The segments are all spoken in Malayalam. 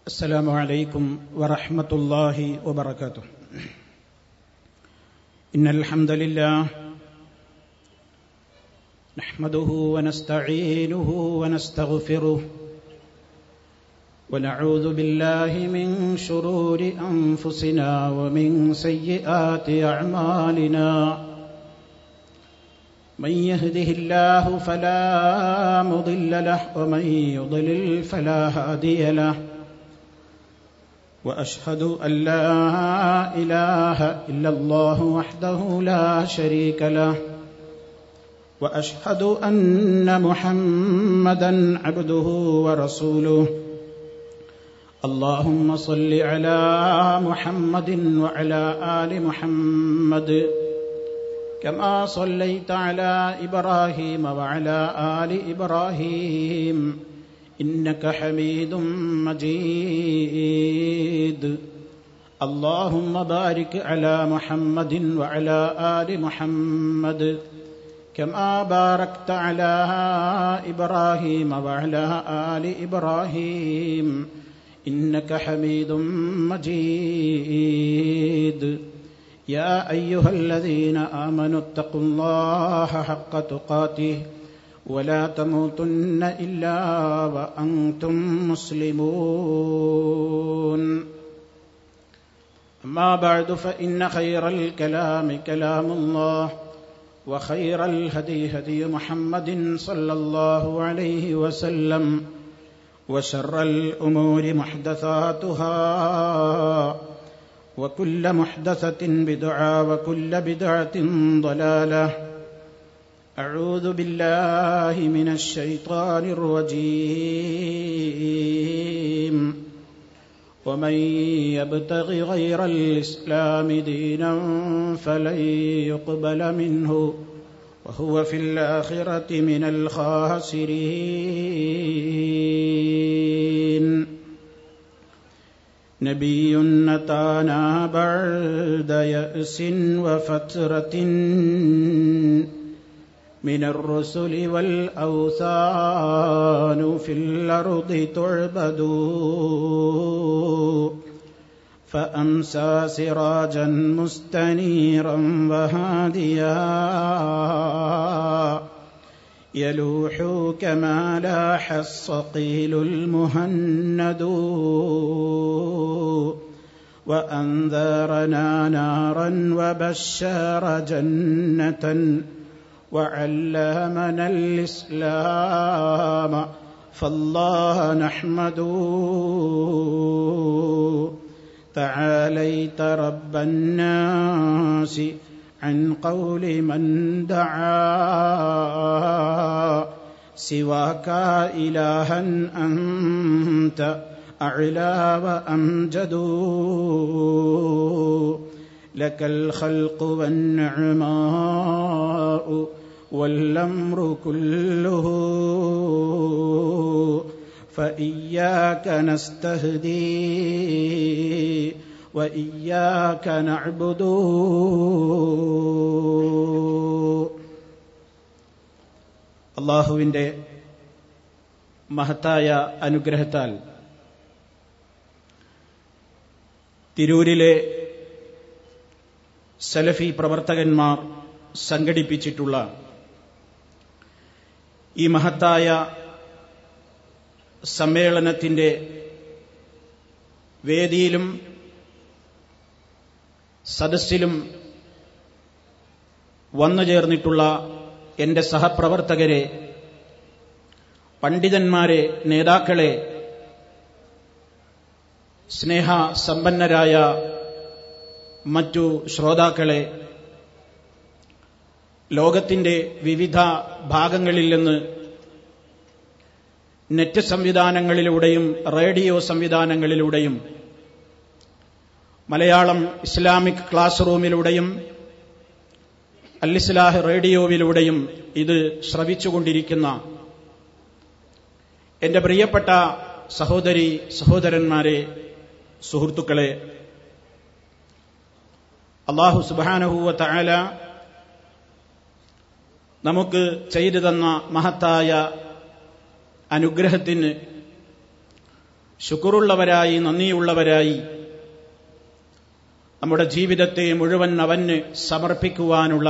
السلام عليكم ورحمة الله وبركاته إن الحمد لله نحمده ونستعينه ونستغفره ونعوذ بالله من شرور أنفسنا ومن سيئات أعمالنا من يهده الله فلا مضل له ومن يضلل فلا هادي له واشهد ان لا اله الا الله وحده لا شريك له واشهد ان محمدا عبده ورسوله اللهم صل على محمد وعلى ال محمد كما صليت على ابراهيم وعلى ال ابراهيم انك حميد مجيد اللهم بارك على محمد وعلى ال محمد كما باركت على ابراهيم وعلى ال ابراهيم انك حميد مجيد يا ايها الذين امنوا اتقوا الله حق تقاته ولا تموتن الا وانتم مسلمون اما بعد فان خير الكلام كلام الله وخير الهدي هدي محمد صلى الله عليه وسلم وشر الامور محدثاتها وكل محدثه بدعه وكل بدعه ضلاله أعوذ بالله من الشيطان الرجيم ومن يبتغ غير الإسلام دينا فلن يقبل منه وهو في الآخرة من الخاسرين نبي نتانا بعد يأس وفترة من الرسل والأوثان في الأرض تعبد فأمسى سراجا مستنيرا وهاديا يلوح كما لاح الصقيل المهند وأنذرنا نارا وبشر جنة وعلمنا الإسلام فالله نحمده تعاليت رب الناس عن قول من دعا سواك إلها أنت أعلى وأمجد لك الخلق والنعماء والأمر كله فإياك نستهدي وإياك نعبد അള്ളാഹുവിൻ്റെ മഹത്തായ അനുഗ്രഹത്താൽ തിരൂരിലെ സലഫി പ്രവർത്തകന്മാർ സംഘടിപ്പിച്ചിട്ടുള്ള ഈ മഹത്തായ സമ്മേളനത്തിന്റെ വേദിയിലും സദസ്സിലും വന്നു ചേർന്നിട്ടുള്ള എന്റെ സഹപ്രവർത്തകരെ പണ്ഡിതന്മാരെ നേതാക്കളെ സ്നേഹ സമ്പന്നരായ മറ്റു ശ്രോതാക്കളെ ലോകത്തിന്റെ വിവിധ ഭാഗങ്ങളിൽ നിന്ന് നെറ്റ് സംവിധാനങ്ങളിലൂടെയും റേഡിയോ സംവിധാനങ്ങളിലൂടെയും മലയാളം ഇസ്ലാമിക് ക്ലാസ് റൂമിലൂടെയും അല്ലിസ്ലാഹ് റേഡിയോയിലൂടെയും ഇത് ശ്രവിച്ചുകൊണ്ടിരിക്കുന്ന എന്റെ പ്രിയപ്പെട്ട സഹോദരി സഹോദരന്മാരെ സുഹൃത്തുക്കളെ അള്ളാഹു സുബാനഹൂവ തആല നമുക്ക് ചെയ്തു തന്ന മഹത്തായ അനുഗ്രഹത്തിന് ശുക്രുള്ളവരായി നന്ദിയുള്ളവരായി നമ്മുടെ ജീവിതത്തെ മുഴുവൻ അവന് സമർപ്പിക്കുവാനുള്ള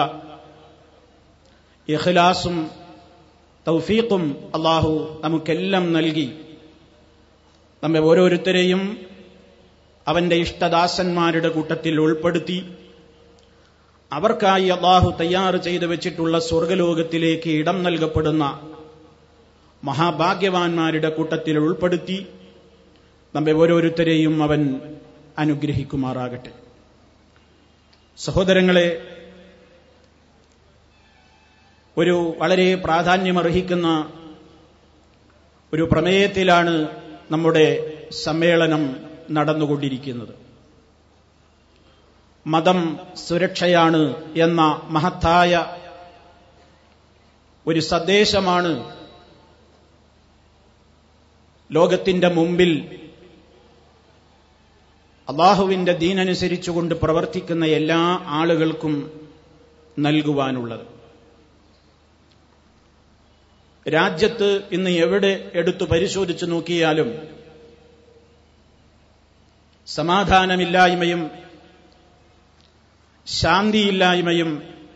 ഇഖ്ലാസും തൗഫീഖും അള്ളാഹു നമുക്കെല്ലാം നൽകി നമ്മെ ഓരോരുത്തരെയും അവന്റെ ഇഷ്ടദാസന്മാരുടെ കൂട്ടത്തിൽ ഉൾപ്പെടുത്തി അവർക്കായി അള്ളാഹു തയ്യാറ് ചെയ്തു വെച്ചിട്ടുള്ള സ്വർഗലോകത്തിലേക്ക് ഇടം നൽകപ്പെടുന്ന മഹാഭാഗ്യവാന്മാരുടെ കൂട്ടത്തിൽ ഉൾപ്പെടുത്തി നമ്മെ ഓരോരുത്തരെയും അവൻ അനുഗ്രഹിക്കുമാറാകട്ടെ സഹോദരങ്ങളെ ഒരു വളരെ പ്രാധാന്യമർഹിക്കുന്ന ഒരു പ്രമേയത്തിലാണ് നമ്മുടെ സമ്മേളനം നടന്നുകൊണ്ടിരിക്കുന്നത് മതം സുരക്ഷയാണ് എന്ന മഹത്തായ ഒരു സന്ദേശമാണ് ലോകത്തിന്റെ മുമ്പിൽ അള്ളാഹുവിന്റെ ദീനനുസരിച്ചുകൊണ്ട് പ്രവർത്തിക്കുന്ന എല്ലാ ആളുകൾക്കും നൽകുവാനുള്ളത് രാജ്യത്ത് ഇന്ന് എവിടെ എടുത്തു പരിശോധിച്ചു നോക്കിയാലും സമാധാനമില്ലായ്മയും ശാന്തിയില്ലായ്മയും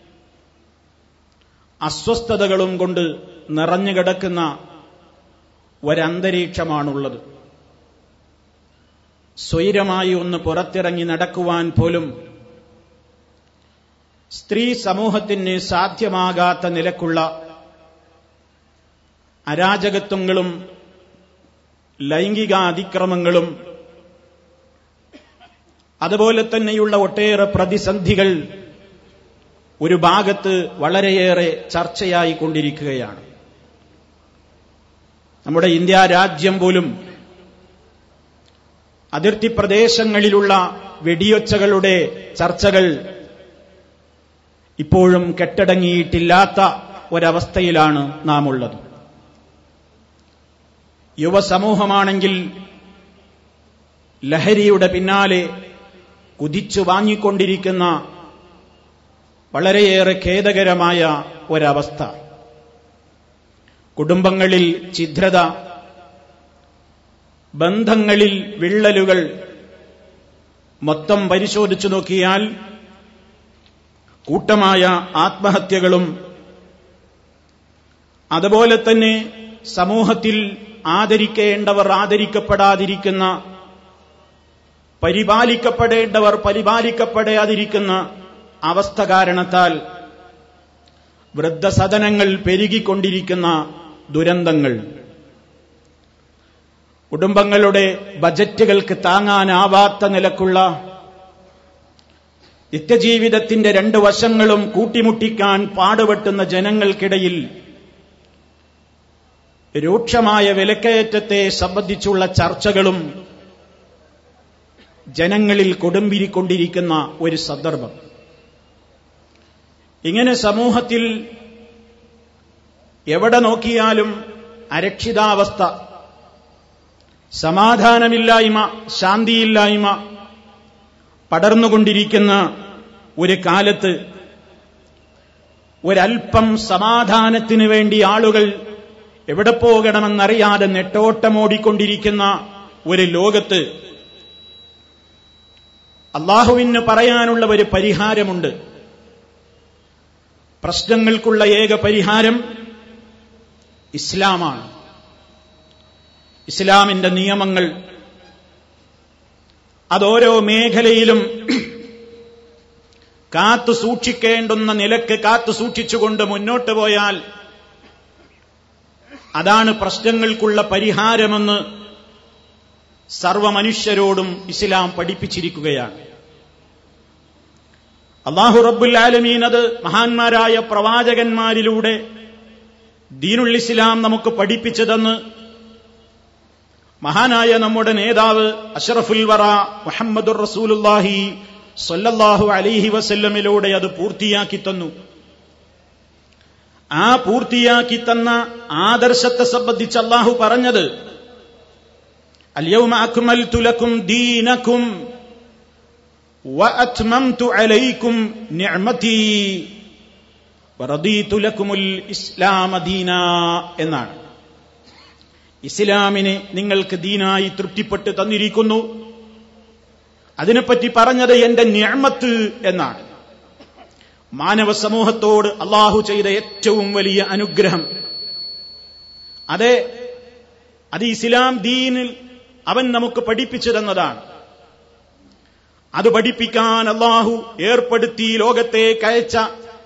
അസ്വസ്ഥതകളും കൊണ്ട് നിറഞ്ഞുകിടക്കുന്ന ഒരന്തരീക്ഷമാണുള്ളത് സ്വൈരമായി ഒന്ന് പുറത്തിറങ്ങി നടക്കുവാൻ പോലും സ്ത്രീ സമൂഹത്തിന് സാധ്യമാകാത്ത നിലക്കുള്ള അരാജകത്വങ്ങളും ലൈംഗിക അതിക്രമങ്ങളും അതുപോലെ തന്നെയുള്ള ഒട്ടേറെ പ്രതിസന്ധികൾ ഒരു ഭാഗത്ത് വളരെയേറെ ചർച്ചയായി കൊണ്ടിരിക്കുകയാണ് നമ്മുടെ ഇന്ത്യ രാജ്യം പോലും അതിർത്തി പ്രദേശങ്ങളിലുള്ള വെടിയൊച്ചകളുടെ ചർച്ചകൾ ഇപ്പോഴും കെട്ടടങ്ങിയിട്ടില്ലാത്ത ഒരവസ്ഥയിലാണ് നാം ഉള്ളത് യുവസമൂഹമാണെങ്കിൽ ലഹരിയുടെ പിന്നാലെ കുതിച്ചു വാങ്ങിക്കൊണ്ടിരിക്കുന്ന വളരെയേറെ ഖേദകരമായ ഒരവസ്ഥ കുടുംബങ്ങളിൽ ഛിദ്രത ബന്ധങ്ങളിൽ വിള്ളലുകൾ മൊത്തം പരിശോധിച്ചു നോക്കിയാൽ കൂട്ടമായ ആത്മഹത്യകളും അതുപോലെ തന്നെ സമൂഹത്തിൽ ആദരിക്കേണ്ടവർ ആദരിക്കപ്പെടാതിരിക്കുന്ന പരിപാലിക്കപ്പെടേണ്ടവർ പരിപാലിക്കപ്പെടാതിരിക്കുന്ന അവസ്ഥ കാരണത്താൽ വൃദ്ധസദനങ്ങൾ പെരുകിക്കൊണ്ടിരിക്കുന്ന ദുരന്തങ്ങൾ കുടുംബങ്ങളുടെ ബജറ്റുകൾക്ക് താങ്ങാനാവാത്ത നിലക്കുള്ള നിത്യജീവിതത്തിന്റെ രണ്ട് വശങ്ങളും കൂട്ടിമുട്ടിക്കാൻ പാടുപെട്ടുന്ന ജനങ്ങൾക്കിടയിൽ രൂക്ഷമായ വിലക്കയറ്റത്തെ സംബന്ധിച്ചുള്ള ചർച്ചകളും ജനങ്ങളിൽ കൊടുമ്പിരിക്കൊണ്ടിരിക്കുന്ന ഒരു സന്ദർഭം ഇങ്ങനെ സമൂഹത്തിൽ എവിടെ നോക്കിയാലും അരക്ഷിതാവസ്ഥ സമാധാനമില്ലായ്മ ശാന്തിയില്ലായ്മ പടർന്നുകൊണ്ടിരിക്കുന്ന ഒരു കാലത്ത് ഒരൽപ്പം സമാധാനത്തിന് വേണ്ടി ആളുകൾ എവിടെ പോകണമെന്നറിയാതെ നെട്ടോട്ടമോടിക്കൊണ്ടിരിക്കുന്ന ഒരു ലോകത്ത് അള്ളാഹുവിന് പറയാനുള്ള ഒരു പരിഹാരമുണ്ട് പ്രശ്നങ്ങൾക്കുള്ള ഏക പരിഹാരം ഇസ്ലാമാണ് ഇസ്ലാമിന്റെ നിയമങ്ങൾ അതോരോ മേഖലയിലും കാത്തു സൂക്ഷിക്കേണ്ടുന്ന നിലക്ക് കാത്തു സൂക്ഷിച്ചുകൊണ്ട് മുന്നോട്ട് പോയാൽ അതാണ് പ്രശ്നങ്ങൾക്കുള്ള പരിഹാരമെന്ന് സർവമനുഷ്യരോടും ഇസ്ലാം പഠിപ്പിച്ചിരിക്കുകയാണ് അള്ളാഹു റബ്ബുൽ ആലമീൻ അത് മഹാന്മാരായ പ്രവാചകന്മാരിലൂടെ ദീനുൽ ഇസ്ലാം നമുക്ക് പഠിപ്പിച്ചതെന്ന് മഹാനായ നമ്മുടെ നേതാവ് അഷറഫുൽ വറ മുഹമ്മദുർ റസൂലുല്ലാഹി സല്ലല്ലാഹു അലൈഹി വസല്ലമിലൂടെ അത് പൂർത്തിയാക്കി തന്നു ആ പൂർത്തിയാക്കി തന്ന ആദർശത്തെ സംബന്ധിച്ച് അള്ളാഹു പറഞ്ഞത് അല്യൗമ അക്മൽതു ലക്കും ദീനക്കും وأتممت عليكم نعمتي ورضيت لكم الإسلام دينا എന്നാണ് ഇസ്ലാമിനെ നിങ്ങൾക്ക് ദീനായി തൃപ്തിപ്പെട്ട് തന്നിരിക്കുന്നു അതിനെപ്പറ്റി പറഞ്ഞത് എന്റെ ഞാമത്ത് എന്നാണ് മാനവ സമൂഹത്തോട് അള്ളാഹു ചെയ്ത ഏറ്റവും വലിയ അനുഗ്രഹം അതെ അത് ഇസ്ലാം ദീനിൽ അവൻ നമുക്ക് പഠിപ്പിച്ചു തന്നതാണ് അത് പഠിപ്പിക്കാൻ അള്ളാഹു ഏർപ്പെടുത്തി ലോകത്തേക്ക് അയച്ച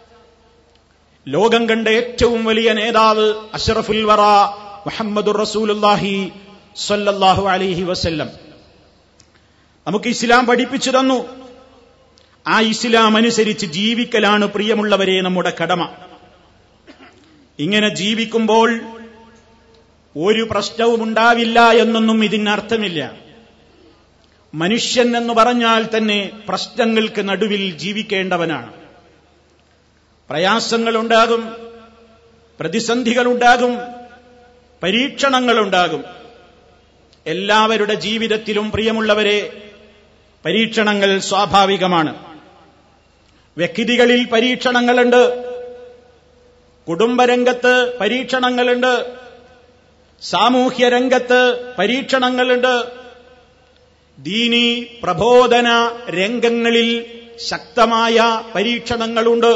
ലോകം കണ്ട ഏറ്റവും വലിയ നേതാവ് അഷറഫുൽ വറ മുഹമ്മദുർ റസൂലുല്ലാഹി സല്ലല്ലാഹു അലൈഹി വസല്ലം നമുക്ക് ഇസ്ലാം പഠിപ്പിച്ചു തന്നു ആ ഇസ്ലാം അനുസരിച്ച് ജീവിക്കലാണ് പ്രിയമുള്ളവരെ നമ്മുടെ കടമ ഇങ്ങനെ ജീവിക്കുമ്പോൾ ഒരു പ്രശ്നവും ഉണ്ടാവില്ല എന്നൊന്നും ഇതിനർത്ഥമില്ല മനുഷ്യൻ എന്ന് പറഞ്ഞാൽ തന്നെ പ്രശ്നങ്ങൾക്ക് നടുവിൽ ജീവിക്കേണ്ടവനാണ് പ്രയാസങ്ങളുണ്ടാകും പ്രതിസന്ധികളുണ്ടാകും പരീക്ഷണങ്ങളുണ്ടാകും എല്ലാവരുടെ ജീവിതത്തിലും പ്രിയമുള്ളവരെ പരീക്ഷണങ്ങൾ സ്വാഭാവികമാണ് വ്യക്തികളിൽ പരീക്ഷണങ്ങളുണ്ട് കുടുംബരംഗത്ത് പരീക്ഷണങ്ങളുണ്ട് സാമൂഹ്യ രംഗത്ത് പരീക്ഷണങ്ങളുണ്ട് ദീനി പ്രബോധന രംഗങ്ങളിൽ ശക്തമായ പരീക്ഷണങ്ങളുണ്ട്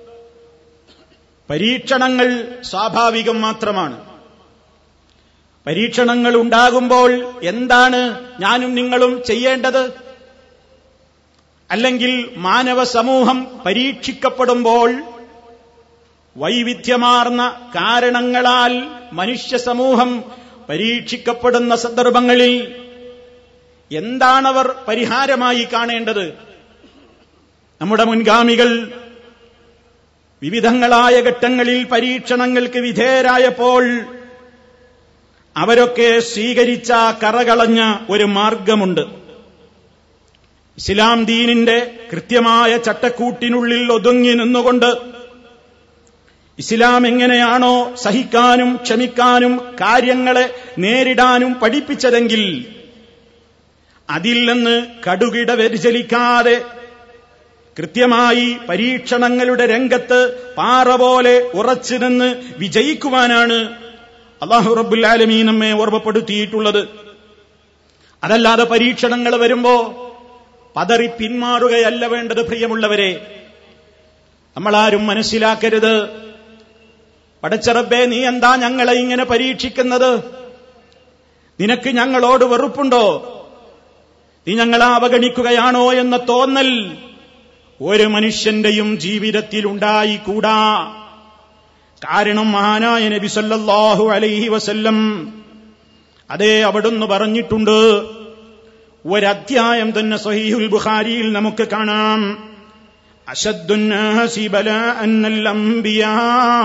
പരീക്ഷണങ്ങൾ സ്വാഭാവികം മാത്രമാണ് പരീക്ഷണങ്ങൾ ഉണ്ടാകുമ്പോൾ എന്താണ് ഞാനും നിങ്ങളും ചെയ്യേണ്ടത് അല്ലെങ്കിൽ മാനവ സമൂഹം പരീക്ഷിക്കപ്പെടുമ്പോൾ വൈവിധ്യമാർന്ന കാരണങ്ങളാൽ മനുഷ്യ സമൂഹം പരീക്ഷിക്കപ്പെടുന്ന സന്ദർഭങ്ങളിൽ എന്താണവർ പരിഹാരമായി കാണേണ്ടത് നമ്മുടെ മുൻഗാമികൾ വിവിധങ്ങളായ ഘട്ടങ്ങളിൽ പരീക്ഷണങ്ങൾക്ക് വിധേയരായപ്പോൾ അവരൊക്കെ സ്വീകരിച്ച കറകളഞ്ഞ ഒരു മാർഗമുണ്ട് ഇസ്ലാം ദീനിന്റെ കൃത്യമായ ചട്ടക്കൂട്ടിനുള്ളിൽ ഒതുങ്ങി നിന്നുകൊണ്ട് ഇസ്ലാം എങ്ങനെയാണോ സഹിക്കാനും ക്ഷമിക്കാനും കാര്യങ്ങളെ നേരിടാനും പഠിപ്പിച്ചതെങ്കിൽ അതിൽ നിന്ന് കടുകിട വ്യതിചലിക്കാതെ കൃത്യമായി പരീക്ഷണങ്ങളുടെ രംഗത്ത് പാറ പോലെ ഉറച്ചു നിന്ന് വിജയിക്കുവാനാണ് അള്ളാഹു റബ്ബുൽ ആലമീ നമ്മെ ഓർമ്മപ്പെടുത്തിയിട്ടുള്ളത് അതല്ലാതെ പരീക്ഷണങ്ങൾ വരുമ്പോ പതറി പിന്മാറുകയല്ല വേണ്ടത് പ്രിയമുള്ളവരെ നമ്മളാരും മനസ്സിലാക്കരുത് പടച്ചറബേ നീ എന്താ ഞങ്ങളെ ഇങ്ങനെ പരീക്ഷിക്കുന്നത് നിനക്ക് ഞങ്ങളോട് വെറുപ്പുണ്ടോ നീ ഞങ്ങളെ അവഗണിക്കുകയാണോ എന്ന തോന്നൽ ഒരു മനുഷ്യന്റെയും ജീവിതത്തിൽ ഉണ്ടായിക്കൂടാ കാരണം മഹാനായ നബി സല്ലല്ലാഹു അലൈഹി വസല്ലം അതേ അവിടുന്ന് പറഞ്ഞിട്ടുണ്ട് ഒരധ്യായം തന്നെ സഹീഹുൽ ബുഖാരിയിൽ നമുക്ക് കാണാം അശദ്ദുന്നാസി ബലാഅന്നൽ അംബിയാ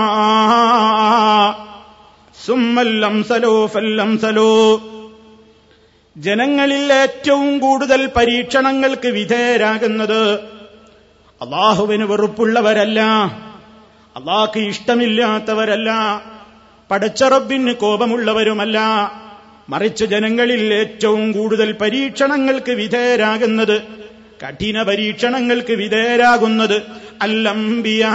സുമ്മൽ അംസലോ ഫല്ലംസലോ ജനങ്ങളിൽ ഏറ്റവും കൂടുതൽ പരീക്ഷണങ്ങൾക്ക് വിധേയരാകുന്നത് അള്ളാഹുവിന് വെറുപ്പുള്ളവരല്ല അള്ളാഹ്ക്ക് ഇഷ്ടമില്ലാത്തവരല്ല പടച്ചറബിന് കോപമുള്ളവരുമല്ല മറിച്ച് ജനങ്ങളിൽ ഏറ്റവും കൂടുതൽ പരീക്ഷണങ്ങൾക്ക് വിധേയരാകുന്നത് കഠിന പരീക്ഷണങ്ങൾക്ക് വിധേയരാകുന്നത് അല്ലംബിയാ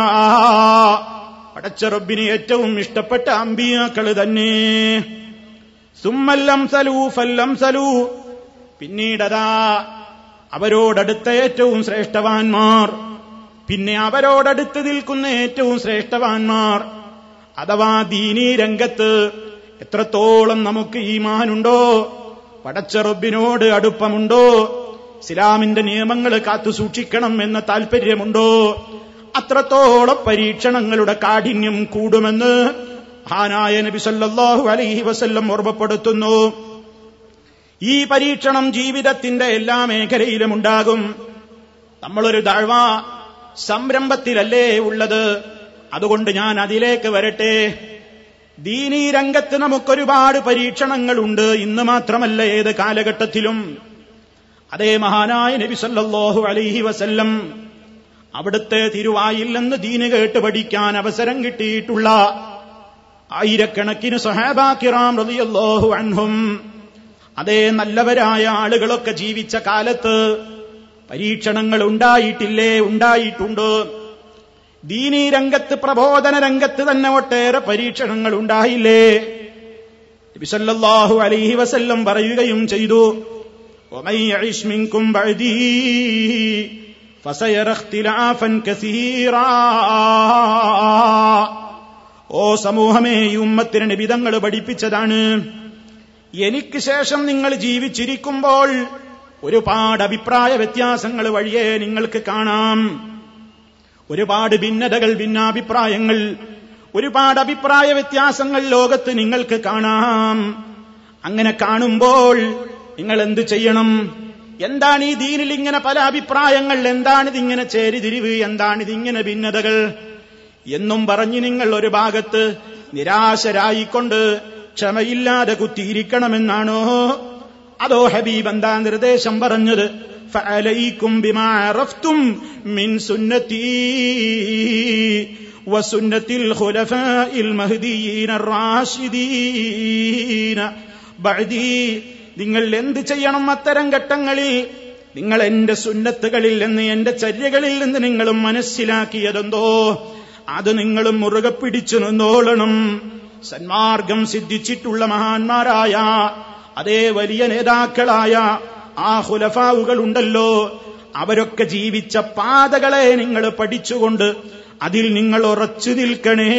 പടച്ചറബിന് ഏറ്റവും ഇഷ്ടപ്പെട്ട അമ്പിയാക്കള് തന്നെ സുമ്മല്ലം സലൂ ഫല്ലം സലൂ പിന്നീടതാ അവരോടടുത്ത ഏറ്റവും ശ്രേഷ്ഠവാന്മാർ പിന്നെ അവരോടടുത്ത് നിൽക്കുന്ന ഏറ്റവും ശ്രേഷ്ഠവാന്മാർ അഥവാ ദീനീ രംഗത്ത് എത്രത്തോളം നമുക്ക് ഈമാനുണ്ടോ പടച്ചറബിനോട് അടുപ്പമുണ്ടോ ഇസ്ലാമിന്റെ നിയമങ്ങൾ കാത്തു സൂക്ഷിക്കണം എന്ന താൽപര്യമുണ്ടോ അത്രത്തോളം പരീക്ഷണങ്ങളുടെ കാഠിന്യം കൂടുമെന്ന് മഹാനായ നബി സല്ലല്ലാഹു അലൈഹി വസല്ലം ഓർമ്മപ്പെടുത്തുന്നു ഈ പരീക്ഷണം ജീവിതത്തിന്റെ എല്ലാ മേഖലയിലും ഉണ്ടാകും നമ്മളൊരു ദഴവ സംരംഭത്തിലല്ലേ ഉള്ളത് അതുകൊണ്ട് ഞാൻ അതിലേക്ക് വരട്ടെ ദീനീ രംഗത്ത് നമുക്കൊരുപാട് പരീക്ഷണങ്ങളുണ്ട് ഇന്ന് മാത്രമല്ല ഏത് കാലഘട്ടത്തിലും അതേ മഹാനായ നബി സല്ലല്ലാഹു അലൈഹി വസല്ലം അവിടുത്തെ തിരുവായിൽ നിന്ന് ദീന് കേട്ട് പഠിക്കാൻ അവസരം കിട്ടിയിട്ടുള്ള ആയിരക്കണക്കിന് സഹാബാക്കിറാം റളിയല്ലാഹു അൻഹും അതേ നല്ലവരായ ആളുകളൊക്കെ ജീവിച്ച കാലത്ത് പരീക്ഷണങ്ങൾ ഉണ്ടായിട്ടില്ലേ ഉണ്ടായിട്ടുണ്ട് ദീനീ രംഗത്ത് പ്രബോധന രംഗത്ത് തന്നെ ഒട്ടേറെ പരീക്ഷണങ്ങൾ ഉണ്ടായില്ലേ ബിസല്ലാഹു അലൈഹി വസല്ലം പറയുകയും ചെയ്തു ومن يعش منكم بعدي فسيرى اختلافا كثيرا ഓ സമൂഹമേ ഈ ഉമ്മത്തിന് നിബിതങ്ങൾ പഠിപ്പിച്ചതാണ് എനിക്ക് ശേഷം നിങ്ങൾ ജീവിച്ചിരിക്കുമ്പോൾ ഒരുപാട് അഭിപ്രായ വ്യത്യാസങ്ങൾ വഴിയേ നിങ്ങൾക്ക് കാണാം ഒരുപാട് ഭിന്നതകൾ ഭിന്നാഭിപ്രായങ്ങൾ ഒരുപാട് അഭിപ്രായ വ്യത്യാസങ്ങൾ ലോകത്ത് നിങ്ങൾക്ക് കാണാം അങ്ങനെ കാണുമ്പോൾ നിങ്ങൾ എന്ത് ചെയ്യണം എന്താണ് ഈ ദീനിൽ ഇങ്ങനെ പല അഭിപ്രായങ്ങൾ എന്താണിതിങ്ങനെ ചേരിതിരിവ് എന്താണിതിങ്ങനെ ഭിന്നതകൾ എന്നും പറഞ്ഞ് നിങ്ങൾ ഒരു ഭാഗത്ത് നിരാശരായിക്കൊണ്ട് ക്ഷമയില്ലാതെ കുത്തിയിരിക്കണമെന്നാണോ അതോ ഹബീബ് എന്താ നിർദ്ദേശം പറഞ്ഞത് فعليكم بما عرفتم من سنتي وسنة الخلفاء المهديين الراشدين بعدي നിങ്ങൾ എന്ത് ചെയ്യണം അത്തരം ഘട്ടങ്ങളിൽ നിങ്ങൾ എന്റെ സുന്നത്തുകളിൽ നിന്ന് എന്റെ ചര്യകളിൽ നിന്ന് നിങ്ങളും മനസ്സിലാക്കിയതെന്തോ അത് നിങ്ങളും മുറുകെ പിടിച്ചു നിന്നോളണം സന്മാർഗം സിദ്ധിച്ചിട്ടുള്ള മഹാന്മാരായ അതേ വലിയ നേതാക്കളായ ആ ഹുലഫാവുകൾ ഉണ്ടല്ലോ അവരൊക്കെ ജീവിച്ച പാതകളെ നിങ്ങൾ പഠിച്ചുകൊണ്ട് അതിൽ നിങ്ങൾ ഉറച്ചു നിൽക്കണേ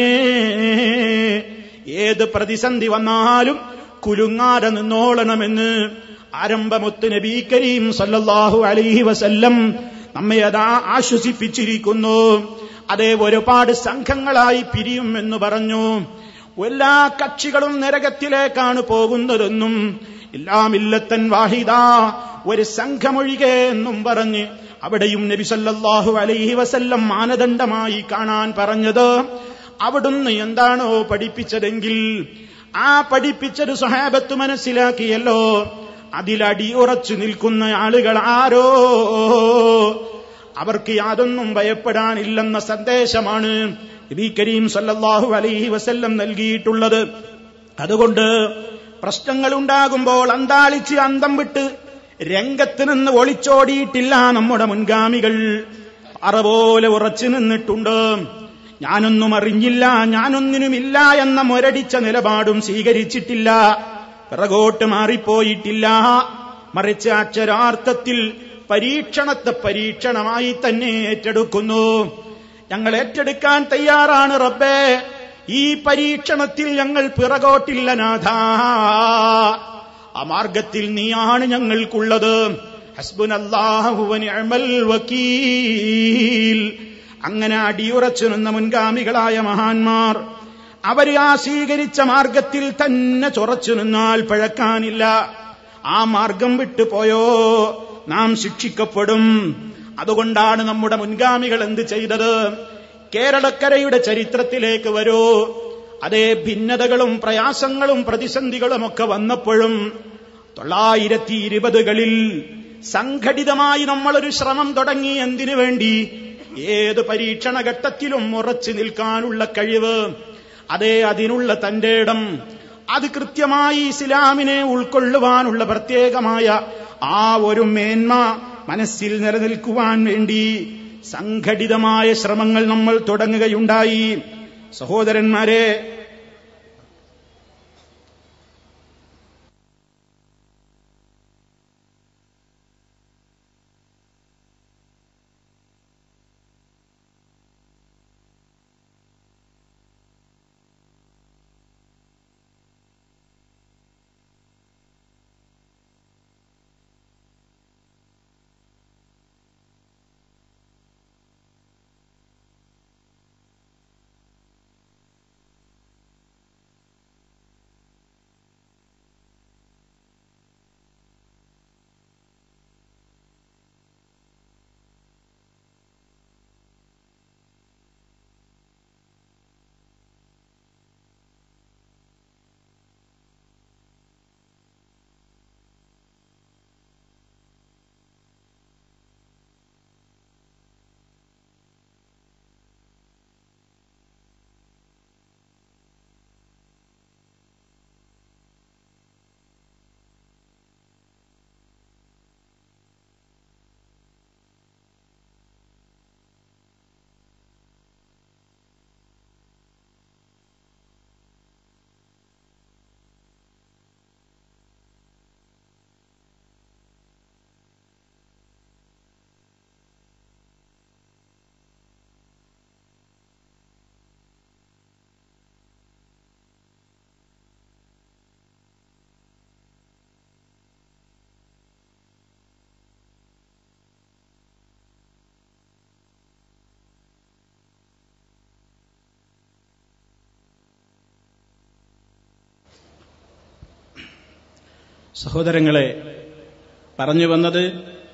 ഏത് പ്രതിസന്ധി വന്നാലും കുലുങ്ങാതെ നിന്നോളണമെന്ന് ആരംഭമൊത്ത് നബി കരീം സല്ലല്ലാഹു അലൈഹി വസല്ലം നമ്മെ അതാ ആശ്വസിപ്പിച്ചിരിക്കുന്നു അതേ ഒരുപാട് സംഘങ്ങളായി പിരിയും എന്ന് പറഞ്ഞു എല്ലാ കക്ഷികളും നരകത്തിലേക്കാണ് പോകുന്നതെന്നും ഇല്ലാമില്ലത്തൻ വാഹിദ ഒരു സംഘമൊഴികെ എന്നും പറഞ്ഞ് അവിടെയും നബി സല്ലല്ലാഹു അലൈഹി വസല്ലം മാനദണ്ഡമായി കാണാൻ പറഞ്ഞത് അവിടുന്ന് എന്താണോ പഠിപ്പിച്ചതെങ്കിൽ ആ പഠിപ്പിച്ചത് സ്വഹാബത്ത് മനസ്സിലാക്കിയല്ലോ അതിലടിയുറച്ചു നിൽക്കുന്ന ആളുകൾ ആരോ അവർക്ക് യാതൊന്നും ഭയപ്പെടാനില്ലെന്ന സന്ദേശമാണ് നബി കരീം സല്ലല്ലാഹു അലൈഹി വസല്ലം നൽകിയിട്ടുള്ളത് അതുകൊണ്ട് പ്രശ്നങ്ങൾ ഉണ്ടാകുമ്പോൾ അന്താളിച്ച് അന്തം വിട്ട് രംഗത്ത് നിന്ന് ഒളിച്ചോടിയിട്ടില്ല നമ്മുടെ മുൻഗാമികൾ അറപോലെ ഉറച്ചു നിന്നിട്ടുണ്ട് ഞാനൊന്നും അറിഞ്ഞില്ല ഞാനൊന്നിനുമില്ല എന്ന മുരടിച്ച നിലപാടും സ്വീകരിച്ചിട്ടില്ല പിറകോട്ട് മാറിപ്പോയിട്ടില്ല മറിച്ച് അക്ഷരാർത്ഥത്തിൽ പരീക്ഷണത്തെ പരീക്ഷണമായി തന്നെ ഏറ്റെടുക്കുന്നു ഞങ്ങൾ ഏറ്റെടുക്കാൻ തയ്യാറാണ് റബ്ബേ ഈ പരീക്ഷണത്തിൽ ഞങ്ങൾ പിറകോട്ടില്ല നാഥ ആ മാർഗത്തിൽ നീയാണ് ഞങ്ങൾക്കുള്ളത് ഹസ്ബുനല്ലാഹുവനിഅമൽ വക്കീൽ അങ്ങനെ അടിയുറച്ചു നിന്ന മുൻഗാമികളായ മഹാന്മാർ അവർ ആ സ്വീകരിച്ച മാർഗത്തിൽ തന്നെ ചൊറച്ചു നിന്നാൽ പഴക്കാനില്ല ആ മാർഗം വിട്ടുപോയോ നാം ശിക്ഷിക്കപ്പെടും അതുകൊണ്ടാണ് നമ്മുടെ മുൻഗാമികൾ എന്ത് ചെയ്തത് കേരളക്കരയുടെ ചരിത്രത്തിലേക്ക് വരൂ അതേ ഭിന്നതകളും പ്രയാസങ്ങളും പ്രതിസന്ധികളും ഒക്കെ വന്നപ്പോഴും തൊള്ളായിരത്തി ഇരുപതുകളിൽ സംഘടിതമായി നമ്മളൊരു ശ്രമം തുടങ്ങി എന്തിനു വേണ്ടി ഏത് പരീക്ഷണ ഘട്ടത്തിലും ഉറച്ചു നിൽക്കാനുള്ള കഴിവ് അതേ അതിനുള്ള തന്റെ ഇടം അത് കൃത്യമായി ഇസ്ലാമിനെ ഉൾക്കൊള്ളുവാനുള്ള പ്രത്യേകമായ ആ ഒരു മേന്മ മനസ്സിൽ നിലനിൽക്കുവാൻ വേണ്ടി സംഘടിതമായ ശ്രമങ്ങൾ നമ്മൾ തുടങ്ങുകയുണ്ടായി സഹോദരന്മാരെ സഹോദരങ്ങളെ പറഞ്ഞു വന്നത്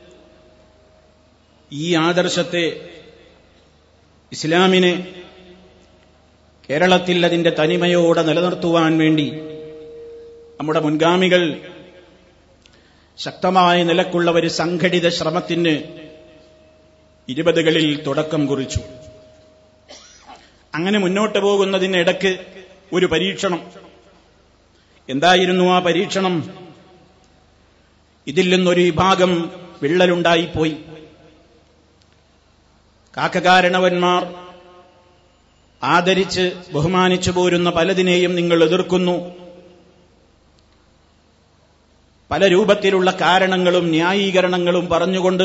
ഈ ആദർശത്തെ ഇസ്ലാമിനെ കേരളത്തിൽ അതിന്റെ തനിമയോടെ നിലനിർത്തുവാൻ വേണ്ടി നമ്മുടെ മുൻഗാമികൾ ശക്തമായ നിലക്കുള്ള ഒരു സംഘടിത ശ്രമത്തിന് ഇരുപതുകളിൽ തുടക്കം കുറിച്ചു അങ്ങനെ മുന്നോട്ട് പോകുന്നതിനിടക്ക് ഒരു പരീക്ഷണം എന്തായിരുന്നു ആ പരീക്ഷണം ഇതിൽ നിന്നൊരു വിഭാഗം വിള്ളലുണ്ടായിപ്പോയി കാക്കകാരണവന്മാർ ആദരിച്ച് ബഹുമാനിച്ചു പോരുന്ന പലതിനെയും നിങ്ങൾ എതിർക്കുന്നു പല രൂപത്തിലുള്ള കാരണങ്ങളും ന്യായീകരണങ്ങളും പറഞ്ഞുകൊണ്ട്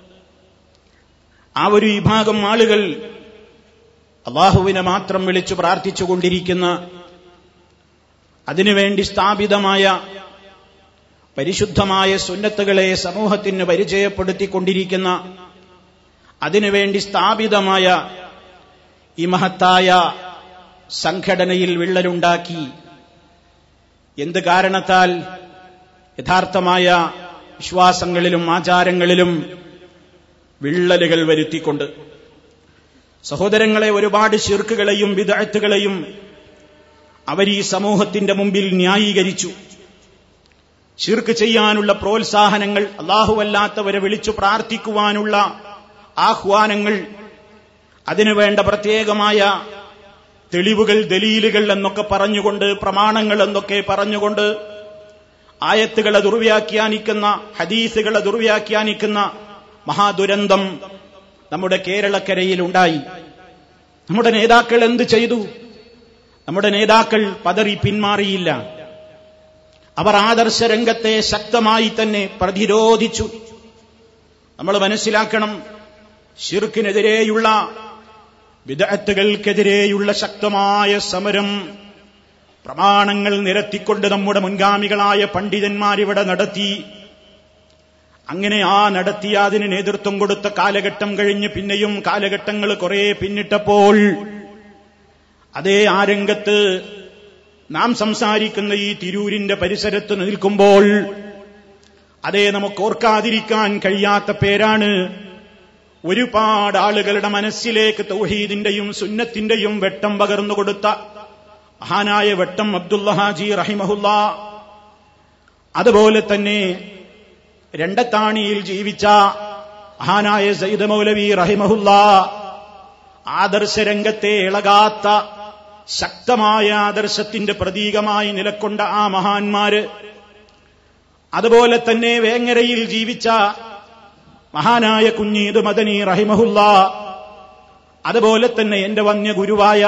ആ ഒരു വിഭാഗം ആളുകൾ അള്ളാഹുവിനെ മാത്രം വിളിച്ചു പ്രാർത്ഥിച്ചുകൊണ്ടിരിക്കുന്ന അതിനുവേണ്ടി സ്ഥാപിതമായ പരിശുദ്ധമായ സുന്നത്തുകളെ സമൂഹത്തിന് പരിചയപ്പെടുത്തിക്കൊണ്ടിരിക്കുന്ന അതിനുവേണ്ടി സ്ഥാപിതമായ ഈ മഹത്തായ സംഘടനയിൽ വിള്ളലുണ്ടാക്കി എന്ത് കാരണത്താൽ യഥാർത്ഥമായ വിശ്വാസങ്ങളിലും ആചാരങ്ങളിലും വിള്ളലുകൾ വരുത്തിക്കൊണ്ട് സഹോദരങ്ങളെ ഒരുപാട് ശിർക്കുകളെയും വിദഗ്ധകളെയും അവർ ഈ സമൂഹത്തിന്റെ മുമ്പിൽ ന്യായീകരിച്ചു ശിർക്ക് ചെയ്യാനുള്ള പ്രോത്സാഹനങ്ങൾ അള്ളാഹുവല്ലാത്തവരെ വിളിച്ചു പ്രാർത്ഥിക്കുവാനുള്ള ആഹ്വാനങ്ങൾ അതിനുവേണ്ട പ്രത്യേകമായ തെളിവുകൾ ദലീലുകൾ എന്നൊക്കെ പറഞ്ഞുകൊണ്ട് പ്രമാണങ്ങൾ എന്നൊക്കെ പറഞ്ഞുകൊണ്ട് ആയത്തുകളെ ദുർവ്യാഖ്യാനിക്കുന്ന ഹദീസുകളെ ദുർവ്യാഖ്യാനിക്കുന്ന മഹാദുരന്തം നമ്മുടെ കേരളക്കരയിൽ ഉണ്ടായി നമ്മുടെ നേതാക്കൾ എന്ത് ചെയ്തു നമ്മുടെ നേതാക്കൾ പതറി പിന്മാറിയില്ല അവർ ആദർശ രംഗത്തെ ശക്തമായി തന്നെ പ്രതിരോധിച്ചു നമ്മൾ മനസ്സിലാക്കണം ഷിർക്കിനെതിരെയുള്ള വിദഗ്ധകൾക്കെതിരെയുള്ള ശക്തമായ സമരം പ്രമാണങ്ങൾ നിരത്തിക്കൊണ്ട് നമ്മുടെ മുൻഗാമികളായ പണ്ഡിതന്മാരിവിടെ നടത്തി അങ്ങനെ ആ നടത്തിയ അതിന് നേതൃത്വം കൊടുത്ത കാലഘട്ടം കഴിഞ്ഞ് പിന്നെയും കാലഘട്ടങ്ങൾ കുറെ പിന്നിട്ടപ്പോൾ അതേ ആ രംഗത്ത് നാം സംസാരിക്കുന്ന ഈ തിരൂരിന്റെ പരിസരത്ത് നിൽക്കുമ്പോൾ അതേ നമുക്ക് ഓർക്കാതിരിക്കാൻ കഴിയാത്ത പേരാണ് ഒരുപാട് ആളുകളുടെ മനസ്സിലേക്ക് തൗഹീദിന്റെയും സുന്നത്തിന്റെയും വെട്ടം പകർന്നു കൊടുത്ത മഹാനായ വെട്ടം അബ്ദുള്ള ഹാജി റഹിമഹുല്ല അതുപോലെ തന്നെ രണ്ടത്താണിയിൽ ജീവിച്ച മഹാനായ സയ്യിദ് മൗലവി റഹിമഹുല്ല ആദർശരംഗത്തെ ഇളകാത്ത ശക്തമായ ആദർശത്തിന്റെ പ്രതീകമായി നിലക്കൊണ്ട ആ മഹാന്മാര് അതുപോലെ തന്നെ വേങ്ങരയിൽ ജീവിച്ച മഹാനായ കുഞ്ഞീദ് മദനി റഹിമഹുല്ല അതുപോലെ തന്നെ എന്റെ വന്യ ഗുരുവായ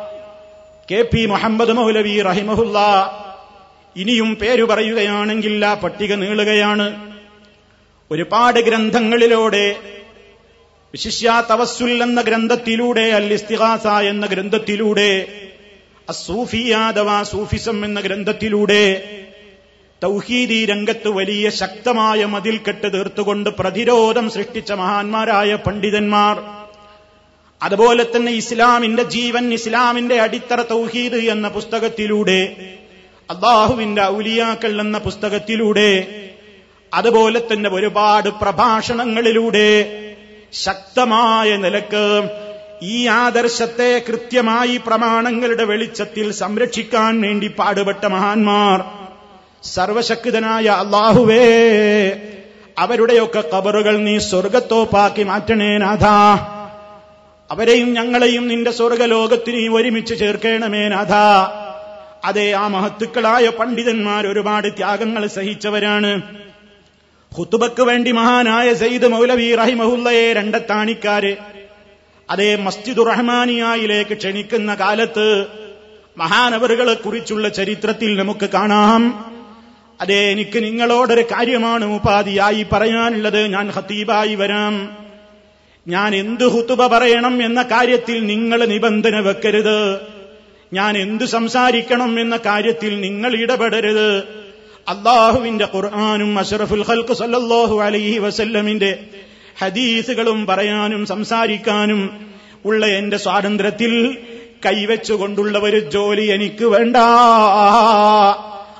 കെ പി മുഹമ്മദ് മൗലവി റഹിമഹുല്ല ഇനിയും പേരു പറയുകയാണെങ്കിൽ ആ പട്ടിക നീളുകയാണ് ഒരുപാട് ഗ്രന്ഥങ്ങളിലൂടെ വിശിഷ്യ തവസ്സുൽ എന്ന ഗ്രന്ഥത്തിലൂടെ അൽ ഇസ്തിഹാസ എന്ന ഗ്രന്ഥത്തിലൂടെ അസൂഫിയ അഥവാ സൂഫിസം എന്ന ഗ്രന്ഥത്തിലൂടെ തൗഹീദി രംഗത്ത് വലിയ ശക്തമായ മതിൽക്കെട്ട് തീർത്തുകൊണ്ട് പ്രതിരോധം സൃഷ്ടിച്ച മഹാന്മാരായ പണ്ഡിതന്മാർ അതുപോലെ തന്നെ ഇസ്ലാമിന്റെ ജീവൻ ഇസ്ലാമിന്റെ അടിത്തറ തൗഹീദ് എന്ന പുസ്തകത്തിലൂടെ അള്ളാഹുവിന്റെ ഔലിയാക്കൾ എന്ന പുസ്തകത്തിലൂടെ അതുപോലെ തന്നെ ഒരുപാട് പ്രഭാഷണങ്ങളിലൂടെ ശക്തമായ നിലക്ക് ഈ ആദർശത്തെ കൃത്യമായി പ്രമാണങ്ങളുടെ വെളിച്ചത്തിൽ സംരക്ഷിക്കാൻ വേണ്ടി പാടുപെട്ട മഹാന്മാർ സർവശക്തനായ അള്ളാഹുവേ അവരുടെയൊക്കെ കബറുകൾ നീ സ്വർഗത്തോപ്പാക്കി മാറ്റണേ നാഥാ അവരെയും ഞങ്ങളെയും നിന്റെ സ്വർഗലോകത്തിന് നീ ഒരുമിച്ച് ചേർക്കണമേ നാഥാ അതെ ആ മഹത്തുക്കളായ പണ്ഡിതന്മാർ ഒരുപാട് ത്യാഗങ്ങൾ സഹിച്ചവരാണ് ഹുത്തുബക്ക് വേണ്ടി മഹാനായ സയ്യിദ് മൗലവി റഹിമഹുല്ലയെ രണ്ടത്താണിക്കാര് അതേ മസ്ജിദുർ റഹ്മാനിയായിലേക്ക് ക്ഷണിക്കുന്ന കാലത്ത് മഹാനവറുകളെ കുറിച്ചുള്ള ചരിത്രത്തിൽ നമുക്ക് കാണാം അതെ എനിക്ക് നിങ്ങളോടൊരു കാര്യമാണ് ഉപാധിയായി പറയാനുള്ളത് ഞാൻ ഹത്തീബായി വരാം ഞാൻ എന്ത് ഹുത്തുബ പറയണം എന്ന കാര്യത്തിൽ നിങ്ങൾ നിബന്ധന വെക്കരുത് ഞാൻ എന്ത് സംസാരിക്കണം എന്ന കാര്യത്തിൽ നിങ്ങൾ ഇടപെടരുത് അള്ളാഹുവിന്റെ ഖുർആാനും അഷറഫുൽ ഖൽക്ക് സല്ലല്ലാഹു അലൈഹി വസല്ലമിന്റെ ഹദീസുകളും പറയാനും സംസാരിക്കാനും ഉള്ള എന്റെ സ്വാതന്ത്ര്യത്തിൽ കൈവച്ചുകൊണ്ടുള്ള ഒരു ജോലി എനിക്ക് വേണ്ട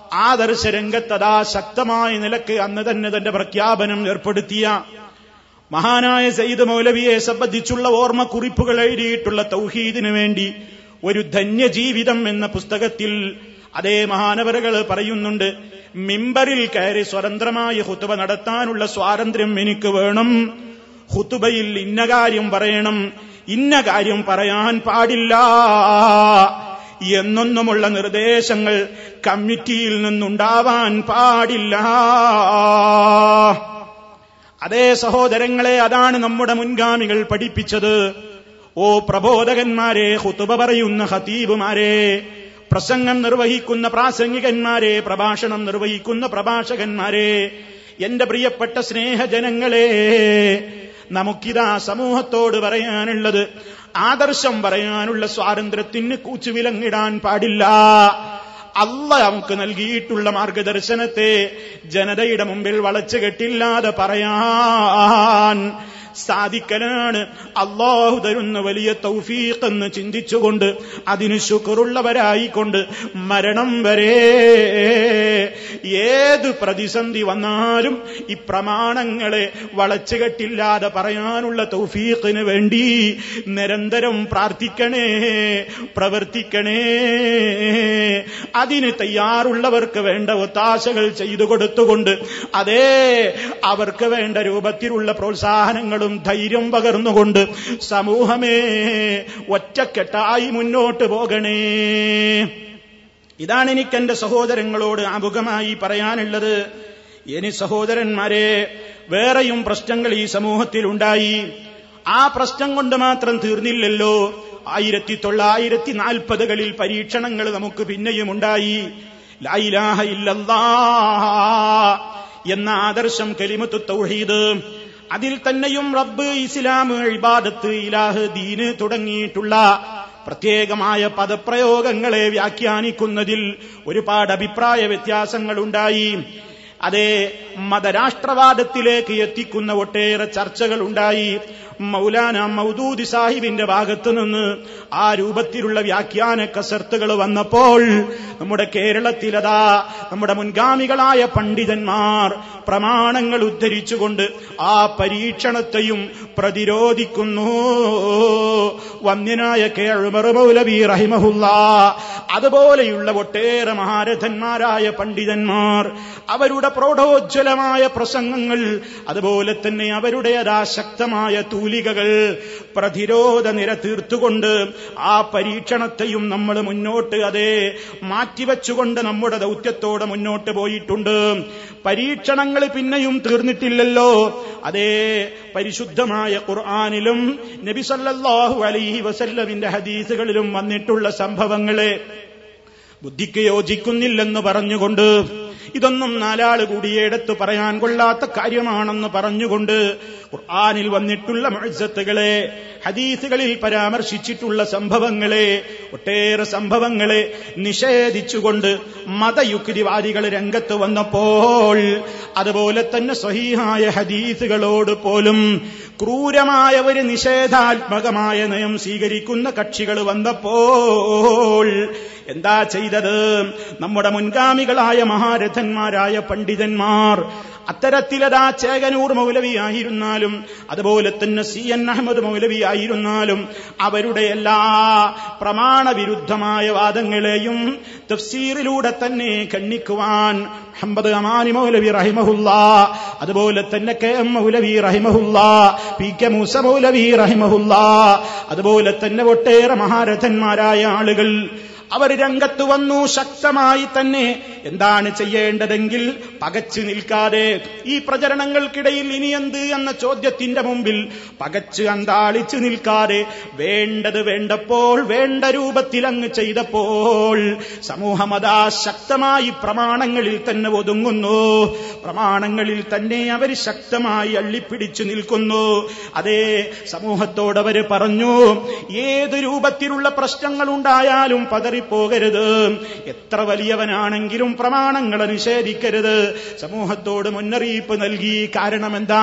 ആദർശ രംഗത്തതാ ശക്തമായ നിലക്ക് അന്ന് തന്നെ തന്റെ പ്രഖ്യാപനം ഏർപ്പെടുത്തിയ മഹാനായ സയ്യിദ് മൗലവിയെ സംബന്ധിച്ചുള്ള ഓർമ്മക്കുറിപ്പുകൾ എഴുതിയിട്ടുള്ള തൗഹീദിന് വേണ്ടി ഒരു ധന്യജീവിതം എന്ന പുസ്തകത്തിൽ അതേ മഹാനവരകൾ പറയുന്നുണ്ട് മിമ്പറിൽ കയറി സ്വതന്ത്രമായ ഹുത്തുബ നടത്താനുള്ള സ്വാതന്ത്ര്യം എനിക്ക് വേണം ഹുത്തുബയിൽ ഇന്ന കാര്യം പറയണം ഇന്ന കാര്യം പറയാൻ പാടില്ല എന്നൊന്നുമുള്ള നിർദ്ദേശങ്ങൾ കമ്മിറ്റിയിൽ നിന്നുണ്ടാവാൻ പാടില്ല അതേ സഹോദരങ്ങളെ അതാണ് നമ്മുടെ മുൻഗാമികൾ പഠിപ്പിച്ചത് ഓ പ്രബോധകന്മാരെ ഹുത്തുബ പറയുന്ന ഹതീബുമാരെ പ്രസംഗം നിർവഹിക്കുന്ന പ്രാസംഗികന്മാരെ പ്രഭാഷണം നിർവഹിക്കുന്ന പ്രഭാഷകന്മാരെ എന്റെ പ്രിയപ്പെട്ട സ്നേഹജനങ്ങളെ നമുക്കിതാ സമൂഹത്തോട് പറയാനുള്ളത് ആദർശം പറയാനുള്ള സ്വാതന്ത്ര്യത്തിന് കൂച്ചുവിലങ്ങിടാൻ പാടില്ല അല്ല നമുക്ക് നൽകിയിട്ടുള്ള മാർഗദർശനത്തെ ജനതയുടെ മുമ്പിൽ വളച്ചുകെട്ടില്ലാതെ പറയാൻ സാധിക്കലാണ് അള്ളാഹു തരുന്ന വലിയ തൗഫീഖ് എന്ന് ചിന്തിച്ചുകൊണ്ട് അതിന് ശുക്റുള്ളവരായിക്കൊണ്ട് മരണം വരെ ഏത് പ്രതിസന്ധി വന്നാലും ഈ പ്രമാണങ്ങളെ വളച്ചുകെട്ടില്ലാതെ പറയാനുള്ള തൗഫീഖിന് വേണ്ടി നിരന്തരം പ്രാർത്ഥിക്കണേ പ്രവർത്തിക്കണേ അതിന് തയ്യാറുള്ളവർക്ക് വേണ്ട ഒത്താശകൾ ചെയ്തു കൊടുത്തുകൊണ്ട് അതേ അവർക്ക് വേണ്ട രൂപത്തിലുള്ള പ്രോത്സാഹനങ്ങളും ധൈര്യം പകർന്നുകൊണ്ട് സമൂഹമേ ഒറ്റക്കെട്ടായി മുന്നോട്ട് പോകണേ ഇതാണ് എനിക്ക് എന്റെ സഹോദരങ്ങളോട് ആമുഖമായി പറയാനുള്ളത് ഇനി സഹോദരന്മാരെ വേറെയും പ്രശ്നങ്ങൾ ഈ സമൂഹത്തിലുണ്ടായി ആ പ്രശ്നം കൊണ്ട് മാത്രം തീർന്നില്ലല്ലോ ആയിരത്തി തൊള്ളായിരത്തി നാൽപ്പതുകളിൽ പരീക്ഷണങ്ങൾ നമുക്ക് പിന്നെയും ഉണ്ടായി ലായിലാഹ ഇല്ലല്ലാ എന്ന ആദർശം കലിമത്ത് തൗഹീദ് അതിൽ തന്നെയും റബ്ബ് ഇസ്ലാം ഇബാദത്ത് ഇലാഹ് ദീന് തുടങ്ങിയിട്ടുള്ള പ്രത്യേകമായ പദപ്രയോഗങ്ങളെ വ്യാഖ്യാനിക്കുന്നതിൽ ഒരുപാട് അഭിപ്രായ വ്യത്യാസങ്ങളുണ്ടായി അതേ മതരാഷ്ട്രവാദത്തിലേക്ക് എത്തിക്കുന്ന ഒട്ടേറെ ചർച്ചകൾ ഉണ്ടായി മൗലാന മൗദൂദി സാഹിബിന്റെ ഭാഗത്തു നിന്ന് ആ രൂപത്തിലുള്ള വ്യാഖ്യാന കസർത്തുകൾ വന്നപ്പോൾ നമ്മുടെ കേരളത്തിലതാ നമ്മുടെ മുൻഗാമികളായ പണ്ഡിതന്മാർ പ്രമാണങ്ങൾ ഉദ്ധരിച്ചുകൊണ്ട് ആ പരീക്ഷണത്തെയും പ്രതിരോധിക്കുന്നു വന്യനായ കെ ഉമർ മൗലവി റഹിമഹുല്ല അതുപോലെയുള്ള ഒട്ടേറെ മഹാരഥന്മാരായ പണ്ഡിതന്മാർ അവരുടെ പ്രൗഢോജ്വലമായ പ്രസംഗങ്ങൾ അതുപോലെ തന്നെ അവരുടെ ശക്തമായ തൂലികകൾ പ്രതിരോധ നിര തീർത്തുകൊണ്ട് ആ പരീക്ഷണത്തെയും നമ്മൾ മുന്നോട്ട് അതേ മാറ്റിവെച്ചുകൊണ്ട് നമ്മുടെ ദൗത്യത്തോടെ മുന്നോട്ട് പോയിട്ടുണ്ട് പരീക്ഷണങ്ങൾ പിന്നെയും തീർന്നിട്ടില്ലല്ലോ അതേ പരിശുദ്ധമായ ഖുർആാനിലും നബി സല്ലല്ലാഹു അലൈഹി വസല്ലമിന്റെ ഹദീസുകളിലും വന്നിട്ടുള്ള സംഭവങ്ങളെ ബുദ്ധിക്ക് യോജിക്കുന്നില്ലെന്ന് പറഞ്ഞുകൊണ്ട് ഇതൊന്നും നാലാള് കൂടി എടുത്തു പറയാൻ കൊള്ളാത്ത കാര്യമാണെന്ന് പറഞ്ഞുകൊണ്ട് ഖുർആാനിൽ വന്നിട്ടുള്ള മഴസത്തുകളെ ഹദീസുകളിൽ പരാമർശിച്ചിട്ടുള്ള സംഭവങ്ങളെ ഒട്ടേറെ സംഭവങ്ങളെ നിഷേധിച്ചുകൊണ്ട് മതയുക്തിവാദികൾ രംഗത്ത് വന്നപ്പോൾ അതുപോലെ തന്നെ സ്വഹീഹായ ഹദീസുകളോട് പോലും ക്രൂരമായ ഒരു നിഷേധാത്മകമായ നയം സ്വീകരിക്കുന്ന കക്ഷികൾ വന്നപ്പോൾ എന്താ ചെയ്തത് നമ്മുടെ മുൻഗാമികളായ മഹാരഥന്മാരായ പണ്ഡിതന്മാർ അത്തരത്തിലതാ ചേകനൂർ മൗലവി ആയിരുന്നാലും അതുപോലെ തന്നെ സി എൻ അഹമ്മദ് മൗലവി ആയിരുന്നാലും അവരുടെ എല്ലാ പ്രമാണവിരുദ്ധമായ വാദങ്ങളെയും തഫ്സീറിലൂടെ തന്നെ ഖണ്ഡിക്കുവാൻ അഹമ്മദ് അമാനി മൗലവി റഹിമഹുല്ല അതുപോലെ തന്നെ കെ എം മൗലവി റഹിമഹുല്ല പി കെ മൂസ മൗലവി റഹിമഹുല്ല അതുപോലെ തന്നെ ഒട്ടേറെ മഹാരഥന്മാരായ ആളുകൾ അവർ രംഗത്ത് വന്നു ശക്തമായി തന്നെ എന്താണ് ചെയ്യേണ്ടതെങ്കിൽ പകച്ചു നിൽക്കാതെ ഈ പ്രചരണങ്ങൾക്കിടയിൽ ഇനി എന്ത് എന്ന ചോദ്യത്തിന്റെ മുമ്പിൽ പകച്ച് അന്താളിച്ചു നിൽക്കാതെ വേണ്ടത് വേണ്ടപ്പോൾ വേണ്ട രൂപത്തിൽ അങ്ങ് ചെയ്തപ്പോൾ സമൂഹമതാ ശക്തമായി പ്രമാണങ്ങളിൽ തന്നെ ഒതുങ്ങുന്നു പ്രമാണങ്ങളിൽ തന്നെ അവർ ശക്തമായി അള്ളിപ്പിടിച്ചു നിൽക്കുന്നു അതേ സമൂഹത്തോടവര് പറഞ്ഞു ഏത് രൂപത്തിലുള്ള പ്രശ്നങ്ങൾ ഉണ്ടായാലും പതറിപ്പോകരുത് എത്ര വലിയവനാണെങ്കിലും പ്രമാണങ്ങളെ നിഷേധിക്കരുത് സമൂഹത്തോട് മുന്നറിയിപ്പ് നൽകി കാരണം എന്താ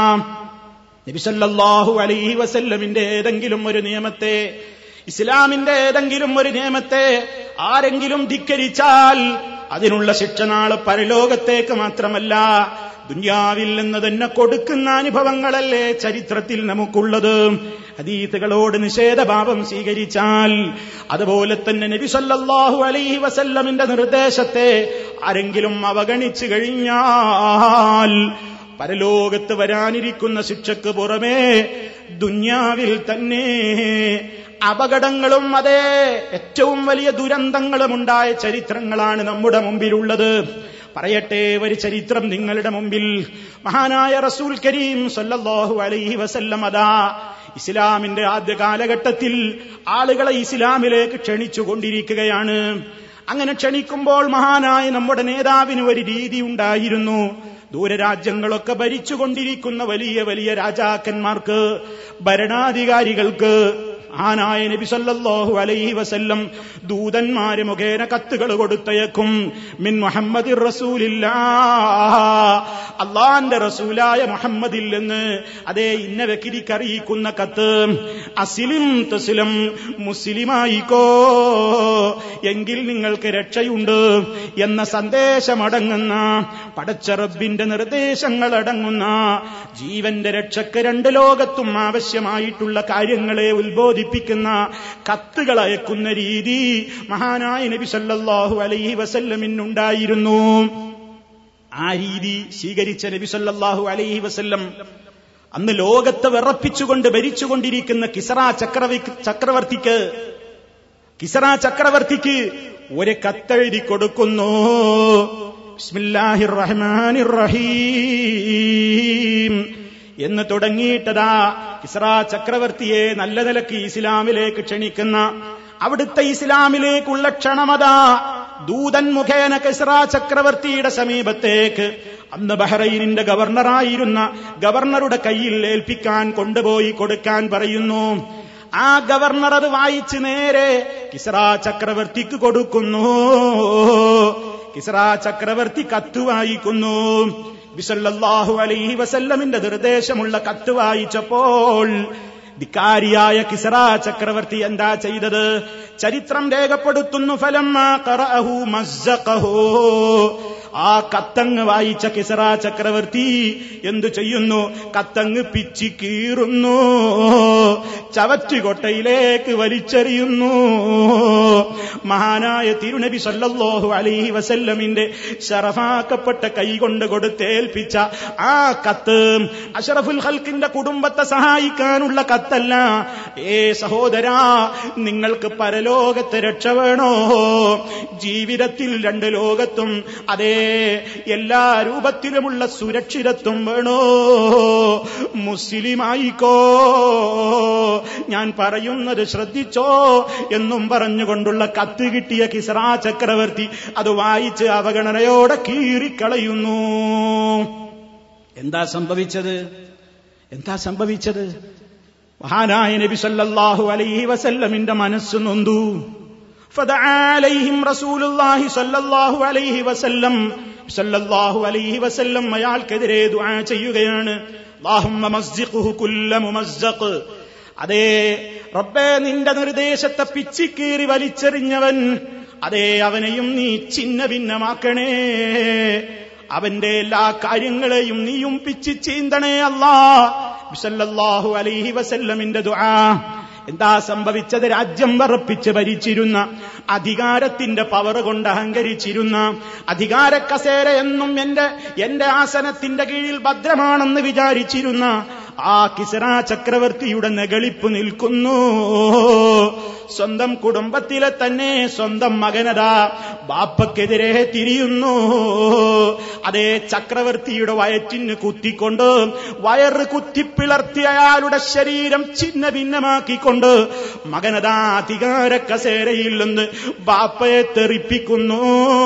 നബിസല്ലാഹു അലൈഹി വസല്ലമിന്റെ ഏതെങ്കിലും ഒരു നിയമത്തെ ഇസ്ലാമിന്റെ ഏതെങ്കിലും ഒരു നിയമത്തെ ആരെങ്കിലും ധിക്കരിച്ചാൽ അതിനുള്ള ശിക്ഷ നാളെ പരലോകത്തേക്ക് മാത്രമല്ല ദുന്യാവിൽ നിന്ന് തന്നെ കൊടുക്കുന്ന അനുഭവങ്ങളല്ലേ ചരിത്രത്തിൽ നമുക്കുള്ളത് ഹദീത്തുകളോട് നിഷേധഭാവം സ്വീകരിച്ചാൽ അതുപോലെ തന്നെ നബി സല്ലല്ലാഹു അലൈഹി വസല്ലമിന്റെ നിർദ്ദേശത്തെ ആരെങ്കിലും അവഗണിച്ചു കഴിഞ്ഞാൽ പരലോകത്ത് വരാനിരിക്കുന്ന ശിക്ഷക്ക് പുറമേ ദുന്യാവിൽ തന്നെ അപകടങ്ങളും അതേ ഏറ്റവും വലിയ ദുരന്തങ്ങളും ഉണ്ടായ ചരിത്രങ്ങളാണ് നമ്മുടെ മുമ്പിലുള്ളത് പറയട്ടെ ഒരു ചരിത്രം നിങ്ങളുടെ മുമ്പിൽ മഹാനായ റസൂൽ കരീം സല്ലല്ലാഹു അലൈഹി വസല്ലം അതാ ഇസ്ലാമിന്റെ ആദ്യ കാലഘട്ടത്തിൽ ആളുകളെ ഇസ്ലാമിലേക്ക് ക്ഷണിച്ചുകൊണ്ടിരിക്കുകയാണ് അങ്ങനെ ക്ഷണിക്കുമ്പോൾ മഹാനായ നമ്മുടെ നേതാവിന് ഒരു രീതി ഉണ്ടായിരുന്നു ദൂരരാജ്യങ്ങളൊക്കെ ഭരിച്ചുകൊണ്ടിരിക്കുന്ന വലിയ വലിയ രാജാക്കന്മാർക്ക് ഭരണാധികാരികൾക്ക് ആനായ നബി സല്ലല്ലാഹു അലൈഹി വസല്ലം ദൂതന്മാര് മുഖേന കത്തുകൾ കൊടുത്തയക്കും മിൻ മുഹമ്മദ് റസൂലില്ലാ അള്ളാന്റെ റസൂലായ മുഹമ്മദിൽ നിന്ന് അതേ ഇന്ന വ്യക്തിക്ക് അറിയിക്കുന്ന കത്ത് അസിലിം തസിലം മുസ്ലിമായിക്കോ എങ്കിൽ നിങ്ങൾക്ക് രക്ഷയുണ്ട് എന്ന സന്ദേശമടങ്ങുന്ന പടച്ച റബ്ബിന്റെ നിർദ്ദേശങ്ങൾ അടങ്ങുന്ന ജീവന്റെ രക്ഷക്ക് രണ്ട് ലോകത്തും ആവശ്യമായിട്ടുള്ള കാര്യങ്ങളെ ഉത്ബോധിപ്പിക്കുന്ന കത്തുകൾ അയക്കുന്ന രീതി മഹാനായ നബി സല്ലല്ലാഹു അലൈഹി വസല്ലമിനുണ്ടായിരുന്നു ആ രീതി സ്വീകരിച്ച നബി സല്ലല്ലാഹു അലൈഹി വസല്ലം അന്ന് ലോകത്തെ വിറപ്പിച്ചുകൊണ്ട് ഭരിച്ചുകൊണ്ടിരിക്കുന്ന കിസറ ചക്രവി ചക്രവർത്തിക്ക് കിസറ ചക്രവർത്തിക്ക് ഒരു കത്തെഴുതി കൊടുക്കുന്നു ബിസ്മില്ലാഹിർ റഹ്മാനിർ റഹീം എന്ന് തുടങ്ങിയിട്ടതാ കിസ്ര ചക്രവർത്തിയെ നല്ല നിലക്ക് ഇസ്ലാമിലേക്ക് ക്ഷണിക്കുന്ന അവിടുത്തെ ഇസ്ലാമിലേക്കുള്ള ക്ഷണമതാ ദൂതൻ മുഖേന കിസ്ര ചക്രവർത്തിയുടെ സമീപത്തേക്ക് അന്ന് ബഹ്റൈനിന്റെ ഗവർണറായിരുന്ന ഗവർണറുടെ കയ്യിൽ ഏൽപ്പിക്കാൻ കൊണ്ടുപോയി കൊടുക്കാൻ പറയുന്നു ആ ഗവർണർ അത് വായിച്ച് നേരെ കിസ്ര ചക്രവർത്തിക്ക് കൊടുക്കുന്നു കിസ്ര ചക്രവർത്തി കത്ത് വായിക്കുന്നു ബിസല്ലാഹു അലൈഹി വസല്ലമിന്റെ നിർദ്ദേശമുള്ള കത്ത് വായിച്ചപ്പോൾ ധിക്കാരിയായ കിസറ ചക്രവർത്തി എന്താ ചെയ്തത് ചരിത്രം രേഖപ്പെടുത്തുന്നു ഫലം ആ കത്തങ്ങ് വായിച്ച കിസറ ചക്രവർത്തി എന്തു ചെയ്യുന്നു കത്തങ്ങ് പിച്ചി കീറുന്നു ചവറ്റുകൊട്ടയിലേക്ക് വലിച്ചെറിയുന്നു മഹാനായ തിരുനബി സല്ലല്ലാഹു അലൈഹി വസല്ലമിന്റെ ഷറഫാക്കപ്പെട്ട കൈകൊണ്ട് കൊടുത്തേൽപ്പിച്ച ആ കത്ത് അഷറഫുൽ ഹൽക്കിന്റെ കുടുംബത്തെ സഹായിക്കാനുള്ള കത്തല്ല ഏ സഹോദരാ നിങ്ങൾക്ക് പരലോകത്തെ രക്ഷ വേണോ ജീവിതത്തിൽ രണ്ട് ലോകത്തും അതേ എല്ലാ രൂപത്തിലുമുള്ള സുരക്ഷിതത്വം വേണോ മുസ്ലിമായിക്കോ ഞാൻ പറയുന്നത് ശ്രദ്ധിച്ചോ എന്നും പറഞ്ഞുകൊണ്ടുള്ള കത്ത് കിട്ടിയ കിസ്ര ചക്രവർത്തി അത് വായിച്ച് അവഗണനയോടെ കീറിക്കളയുന്നു എന്താ സംഭവിച്ചത് എന്താ സംഭവിച്ചത് മഹാനായ നബി സല്ലല്ലാഹു അലൈഹി വസല്ലമിന്റെ മനസ്സ് നൊന്തു ഫദആലൈഹിം റസൂലുള്ളാഹി സല്ലല്ലാഹു അലൈഹി വസല്ലം സല്ലല്ലാഹു അലൈഹി വസല്ലം അയാൾക്കെതിരെ ദുആ ചെയ്യുകയാണ് അല്ലാഹുമ്മ മസ്ജിഖുഹു കുല്ല മുമസ്സഖ് അതേ റബ്ബേ നിന്റെ നിർദ്ദേശത്തെ പിച്ചിക്കീറി വലിച്ചെറിഞ്ഞവൻ അതേ അവനെയും നീ ചിന്ന ഭിന്നമാക്കണേ അവന്റെ എല്ലാ കാര്യങ്ങളെയും നീയും പിച്ചി ചീന്തണേ അല്ലാ ബിസല്ലല്ലാഹു അലൈഹി വസല്ലമിന്റെ ദുആ എന്താ സംഭവിച്ചത് രാജ്യം വറപ്പിച്ച് ഭരിച്ചിരുന്ന അധികാരത്തിന്റെ പവർ കൊണ്ട് അഹങ്കരിച്ചിരുന്ന അധികാര കസേര എന്നും എന്റെ എന്റെ ആസനത്തിന്റെ കീഴിൽ ഭദ്രമാണെന്ന് വിചാരിച്ചിരുന്ന ആ കിസറ ചക്രവർത്തിയുടെ നെകളിപ്പ് നിൽക്കുന്നു സ്വന്തം കുടുംബത്തിലെ തന്നെ സ്വന്തം മകനതാ ബാപ്പക്കെതിരെ തിരിയുന്നു അതേ ചക്രവർത്തിയുടെ വയറ്റിന് കുത്തിക്കൊണ്ട് വയറ് കുത്തിപ്പിളർത്തി അയാളുടെ ശരീരം ചിന്ന ഭിന്നമാക്കിക്കൊണ്ട് മകനതാ അധികാര കസേരയിൽ നിന്ന് ബാപ്പയെ തെറിപ്പിക്കുന്നു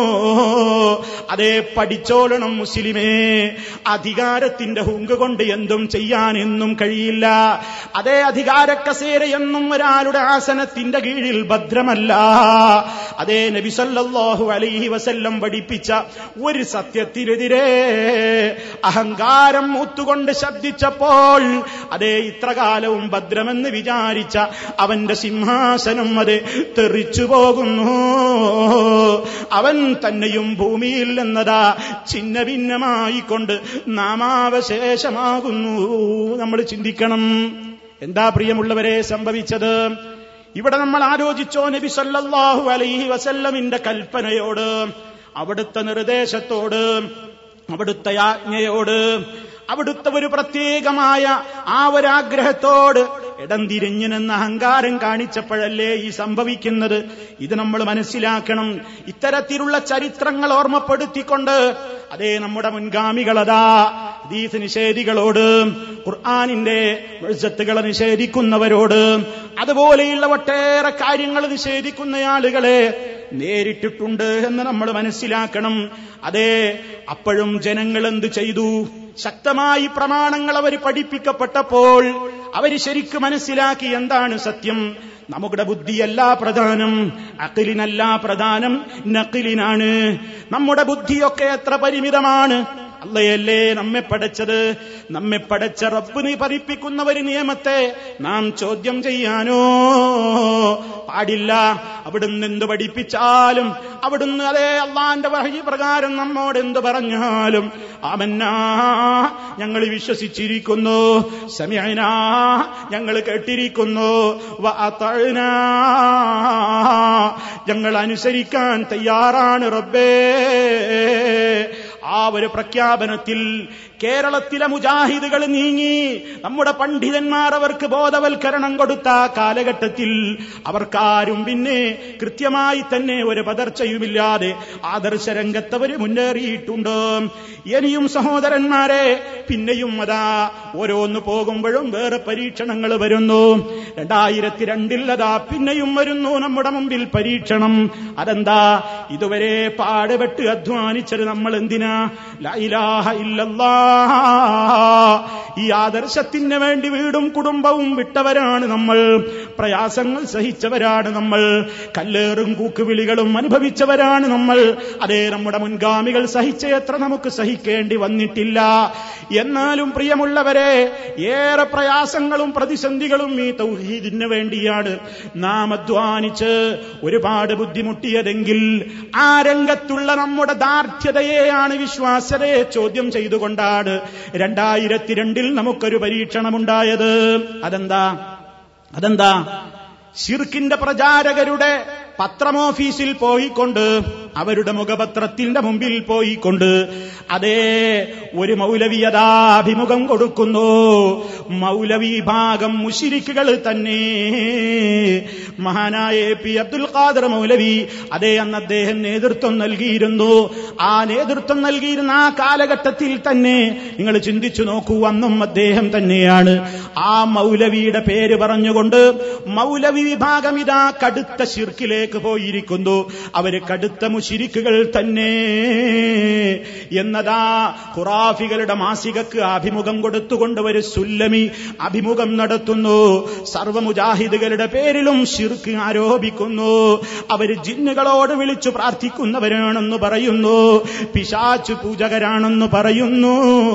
അതേ പഠിച്ചോളണം മുസ്ലിമേ അധികാരത്തിന്റെ ഹുങ്ക് കൊണ്ട് എന്തും ചെയ്യാൻ എന്നും കഴിയില്ല അതേ അധികാര കസേര എന്നും ഒരാളുടെ ആസനത്തിന്റെ കീഴിൽ ഭദ്രമല്ല അതേ നബിസല്ലാഹു അലൈഹി വസല്ലം പഠിപ്പിച്ച ഒരു സത്യത്തിനെതിരെ അഹങ്കാരം മൂത്തുകൊണ്ട് ശബ്ദിച്ചപ്പോൾ അതേ ഇത്രകാലവും ഭദ്രമെന്ന് വിചാരിച്ച അവന്റെ സിംഹാസനം അത് തെറിച്ചു പോകുന്നു അവൻ തന്നെയും ഭൂമിയിൽ എന്നതാ ഛിന്ന ഭിന്നമായിക്കൊണ്ട് നാമാവശേഷമാകുന്നു നമ്മൾ ചിന്തിക്കണം എന്താ പ്രിയമുള്ളവരെ സംഭവിച്ചത് ഇവിടെ നമ്മൾ ആലോചിച്ചോ നബി സല്ലല്ലാഹു അലൈഹി വസല്ലമിന്റെ കൽപ്പനയോട് അവിടുത്തെ നിർദ്ദേശത്തോട് അവിടുത്തെ ആജ്ഞയോട് അവിടുത്തെ ഒരു പ്രത്യേകമായ ആ ഒരാഗ്രഹത്തോട് ഇടം തിരിഞ്ഞു നിന്ന് അഹങ്കാരം കാണിച്ചപ്പോഴല്ലേ ഈ സംഭവിക്കുന്നത് ഇത് നമ്മൾ മനസ്സിലാക്കണം ഇത്തരത്തിലുള്ള ചരിത്രങ്ങൾ ഓർമ്മപ്പെടുത്തിക്കൊണ്ട് അതേ നമ്മുടെ മുൻഗാമികളതാ ഹദീസ് നിഷേധികളോട് ഖുർആാനിന്റെ വെളിച്ചത്തുകളെ നിഷേധിക്കുന്നവരോട് അതുപോലെയുള്ള ഒട്ടേറെ കാര്യങ്ങൾ നിഷേധിക്കുന്ന ആളുകളെ നേരിട്ടിട്ടുണ്ട് എന്ന് നമ്മൾ മനസ്സിലാക്കണം അതെ അപ്പോഴും ജനങ്ങൾ എന്ത് ചെയ്തു ശക്തമായി പ്രമാണങ്ങൾ അവർ പഠിപ്പിക്കപ്പെട്ടപ്പോൾ അവർ ശരിക്ക് മനസ്സിലാക്കി എന്താണ് സത്യം നമ്മുടെ ബുദ്ധിയല്ല പ്രധാനം അഖിലിനല്ല പ്രധാനം നഖിലിനാണ് നമ്മുടെ ബുദ്ധിയൊക്കെ എത്ര പരിമിതമാണ് അല്ലയല്ലേ നമ്മെ പടച്ചത് നമ്മെ പടച്ച റബ്ബിന് പഠിപ്പിക്കുന്ന ഒരു നിയമത്തെ നാം ചോദ്യം ചെയ്യാനോ പാടില്ല അവിടുന്ന് എന്ത് പഠിപ്പിച്ചാലും അവിടുന്ന് അതേ അള്ളാന്റെ വഹി പ്രകാരം നമ്മോട് എന്ത് പറഞ്ഞാലും ആമന്നാ ഞങ്ങൾ വിശ്വസിച്ചിരിക്കുന്നു സമയന ഞങ്ങൾ കേട്ടിരിക്കുന്നു വഅതഅ്നാ. ഞങ്ങൾ അനുസരിക്കാൻ തയ്യാറാണ് റബ്ബേ ആ ഒരു പ്രഖ്യാപനത്തിൽ കേരളത്തിലെ മുജാഹിദുകൾ നീങ്ങി നമ്മുടെ പണ്ഡിതന്മാർ അവർക്ക് ബോധവൽക്കരണം കൊടുത്ത ആ കാലഘട്ടത്തിൽ അവർക്കാരും പിന്നെ കൃത്യമായി തന്നെ ഒരു പതർച്ചയുമില്ലാതെ ആദർശ രംഗത്തവര് മുന്നേറിയിട്ടുണ്ട് ഇനിയും സഹോദരന്മാരെ പിന്നെയും അതാ ഓരോന്ന് പോകുമ്പോഴും വേറെ പരീക്ഷണങ്ങൾ വരുന്നു രണ്ടായിരത്തി രണ്ടിൽ അതാ പിന്നെയും വരുന്നു നമ്മുടെ മുമ്പിൽ പരീക്ഷണം അതെന്താ ഇതുവരെ പാടുപെട്ട് അധ്വാനിച്ചത് നമ്മൾ എന്തിനാ ലാ ഇലാഹ ഇല്ലല്ലാ ഈ ആദർശത്തിന് വേണ്ടി വീടും കുടുംബവും വിട്ടവരാണ് നമ്മൾ പ്രയാസങ്ങൾ സഹിച്ചവരാണ് നമ്മൾ കല്ലേറും കൂക്കുവിളികളും അനുഭവിച്ചവരാണ് നമ്മൾ അതേ നമ്മുടെ മുൻഗാമികൾ സഹിച്ച എത്ര നമുക്ക് സഹിക്കേണ്ടി വന്നിട്ടില്ല എന്നാലും പ്രിയമുള്ളവരെ ഏറെ പ്രയാസങ്ങളും പ്രതിസന്ധികളും ഈ തൗഹീദിന് വേണ്ടിയാണ് നാം അധ്വാനിച്ച് ഒരുപാട് ബുദ്ധിമുട്ടിയതെങ്കിൽ ആ രംഗത്തുള്ള നമ്മുടെ ദാർഢ്യതയെയാണ് വിശ്വാസ്യതയെ ചോദ്യം ചെയ്തുകൊണ്ടാണ് രണ്ടായിരത്തി രണ്ടിൽ നമുക്കൊരു പരീക്ഷണമുണ്ടായത് അതെന്താ അതെന്താ ഷിർക്കിന്റെ പ്രചാരകരുടെ പത്രമോഫീസിൽ പോയിക്കൊണ്ട് അവരുടെ മുഖപത്രത്തിന്റെ മുമ്പിൽ പോയിക്കൊണ്ട് അതേ ഒരു മൗലവിയതാ അഭിമുഖം കൊടുക്കുന്നു മൗലവി ഭാഗം മുഷിരിക്കുകൾ തന്നെ മഹാനായ എ പി അബ്ദുൽ ഖാദർ മൗലവി അതേ അന്ന് അദ്ദേഹം നേതൃത്വം നൽകിയിരുന്നു ആ നേതൃത്വം നൽകിയിരുന്ന ആ കാലഘട്ടത്തിൽ തന്നെ നിങ്ങൾ ചിന്തിച്ചു നോക്കൂ അന്നും അദ്ദേഹം തന്നെയാണ് ആ മൗലവിയുടെ പേര് പറഞ്ഞുകൊണ്ട് മൗലവി വിഭാഗം ഇതാ കടുത്ത ശിർക്കിലേക്ക് പോയിരിക്കുന്നു അവര് കടുത്ത മുഷിരിക്കുകൾ തന്നെ എന്നതാ ഖുറാഫികളുടെ മാസികക്ക് അഭിമുഖം കൊടുത്തുകൊണ്ട് ഒരു സുല്ലമി അഭിമുഖം നടത്തുന്നു സർവ മുജാഹിദുകളുടെ പേരിലും ഷിർക്ക് ആരോപിക്കുന്നു അവര് ജിന്നുകളോട് വിളിച്ചു പ്രാർത്ഥിക്കുന്നവരാണെന്ന് പറയുന്നു പിശാച്ചു പൂജകരാണെന്ന് പറയുന്നു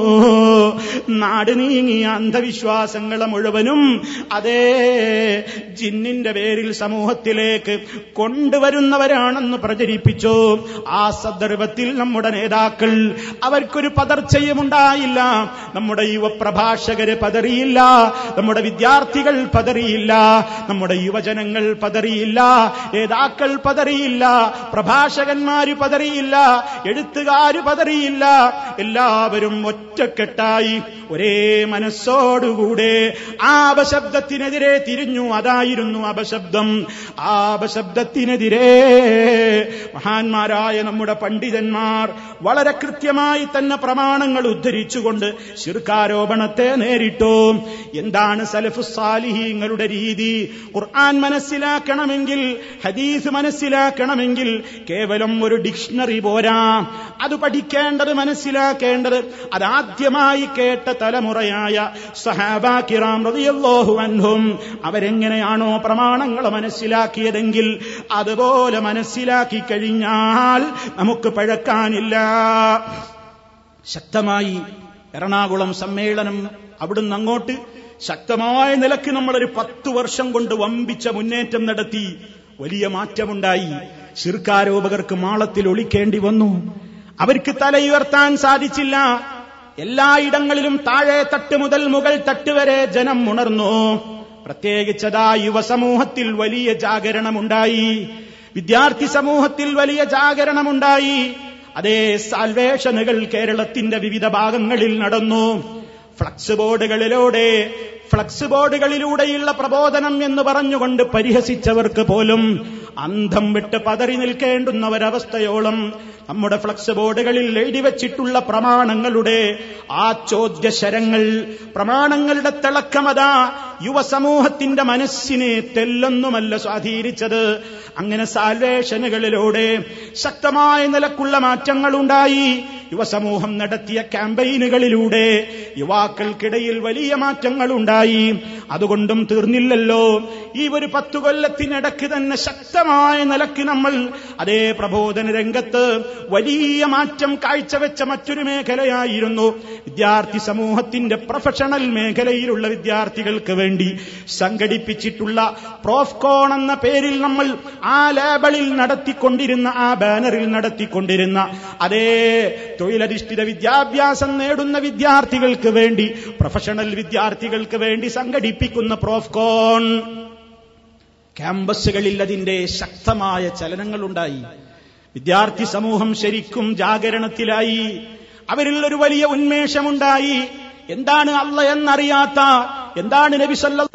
നാട് നീങ്ങിയ അന്ധവിശ്വാസങ്ങളെ മുഴുവനും അതേ ജിന്നിന്റെ പേരിൽ സമൂഹത്തിലേക്ക് കൊണ്ടുവരുന്നവരാണെന്ന് പ്രചരിപ്പിച്ചു ആ സന്ദർഭത്തിൽ നമ്മുടെ നേതാക്കൾ അവർക്കൊരു പതർച്ചയുമുണ്ടായില്ല നമ്മുടെ യുവപ്രഭാഷകര് പതറിയില്ല നമ്മുടെ വിദ്യാർത്ഥികൾ പതറിയില്ല നമ്മുടെ യുവജനങ്ങൾ പതറിയില്ല നേതാക്കൾ പതറിയില്ല പ്രഭാഷകന്മാര് പതറിയില്ല എഴുത്തുകാര് പതറിയില്ല എല്ലാവരും ഒറ്റക്കെട്ടായി ഒരേ മനസ്സോടുകൂടെ ആ അപശബ്ദത്തിനെതിരെ തിരിഞ്ഞു അതായിരുന്നു അപശബ്ദം ആ അപശബ്ദത്തിനെതിരെ മഹാന്മാരായ നമ്മുടെ പണ്ഡിതന്മാർ വളരെ കൃത്യമായി തന്നെ പ്രമാണങ്ങൾ ഉദ്ധരിച്ചുകൊണ്ട് ശിർക്കാരോപണത്തെ നേരിട്ടു എന്താണ് സലഫു സാലിഹീങ്ങളുടെ രീതി ഖുർആൻ മനസ്സിലാക്കണമെങ്കിൽ ഹദീസ് മനസ്സിലാക്കണമെങ്കിൽ കേവലം ഒരു ഡിക്ഷണറി പോരാ അത് പഠിക്കേണ്ടത് മനസ്സിലാക്കേണ്ടത് അതാദ്യമായി കേട്ട തലമുറയായ സഹാബ കിറാം റളിയല്ലാഹു അൻഹും അവരെങ്ങനെയാണോ പ്രമാണങ്ങൾ മനസ്സിലാക്കിയതെങ്കിൽ അതുപോലെ മനസ്സിലാക്കി കഴിഞ്ഞാൽ നമുക്ക് പഴക്കാനില്ല ശക്തമായി എറണാകുളം സമ്മേളനം അവിടുന്ന് അങ്ങോട്ട് ശക്തമായ നിലക്ക് നമ്മളൊരു പത്തു വർഷം കൊണ്ട് വമ്പിച്ച മുന്നേറ്റം നടത്തി വലിയ മാറ്റമുണ്ടായി ശിർക്കാരോപകർക്ക് മാളത്തിൽ ഒളിക്കേണ്ടി വന്നു അവർക്ക് തലയുയർത്താൻ സാധിച്ചില്ല എല്ലായിടങ്ങളിലും താഴെ തട്ട് മുതൽ മുകൾ തട്ട് വരെ ജനം ഉണർന്നു പ്രത്യേകിച്ചതാ യുവസമൂഹത്തിൽ വലിയ ജാഗരണമുണ്ടായി വിദ്യാർത്ഥി സമൂഹത്തിൽ വലിയ ജാഗരണമുണ്ടായി അതേ സാൽവേഷനുകൾ കേരളത്തിന്റെ വിവിധ ഭാഗങ്ങളിൽ നടന്നു ഫ്ലക്സ് ബോർഡുകളിലൂടെ ഫ്ലക്സ് ബോർഡുകളിലൂടെയുള്ള പ്രബോധനം എന്ന് പറഞ്ഞുകൊണ്ട് പരിഹസിച്ചവർക്ക് പോലും അന്ധം വിട്ട് പതറി നിൽക്കേണ്ടുന്ന ഒരവസ്ഥയോളം നമ്മുടെ ഫ്ലക്സ് ബോർഡുകളിൽ എഴുതി വച്ചിട്ടുള്ള പ്രമാണങ്ങളുടെ ആ ചോദ്യശരങ്ങൾ പ്രമാണങ്ങളുടെ തിളക്കമതാ യുവസമൂഹത്തിന്റെ മനസ്സിനെ തെല്ലൊന്നുമല്ല സ്വാധീനിച്ചത് അങ്ങനെ സാൽവേഷനുകളിലൂടെ ശക്തമായ നിലക്കുള്ള മാറ്റങ്ങളുണ്ടായി യുവസമൂഹം നടത്തിയ ക്യാമ്പയിനുകളിലൂടെ യുവാക്കൾക്കിടയിൽ വലിയ മാറ്റങ്ങളുണ്ടായി അതുകൊണ്ടും തീർന്നില്ലല്ലോ ഈ ഒരു പത്തു കൊല്ലത്തിനിടയ്ക്ക് തന്നെ ശക്തമായ നിലക്ക് നമ്മൾ അതേ പ്രബോധന രംഗത്ത് വലിയ മാറ്റം കാഴ്ചവെച്ച മറ്റൊരു മേഖലയായിരുന്നു വിദ്യാർത്ഥി സമൂഹത്തിന്റെ പ്രൊഫഷണൽ മേഖലയിലുള്ള വിദ്യാർത്ഥികൾക്ക് വേണ്ടി സംഘടിപ്പിച്ചിട്ടുള്ള പ്രോഫ്കോൺ എന്ന പേരിൽ നമ്മൾ ആ ലേബളിൽ നടത്തിക്കൊണ്ടിരുന്ന ആ ബാനറിൽ നടത്തിക്കൊണ്ടിരുന്ന അതേ തൊഴിലധിഷ്ഠിത വിദ്യാഭ്യാസം നേടുന്ന വിദ്യാർത്ഥികൾക്ക് വേണ്ടി പ്രൊഫഷണൽ വിദ്യാർത്ഥികൾക്ക് വേണ്ടി സംഘടിപ്പിക്കുന്ന പ്രോഫ്കോൺ ക്യാമ്പസുകളിൽ അതിന്റെ ശക്തമായ ചലനങ്ങളുണ്ടായി വിദ്യാർത്ഥി സമൂഹം ശരിക്കും ജാഗരണത്തിലായി അവരിൽ ഒരു വലിയ ഉന്മേഷമുണ്ടായി എന്താണ് അല്ല എന്നറിയാത്ത എന്താണ് നബി സല്ല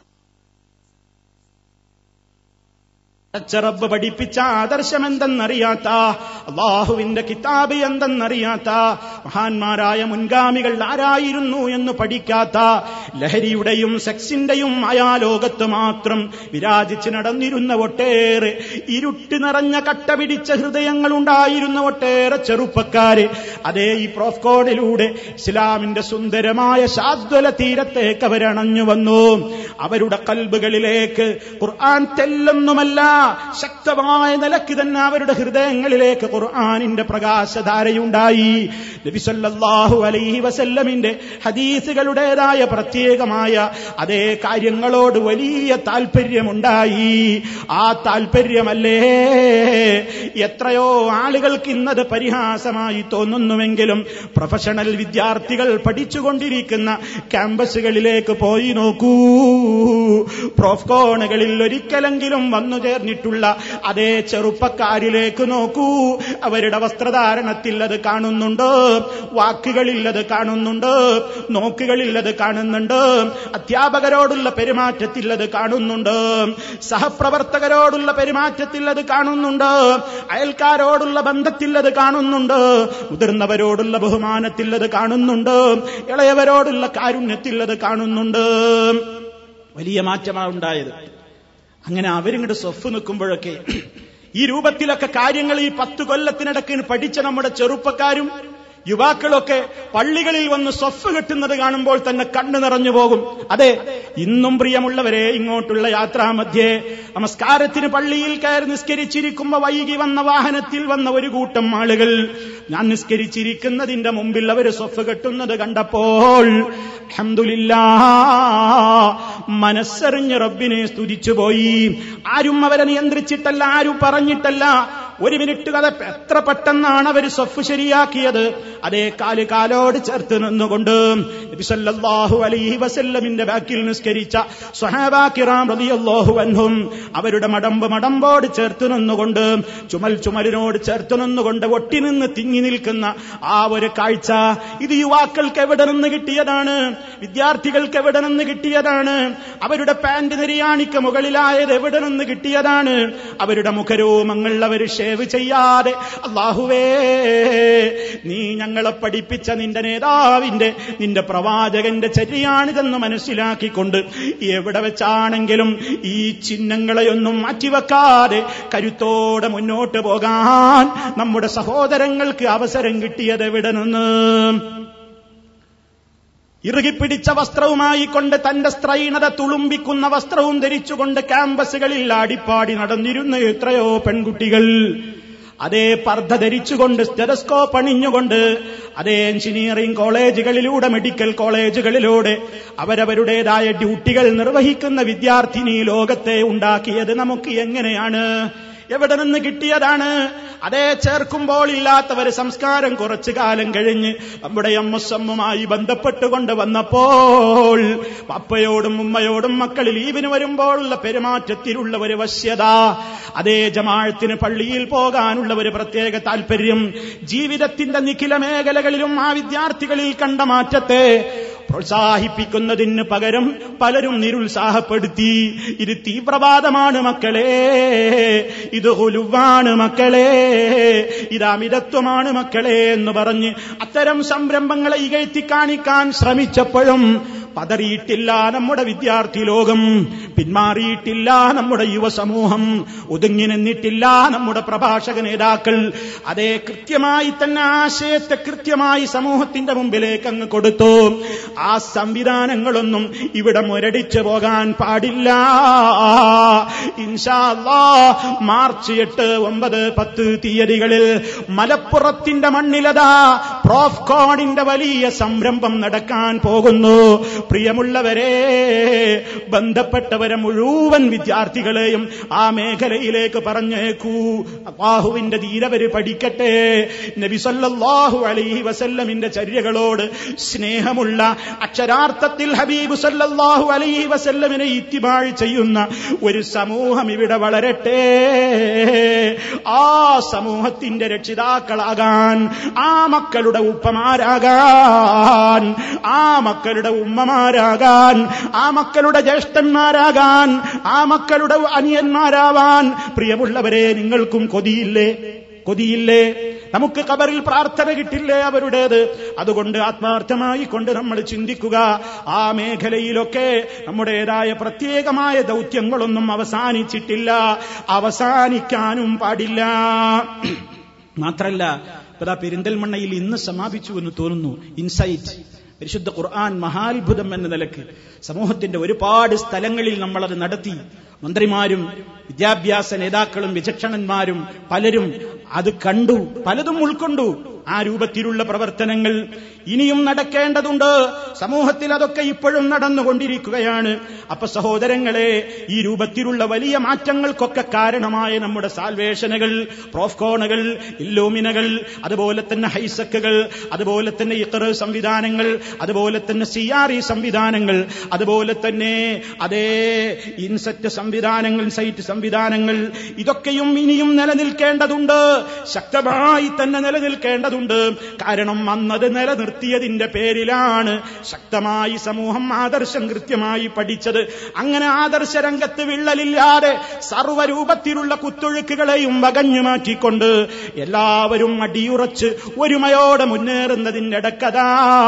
റബ്ബ് പഠിപ്പിച്ച ആദർശം എന്തെന്നറിയാത്ത അള്ളാഹുവിന്റെ കിതാബ് എന്തെന്നറിയാത്ത മഹാന്മാരായ മുൻഗാമികൾ ആരായിരുന്നു എന്ന് പഠിക്കാത്ത ലഹരിയുടെയും സെക്സിന്റെയും അയാലോകത്ത് മാത്രം വിരാജിച്ച് നടന്നിരുന്ന ഒട്ടേറെ ഇരുട്ട് നിറഞ്ഞ കട്ട പിടിച്ച ഹൃദയങ്ങൾ ഉണ്ടായിരുന്ന ഒട്ടേറെ ചെറുപ്പക്കാര് അതേ ഈ പ്രോഫ്കോഡിലൂടെ ഇസ്ലാമിന്റെ സുന്ദരമായ ശാദ്വല തീരത്തേക്ക് അവരണഞ്ഞു വന്നു അവരുടെ കൽബുകളിലേക്ക് ഖുർആൻ തെല്ലൊന്നുമല്ല ശക്തമായ നിലക്ക് തന്നെ അവരുടെ ഹൃദയങ്ങളിലേക്ക് ഖുർആാനിന്റെ പ്രകാശധാരയുണ്ടായി നബിസല്ലാഹു അലൈഹി വസല്ലമിന്റെ ഹദീസുകളുടേതായ പ്രത്യേകമായ അതേ കാര്യങ്ങളോട് വലിയ താല്പര്യമുണ്ടായി ആ താല്പര്യമല്ലേ എത്രയോ ആളുകൾക്ക് ഇന്നത് പരിഹാസമായി തോന്നുന്നുവെങ്കിലും പ്രൊഫഷണൽ വിദ്യാർത്ഥികൾ പഠിച്ചുകൊണ്ടിരിക്കുന്ന ക്യാമ്പസുകളിലേക്ക് പോയി നോക്കൂ പ്രോഫ്കോണുകളിൽ ഒരിക്കലെങ്കിലും വന്നു ചേർന്നിട്ടുള്ള അതേ ചെറുപ്പക്കാരിലേക്ക് നോക്കൂ അവരുടെ വസ്ത്രധാരണത്തിൽ അത് കാണുന്നുണ്ട് വാക്കുകളിൽ അത് കാണുന്നുണ്ട് നോക്കുകളിൽ അത് കാണുന്നുണ്ട് അധ്യാപകരോടുള്ള പെരുമാറ്റത്തിൽ അത് കാണുന്നുണ്ട് സഹപ്രവർത്തകരോടുള്ള പെരുമാറ്റത്തിൽ അത് കാണുന്നുണ്ട് അയൽക്കാരോടുള്ള ബന്ധത്തിൽ അത് കാണുന്നുണ്ട് മുതിർന്നവരോടുള്ള ബഹുമാനത്തിൽ അത് കാണുന്നുണ്ട് ഇളയവരോടുള്ള കാരുണ്യത്തിൽ അത് കാണുന്നുണ്ട് വലിയ മാറ്റമാണ് ഉണ്ടായത് അങ്ങനെ അവരിങ്ങോട്ട് സ്വഫ് നിൽക്കുമ്പോഴൊക്കെ ഈ രൂപത്തിലൊക്കെ കാര്യങ്ങൾ ഈ പത്ത് കൊല്ലത്തിനിടയ്ക്ക് പഠിച്ച നമ്മുടെ ചെറുപ്പക്കാരും യുവാക്കളൊക്കെ പള്ളികളിൽ വന്ന് സ്വഫ് കെട്ടുന്നത് കാണുമ്പോൾ തന്നെ കണ്ണു നിറഞ്ഞു പോകും അതെ ഇന്നും പ്രിയമുള്ളവരെ ഇങ്ങോട്ടുള്ള യാത്രാമധ്യേ നമസ്കാരത്തിന് പള്ളിയിൽ കയറി നിസ്കരിച്ചിരിക്കുമ്പോ വൈകി വന്ന വാഹനത്തിൽ വന്ന ഒരു കൂട്ടം ആളുകൾ ഞാൻ നിസ്കരിച്ചിരിക്കുന്നതിന്റെ മുമ്പിൽ അവര് സ്വഫ് കെട്ടുന്നത് കണ്ടപ്പോൾ അഹമ്മദില്ലാ മനസ്സറിഞ്ഞ് റബ്ബിനെ സ്തുതിച്ചുപോയി ആരും അവരെ നിയന്ത്രിച്ചിട്ടല്ല ആരും പറഞ്ഞിട്ടല്ല ഒരു മിനിറ്റ് കഥ എത്ര പെട്ടെന്നാണ് അവർ സ്വഫ് ശരിയാക്കിയത് അതേ കാല് കാലോട് ചേർത്ത് നിന്നുകൊണ്ട് നബിസല്ലാഹു അലൈഹി വസല്ലമിന്റെ ബാക്കിൽ നിസ്കരിച്ച സ്വഹാബാക്കിറാം റളിയല്ലാഹു അൻഹും അവരുടെ മടമ്പ് മടമ്പോട് ചേർത്ത് നിന്നുകൊണ്ട് ചുമൽ ചുമലിനോട് ചേർത്ത് നിന്നുകൊണ്ട് ഒട്ടി നിന്ന് തിങ്ങി നിൽക്കുന്ന ആ ഒരു കാഴ്ച ഇത് യുവാക്കൾക്ക് എവിടെ നിന്ന് കിട്ടിയതാണ് വിദ്യാർത്ഥികൾക്ക് എവിടെ നിന്ന് കിട്ടിയതാണ് അവരുടെ പാന്റ് നിര്യാണിക്ക് മുകളിലായത് എവിടെ നിന്ന് കിട്ടിയതാണ് അവരുടെ മുഖരോമങ്ങൾ അവർ ഷേവ് ചെയ്യാതെ അള്ളാഹുവേ നീ ഞങ്ങളെ പഠിപ്പിച്ച നിന്റെ നേതാവിന്റെ നിന്റെ പ്രവാചകന്റെ ചര്യയാണിതെന്ന് മനസ്സിലാക്കിക്കൊണ്ട് എവിടെ വെച്ചാണെങ്കിലും ഈ ചിഹ്നങ്ങളെയൊന്നും മാറ്റിവെക്കാതെ കരുത്തോടെ മുന്നോട്ട് പോകാൻ നമ്മുടെ സഹോദരങ്ങൾക്ക് അവസരം കിട്ടിയത് എവിടെ നിന്ന് ഇറുകിപ്പിടിച്ച വസ്ത്രവുമായി കൊണ്ട് തന്റെ സ്ത്രൈണത തുളുമ്പിക്കുന്ന വസ്ത്രവും ധരിച്ചുകൊണ്ട് ക്യാമ്പസുകളിൽ ആടിപ്പാടി നടന്നിരുന്ന എത്രയോ പെൺകുട്ടികൾ അതേ പർദ്ധ ധരിച്ചുകൊണ്ട് സ്റ്റെതസ്കോപ്പ് അണിഞ്ഞുകൊണ്ട് അതേ എഞ്ചിനീയറിംഗ് കോളേജുകളിലൂടെ മെഡിക്കൽ കോളേജുകളിലൂടെ അവരവരുടേതായ ഡ്യൂട്ടികൾ നിർവഹിക്കുന്ന വിദ്യാർത്ഥിനി ലോകത്തെ ഉണ്ടാക്കിയത് നമുക്ക് എങ്ങനെയാണ് എവിടെ നിന്ന് കിട്ടിയതാണ് അതേ ചേർക്കുമ്പോൾ ഇല്ലാത്തവര് സംസ്കാരം കുറച്ചു കാലം കഴിഞ്ഞ് നമ്മുടെ അമ്മസമ്മുമായി ബന്ധപ്പെട്ടുകൊണ്ട് വന്നപ്പോൾ പപ്പയോടും ഉമ്മയോടും മക്കൾ ലീവിന് വരുമ്പോഴുള്ള പെരുമാറ്റത്തിലുള്ള ഒരു വശ്യത അതേ ജമാഴത്തിന് പള്ളിയിൽ പോകാനുള്ള ഒരു പ്രത്യേക താല്പര്യം ജീവിതത്തിന്റെ നിഖില മേഖലകളിലും ആ വിദ്യാർത്ഥികളിൽ കണ്ട മാറ്റത്തെ പ്രോത്സാഹിപ്പിക്കുന്നതിന് പകരം പലരും നിരുത്സാഹപ്പെടുത്തി ഇത് തീവ്രവാദമാണ് മക്കളെ ഇത് ഹുലുവാണ് മക്കളെ ഇത് അമിതത്വമാണ് മക്കളെ എന്ന് പറഞ്ഞ് അത്തരം സംരംഭങ്ങളെ ഇകഴ്ത്തി കാണിക്കാൻ ശ്രമിച്ചപ്പോഴും പതറിയിട്ടില്ല നമ്മുടെ വിദ്യാർത്ഥി ലോകം പിന്മാറിയിട്ടില്ല നമ്മുടെ യുവസമൂഹം ഒതുങ്ങി നിന്നിട്ടില്ല നമ്മുടെ പ്രഭാഷക നേതാക്കൾ അതേ കൃത്യമായി തന്നെ ആശയത്തെ കൃത്യമായി സമൂഹത്തിന്റെ മുമ്പിലേക്ക് അങ്ങ് കൊടുത്തു ആ സംവിധാനങ്ങളൊന്നും ഇവിടെ മുരടിച്ചു പോകാൻ പാടില്ല ഇൻഷാല്ലാ മാർച്ച് എട്ട് ഒമ്പത് പത്ത് തീയതികളിൽ മലപ്പുറത്തിന്റെ മണ്ണിലതാ പ്രോഫ്കോണിന്റെ വലിയ സംരംഭം നടക്കാൻ പോകുന്നു പ്രിയമുള്ളവരെ ബന്ധപ്പെട്ടവരെ മുഴുവൻ വിദ്യാർത്ഥികളെയും ആ മേഖലയിലേക്ക് പറഞ്ഞേക്കൂ അള്ളാഹുവിന്റെ ധീരവര് പഠിക്കട്ടെ നബി സല്ലല്ലാഹു അലൈഹി വസല്ലമിന്റെ ചര്യകളോട് സ്നേഹമുള്ള അക്ഷരാർത്ഥത്തിൽ ഹബീബ് സല്ലല്ലാഹു അലൈഹി വസല്ലമിനെ ഇത്തിബാഴ് ചെയ്യുന്ന ഒരു സമൂഹം ഇവിടെ വളരട്ടെ ആ സമൂഹത്തിന്റെ രക്ഷിതാക്കളാകാൻ ആ മക്കളുടെ ഉപ്പമാരാകാൻ ആ മക്കളുടെ ഉമ്മമാരാകാൻ ആ മക്കളുടെ ജ്യേഷ്ഠന്മാരാകാൻ ആ മക്കളുടെ അനിയന്മാരാവാൻ പ്രിയമുള്ളവരെ നിങ്ങൾക്കും കൊതിയില്ലേ കൊതിയില്ലേ നമുക്ക് കബറിൽ പ്രാർത്ഥന കിട്ടില്ലേ അവരുടേത് അതുകൊണ്ട് ആത്മാർത്ഥമായി കൊണ്ട് നമ്മൾ ചിന്തിക്കുക ആ മേഖലയിലൊക്കെ നമ്മുടേതായ പ്രത്യേകമായ ദൗത്യങ്ങളൊന്നും അവസാനിച്ചിട്ടില്ല അവസാനിക്കാനും പാടില്ല മാത്രല്ല ഇപ്പതാ പെരിന്തൽമണ്ണയിൽ ഇന്ന് സമാപിച്ചു എന്ന് തോന്നുന്നു ഇൻസൈറ്റ് പരിശുദ്ധ ഖുർആൻ മഹാത്ഭുതം എന്ന നിലക്ക് സമൂഹത്തിന്റെ ഒരുപാട് സ്ഥലങ്ങളിൽ നമ്മളത് നടത്തി മന്ത്രിമാരും വിദ്യാഭ്യാസ നേതാക്കളും വിചക്ഷണന്മാരും പലരും അത് കണ്ടു പലതും ഉൾക്കൊണ്ടു ആ രൂപത്തിലുള്ള പ്രവർത്തനങ്ങൾ ഇനിയും നടക്കേണ്ടതുണ്ട് സമൂഹത്തിൽ അതൊക്കെ ഇപ്പോഴും നടന്നുകൊണ്ടിരിക്കുകയാണ് അപ്പൊ സഹോദരങ്ങളെ ഈ രൂപത്തിലുള്ള വലിയ മാറ്റങ്ങൾക്കൊക്കെ കാരണമായ നമ്മുടെ സാൽവേഷനുകൾ പ്രോഫ്കോണുകൾ ഇല്ലൂമിനകൾ അതുപോലെ തന്നെ ഹൈസക്കുകൾ അതുപോലെ തന്നെ ഇത്തർ സംവിധാനങ്ങൾ അതുപോലെ തന്നെ സി ആർ ഇ സംവിധാനങ്ങൾ അതുപോലെ തന്നെ അതേ ഇൻസെറ്റ് സംവിധാനങ്ങൾ സൈറ്റ് സംവിധാനങ്ങൾ ഇതൊക്കെയും ഇനിയും നിലനിൽക്കേണ്ടതുണ്ട് ശക്തമായി തന്നെ നിലനിൽക്കേണ്ടതുണ്ട് കാരണം അന്നത് നിലനിർത്തിയതിന്റെ പേരിലാണ് ശക്തമായി സമൂഹം ആദർശം കൃത്യമായി പഠിച്ചത് അങ്ങനെ ആദർശ രംഗത്ത് വിള്ളലില്ലാതെ സർവരൂപത്തിലുള്ള കുത്തൊഴുക്കുകളെയും വകഞ്ഞു മാറ്റിക്കൊണ്ട് എല്ലാവരും അടിയുറച്ച് ഒരുമയോടെ മുന്നേറുന്നതിന്റെ ഇടക്കഥാ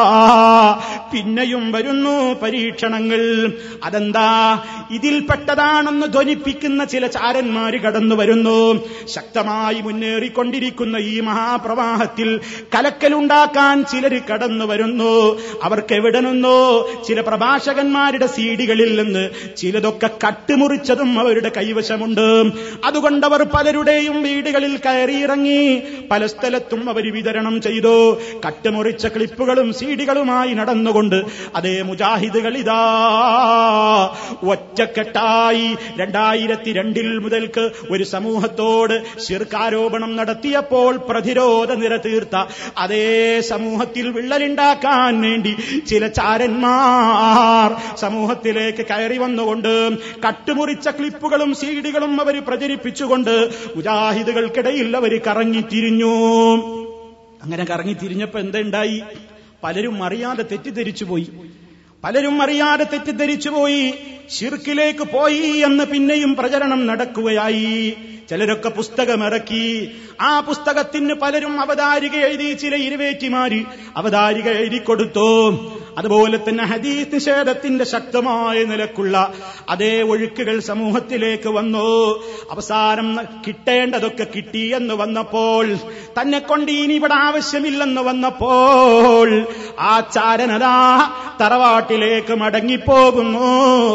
പിന്നെയും വരുന്നു പരീക്ഷണങ്ങൾ അതെന്താ ഇതിൽപ്പെട്ടതാണെന്ന് ധ്വനിപ്പിക്കുന്ന ചില ചാരന്മാര് കടന്നു വരുന്നു ശക്തമായി മുന്നേറിക്കൊണ്ടിരിക്കുന്ന ഈ മഹാപ്രവാഹത്തിൽ കലക്കലുണ്ടാക്കാൻ ചിലർ കടന്നു വരുന്നു അവർക്ക് എവിടെ നിന്നോ ചില പ്രഭാഷകന്മാരുടെ സീഡികളിൽ നിന്ന് ചിലതൊക്കെ കട്ടുമുറിച്ചതും അവരുടെ കൈവശമുണ്ട് അതുകൊണ്ട് അവർ പലരുടെയും വീടുകളിൽ കയറിയിറങ്ങി പല സ്ഥലത്തും അവർ വിതരണം ചെയ്തു കട്ടുമുറിച്ച ക്ലിപ്പുകളും സീഡികളുമായി നടന്നുകൊണ്ട് അതേ മുജാഹിദുകൾ ഇതാ ഒറ്റക്കെട്ടായി രണ്ടായിരത്തി രണ്ടിൽ മുതൽക്ക് ഒരു സമൂഹത്തോട് ശിർക്കാരോപണം നടത്തിയപ്പോൾ പ്രതിരോധ നിര തീർത്ത അതേ സമൂഹത്തിൽ വിള്ളലുണ്ടാക്കാൻ വേണ്ടി ചില ചാരന്മാർ സമൂഹത്തിലേക്ക് കയറി വന്നുകൊണ്ട് കട്ടുമുറിച്ച ക്ലിപ്പുകളും സീഡികളും അവർ പ്രചരിപ്പിച്ചുകൊണ്ട് മുജാഹിദുകൾക്കിടയിൽ അവർ കറങ്ങിത്തിരിഞ്ഞു അങ്ങനെ കറങ്ങിത്തിരിഞ്ഞപ്പോ എന്തുണ്ടായി പലരും അറിയാതെ തെറ്റിദ്ധരിച്ചു പോയി പലരും അറിയാതെ തെറ്റിദ്ധരിച്ചു പോയി ഷിർക്കിലേക്ക് പോയി എന്ന് പിന്നെയും പ്രചരണം നടക്കുകയായി ചിലരൊക്കെ പുസ്തകമിറക്കി ആ പുസ്തകത്തിന് പലരും അവതാരിക എഴുതി ചില ഇരുവേറ്റിമാര് അവതാരിക എഴുതി കൊടുത്തു അതുപോലെ തന്നെ ഹദീസ് നിഷേധത്തിന്റെ ശക്തമായ നിലക്കുള്ള അതേ ഒഴുക്കുകൾ സമൂഹത്തിലേക്ക് വന്നു അവസാനം കിട്ടേണ്ടതൊക്കെ കിട്ടി എന്ന് വന്നപ്പോൾ തന്നെ കൊണ്ട് ഇനി ഇവിടെ ആവശ്യമില്ലെന്ന് വന്നപ്പോൾ ആ ചാരനതാ തറവാട്ടിലേക്ക് മടങ്ങിപ്പോകുന്നു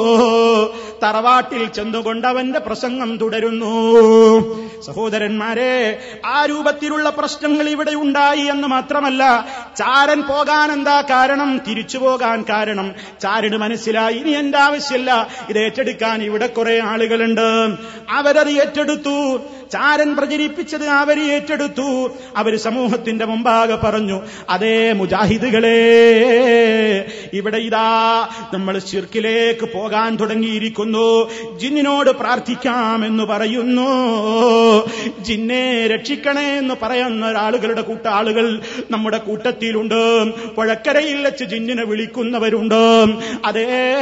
തറവാട്ടിൽ ചെന്നുകൊണ്ട് അവന്റെ പ്രസംഗം തുടരുന്നു സഹോദരന്മാരെ ആ രൂപത്തിലുള്ള പ്രശ്നങ്ങൾ ഇവിടെ ഉണ്ടായി എന്ന് മാത്രമല്ല ചാരൻ പോകാൻ എന്താ കാരണം തിരിച്ചു പോകാൻ കാരണം ചാരന് മനസ്സിലായി ഇനി എന്റെ ആവശ്യമില്ല ഇത് ഏറ്റെടുക്കാൻ ഇവിടെ കുറെ ആളുകളുണ്ട് അവരത് ഏറ്റെടുത്തു ചാരൻ പ്രചരിപ്പിച്ചത് അവർ ഏറ്റെടുത്തു അവർ സമൂഹത്തിന്റെ മുമ്പാകെ പറഞ്ഞു അതേ മുജാഹിദുകളെ ഇവിടെ ഇതാ നമ്മൾ ശിർക്കിലേക്ക് പോകാൻ തുടങ്ങിയിരിക്കുന്നു ജിന്നിനോട് പ്രാർത്ഥിക്കാമെന്ന് പറയുന്നു ജിന്നെ രക്ഷിക്കണേ എന്ന് പറയുന്ന ഒരാളുകളുടെ കൂട്ടാളുകൾ നമ്മുടെ കൂട്ടത്തിലുണ്ട് പുഴക്കരയിൽ വെച്ച് ജിന്നിനെ വിളിക്കുന്നവരുണ്ട് അതേ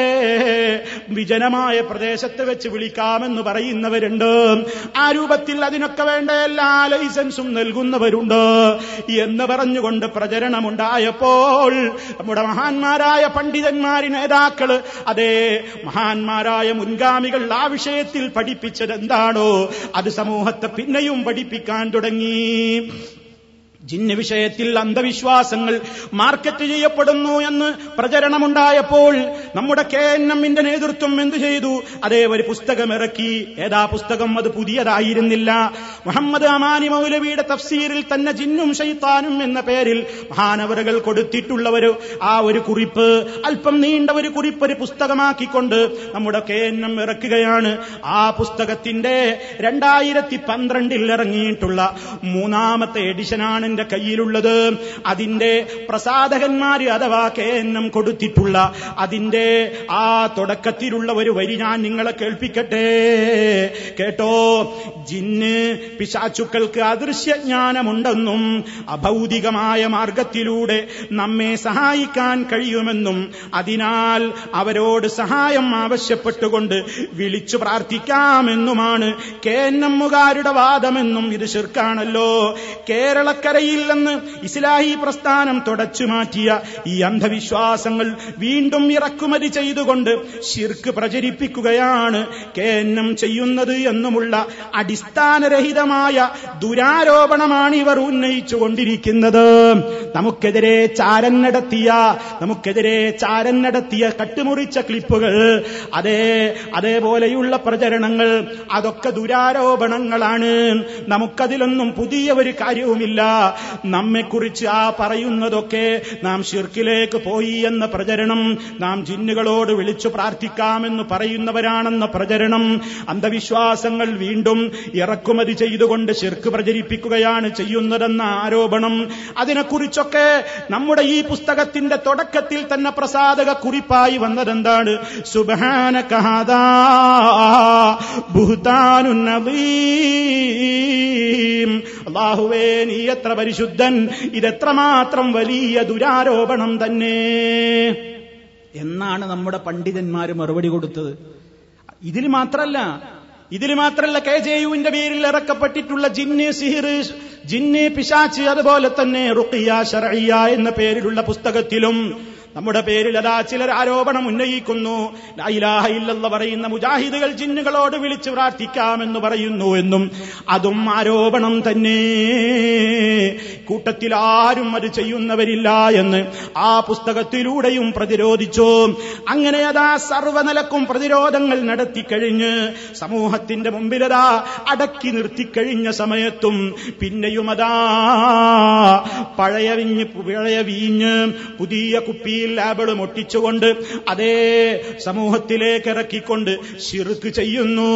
വിജനമായ പ്രദേശത്ത് വെച്ച് വിളിക്കാമെന്ന് പറയുന്നവരുണ്ട് ആ രൂപത്തിൽ അതിനൊക്കെ വേണ്ട എല്ലാ ലൈസൻസും നൽകുന്നവരുണ്ട് എന്ന് പറഞ്ഞുകൊണ്ട് പ്രചരണമുണ്ടായപ്പോൾ നമ്മുടെ മഹാന്മാരായ പണ്ഡിതന്മാരി നേതാക്കള് അതേ മഹാന്മാരായ മുൻഗാമികൾ ആ വിഷയത്തിൽ പഠിപ്പിച്ചത് എന്താണോ അത് സമൂഹത്തെ പിന്നെയും പഠിപ്പിക്കാൻ തുടങ്ങി ജിന്ന് വിഷയത്തിൽ അന്ധവിശ്വാസങ്ങൾ മാർക്കറ്റ് ചെയ്യപ്പെടുന്നു എന്ന് പ്രചരണമുണ്ടായപ്പോൾ നമ്മുടെ കെ എൻ എമ്മിന്റെ നേതൃത്വം എന്തു ചെയ്തു അതേ ഒരു പുസ്തകം ഇറക്കി ഏതാ പുസ്തകം അത് പുതിയതായിരുന്നില്ല മുഹമ്മദ് അമാനി മൗലവിയുടെ തഫ്സീറിൽ തന്നെ ജിന്നും ഷൈത്താനും എന്ന പേരിൽ മഹാനവറുകൾ കൊടുത്തിട്ടുള്ള ഒരു ആ ഒരു കുറിപ്പ് അല്പം നീണ്ട ഒരു കുറിപ്പ് ഒരു പുസ്തകമാക്കിക്കൊണ്ട് നമ്മുടെ കെ എൻ എം ഇറക്കുകയാണ് ആ പുസ്തകത്തിന്റെ രണ്ടായിരത്തി പന്ത്രണ്ടിൽ ഇറങ്ങിയിട്ടുള്ള മൂന്നാമത്തെ എഡിഷനാണ് എന്റെ കയ്യിലുള്ളത് അതിന്റെ പ്രസാധകന്മാര് അഥവാ കെ എൻ എം കൊടുത്തിട്ടുള്ള അതിന്റെ ആ തുടക്കത്തിലുള്ള ഒരു വരി ഞാൻ നിങ്ങളെ കേൾപ്പിക്കട്ടെ കേട്ടോ ജിന്ന് പിശാചുക്കൾക്ക് അദൃശ്യജ്ഞാനമുണ്ടെന്നും അഭൗതികമായ മാർഗത്തിലൂടെ നമ്മെ സഹായിക്കാൻ കഴിയുമെന്നും അതിനാൽ അവരോട് സഹായം ആവശ്യപ്പെട്ടുകൊണ്ട് വിളിച്ചു പ്രാർത്ഥിക്കാമെന്നുമാണ് കെ എൻ എമ്മുകാരുടെ വാദമെന്നും ഇത് ശിർക്കാണല്ലോ കേരളക്കരയിൽ നിന്ന് ഇസ്ലാഹി പ്രസ്ഥാനം തുടച്ചു മാറ്റിയ ഈ അന്ധവിശ്വാസങ്ങൾ വീണ്ടും ഇറക്കുമതി ചെയ്തുകൊണ്ട് ശിർക്ക് പ്രചരിപ്പിക്കുകയാണ് കെ എൻ എം ചെയ്യുന്നത് എന്നുമുള്ള അടിസ്ഥാനരഹിതമായ ദുരാരോപണമാണ് ഇവർ ഉന്നയിച്ചുകൊണ്ടിരിക്കുന്നത് നമുക്കെതിരെ ചാരൻ നടത്തിയ നമുക്കെതിരെ ചാരൻ നടത്തിയ കട്ടുമുറിച്ച ക്ലിപ്പുകൾ അതേ അതേപോലെയുള്ള പ്രചരണങ്ങൾ അതൊക്കെ ദുരാരോപണങ്ങളാണ് നമുക്കതിലൊന്നും പുതിയ ഒരു കാര്യവുമില്ല നമ്മെക്കുറിച്ച് ആ പറയുന്നതൊക്കെ നാം ഷിർക്കിലേക്ക് പോയി എന്ന പ്രചരണം നാം ജിന്നുകളോട് വിളിച്ചു പ്രാർത്ഥിക്കാമെന്ന് പറയുന്നവരാണെന്ന പ്രചരണം അന്ധവിശ്വാസങ്ങൾ വീണ്ടും ഇറക്കുമതി ചെയ്തുകൊണ്ട് ശിർക്ക് പ്രചരിപ്പിക്കുകയാണ് ചെയ്യുന്നതെന്ന ആരോപണം അതിനെക്കുറിച്ചൊക്കെ നമ്മുടെ ഈ പുസ്തകത്തിന്റെ തുടക്കത്തിൽ തന്നെ പ്രസാദക കുറിപ്പായി വന്നതെന്താണ് സുബാന കഹാദാ അള്ളാഹുവേ നീ എത്ര പരിശുദ്ധൻ ഇതെത്രമാത്രം വലിയ ദുരാരോപണം തന്നെ എന്നാണ് നമ്മുടെ പണ്ഡിതന്മാര് മറുപടി കൊടുത്തത് ഇതിൽ മാത്രല്ല ഇതിൽ മാത്രല്ല കെ ജെ യുവിന്റെ പേരിൽ ഇറക്കപ്പെട്ടിട്ടുള്ള ജിന്ന് സിഹിർ ജിന്ന് പിശാച്ച് അതുപോലെ തന്നെ റുക്കിയ ഷറയ്യ എന്ന പേരിലുള്ള പുസ്തകത്തിലും നമ്മുടെ പേരിൽ അതാ ചിലർ ആരോപണം ഉന്നയിക്കുന്നു ലായിലാഹ ഇല്ലെന്ന് പറയുന്ന മുജാഹിദുകൾ ജിന്നുകളോട് വിളിച്ചു പ്രാർത്ഥിക്കാമെന്ന് പറയുന്നു എന്നും അതും ആരോപണം തന്നെ കൂട്ടത്തിൽ ആരും അത് ചെയ്യുന്നവരില്ല എന്ന് ആ പുസ്തകത്തിലൂടെയും പ്രതിരോധിച്ചു അങ്ങനെ അതാ സർവനിലക്കും പ്രതിരോധങ്ങൾ നടത്തിക്കഴിഞ്ഞ് സമൂഹത്തിന്റെ മുമ്പിലതാ അടക്കി നിർത്തിക്കഴിഞ്ഞ സമയത്തും പിന്നെയും അതാ പഴയ വിഞ്ഞ് പഴയ വീഞ്ഞ് പുതിയ കുപ്പിയിൽ ലാബിളും ഒട്ടിച്ചുകൊണ്ട് അതേ സമൂഹത്തിലേക്ക് ഇറക്കിക്കൊണ്ട് ഷിർക്ക് ചെയ്യുന്നു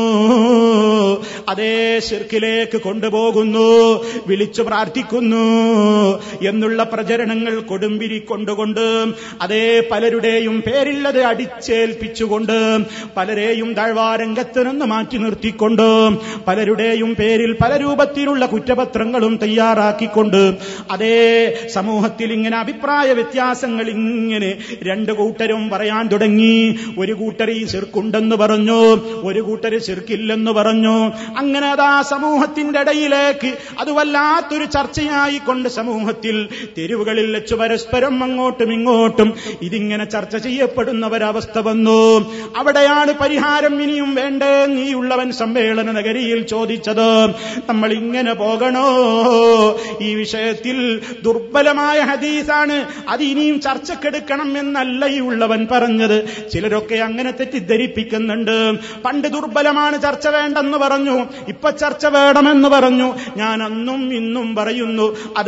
അതേ ഷിർക്കിലേക്ക് കൊണ്ടുപോകുന്നു വിളിച്ചു പ്രാർത്ഥിക്കുന്നു എന്നുള്ള പ്രചരണങ്ങൾ കൊടുമ്പിരി കൊണ്ടുകൊണ്ട് അതേ പലരുടെയും പേരില്ലത് അടിച്ചേൽപ്പിച്ചുകൊണ്ട് പലരെയും താഴ്വാരംഗത്ത് നിന്ന് മാറ്റി നിർത്തിക്കൊണ്ട് പലരുടെയും പേരിൽ പല രൂപത്തിലുള്ള കുറ്റപത്രങ്ങളും തയ്യാറാക്കിക്കൊണ്ട് അതേ സമൂഹത്തിൽ ഇങ്ങനെ അഭിപ്രായ വ്യത്യാസങ്ങൾ ഇങ്ങനെ രണ്ട് കൂട്ടരും പറയാൻ തുടങ്ങി ഒരു കൂട്ടർ ഈ ചെറുക്കുണ്ടെന്ന് പറഞ്ഞു ഒരു കൂട്ടർ ചെറുക്കില്ലെന്ന് പറഞ്ഞു അങ്ങനെ അതാ സമൂഹത്തിന്റെ ഇടയിലേക്ക് അത് വല്ലാത്തൊരു ചർച്ചയായി കൊണ്ട് സമൂഹത്തിൽ തെരുവുകളിൽ വെച്ച് പരസ്പരം അങ്ങോട്ടും ഇങ്ങോട്ടും ഇതിങ്ങനെ ചർച്ച ചെയ്യപ്പെടുന്ന ഒരവസ്ഥ വന്നു അവിടെയാണ് പരിഹാരം ഇനിയും വേണ്ടേ നീയുള്ളവൻ സമ്മേളന നഗരിയിൽ ചോദിച്ചത് നമ്മൾ ഇങ്ങനെ പോകണോ ഈ വിഷയത്തിൽ ദുർബലമായ ഹദീസാണ് അത് ഇനിയും ചർച്ചക്കെടുക്കണം എന്നല്ല ഈ ഉള്ളവൻ പറഞ്ഞത് ചിലരൊക്കെ അങ്ങനെ തെറ്റിദ്ധരിപ്പിക്കുന്നുണ്ട് പണ്ട് ദുർബലമാണ് ചർച്ച വേണ്ടെന്ന് പറഞ്ഞു ഇപ്പൊ ചർച്ച വേണമെന്ന് പറഞ്ഞു ഞാൻ അന്നും ഇന്നും പറയുന്നു അത്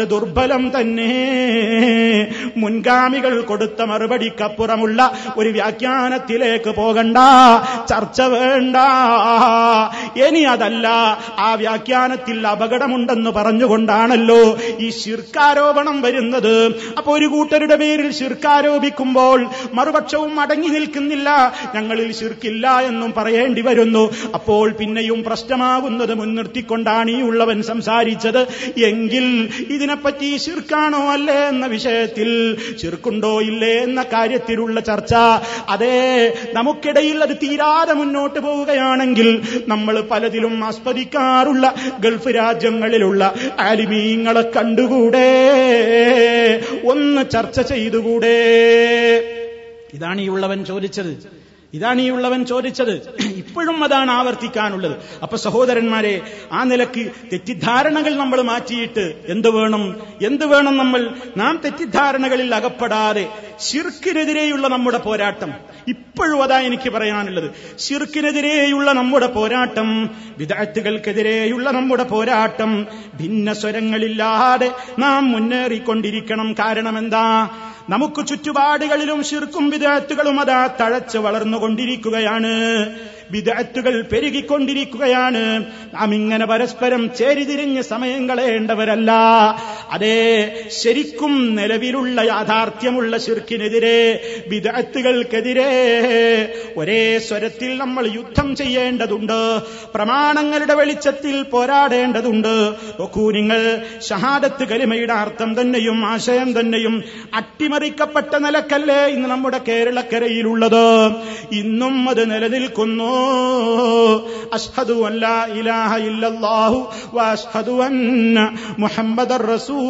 അത് ദുർബലം തന്നെ മുൻഗാമികൾ കൊടുത്ത മറുപടിക്കപ്പുറമുള്ള ഒരു വ്യാഖ്യാനത്തിലേക്ക് പോകണ്ട ചർച്ച വേണ്ട ഇനി അതല്ല ആ വ്യാഖ്യാനത്തിൽ അപകടമുണ്ടെന്ന് പറഞ്ഞുകൊണ്ടാണല്ലോ ഈ ശിർക്കാരോപണം വരുന്നത് അപ്പൊ ഒരു കൂട്ടരുടെ പേരിൽ ശിർക്കാരോപിക്കുമ്പോൾ മറുപക്ഷവും അടങ്ങി നിൽക്കുന്നില്ല ഞങ്ങളിൽ ശിർക്കില്ല എന്നും പറയേണ്ടി വരുന്നു അപ്പോൾ പിന്നെയും പ്രശ്നമാകുന്നത് മുൻനിർത്തിക്കൊണ്ടാണ് ഈ ഉള്ളവൻ സംസാരിച്ചത് എങ്കിൽ ഇതിനെപ്പറ്റി ശിർക്കാണോ അല്ലേ എന്ന വിഷയത്തിൽ ശിർക്കുണ്ടോ ഇല്ലേ എന്ന കാര്യത്തിലുള്ള ചർച്ച അതേ നമുക്കിടയിൽ അത് തീരാതെ മുന്നോട്ട് പോവുകയാണെങ്കിൽ നമ്മൾ പലതിലും ആസ്വദിക്കാറുള്ള ഗൾഫ് രാജ്യങ്ങളിലുള്ള ആലിമീങ്ങളെ കണ്ടുകൂടെ ഒന്ന് ചർച്ച ചെയ്തുകൂടെ ഇതാണ് ഈ ഉള്ളവൻ ചോദിച്ചത് ഇതാണ് ഈ ഉള്ളവൻ ചോദിച്ചത് ഇപ്പോഴും അതാണ് ആവർത്തിക്കാനുള്ളത് അപ്പൊ സഹോദരന്മാരെ ആ നിലക്ക് തെറ്റിദ്ധാരണകൾ നമ്മൾ മാറ്റിയിട്ട് എന്ത് വേണം എന്ത് വേണം നമ്മൾ നാം തെറ്റിദ്ധാരണകളിൽ അകപ്പെടാതെ ശിർക്കിനെതിരെയുള്ള നമ്മുടെ പോരാട്ടം ഇപ്പോഴും അതാ എനിക്ക് പറയാനുള്ളത് ശിർക്കിനെതിരെയുള്ള നമ്മുടെ പോരാട്ടം വിദഗ്ധകൾക്കെതിരെയുള്ള നമ്മുടെ പോരാട്ടം ഭിന്ന സ്വരങ്ങളില്ലാതെ നാം മുന്നേറിക്കൊണ്ടിരിക്കണം കാരണം എന്താ നമുക്ക് ചുറ്റുപാടുകളിലും ശിർക്കും വിദഗ്ധകളും അതാ തഴച്ച് വളർന്നുകൊണ്ടിരിക്കുകയാണ് വിദഗ്ധകൾ പെരുകിക്കൊണ്ടിരിക്കുകയാണ് നാം ഇങ്ങനെ പരസ്പരം ചേരിതിരിഞ്ഞ് സമയം കളയേണ്ടവരല്ല അതേ ശരിക്കും നിലവിലുള്ള യാഥാർത്ഥ്യമുള്ള ശിർക്കിനെതിരെ വിദഗ്ധകൾക്കെതിരെ ഒരേ സ്വരത്തിൽ നമ്മൾ യുദ്ധം ചെയ്യേണ്ടതുണ്ട് പ്രമാണങ്ങളുടെ വെളിച്ചത്തിൽ പോരാടേണ്ടതുണ്ട് നോക്കൂ നിങ്ങൾ ഷഹാദത്ത് കലിമയുടെ അർത്ഥം തന്നെയും ആശയം തന്നെയും അട്ടിമറിക്കപ്പെട്ട നിലക്കല്ലേ ഇന്ന് നമ്മുടെ കേരളക്കരയിലുള്ളത് ഇന്നും അത് നിലനിൽക്കുന്നു അഷ്ഹദു അല്ല ഇലാഹ ഇല്ലല്ലാഹു വഅഷ്ഹദു അന്ന മുഹമ്മദർ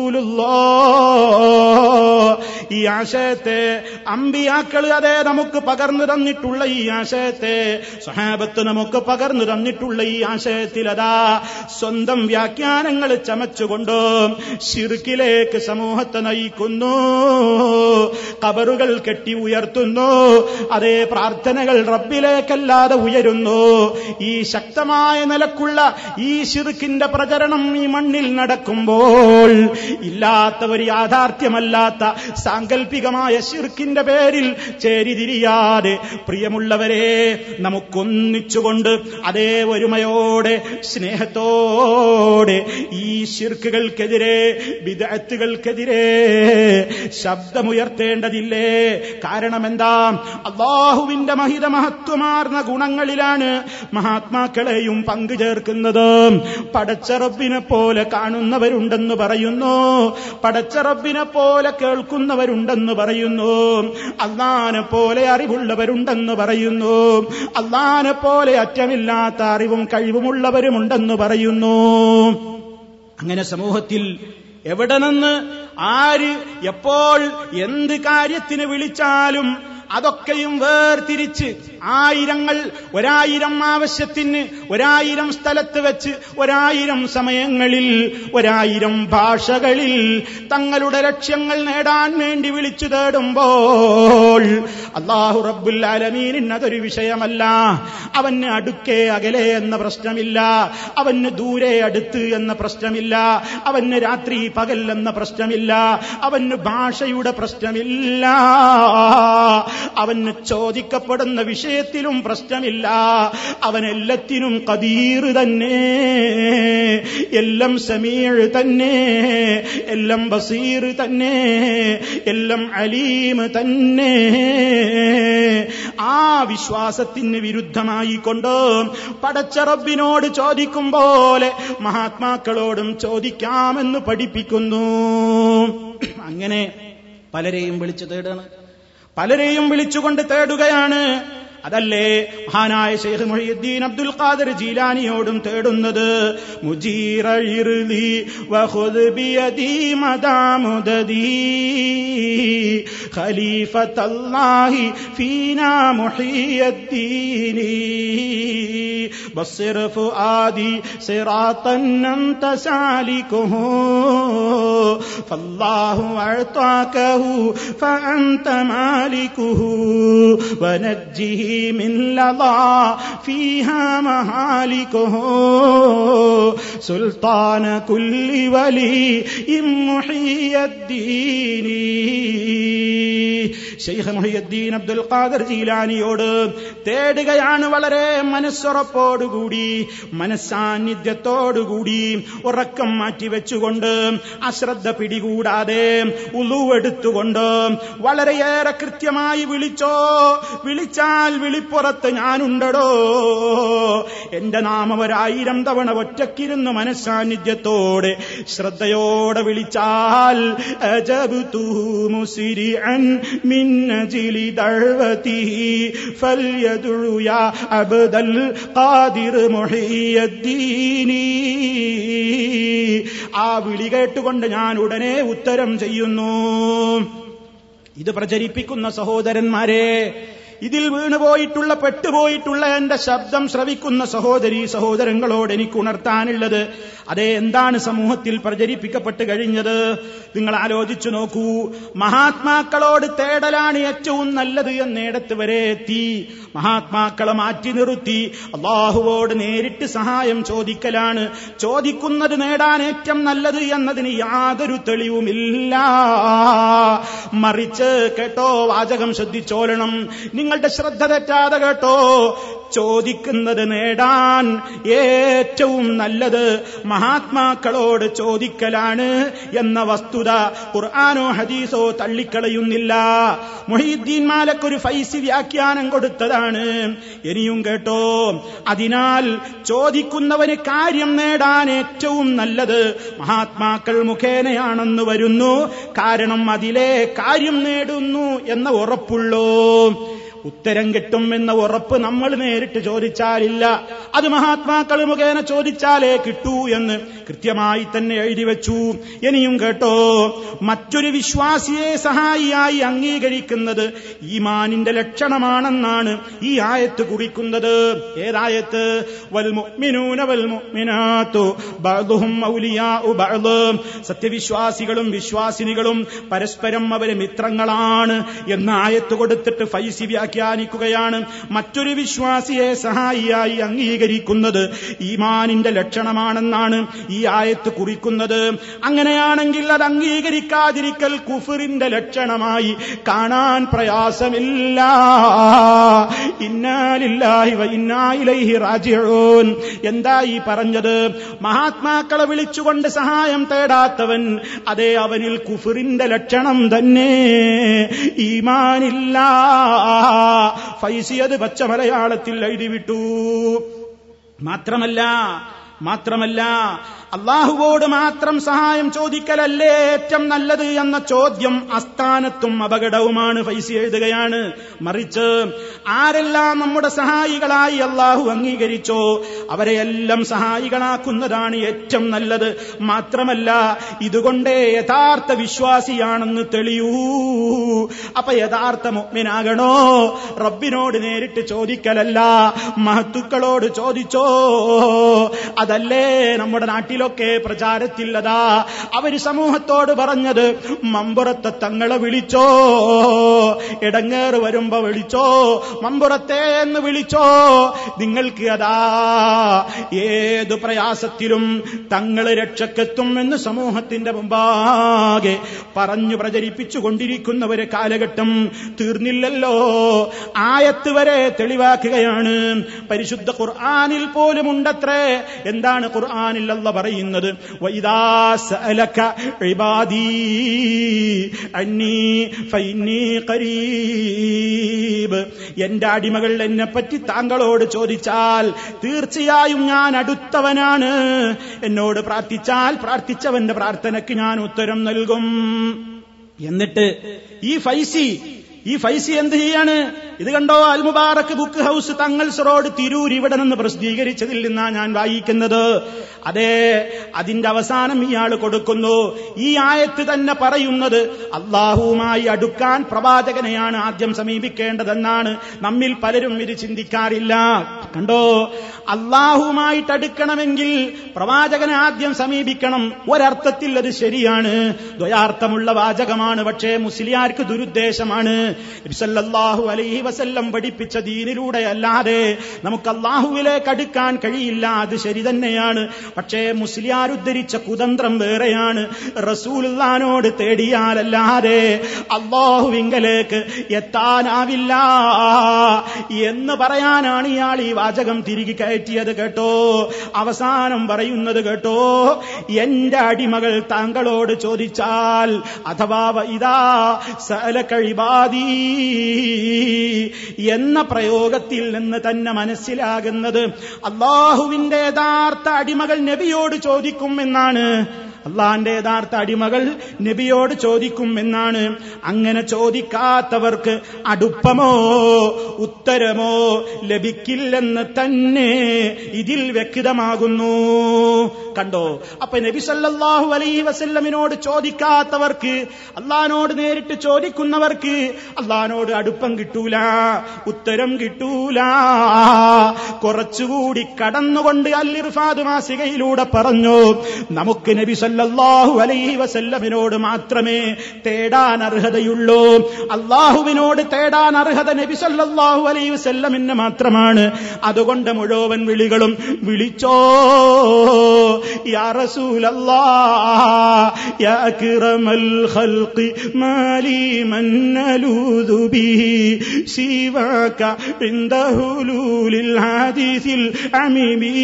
റസൂലുള്ളാഹ് ഈ ആശയത്തെ അമ്പിയാക്കൾ അതേ നമുക്ക് പകർന്നു തന്നിട്ടുള്ള ഈ ആശയത്തെ സഹാബത്ത് നമുക്ക് പകർന്നു തന്നിട്ടുള്ള ഈ ആശയത്തിൽ അതാ സ്വന്തം വ്യാഖ്യാനങ്ങൾ ചമച്ചുകൊണ്ട് ശിർക്കിലേക്ക് സമൂഹത്തെ നയിക്കുന്നു കബറുകൾ കെട്ടി ഉയർത്തുന്നു അതേ പ്രാർത്ഥനകൾ റബ്ബിലേക്കല്ലാതെ ഉയരുന്നു ഈ ശക്തമായ നിലക്കുള്ള ഈ ശിർക്കിന്റെ പ്രചരണം ഈ മണ്ണിൽ നടക്കുമ്പോൾ ഇല്ലാത്ത ഒരു യാഥാർത്ഥ്യമല്ലാത്ത സാങ്കല്പികമായ ശിർക്കിന്റെ പേരിൽ ചേരിതിരിയാതെ പ്രിയമുള്ളവരെ നമുക്കൊന്നിച്ചുകൊണ്ട് അതേ ഒരുമയോടെ സ്നേഹത്തോടെ ഈ ശിർക്കുകൾക്കെതിരെ വിദഗ്ധകൾക്കെതിരെ ശബ്ദമുയർത്തേണ്ടതില്ലേ കാരണം എന്താ അള്ളാഹുവിന്റെ മഹിത മഹത്വമാർന്ന ഗുണങ്ങളിലാണ് മഹാത്മാക്കളെയും പങ്കു ചേർക്കുന്നത് പടച്ചറബിനെ പോലെ കാണുന്നവരുണ്ടെന്ന് പറയുന്നു പടച്ചറബിനെ പോലെ കേൾക്കുന്നവരുണ്ടെന്ന് പറയുന്നു അള്ളാനെ പോലെ അറിവുള്ളവരുണ്ടെന്ന് പറയുന്നു അള്ളാനെ പോലെ അറ്റമില്ലാത്ത അറിവും കഴിവുമുള്ളവരുമുണ്ടെന്ന് പറയുന്നു അങ്ങനെ സമൂഹത്തിൽ എവിടെ നിന്ന് ആര് എപ്പോൾ എന്ത് കാര്യത്തിന് വിളിച്ചാലും അതൊക്കെയും വേർതിരിച്ച് ആയിരങ്ങൾ ഒരായിരം ആവശ്യത്തിന് ഒരായിരം സ്ഥലത്ത് വെച്ച് ഒരായിരം സമയങ്ങളിൽ ഒരായിരം ഭാഷകളിൽ തങ്ങളുടെ ലക്ഷ്യങ്ങൾ നേടാൻ വേണ്ടി വിളിച്ചു തേടുമ്പോൾ അള്ളാഹു റബ്ബുൽ അലമീനിന് അതൊരു വിഷയമല്ല അവന് അടുക്കേ അകലെ എന്ന പ്രശ്നമില്ല അവന് ദൂരെ അടുത്ത് എന്ന പ്രശ്നമില്ല അവന് രാത്രി പകൽ എന്ന പ്രശ്നമില്ല അവന് ഭാഷയുടെ പ്രശ്നമില്ല അവന് ചോദിക്കപ്പെടുന്ന വിഷയത്തിലും പ്രശ്നമില്ല അവൻ എല്ലാത്തിനും കദീർ തന്നെ എല്ലാം സമീഴ് തന്നെ എല്ലാം ബസീർ തന്നെ എല്ലാം അലീം തന്നെ ആ വിശ്വാസത്തിന് വിരുദ്ധമായി കൊണ്ട് പടച്ചറബിനോട് ചോദിക്കും പോലെ മഹാത്മാക്കളോടും ചോദിക്കാമെന്ന് പഠിപ്പിക്കുന്നു അങ്ങനെ പലരെയും വിളിച്ചു തേടാണ് പലരെയും വിളിച്ചുകൊണ്ട് തേടുകയാണ് അതല്ലേ മഹാനായ ഷെയ്ഖ് മൊഹീദ്ദീൻ അബ്ദുൽ ഖാദർ ജീലാനിയോടും തേടുന്നത് മുജീറഇർലി വഖുദ് ബിയദി മദാമുദദി ഖലീഫത്തല്ലാഹി ഫീനാ മുഹിയദ്ദീനി بصر فؤادي صراطا أنت سالكه ഫല്ലാഹു അഅ്താകഹു ഫഅൻത മാലികുഹു വനജ്ജിഹി മിൻ ലദാ ഫീഹാ മഹാലികുഹു സുൽത്താന കുല്ലി വലി ഷെയ്ഖ് മുഹിയുദ്ദീൻ അബ്ദുൽ ഖാദർ ജീലാനിയോട് തേടുകയാണ് വളരെ മനസ്സുറപ്പോടുകൂടി മനസ്സാന്നിധ്യത്തോടുകൂടി ഉറക്കം മാറ്റിവെച്ചുകൊണ്ട് അശ്രദ്ധ പിടികൂടാതെ ഉളുവെടുത്തുകൊണ്ട് വളരെയേറെ കൃത്യമായി വിളിച്ചോ വിളിച്ചാൽ വിളിപ്പുറത്ത് ഞാനുണ്ടടോ എന്റെ നാമം ഒരായിരം തവണ ഒറ്റക്കിരുന്ന് മനസ്സാന്നിധ്യത്തോടെ ശ്രദ്ധയോടെ വിളിച്ചാൽ അജബ്തു മുസ്രിഅൻ മിൻ അജ്ലി ദഅവതിഹി ഫൽയദ്ഉ യാ അബ്ദൽ ഖാദിർ മുഹിയദ്ദീനി ആ വിളി കേട്ടുകൊണ്ട് ഞാൻ ഉടനെ ഉത്തരം ചെയ്യുന്നു ഇത് പ്രചരിപ്പിക്കുന്ന സഹോദരന്മാരെ ഇതിൽ വീണുപോയിട്ടുള്ള പെട്ടുപോയിട്ടുള്ള എന്റെ ശബ്ദം ശ്രവിക്കുന്ന സഹോദരി സഹോദരങ്ങളോട് എനിക്ക് ഉണർത്താനുള്ളത് അതേ എന്താണ് സമൂഹത്തിൽ പ്രചരിപ്പിക്കപ്പെട്ട് കഴിഞ്ഞത് നിങ്ങൾ ആലോചിച്ചു നോക്കൂ മഹാത്മാക്കളോട് തേടലാണ് ഏറ്റവും നല്ലത് എന്നിടത്ത് വരെ എത്തി മഹാത്മാക്കളെ മാറ്റി നിർത്തി അള്ളാഹുവോട് നേരിട്ട് സഹായം ചോദിക്കലാണ് ചോദിക്കുന്നത് നേടാൻ ഏറ്റവും നല്ലത് എന്നതിന് യാതൊരു തെളിവുമില്ല മറിച്ച് കേട്ടോ വാചകം ശ്രദ്ധിച്ചോളണം നിങ്ങളുടെ ശ്രദ്ധ തെറ്റാതെ കേട്ടോ ചോദിക്കുന്നത് നേടാൻ ഏറ്റവും നല്ലത് മഹാത്മാക്കളോട് ചോദിക്കലാണ് എന്ന വസ്തുത ഖുർആാനോ ഹദീസോ തള്ളിക്കളയുന്നില്ല മൊഹീദ്ദീൻ മാലക്കൊരു ഫൈസി വ്യാഖ്യാനം കൊടുത്തതാണ് ഇനിയും കേട്ടോ അതിനാൽ ചോദിക്കുന്നവന് കാര്യം നേടാൻ ഏറ്റവും നല്ലത് മഹാത്മാക്കൾ മുഖേനയാണെന്ന് വരുന്നു കാരണം അതിലെ കാര്യം നേടുന്നു എന്ന ഉറപ്പുള്ളൂ ഉത്തരം കിട്ടും എന്ന ഉറപ്പ് നമ്മൾ നേരിട്ട് ചോദിച്ചാലില്ല അത് മഹാത്മാക്കൾ മുഖേന ചോദിച്ചാലേ കിട്ടൂ എന്ന് കൃത്യമായി തന്നെ എഴുതി വെച്ചു ഇനിയും കേട്ടോ മറ്റൊരു വിശ്വാസിയെ സഹായിയായി അംഗീകരിക്കുന്നത് ഈമാനിന്റെ ലക്ഷണമാണെന്നാണ് ഈ ആയത്ത് കുറിക്കുന്നത് ഏതായത്ത് വൽ മുഅ്മിനൂന വൽ മുഅ്മിനാത്തു ബഅ്ദുഹും ഔലിയാഉ ബഅ്ദ് സത്യവിശ്വാസികളും വിശ്വാസിനികളും പരസ്പരം അവരെ മിത്രങ്ങളാണ് എന്ന ആയത്ത് കൊടുത്തിട്ട് ഫൈസി വ്യാഖ്യാനിക്കുകയാണ് മറ്റൊരു വിശ്വാസിയെ സഹായിയായി അംഗീകരിക്കുന്നത് ഈമാനിന്റെ ലക്ഷണമാണെന്നാണ് ഈ ആയത്ത് കുറിക്കുന്നത് അങ്ങനെയാണെങ്കിൽ അത് അംഗീകരിക്കാതിരിക്കൽ കുഫറിന്റെ ലക്ഷണമായി കാണാൻ പ്രയാസമില്ല ഇന്നാലില്ലാഹി വ ഇന്നായിലൈഹി റാജിഊൻ എന്താ ഈ പറഞ്ഞത് മഹാത്മാക്കളെ വിളിച്ചുകൊണ്ട് സഹായം തേടാത്തവൻ അതേ അവനിൽ കുഫറിന്റെ ലക്ഷണം തന്നെ ഈമാനില്ല ഫൈസി അത് പച്ച മലയാളത്തിൽ എഴുതിവിട്ടു മാത്രമല്ല മാത്രമല്ല അള്ളാഹുവോട് മാത്രം സഹായം ചോദിക്കലല്ലേ ഏറ്റവും നല്ലത് എന്ന ചോദ്യം അസ്ഥാനത്തും അപകടവുമാണ് ഫൈസി എഴുതുകയാണ് മറിച്ച് ആരെല്ലാം നമ്മുടെ സഹായികളായി അള്ളാഹു അംഗീകരിച്ചോ അവരെയെല്ലാം സഹായികളാക്കുന്നതാണ് ഏറ്റവും നല്ലത് മാത്രമല്ല ഇതുകൊണ്ടേ യഥാർത്ഥ വിശ്വാസിയാണെന്ന് തെളിയൂ അപ്പൊ യഥാർത്ഥ മുഗ്മിനാകണോ റബ്ബിനോട് നേരിട്ട് ചോദിക്കലല്ല മഹത്തുക്കളോട് ചോദിച്ചോ അതല്ലേ നമ്മുടെ നാട്ടിലൊക്കെ പ്രചാരത്തില്ലതാ അവര് സമൂഹത്തോട് പറഞ്ഞത് മമ്പുറത്തെ തങ്ങളെ വിളിച്ചോ ഇടങ്ങേറ് വരുമ്പോ വിളിച്ചോ മമ്പുറത്തെ എന്ന് വിളിച്ചോ നിങ്ങൾക്ക് അതാ ഏത് പ്രയാസത്തിലും തങ്ങള് രക്ഷക്കെത്തും എന്ന് സമൂഹത്തിന്റെ മുമ്പാകെ പറഞ്ഞു പ്രചരിപ്പിച്ചു കൊണ്ടിരിക്കുന്ന ഒരു കാലഘട്ടം തീർന്നില്ലല്ലോ ആയത്ത് വരെ തെളിവാക്കുകയാണ് പരിശുദ്ധ ഖുർആാനിൽ പോലും ഉണ്ടത്രേ എന്താണ് ഖുർആാനിൽ അല്ല പറയുന്നത് വൈദാ സഅലക ഇബാദി അന്നീ ഫൈന്നീ ഖരീബ് എന്റെ അടിമകൾ എന്നെ പറ്റി താങ്കളോട് ചോദിച്ചാൽ തീർച്ചയായും ഞാൻ അടുത്തവനാണ് എന്നോട് പ്രാർത്ഥിച്ചാൽ പ്രാർത്ഥിച്ചവന്റെ പ്രാർത്ഥനയ്ക്ക് ഞാൻ ഉത്തരം നൽകും എന്നിട്ട് ഈ ഫൈസി ഈ ഫൈസി എന്ത് ചെയ്യാണ് ഇത് കണ്ടോ Al Mubarak book house Thangals road Tirur ഇവിടെ നിന്ന് പ്രസിദ്ധീകരിച്ചതിൽ നിന്നാ ഞാൻ വായിക്കുന്നത് അതെ അതിന്റെ അവസാനം ഇയാൾ കൊടുക്കുന്നു ഈ ആയത്ത് തന്നെ പറയുന്നത് അള്ളാഹുവുമായി അടുക്കാൻ പ്രവാചകനെയാണ് ആദ്യം സമീപിക്കേണ്ടതെന്നാണ് നമ്മിൽ പലരും ഇത് ചിന്തിക്കാറില്ല കണ്ടോ അള്ളാഹുവുമായിട്ട് അടുക്കണമെങ്കിൽ പ്രവാചകനെ ആദ്യം സമീപിക്കണം ഒരർത്ഥത്തിൽ അത് ശരിയാണ് ദ്വയാർത്ഥമുള്ള വാചകമാണ് പക്ഷേ മുസ്ലിയാർക്ക് ദുരുദ്ദേശമാണ് നബിസല്ലാഹു അലൈഹി വസല്ലം പഠിപ്പിച്ച ദീനിലൂടെ അല്ലാതെ നമുക്ക് അള്ളാഹുവിലേക്ക് അടുക്കാൻ കഴിയില്ല അത് ശരി തന്നെയാണ് പക്ഷേ മുസ്ലിയാർ ഉദ്ധരിച്ച കുതന്ത്രം വേറെയാണ് റസൂലുള്ളാനോട് തേടിയാലല്ലാതെ അള്ളാഹുവിങ്കലേക്ക് എത്താനാവില്ല എന്ന് പറയാനാണ് ഇയാൾ ഈ വാചകം തിരികെ കയറ്റിയത് കേട്ടോ അവസാനം പറയുന്നത് കേട്ടോ എന്റെ അടിമകൾ താങ്കളോട് ചോദിച്ചാൽ അഥവാ ഇതാ സലക്കഴിബാദീ എന്ന പ്രയോഗത്തിൽ നിന്ന് തന്നെ മനസ്സിലാകുന്നത് അള്ളാഹുവിന്റെ യഥാർത്ഥ അടിമകൾ നബിയോട് ചോദിക്കും എന്നാണ് അള്ളാന്റെ യഥാർത്ഥ അടിമകൾ നബിയോട് ചോദിക്കും എന്നാണ് അങ്ങനെ ചോദിക്കാത്തവർക്ക് അടുപ്പമോ ഉത്തരമോ ലഭിക്കില്ലെന്ന് തന്നെ ഇതിൽ വ്യക്തമാകുന്നു കണ്ടോ അപ്പൊ നബി സല്ലല്ലാഹു അലൈഹി വസല്ലമിനോട് ചോദിക്കാത്തവർക്ക് അള്ളഹാനോട് നേരിട്ട് ചോദിക്കുന്നവർക്ക് അള്ളഹാനോട് അടുപ്പം കിട്ടൂല ഉത്തരം കിട്ടൂല കുറച്ചുകൂടി കടന്നുകൊണ്ട് അല്ലിർഫാദ് മാസികയിലൂടെ പറഞ്ഞു നമുക്ക് നബി സല്ലല്ലാഹു അലൈഹി വസല്ലമിനോട് മാത്രമേ തേടാൻ അർഹതയുള്ളൂ അള്ളാഹുവിനോട് തേടാൻ അർഹത നബി സല്ലല്ലാഹു അലൈഹി വസല്ലമിന് മാത്രമാണ് അതുകൊണ്ട് മുഴുവൻ വിളികളും വിളിച്ചോ യാ റസൂലല്ലാ യാ അക്റമൽ ഖൽഖി മാലി മൻ നലൂദു ബിഹി സിവാക عند هلول الحادث العميمي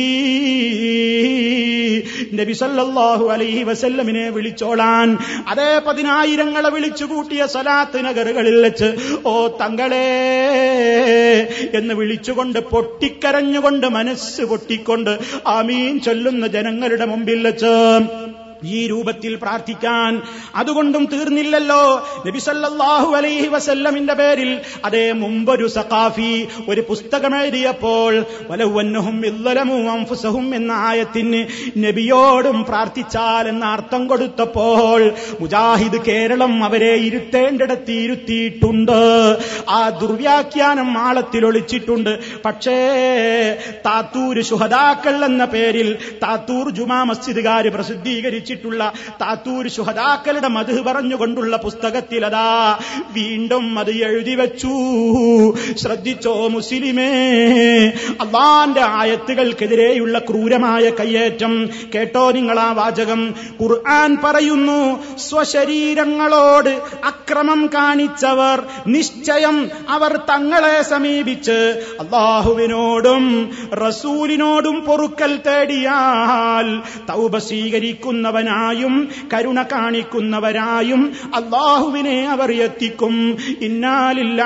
നബി സല്ലല്ലാഹു അലൈഹി വസല്ലമിനെ വിളിച്ചോളാൻ അതേ പതിനായിരങ്ങളെ വിളിച്ചു കൂട്ടിയ സലാത്ത് നഗറുകളിൽ വെച്ച് ഓ തങ്ങളെ എന്ന് വിളിച്ചുകൊണ്ട് പൊട്ടിക്കരഞ്ഞുകൊണ്ട് മനസ്സ് പൊട്ടിക്കൊണ്ട് ആമീൻ ചൊല്ലുന്ന ജനങ്ങളുടെ മുമ്പിൽ വെച്ച് ഈ രൂപത്തിൽ പ്രാർത്ഥിക്കാൻ അതുകൊണ്ടും തീർന്നില്ലല്ലോ നബിസല്ലാഹു അലൈഹി വസല്ലമിന്റെ പേരിൽ അതേ മുമ്പൊരു സഖാഫി ഒരു പുസ്തകം എഴുതിയപ്പോൾ വലവന്നഹും അംഫുസഹും എന്ന ആയത്തിന് നബിയോടും പ്രാർത്ഥിച്ചാൽ എന്ന അർത്ഥം കൊടുത്തപ്പോൾ മുജാഹിദ് കേരളം അവരെ ഇരുത്തേണ്ടിടത്ത് ഇരുത്തിയിട്ടുണ്ട് ആ ദുർവ്യാഖ്യാനം ആളത്തിൽ ഒളിച്ചിട്ടുണ്ട് പക്ഷേ താത്തൂര് ശുഹദാക്കൾ എന്ന പേരിൽ താത്തൂർ ജുമാ മസ്ജിദുകാര് പ്രസിദ്ധീകരിച്ചു രചിച്ചിട്ടുള്ള താത്തൂർ ശുഹദാക്കളുടെ മധു പറഞ്ഞുകൊണ്ടുള്ള പുസ്തകത്തിൽ അതാ വീണ്ടും അത് എഴുതി വെച്ചു ശ്രദ്ധിച്ചോ മുസ്ലിമേ അള്ളാന്റെ ആയത്തുകൾക്കെതിരെയുള്ള ക്രൂരമായ കയ്യേറ്റം കേട്ടോ നിങ്ങൾ ആ വാചകം ഖുർആൻ പറയുന്നു സ്വശരീരങ്ങളോട് അക്രമം കാണിച്ചവർ നിശ്ചയം അവർ തങ്ങളെ സമീപിച്ച് അള്ളാഹുവിനോടും റസൂലിനോടും പൊറുക്കൽ തേടിയാൽ തൗബ സ്വീകരിക്കുന്നവർ ഉള്ളവനായും കരുണ കാണിക്കുന്നവരായും അള്ളാഹുവിനെ അവർ എത്തിക്കും ഇന്നാലില്ല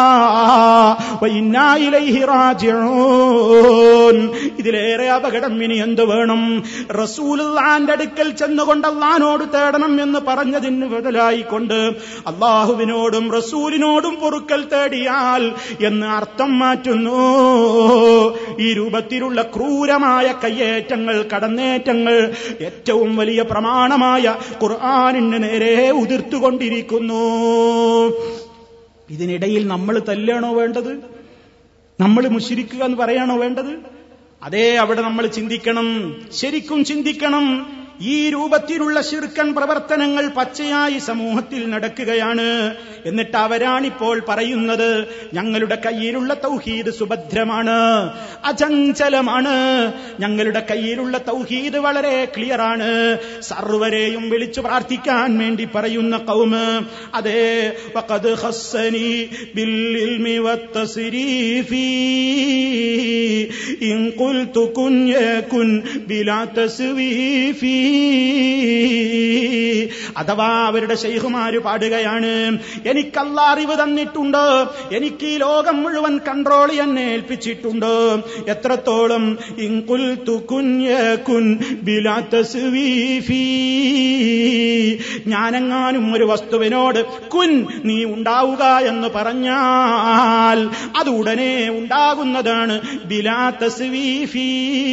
ഇതിലേറെ അപകടം ഇനി എന്ത് വേണം റസൂലുള്ളാന്റെ അടുക്കൽ ചെന്നുകൊണ്ട് അള്ളഹാനോട് തേടണം എന്ന് പറഞ്ഞതിന് ബദലായിക്കൊണ്ട് അള്ളാഹുവിനോടും റസൂലിനോടും പൊറുക്കൽ തേടിയാൽ എന്ന് അർത്ഥം മാറ്റുന്നു ഈ രൂപത്തിലുള്ള ക്രൂരമായ കയ്യേറ്റങ്ങൾ കടന്നേറ്റങ്ങൾ ഏറ്റവും വലിയ പ്രമാണമായ ഖുർആാനിന് നേരെ ഉതിർത്തുകൊണ്ടിരിക്കുന്നു ഇതിനിടയിൽ നമ്മൾ തല്ലാണോ വേണ്ടത് നമ്മൾ മുഷിരിക്കുക എന്ന് പറയാണോ വേണ്ടത് അതേ അവിടെ നമ്മൾ ചിന്തിക്കണം ശരിക്കും ചിന്തിക്കണം ഈ രൂപത്തിലുള്ള ശിർക്കൻ പ്രവർത്തനങ്ങൾ പച്ചയായി സമൂഹത്തിൽ നടക്കുകയാണ് എന്നിട്ട് അവരാണിപ്പോൾ പറയുന്നത് ഞങ്ങളുടെ കയ്യിലുള്ള തൗഹീദ് സുഭദ്രമാണ് അചഞ്ചലമാണ് ഞങ്ങളുടെ കയ്യിലുള്ള തൗഹീദ് വളരെ ക്ലിയറാണ് സർവരെയും വിളിച്ചു പ്രാർത്ഥിക്കാൻ വേണ്ടി പറയുന്ന കൗമ് അതേ വഖദ് ഖസ്സനി ബിൽഇൽമി വത്തസ്രീഫി ഇൻ ഖുൽതു കുൻ യകുൻ ബിലാ തസ്വീഫി അഥവാ അവരുടെ ശൈഖുമാര് പാടുകയാണ് എനിക്കല്ല അറിവ് തന്നിട്ടുണ്ട് എനിക്ക് ഈ ലോകം മുഴുവൻ കൺട്രോൾ എന്നെ ഏൽപ്പിച്ചിട്ടുണ്ട് എത്രത്തോളം ഇൻകുൽ തുക്കുൻ യകുൻ ബിലാ തസ്വീഫി ഞാനെങ്ങാനും ഒരു വസ്തുവിനോട് കുൻ നീ ഉണ്ടാവുക എന്ന് പറഞ്ഞാൽ അത് ഉടനെ ഉണ്ടാകുന്നതാണ് ബിലാ തസ്വീഫി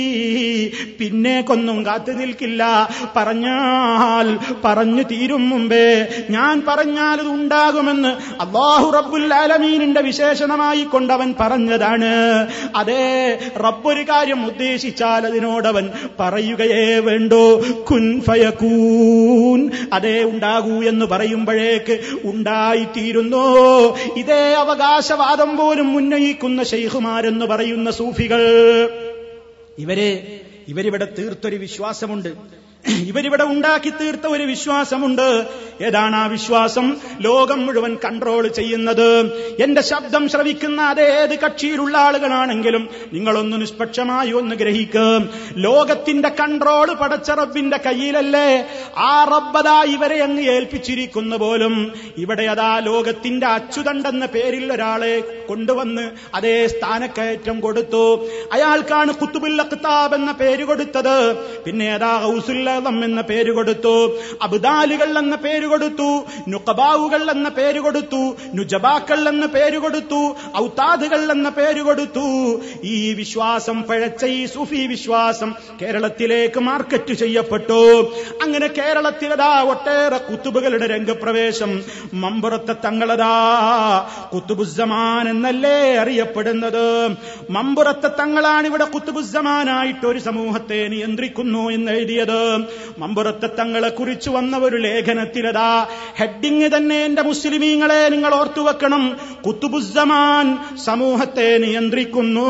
പിന്നെ കൊന്നും കാത്തു നിൽക്കില്ല പറഞ്ഞാൽ പറഞ്ഞു തീരും മുമ്പേ ഞാൻ പറഞ്ഞാൽ അത് ഉണ്ടാകുമെന്ന് അള്ളാഹു റബ്ബുൽ ആലമീനിന്റെ വിശേഷണമായി കൊണ്ടവൻ പറഞ്ഞതാണ് അതേ റബ്ബൊരു കാര്യം ഉദ്ദേശിച്ചാൽ അതിനോടവൻ പറയുകയേ വേണ്ടോ കുൻ ഫയക്കൂൻ അതേ ഉണ്ടാകൂ എന്ന് പറയുമ്പോഴേക്ക് ഉണ്ടായിത്തീരുന്നു ഇതേ അവകാശവാദം പോലും ഉന്നയിക്കുന്ന ഷെയ്ഖുമാരെന്ന് പറയുന്ന സൂഫികൾ ഇവരെ ഇവരിവിടെ തീർത്തൊരു വിശ്വാസമുണ്ട് ഇവരിവിടെ ഉണ്ടാക്കി തീർത്ത ഒരു വിശ്വാസമുണ്ട് ഏതാണ് ആ വിശ്വാസം ലോകം മുഴുവൻ കൺട്രോൾ ചെയ്യുന്നത് എന്റെ ശബ്ദം ശ്രവിക്കുന്ന അതേത് കക്ഷിയിലുള്ള ആളുകളാണെങ്കിലും നിങ്ങളൊന്ന് നിഷ്പക്ഷമായി ഒന്ന് ഗ്രഹിക്കും ലോകത്തിന്റെ കൺട്രോൾ പടച്ച റബ്ബിന്റെ കയ്യിലല്ലേ ആ റബ്ബതാ ഇവരെ അങ്ങ് ഏൽപ്പിച്ചിരിക്കുന്ന പോലും ഇവിടെ അതാ ലോകത്തിന്റെ അച്ചുതണ്ടെന്ന പേരിൽ ഒരാളെ കൊണ്ടുവന്ന് അതേ സ്ഥാനക്കയറ്റം കൊടുത്തു അയാൾക്കാണ് കുത്തുബുൽ അഖ്താബ് എന്ന പേര് കൊടുത്തത് പിന്നെ അതാ ഹൗസുല്ലം എന്ന പേര് കൊടുത്തു അബ്ദാലുകൾ എന്ന പേര് കൊടുത്തു നുക്കബാവുകൾ എന്ന പേര് കൊടുത്തു നുജബാക്കൾ എന്ന പേര് കൊടുത്തു ഔത്താദുകൾ എന്ന പേര് കൊടുത്തു ഈ വിശ്വാസം പഴച്ച ഈ സുഫി വിശ്വാസം കേരളത്തിലേക്ക് മാർക്കറ്റ് ചെയ്യപ്പെട്ടു അങ്ങനെ കേരളത്തിലതാ ഒട്ടേറെ കുത്തുബുകളുടെ രംഗപ്രവേശം മമ്പുറത്തെ തങ്ങളതാ കുത്തുബുസമാൻ എന്നല്ലേ അറിയപ്പെടുന്നത് മമ്പുറത്തെ തങ്ങളാണ് ഇവിടെ കുത്തുബുസമാനായിട്ട് ഒരു സമൂഹത്തെ നിയന്ത്രിക്കുന്നു എന്ന് എഴുതിയത് മമ്പുറത്തെ തങ്ങളെ കുറിച്ച് വന്ന ഒരു ലേഖനത്തിലതാ ഹെഡിങ് തന്നെ എന്റെ മുസ്ലിമീങ്ങളെ നിങ്ങൾ ഓർത്തുവെക്കണം കുത്തുബുസമാൻ സമൂഹത്തെ നിയന്ത്രിക്കുന്നു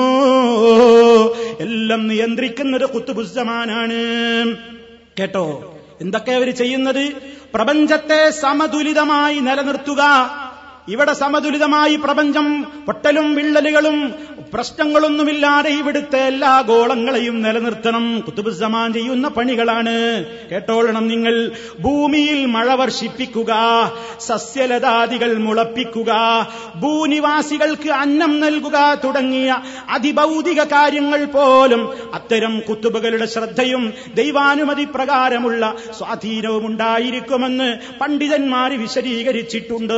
എല്ലാം നിയന്ത്രിക്കുന്നത് കുത്തുബുസമാനാണ് കേട്ടോ എന്തൊക്കെ അവർ ചെയ്യുന്നത് പ്രപഞ്ചത്തെ സമതുലിതമായി നിലനിർത്തുക ഇവിടെ സമതുലിതമായി പ്രപഞ്ചം പൊട്ടലും വിള്ളലുകളും പ്രശ്നങ്ങളൊന്നുമില്ലാതെ ഇവിടുത്തെ എല്ലാ ഗോളങ്ങളെയും നിലനിർത്തണം കുത്തുബുസമാൻ ചെയ്യുന്ന പണികളാണ് കേട്ടോളണം നിങ്ങൾ ഭൂമിയിൽ മഴ വർഷിപ്പിക്കുക സസ്യലതാദികൾ മുളപ്പിക്കുക ഭൂനിവാസികൾക്ക് അന്നം നൽകുക തുടങ്ങിയ അതിഭൗതിക കാര്യങ്ങൾ പോലും അത്തരം കുത്തുബുകളുടെ ശ്രദ്ധയും ദൈവാനുമതി പ്രകാരമുള്ള സ്വാധീനവും ഉണ്ടായിരിക്കുമെന്ന് പണ്ഡിതന്മാര് വിശദീകരിച്ചിട്ടുണ്ട്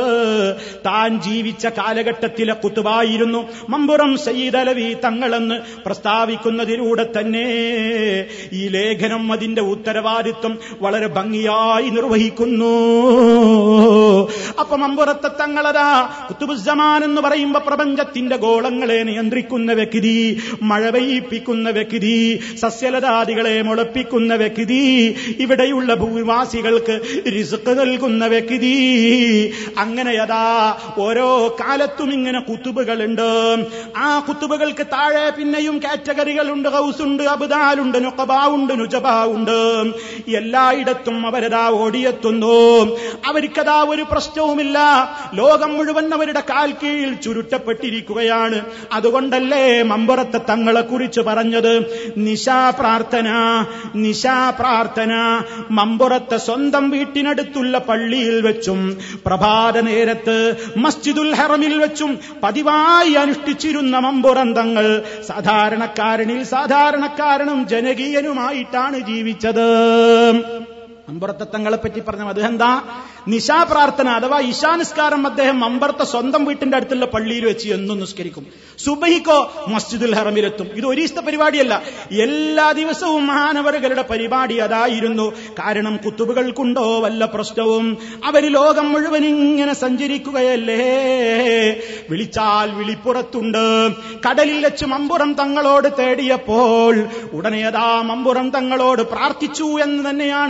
താൻ ജീവിച്ച കാലഘട്ടത്തിലെ കുത്തുബായിരുന്നു മമ്പുറം സയ്യിദ് അലവി തങ്ങളെന്ന് പ്രസ്താവിക്കുന്നതിലൂടെ തന്നെ ഈ ലേഖനം അതിന്റെ ഉത്തരവാദിത്വം വളരെ ഭംഗിയായി നിർവഹിക്കുന്നു അപ്പൊ മമ്പുറത്തെ തങ്ങളതാ കുത്തുബുസമാൻ എന്ന് പറയുമ്പോ പ്രപഞ്ചത്തിന്റെ ഗോളങ്ങളെ നിയന്ത്രിക്കുന്ന വ്യക്തി മഴ പെയ്യിപ്പിക്കുന്ന വ്യക്തി സസ്യലതാദികളെ മുളപ്പിക്കുന്ന വ്യക്തി ഇവിടെയുള്ള ഭൂവാസികൾക്ക് റിസ്ക് നൽകുന്ന വ്യക്തി അങ്ങനെ അതാ ഓരോ കാലത്തും ഇങ്ങനെ കുത്തുബുകളുണ്ട് ആ കുത്തുബുകൾക്ക് താഴെ പിന്നെയും കാറ്റഗറികളുണ്ട് ഹൗസുണ്ട് അബുദാലുണ്ട് നുക്കബാവുണ്ട് നുജബാവുണ്ട് എല്ലായിടത്തും അവരതാ ഓടിയെത്തുന്നു അവർക്കതാ ഒരു പ്രശ്നവുമില്ല ലോകം മുഴുവൻ അവരുടെ കാൽ കീഴിൽ ചുരുട്ടപ്പെട്ടിരിക്കുകയാണ് അതുകൊണ്ടല്ലേ മമ്പുറത്തെ തങ്ങളെ കുറിച്ച് പറഞ്ഞത് നിശാ പ്രാർത്ഥന നിശാ പ്രാർത്ഥന മമ്പുറത്തെ സ്വന്തം വീട്ടിനടുത്തുള്ള പള്ളിയിൽ വെച്ചും പ്രഭാത നേരത്ത് മസ്ജിദുൽ ഹറമിൽ വെച്ചും പതിവായി അനുഷ്ഠിച്ചിരുന്ന മമ്പുറന്തങ്ങൾ സാധാരണക്കാരനിൽ സാധാരണക്കാരനും ജനകീയനുമായിട്ടാണ് ജീവിച്ചത് അമ്പറത്തെ തങ്ങളെ പറ്റി പറഞ്ഞ അതെന്താ നിശാ പ്രാർത്ഥന അഥവാ ഇശാനിസ്കാരം അദ്ദേഹം അമ്പറത്തെ സ്വന്തം വീട്ടിന്റെ അടുത്തുള്ള പള്ളിയിൽ വെച്ച് എന്നും നിസ്കരിക്കും സുബഹിക്കോ മസ്ജിദുൽ ഹറമിലെത്തും ഇത് ഒരീസ്ത പരിപാടിയല്ല എല്ലാ ദിവസവും മഹാനവറുകളുടെ പരിപാടി അതായിരുന്നു കാരണം കുത്തുബുകൾക്കുണ്ടോ വല്ല പ്രശ്നവും അവര് ലോകം മുഴുവൻ ഇങ്ങനെ സഞ്ചരിക്കുകയല്ലേ വിളിച്ചാൽ വിളിപ്പുറത്തുണ്ട് കടലിൽ വെച്ച് മമ്പുറം തങ്ങളോട് തേടിയപ്പോൾ ഉടനെ അതാ മമ്പുറം തങ്ങളോട് പ്രാർത്ഥിച്ചു എന്ന് തന്നെയാണ് സുന്നി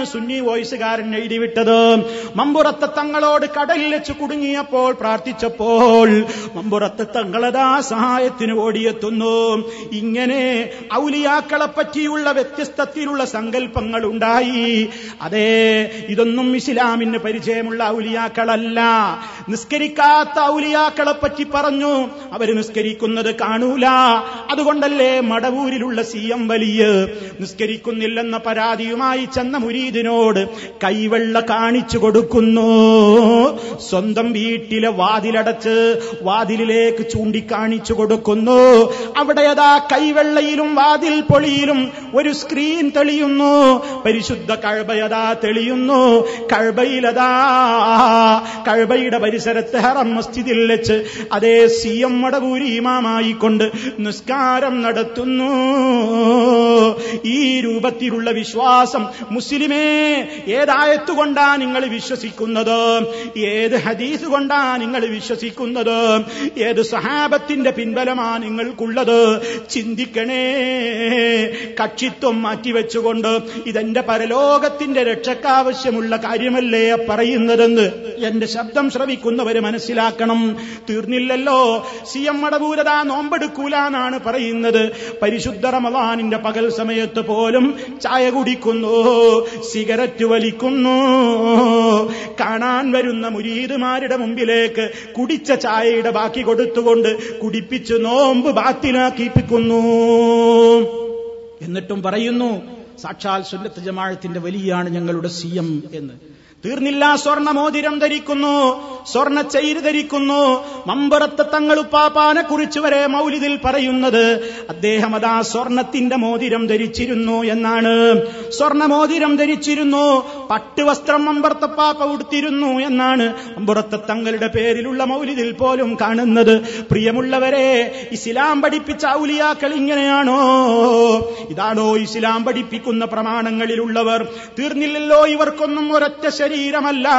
വോയിസുകാരൻ എഴുതിവിട്ടത് മമ്പുറത്തെ തങ്ങളോട് കടലിൽ വെച്ച് കുടുങ്ങിയപ്പോൾ പ്രാർത്ഥിച്ചപ്പോൾ മമ്പുറത്തെ തങ്ങളതാ സഹായത്തിന് ഓടിയെത്തുന്നു ഇങ്ങനെ ഔലിയാക്കളെ പറ്റിയുള്ള വ്യത്യസ്തത്തിലുള്ള സങ്കല്പങ്ങൾ ഉണ്ടായി അതെ ഇതൊന്നും ഇസ്ലാമിന് പരിചയമുള്ള ഔലിയാക്കളല്ല നിസ്കരിക്കാത്ത ഔലിയാക്കളെ പറ്റി പറഞ്ഞു അവര് നിസ്കരിക്കുന്നത് കാണൂല അതുകൊണ്ടല്ലേ മടവൂരിലുള്ള സി എം വലിയ നിസ്കരിക്കുന്നില്ലെന്ന പരാതിയുമായി ചെന്ന മുരീദിനോട് കൈവെള്ള കാണിച്ചു കൊടുക്കുന്നു സ്വന്തം വീട്ടിലെ വാതിലടച്ച് വാതിലിലേക്ക് ചൂണ്ടിക്കാണിച്ചു കൊടുക്കുന്നു അവിടെ അതാ കൈവെള്ളയിലും വാതിൽ പൊളിയിലും ഒരു സ്ക്രീൻ തെളിയുന്നു പരിശുദ്ധ കഴബയതാ തെളിയുന്നു കഴബയിലതാ കഴബയുടെ പരിസരത്ത് ഹറം മസ്ജിദിൽ വെച്ച് അതേ സി എം മടവൂരി ഇമാമായിക്കൊണ്ട് നിസ്കാരം നടത്തുന്നു ഈ രൂപത്തിലുള്ള വിശ്വാസം മുസ്ലിമേ ഏതായത്തുകൊണ്ടാ നിങ്ങൾ വിശ്വസിക്കുന്നത് ഏത് ഹദീസ് കൊണ്ടാ നിങ്ങൾ വിശ്വസിക്കുന്നത് ഏത് സഹാബത്തിന്റെ പിൻബലമാ നിങ്ങൾക്കുള്ളത് ചിന്തിക്കണേ കക്ഷിത്വം മാറ്റിവെച്ചുകൊണ്ട് ഇതെന്റെ പരലോകത്തിന്റെ രക്ഷക്കാവശ്യമുള്ള കാര്യമല്ലേ പറയുന്നതെന്ന് എന്റെ ശബ്ദം ശ്രവിക്കുന്നവര് മനസ്സിലാക്കണം തീർന്നില്ലല്ലോ സി എം മടപൂരത നോമ്പെടുക്കൂല എന്നാണ് പറയുന്നത് പരിശുദ്ധ റമദാനിന്റെ പകൽ സമയത്ത് പോലും ചായ കുടിക്കുന്നു സിഗരറ്റ് വലിക്കുന്നു കാണാൻ വരുന്ന മുരീദുമാരുടെ മുമ്പിലേക്ക് കുടിച്ച ചായയുടെ ബാക്കി കൊടുത്തുകൊണ്ട് കുടിപ്പിച്ച് നോമ്പ് ബാത്തിലാക്കിപ്പിക്കുന്നു എന്നിട്ടും പറയുന്നു സാക്ഷാൽ സുന്നത്ത് ജമാഴത്തിന്റെ വലിയാണ് ഞങ്ങളുടെ സി എം എന്ന് തീർന്നില്ല സ്വർണമോതിരം ധരിക്കുന്നു സ്വർണ ചെയ്ത് ധരിക്കുന്നു മമ്പറത്ത് തങ്ങളുപ്പാപ്പാനെ കുറിച്ച് വരെ മൗലിദിൽ പറയുന്നത് അദ്ദേഹം അതാ സ്വർണത്തിന്റെ മോതിരം ധരിച്ചിരുന്നു എന്നാണ് സ്വർണമോതിരം ധരിച്ചിരുന്നു പട്ടുവസ്ത്രം മമ്പറത്തപ്പാപ്പ ഉടുത്തിരുന്നു എന്നാണ് മമ്പുറത്തെ തങ്ങളുടെ പേരിലുള്ള മൗലിദിൽ പോലും കാണുന്നത് പ്രിയമുള്ളവരെ ഇസ്ലാം പഠിപ്പിച്ച ഔലിയാക്കൾ ഇങ്ങനെയാണോ ഇതാണോ ഇസ്ലാം പഠിപ്പിക്കുന്ന പ്രമാണങ്ങളിലുള്ളവർ തീർന്നില്ലല്ലോ ഇവർക്കൊന്നും ഒരൊറ്റ ശരീരമല്ല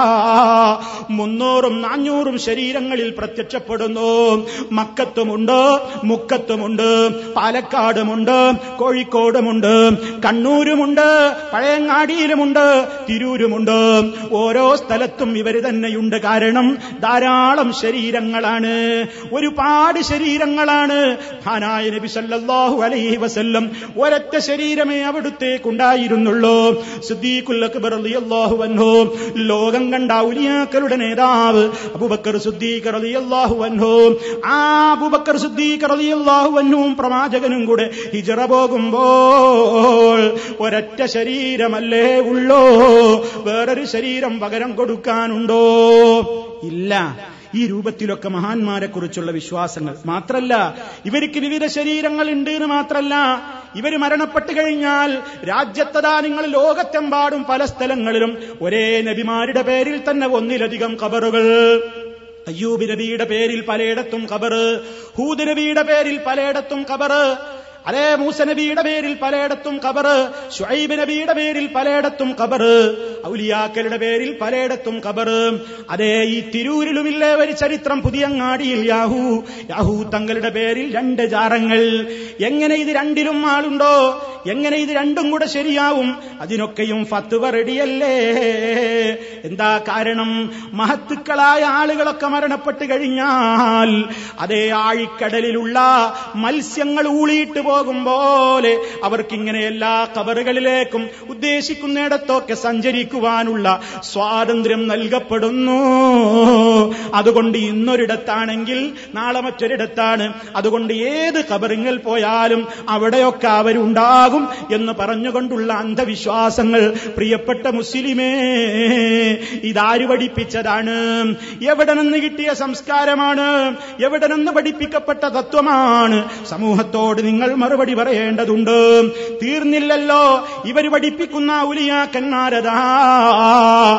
മുന്നൂറും നാഞ്ഞൂറും ശരീരങ്ങളിൽ പ്രത്യക്ഷപ്പെടുന്നു മക്കത്തുമുണ്ട് മുക്കത്തുമുണ്ട് പാലക്കാടുമുണ്ട് കോഴിക്കോടുമുണ്ട് കണ്ണൂരുമുണ്ട് പഴയങ്ങാടിയിലുമുണ്ട് തിരൂരുമുണ്ട് ഓരോ സ്ഥലത്തും ഇവര് തന്നെയുണ്ട് കാരണം ധാരാളം ശരീരങ്ങളാണ് ഒരുപാട് ശരീരങ്ങളാണ് ഹാനായ നബി സല്ലല്ലാഹു അലൈഹി വസല്ലം ഒരൊറ്റ ശരീരമേ അവിടുത്തേക്കുണ്ടായിരുന്നുള്ളൂ സിദ്ദീഖുൽ അക്ബർ റളിയല്ലാഹു അൻഹു ലോകം കണ്ട ഔലിയാക്കളുടെ നേതാവ് അബൂബക്കർ സിദ്ദീഖ് റളിയല്ലാഹു അൻഹു ആ അബൂബക്കർ സിദ്ദീഖ് റളിയല്ലാഹു അൻഹുവും പ്രവാചകനും കൂടെ ഹിജറ പോകുമ്പോൾ ഒരൊറ്റ ശരീരമല്ലേ ഉള്ളോ വേറൊരു ശരീരം പകരം കൊടുക്കാനുണ്ടോ ഇല്ല ഈ രൂപത്തിലൊക്കെ മഹാന്മാരെ കുറിച്ചുള്ള വിശ്വാസങ്ങൾ മാത്രല്ല ഇവർക്ക് വിവിധ ശരീരങ്ങൾ ഉണ്ട് എന്ന് മാത്രല്ല ഇവർ മരണപ്പെട്ടു കഴിഞ്ഞാൽ രാജ്യത്തതാ നിങ്ങൾ ലോകത്തെമ്പാടും പല സ്ഥലങ്ങളിലും ഒരേ നബിമാരുടെ പേരിൽ തന്നെ ഒന്നിലധികം കബറുകൾ അയ്യൂബ് നബിയുടെ പേരിൽ പലയിടത്തും കബറ് ഹൂദ് നബിയുടെ പേരിൽ പലയിടത്തും കബറ് അതേ മൂസ നബിയുടെ പേരിൽ പലയിടത്തും കബറ് ഷുഐബ് നബിയുടെ പേരിൽ പലയിടത്തും കബറ് ഔലിയാക്കളുടെ പേരിൽ പലയിടത്തും കബറ് അതേ ഈ തിരൂരിലുമില്ലേ ഒരു ചരിത്രം പുതിയങ്ങാടിയിൽ യാഹു യാഹു തങ്ങളുടെ പേരിൽ രണ്ട് ജാറങ്ങൾ എങ്ങനെ ഇത് രണ്ടിലും ആളുണ്ടോ എങ്ങനെ ഇത് രണ്ടും കൂടെ ശരിയാവും അതിനൊക്കെയും ഫത്തുവ റെഡിയല്ലേ എന്താ കാരണം മഹത്തുക്കളായ ആളുകളൊക്കെ മരണപ്പെട്ട് കഴിഞ്ഞാൽ അതേ ആഴിക്കടലിലുള്ള മത്സ്യങ്ങൾ ഊളിയിട്ട് പോകും പോലെ അവർക്കിങ്ങനെ എല്ലാ കബറുകളിലേക്കും ഉദ്ദേശിക്കുന്നിടത്തൊക്കെ സഞ്ചരിക്കുവാനുള്ള സ്വാതന്ത്ര്യം നൽകപ്പെടുന്നു അതുകൊണ്ട് ഇന്നൊരിടത്താണെങ്കിൽ നാളെ മറ്റൊരിടത്താണ് അതുകൊണ്ട് ഏത് കബറിങ്ങൾ പോയാലും അവിടെയൊക്കെ അവരുണ്ടാകും എന്ന് പറഞ്ഞുകൊണ്ടുള്ള അന്ധവിശ്വാസങ്ങൾ പ്രിയപ്പെട്ട മുസ്ലിമേ ഇതാര് പഠിപ്പിച്ചതാണ് എവിടെ നിന്ന് കിട്ടിയ സംസ്കാരമാണ് എവിടെ നിന്ന് പഠിപ്പിക്കപ്പെട്ട തത്വമാണ് സമൂഹത്തോട് നിങ്ങൾ മറുപടി പറയേണ്ടതുണ്ട് തീർന്നില്ലല്ലോ ഇവർ പഠിപ്പിക്കുന്ന ഉലിയാക്കന്മാരതാ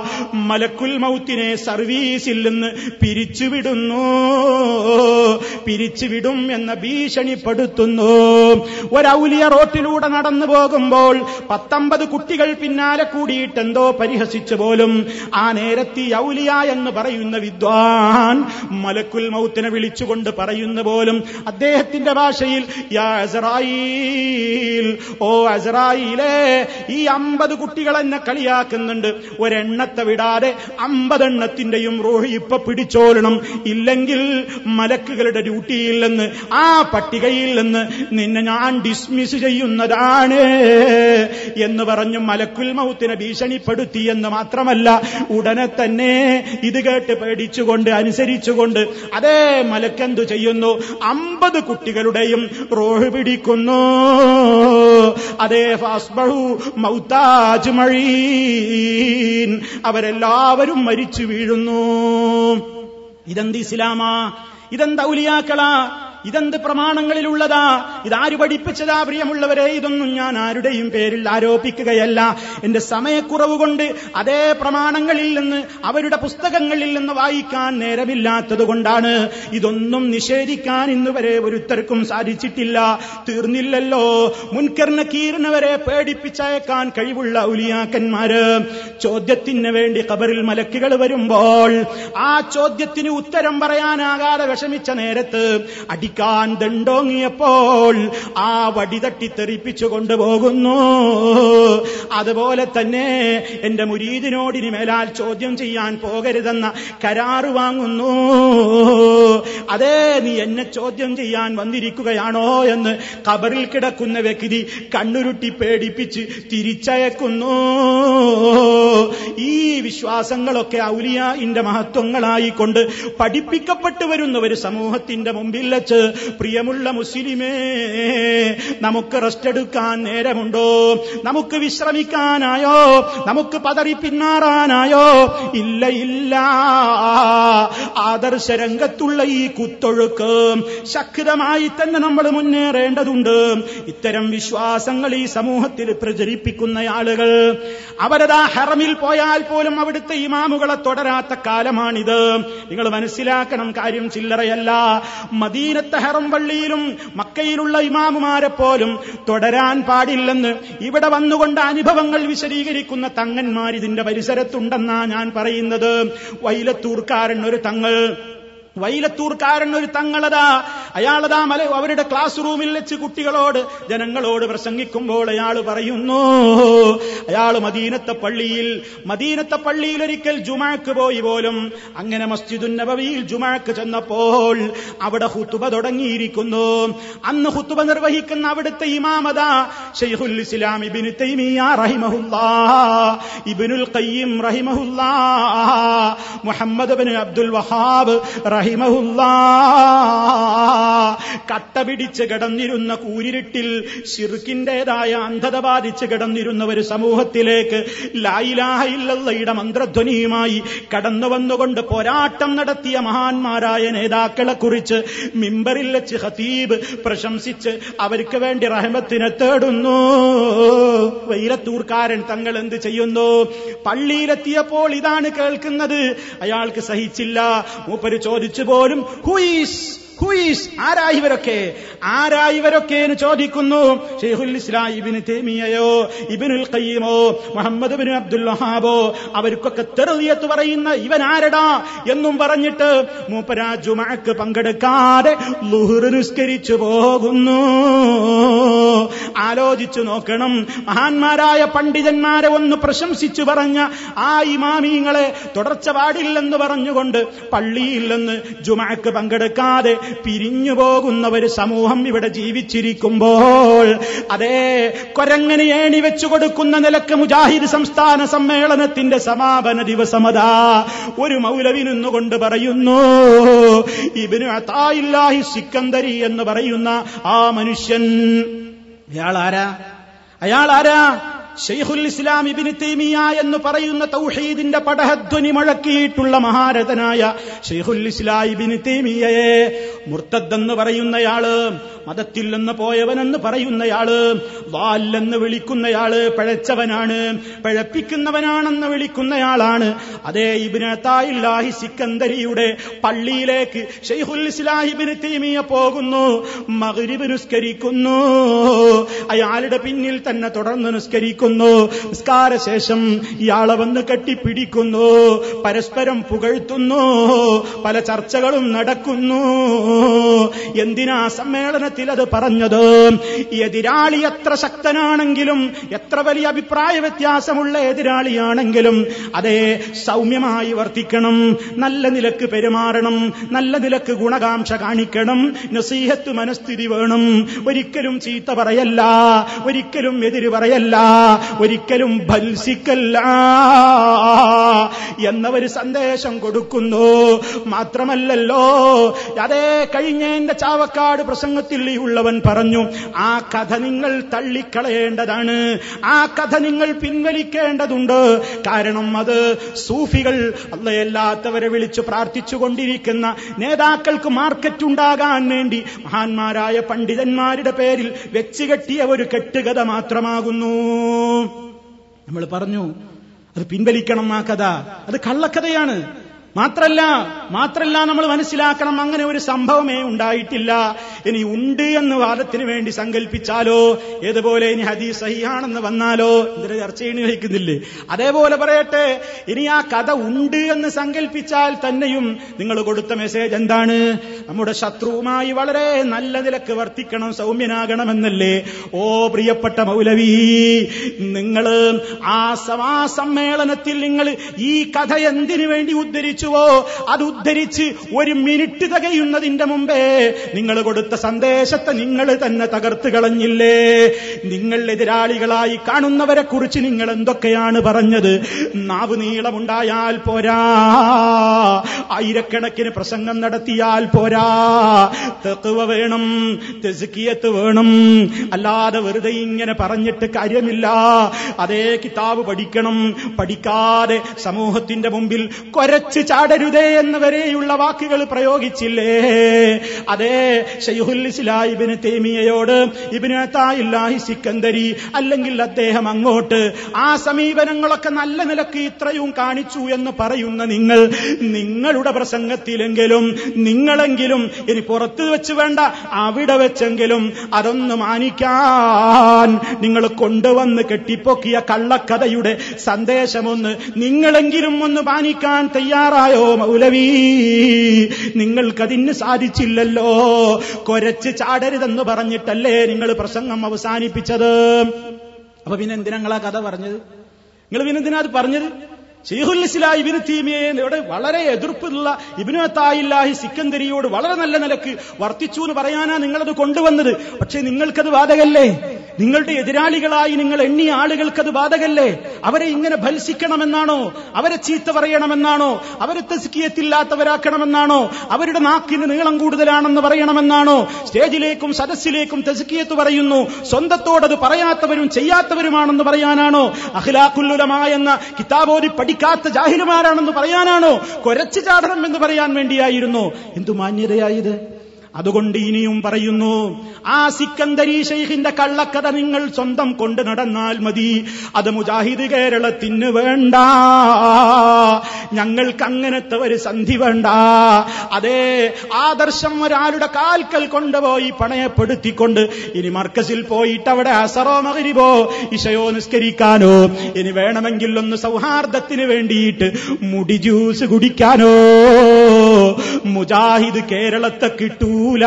മലക്കുൽ മൗത്തിനെ സർവീസിൽ നിന്ന് പിരിച്ചുവിടുന്നു പിരിച്ചുവിടും എന്ന ഭീഷണിപ്പെടുത്തുന്നു ഒരൗലിയ റോട്ടിലൂടെ നടന്നു പോകുമ്പോൾ പത്തൊമ്പത് കുട്ടികൾ പിന്നാലെ കൂടിയിട്ട് എന്തോ പരിഹസിച്ചു പോലും ആ നേരത്തി ഔലിയ എന്ന് പറയുന്ന വിദ്വാൻ മലക്കുൽ മൗത്തിനെ വിളിച്ചുകൊണ്ട് പറയുന്ന പോലും അദ്ദേഹത്തിന്റെ ഭാഷയിൽ യാ അസറായിൽ ഓ അസറായിലേ ഈ അമ്പത് കുട്ടികൾ എന്നെ കളിയാക്കുന്നുണ്ട് ഒരെണ്ണത്തെ വിടാതെ അമ്പതെണ്ണത്തിന്റെയും റോഹി ഇപ്പൊ പിടിച്ചോളണം ഇല്ലെങ്കിൽ മലക്കുകളുടെ ഡ്യൂട്ടിയിൽ നിന്ന് ആ പട്ടികയിൽ നിന്ന് നിന്നെ ഞാൻ ഡിസ്മിസ് ചെയ്യുന്നതാണ് എന്ന് പറഞ്ഞു മലക്കുൽ മൗത്തിനെ ഭീഷണിപ്പെടുത്തി എന്ന് മാത്രമല്ല ഉടനെ തന്നെ ഇത് കേട്ട് പേടിച്ചുകൊണ്ട് അനുസരിച്ചുകൊണ്ട് അതേ മലക്കെന്തു ചെയ്യുന്നു അമ്പത് കുട്ടികളുടെയും റോഹ് പിടിക്കുന്നു അതേ ഫാസ്ബഹു മൗത്താജ് മഴീൻ അവരെല്ലാവരും മരിച്ചു വീഴുന്നു ഇതെന്ത് ഇസ്ലാമാ ഇതെന്ത് ഔലിയാക്കളാ ഇതെന്ത് പ്രമാണങ്ങളിലുള്ളതാ ഇതാര് പഠിപ്പിച്ചതാ പ്രിയമുള്ളവരെ ഇതൊന്നും ഞാൻ ആരുടെയും പേരിൽ ആരോപിക്കുകയല്ല എന്റെ സമയക്കുറവ് കൊണ്ട് അതേ പ്രമാണങ്ങളിൽ നിന്ന് അവരുടെ പുസ്തകങ്ങളിൽ നിന്ന് വായിക്കാൻ നേരമില്ലാത്തത് കൊണ്ടാണ് ഇതൊന്നും നിഷേധിക്കാൻ ഇന്നുവരെ ഒരുത്തർക്കും സാധിച്ചിട്ടില്ല തീർന്നില്ലല്ലോ മുൻകറിന് കീറിനവരെ പേടിപ്പിച്ചയക്കാൻ കഴിവുള്ള ഔലിയാക്കന്മാര് ചോദ്യത്തിന് വേണ്ടി കബറിൽ മലക്കുകൾ വരുമ്പോൾ ആ ചോദ്യത്തിന് ഉത്തരം പറയാനാകാതെ വിഷമിച്ച നേരത്ത് അടിക്കാൻ ദണ്ടോങ്ങിയപ്പോൾ ആ വടി തട്ടി തെറിപ്പിച്ചു കൊണ്ടുപോകുന്നു അതുപോലെ തന്നെ എന്റെ മുരീദിനോടിനി മേലാൽ ചോദ്യം ചെയ്യാൻ പോകരുതെന്ന കരാറ് വാങ്ങുന്നു അതേ നീ എന്നെ ചോദ്യം ചെയ്യാൻ വന്നിരിക്കുകയാണോ എന്ന് കബറിൽ കിടക്കുന്ന വ്യക്തി കണ്ണുരുട്ടി പേടിപ്പിച്ച് തിരിച്ചയക്കുന്നു ഈ വിശ്വാസങ്ങളൊക്കെ ഔലിയായിന്റെ മഹത്വങ്ങളായിക്കൊണ്ട് പഠിപ്പിക്കപ്പെട്ടു വരുന്ന ഒരു സമൂഹത്തിന്റെ മുമ്പിൽ വെച്ച് പ്രിയമുള്ള മുസ്ലിമേ നമുക്ക് റെസ്റ്റ് എടുക്കാൻ നേരമുണ്ടോ നമുക്ക് വിശ്രമിക്കാനായോ നമുക്ക് പതറി പിന്മാറാനായോ ഇല്ല ഇല്ല ആദർശ രംഗത്തുള്ള ഈ കുത്തൊഴുക്ക് ശക്തമായി തന്നെ നമ്മൾ മുന്നേറേണ്ടതുണ്ട് ഇത്തരം വിശ്വാസങ്ങൾ ഈ സമൂഹത്തിൽ പ്രചരിപ്പിക്കുന്ന ആളുകൾ അവരതാ ഹറമിൽ പോയാൽ പോലും അവിടുത്തെ ഇമാമുകളെ തുടരാത്ത കാലമാണിത് നിങ്ങൾ മനസ്സിലാക്കണം കാര്യം ചില്ലറയല്ല മദീനത്തെ ഹറം പള്ളിയിലും മക്കയിലുള്ള ഇമാമുമാരെ പോലും തുടരാൻ പാടില്ലെന്ന് ഇവിടെ വന്നുകൊണ്ട് അനുഭവങ്ങൾ വിശദീകരിക്കുന്ന തങ്ങന്മാർ ഇതിന്റെ പരിസരത്തുണ്ടെന്നാ ഞാൻ പറയുന്നത് വൈലത്തൂർക്കാരൻ ഒരു തങ്ങൾ വൈലത്തൂർക്കാരൻ ഒരു തങ്ങളതാ അയാളതാ മല അവരുടെ ക്ലാസ് റൂമിൽ വെച്ച് കുട്ടികളോട് ജനങ്ങളോട് പ്രസംഗിക്കുമ്പോൾ അയാൾ പറയുന്നു അയാൾ മദീനത്തെ പള്ളിയിൽ മദീനത്തെ പള്ളിയിൽ ഒരിക്കൽ ജുമാക്ക് പോയി പോലും അങ്ങനെ മസ്ജിദുൻ നബവിയിൽ ജുമാക്ക് ചെന്നപ്പോൾ അവിടെ ഹുത്തുബ തുടങ്ങിയിരിക്കുന്നു അന്ന് ഹുത്തുബ നിർവഹിക്കുന്ന അവിടുത്തെ ഇമാമത ഷെയ്ഖുൽ ഇസ്ലാം ഇബിന് തൈമിയ റഹിമഹുല്ലാ ഇബിനുൽ ഖയ്യിം റഹിമഹുല്ലാ മുഹമ്മദ് ബിൻ അബ്ദുൽ വഹാബ് റഹിമഹുല്ലാ കട്ട പിടിച്ച് കിടന്നിരുന്ന കൂരിരുട്ടിൽ ഷിർക്കിന്റേതായ അന്ധത ബാധിച്ച് കിടന്നിരുന്ന ഒരു സമൂഹത്തിലേക്ക് ലായിലാഹ ഇല്ലയുടെ മന്ത്രധ്വനിയുമായി കടന്നു വന്നുകൊണ്ട് പോരാട്ടം നടത്തിയ മഹാന്മാരായ നേതാക്കളെ കുറിച്ച് മിമ്പറിൽ വെച്ച് ഹതീബ് പ്രശംസിച്ച് അവർക്ക് വേണ്ടി റഹമത്തിനെ തേടുന്നു വൈരത്തൂർക്കാരൻ തങ്ങൾ എന്ത് ചെയ്യുന്നു പള്ളിയിലെത്തിയപ്പോൾ ഇതാണ് കേൾക്കുന്നത് അയാൾക്ക് സഹിച്ചില്ല മൂപ്പര് ചോദിച്ചു പോലും ഹുയിസ് ഹുയിസ് ആരാ ഇവരൊക്കെ ആരാ ഇവരൊക്കെ എന്ന് ചോദിക്കുന്നു ഷെയ്ഖുൽ ഇസ്ലാം ഇബിന് തേമിയയോ ഇബിനുൽ ഖയ്യമോ മുഹമ്മദ് ബിൻ അബ്ദുൽ വഹാബോ അവർക്കൊക്കെ തെറിയത്ത് പറയുന്ന ഇവൻ ആരടാ എന്നും പറഞ്ഞിട്ട് മൂപ്പരാ ജുമക്ക് പങ്കെടുക്കാതെ ലുഹുർ നിസ്കരിച്ചു പോകുന്നു ആലോചിച്ചു നോക്കണം മഹാന്മാരായ പണ്ഡിതന്മാരെ ഒന്ന് പ്രശംസിച്ചു പറഞ്ഞ ആ ഇമാമീങ്ങളെ തുടർച്ച പാടില്ലെന്ന് പറഞ്ഞുകൊണ്ട് പള്ളിയിൽ നിന്ന് ജുമക്ക് പങ്കെടുക്കാതെ പിരിഞ്ഞു പോകുന്ന ഒരു സമൂഹം ഇവിടെ ജീവിച്ചിരിക്കുമ്പോൾ അതേ കൊരങ്ങനെ ഏണി വെച്ചു കൊടുക്കുന്ന നിലക്ക് മുജാഹിദ് സംസ്ഥാന സമ്മേളനത്തിന്റെ സമാപന ദിവസമതാ ഒരു മൗലവി നിന്നുകൊണ്ട് പറയുന്നു ഇബിന് അതായില്ലാഹി സിക്കന്ദരി എന്ന് പറയുന്ന ആ മനുഷ്യൻ അയാൾ ആരാ അയാൾ ആരാ ഷെയ്ഖുൽ ഇസ്ലാം ഇബിന് തൈമിയ എന്ന് പറയുന്ന തൗഹീദിന്റെ പടഹധ്വനി മുഴക്കിയിട്ടുള്ള മഹാരഥനായ ഷെയ്ഖുൽ ഇസ്ലാം ഇബിന് തൈമിയയെ മുർത്തദ്ദെന്ന് പറയുന്നയാള് മതത്തിൽ നിന്ന് പോയവനെന്ന് പറയുന്നയാള് വാല്ലെന്ന് വിളിക്കുന്നയാള് പഴച്ചവനാണ് പഴപ്പിക്കുന്നവനാണെന്ന് വിളിക്കുന്നയാളാണ് അതേ ഇബിനത്തായില്ലാഹി സിക്കന്ദരിയുടെ പള്ളിയിലേക്ക് ഷെയ്ഖുൽ ഇസ്ലാഹിബിന് തീമിയ പോകുന്നു മകരിബ് നിസ്കരിക്കുന്നു അയാളുടെ പിന്നിൽ തന്നെ തുടർന്ന് നിസ്കരിക്കുന്നു നിസ്കാര ശേഷം ഇയാളെ വന്ന് കെട്ടിപ്പിടിക്കുന്നു പരസ്പരം പുകഴ്ത്തുന്നു പല ചർച്ചകളും നടക്കുന്നു എന്തിനാ സമ്മേളനത്തിൽ അത് പറഞ്ഞത് എതിരാളി എത്ര ശക്തനാണെങ്കിലും എത്ര വലിയ അഭിപ്രായ വ്യത്യാസമുള്ള എതിരാളിയാണെങ്കിലും അതേ സൗമ്യമായി വർത്തിക്കണം നല്ല നിലക്ക് പെരുമാറണം നല്ല നിലക്ക് ഗുണകാംക്ഷ കാണിക്കണം നസീഹത്ത് മനസ്ഥിതി വേണം ഒരിക്കലും ചീത്ത പറയല്ല ഒരിക്കലും എതിര് പറയല്ല ഒരിക്കലും ഭത്സിക്കല്ല എന്നവര് സന്ദേശം കൊടുക്കുന്നു മാത്രമല്ലല്ലോ അതേ കഴിഞ്ഞ എന്റെ ചാവക്കാട് പ്രസംഗത്തിൽ ഈ ഉള്ളവൻ പറഞ്ഞു ആ കഥ നിങ്ങൾ തള്ളിക്കളയേണ്ടതാണ് ആ കഥ നിങ്ങൾ പിൻവലിക്കേണ്ടതുണ്ട് കാരണം അത് സൂഫികൾ അല്ലയല്ലാത്തവരെ വിളിച്ചു പ്രാർത്ഥിച്ചുകൊണ്ടിരിക്കുന്ന നേതാക്കൾക്ക് മാർക്കറ്റ് ഉണ്ടാകാൻ വേണ്ടി മഹാന്മാരായ പണ്ഡിതന്മാരുടെ പേരിൽ വെച്ചുകെട്ടിയ ഒരു കെട്ടുകഥ മാത്രമാകുന്നു നമ്മൾ പറഞ്ഞു അത് പിൻവലിക്കണം ആ കഥ അത് കള്ളക്കഥയാണ് മാത്രല്ല മാത്രല്ല നമ്മൾ മനസ്സിലാക്കണം അങ്ങനെ ഒരു സംഭവമേ ഉണ്ടായിട്ടില്ല ഇനി ഉണ്ട് എന്ന് വാദത്തിന് വേണ്ടി സങ്കല്പിച്ചാലോ ഏതുപോലെ ഇനി ഹദീസ് സഹിയാണെന്ന് വന്നാലോ ഇതിന് ചർച്ച ചെയ്യണി വഹിക്കുന്നില്ലേ അതേപോലെ പറയട്ടെ ഇനി ആ കഥ ഉണ്ട് എന്ന് സങ്കല്പിച്ചാൽ തന്നെയും നിങ്ങൾ കൊടുത്ത മെസ്സേജ് എന്താണ് നമ്മുടെ ശത്രുവുമായി വളരെ നല്ല നിലക്ക് വർത്തിക്കണം സൗമ്യനാകണമെന്നല്ലേ ഓ പ്രിയപ്പെട്ട മൗലവി നിങ്ങൾ ആ സമാ സമ്മേളനത്തിൽ നിങ്ങൾ ഈ കഥ എന്തിനു വേണ്ടി ഉദ്ധരിച്ചുവോ അത് ഉദ്ധരിച്ച് ഒരു മിനിറ്റ് തികയുന്നതിന്റെ മുമ്പേ നിങ്ങൾ കൊടുത്ത സന്ദേശത്തെ നിങ്ങൾ തന്നെ തകർത്ത് കളഞ്ഞില്ലേ നിങ്ങൾ എതിരാളികളായി കാണുന്നവരെ കുറിച്ച് നിങ്ങൾ എന്തൊക്കെയാണ് പറഞ്ഞത് നാവ് നീളമുണ്ടായാൽ പോരാ ആയിരക്കണക്കിന് പ്രസംഗം നടത്തിയാൽ പോരാ തെക്കുവ വേണം തെസുക്കിയത്ത് വേണം അല്ലാതെ വെറുതെ ഇങ്ങനെ പറഞ്ഞിട്ട് കാര്യമില്ല അതേ കിതാബ് പഠിക്കണം പഠിക്കാതെ സമൂഹത്തിന്റെ മുമ്പിൽ കൊരച്ച് ചാടരുതേ എന്ന് വരെയുള്ള വാക്കുകൾ പ്രയോഗിച്ചില്ലേ അതേ ഷെയ്ഹുൽ ഇസ്ലാഹിബിന് തേമിയയോട് ഇബിന് തായില്ലാഹി സിക്കന്ദരി അല്ലെങ്കിൽ അദ്ദേഹം അങ്ങോട്ട് ആ സമീപനങ്ങളൊക്കെ നല്ല നിലക്ക് ഇത്രയും കാണിച്ചു എന്ന് പറയുന്ന നിങ്ങൾ നിങ്ങളുടെ പ്രസംഗത്തിലെങ്കിലും നിങ്ങളെങ്കിലും ഇനി പുറത്ത് വെച്ച് വേണ്ട അവിടെ വെച്ചെങ്കിലും അതൊന്ന് മാനിക്കാൻ നിങ്ങൾ കൊണ്ടുവന്ന് കെട്ടിപ്പൊക്കിയ കള്ളക്കഥയുടെ സന്ദേശമൊന്ന് നിങ്ങളെങ്കിലും ഒന്ന് മാനിക്കാൻ തയ്യാറായോ മൗലവി നിങ്ങൾക്കതിന് സാധിച്ചില്ലല്ലോ കൊരച്ച് ചാടരുതെന്ന് പറഞ്ഞിട്ടല്ലേ നിങ്ങൾ പ്രസംഗം അവസാനിപ്പിച്ചത് അപ്പൊ പിന്നെ എന്തിനാ നിങ്ങൾ ആ കഥ പറഞ്ഞത് നിങ്ങൾ പിന്നെ എന്തിനാ അത് പറഞ്ഞത് ഷെയ്ഖുൽ ഇസ്ലാം ഇബിന് തീമിയോട് വളരെ എതിർപ്പുള്ള ഇബിനു തായില്ലാഹി സിക്കന്ദരിയോട് വളരെ നല്ല നിലക്ക് വർത്തിച്ചു എന്ന് പറയാനാ നിങ്ങളത് കൊണ്ടുവന്നത് പക്ഷേ നിങ്ങൾക്കത് ബാധകല്ലേ നിങ്ങളുടെ എതിരാളികളായി നിങ്ങൾ എണ്ണിയ ആളുകൾക്കത് ബാധകല്ലേ അവരെ ഇങ്ങനെ ഭത്സിക്കണമെന്നാണോ അവരെ ചീത്ത പറയണമെന്നാണോ അവരെ തെസ്കിയത്തില്ലാത്തവരാക്കണമെന്നാണോ അവരുടെ നാക്കിന് നീളം കൂടുതലാണെന്ന് പറയണമെന്നാണോ സ്റ്റേജിലേക്കും സദസ്സിലേക്കും തെസ്കിയത്ത് പറയുന്നു സ്വന്തത്തോടത് പറയാത്തവരും ചെയ്യാത്തവരുമാണെന്ന് പറയാനാണോ അഖിലാഖുല്ലുലമ എന്ന കിതാബോരി പഠിക്കാത്ത ജാഹിലുമാരാണെന്ന് പറയാനാണോ കൊരച്ചു ചാടണം എന്ന് പറയാൻ വേണ്ടിയായിരുന്നു എന്തു മാന്യതയായത് അതുകൊണ്ട് ഇനിയും പറയുന്നു ആ സിക്കന്ദരി ഷെയ്ഖിന്റെ കള്ളക്കഥ നിങ്ങൾ സ്വന്തം കൊണ്ട് നടന്നാൽ മതി അത് മുജാഹിദ് കേരളത്തിന് വേണ്ട ഞങ്ങൾക്ക് അങ്ങനത്തെ ഒരു സന്ധി വേണ്ട അതേ ആദർശം ഒരാളുടെ കാൽക്കൽ കൊണ്ടുപോയി പണയപ്പെടുത്തിക്കൊണ്ട് ഇനി മർക്കസിൽ പോയിട്ട് അവിടെ അസറോ മകരിബോ ഇഷയോ നിസ്കരിക്കാനോ ഇനി വേണമെങ്കിൽ ഒന്ന് സൗഹാർദ്ദത്തിന് വേണ്ടിയിട്ട് മുടി ജ്യൂസ് കുടിക്കാനോ മുജാഹിദ് കേരളത്തെ കിട്ടൂല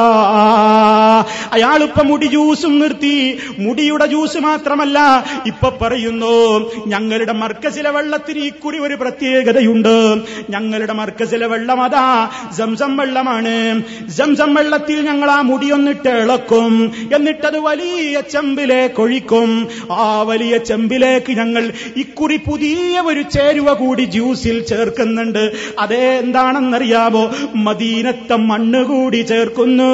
അയാളിപ്പോ മുടി ജ്യൂസും നിർത്തി മുടിയുടെ ജ്യൂസ് മാത്രമല്ല ഇപ്പൊ പറയുന്നു ഞങ്ങളുടെ മർക്കസിലെ വെള്ളത്തിന് ഇക്കുറി ഒരു പ്രത്യേകതയുണ്ട് ഞങ്ങളുടെ മർക്കസിലെ വെള്ളം അതാ സംസം വെള്ളമാണ് സംസം വെള്ളത്തിൽ ഞങ്ങൾ ആ മുടിയൊന്നിട്ട് ഇളക്കും എന്നിട്ടത് വലിയ ചെമ്പിലേക്ക് ഒഴിക്കും ആ വലിയ ചെമ്പിലേക്ക് ഞങ്ങൾ ഇക്കുറി പുതിയ ഒരു ചേരുവ കൂടി ജ്യൂസിൽ ചേർക്കുന്നുണ്ട് അതേ എന്താണെന്നറിയാമോ മദീനത്തെ മണ്ണ് കൂടി ചേർക്കുന്നു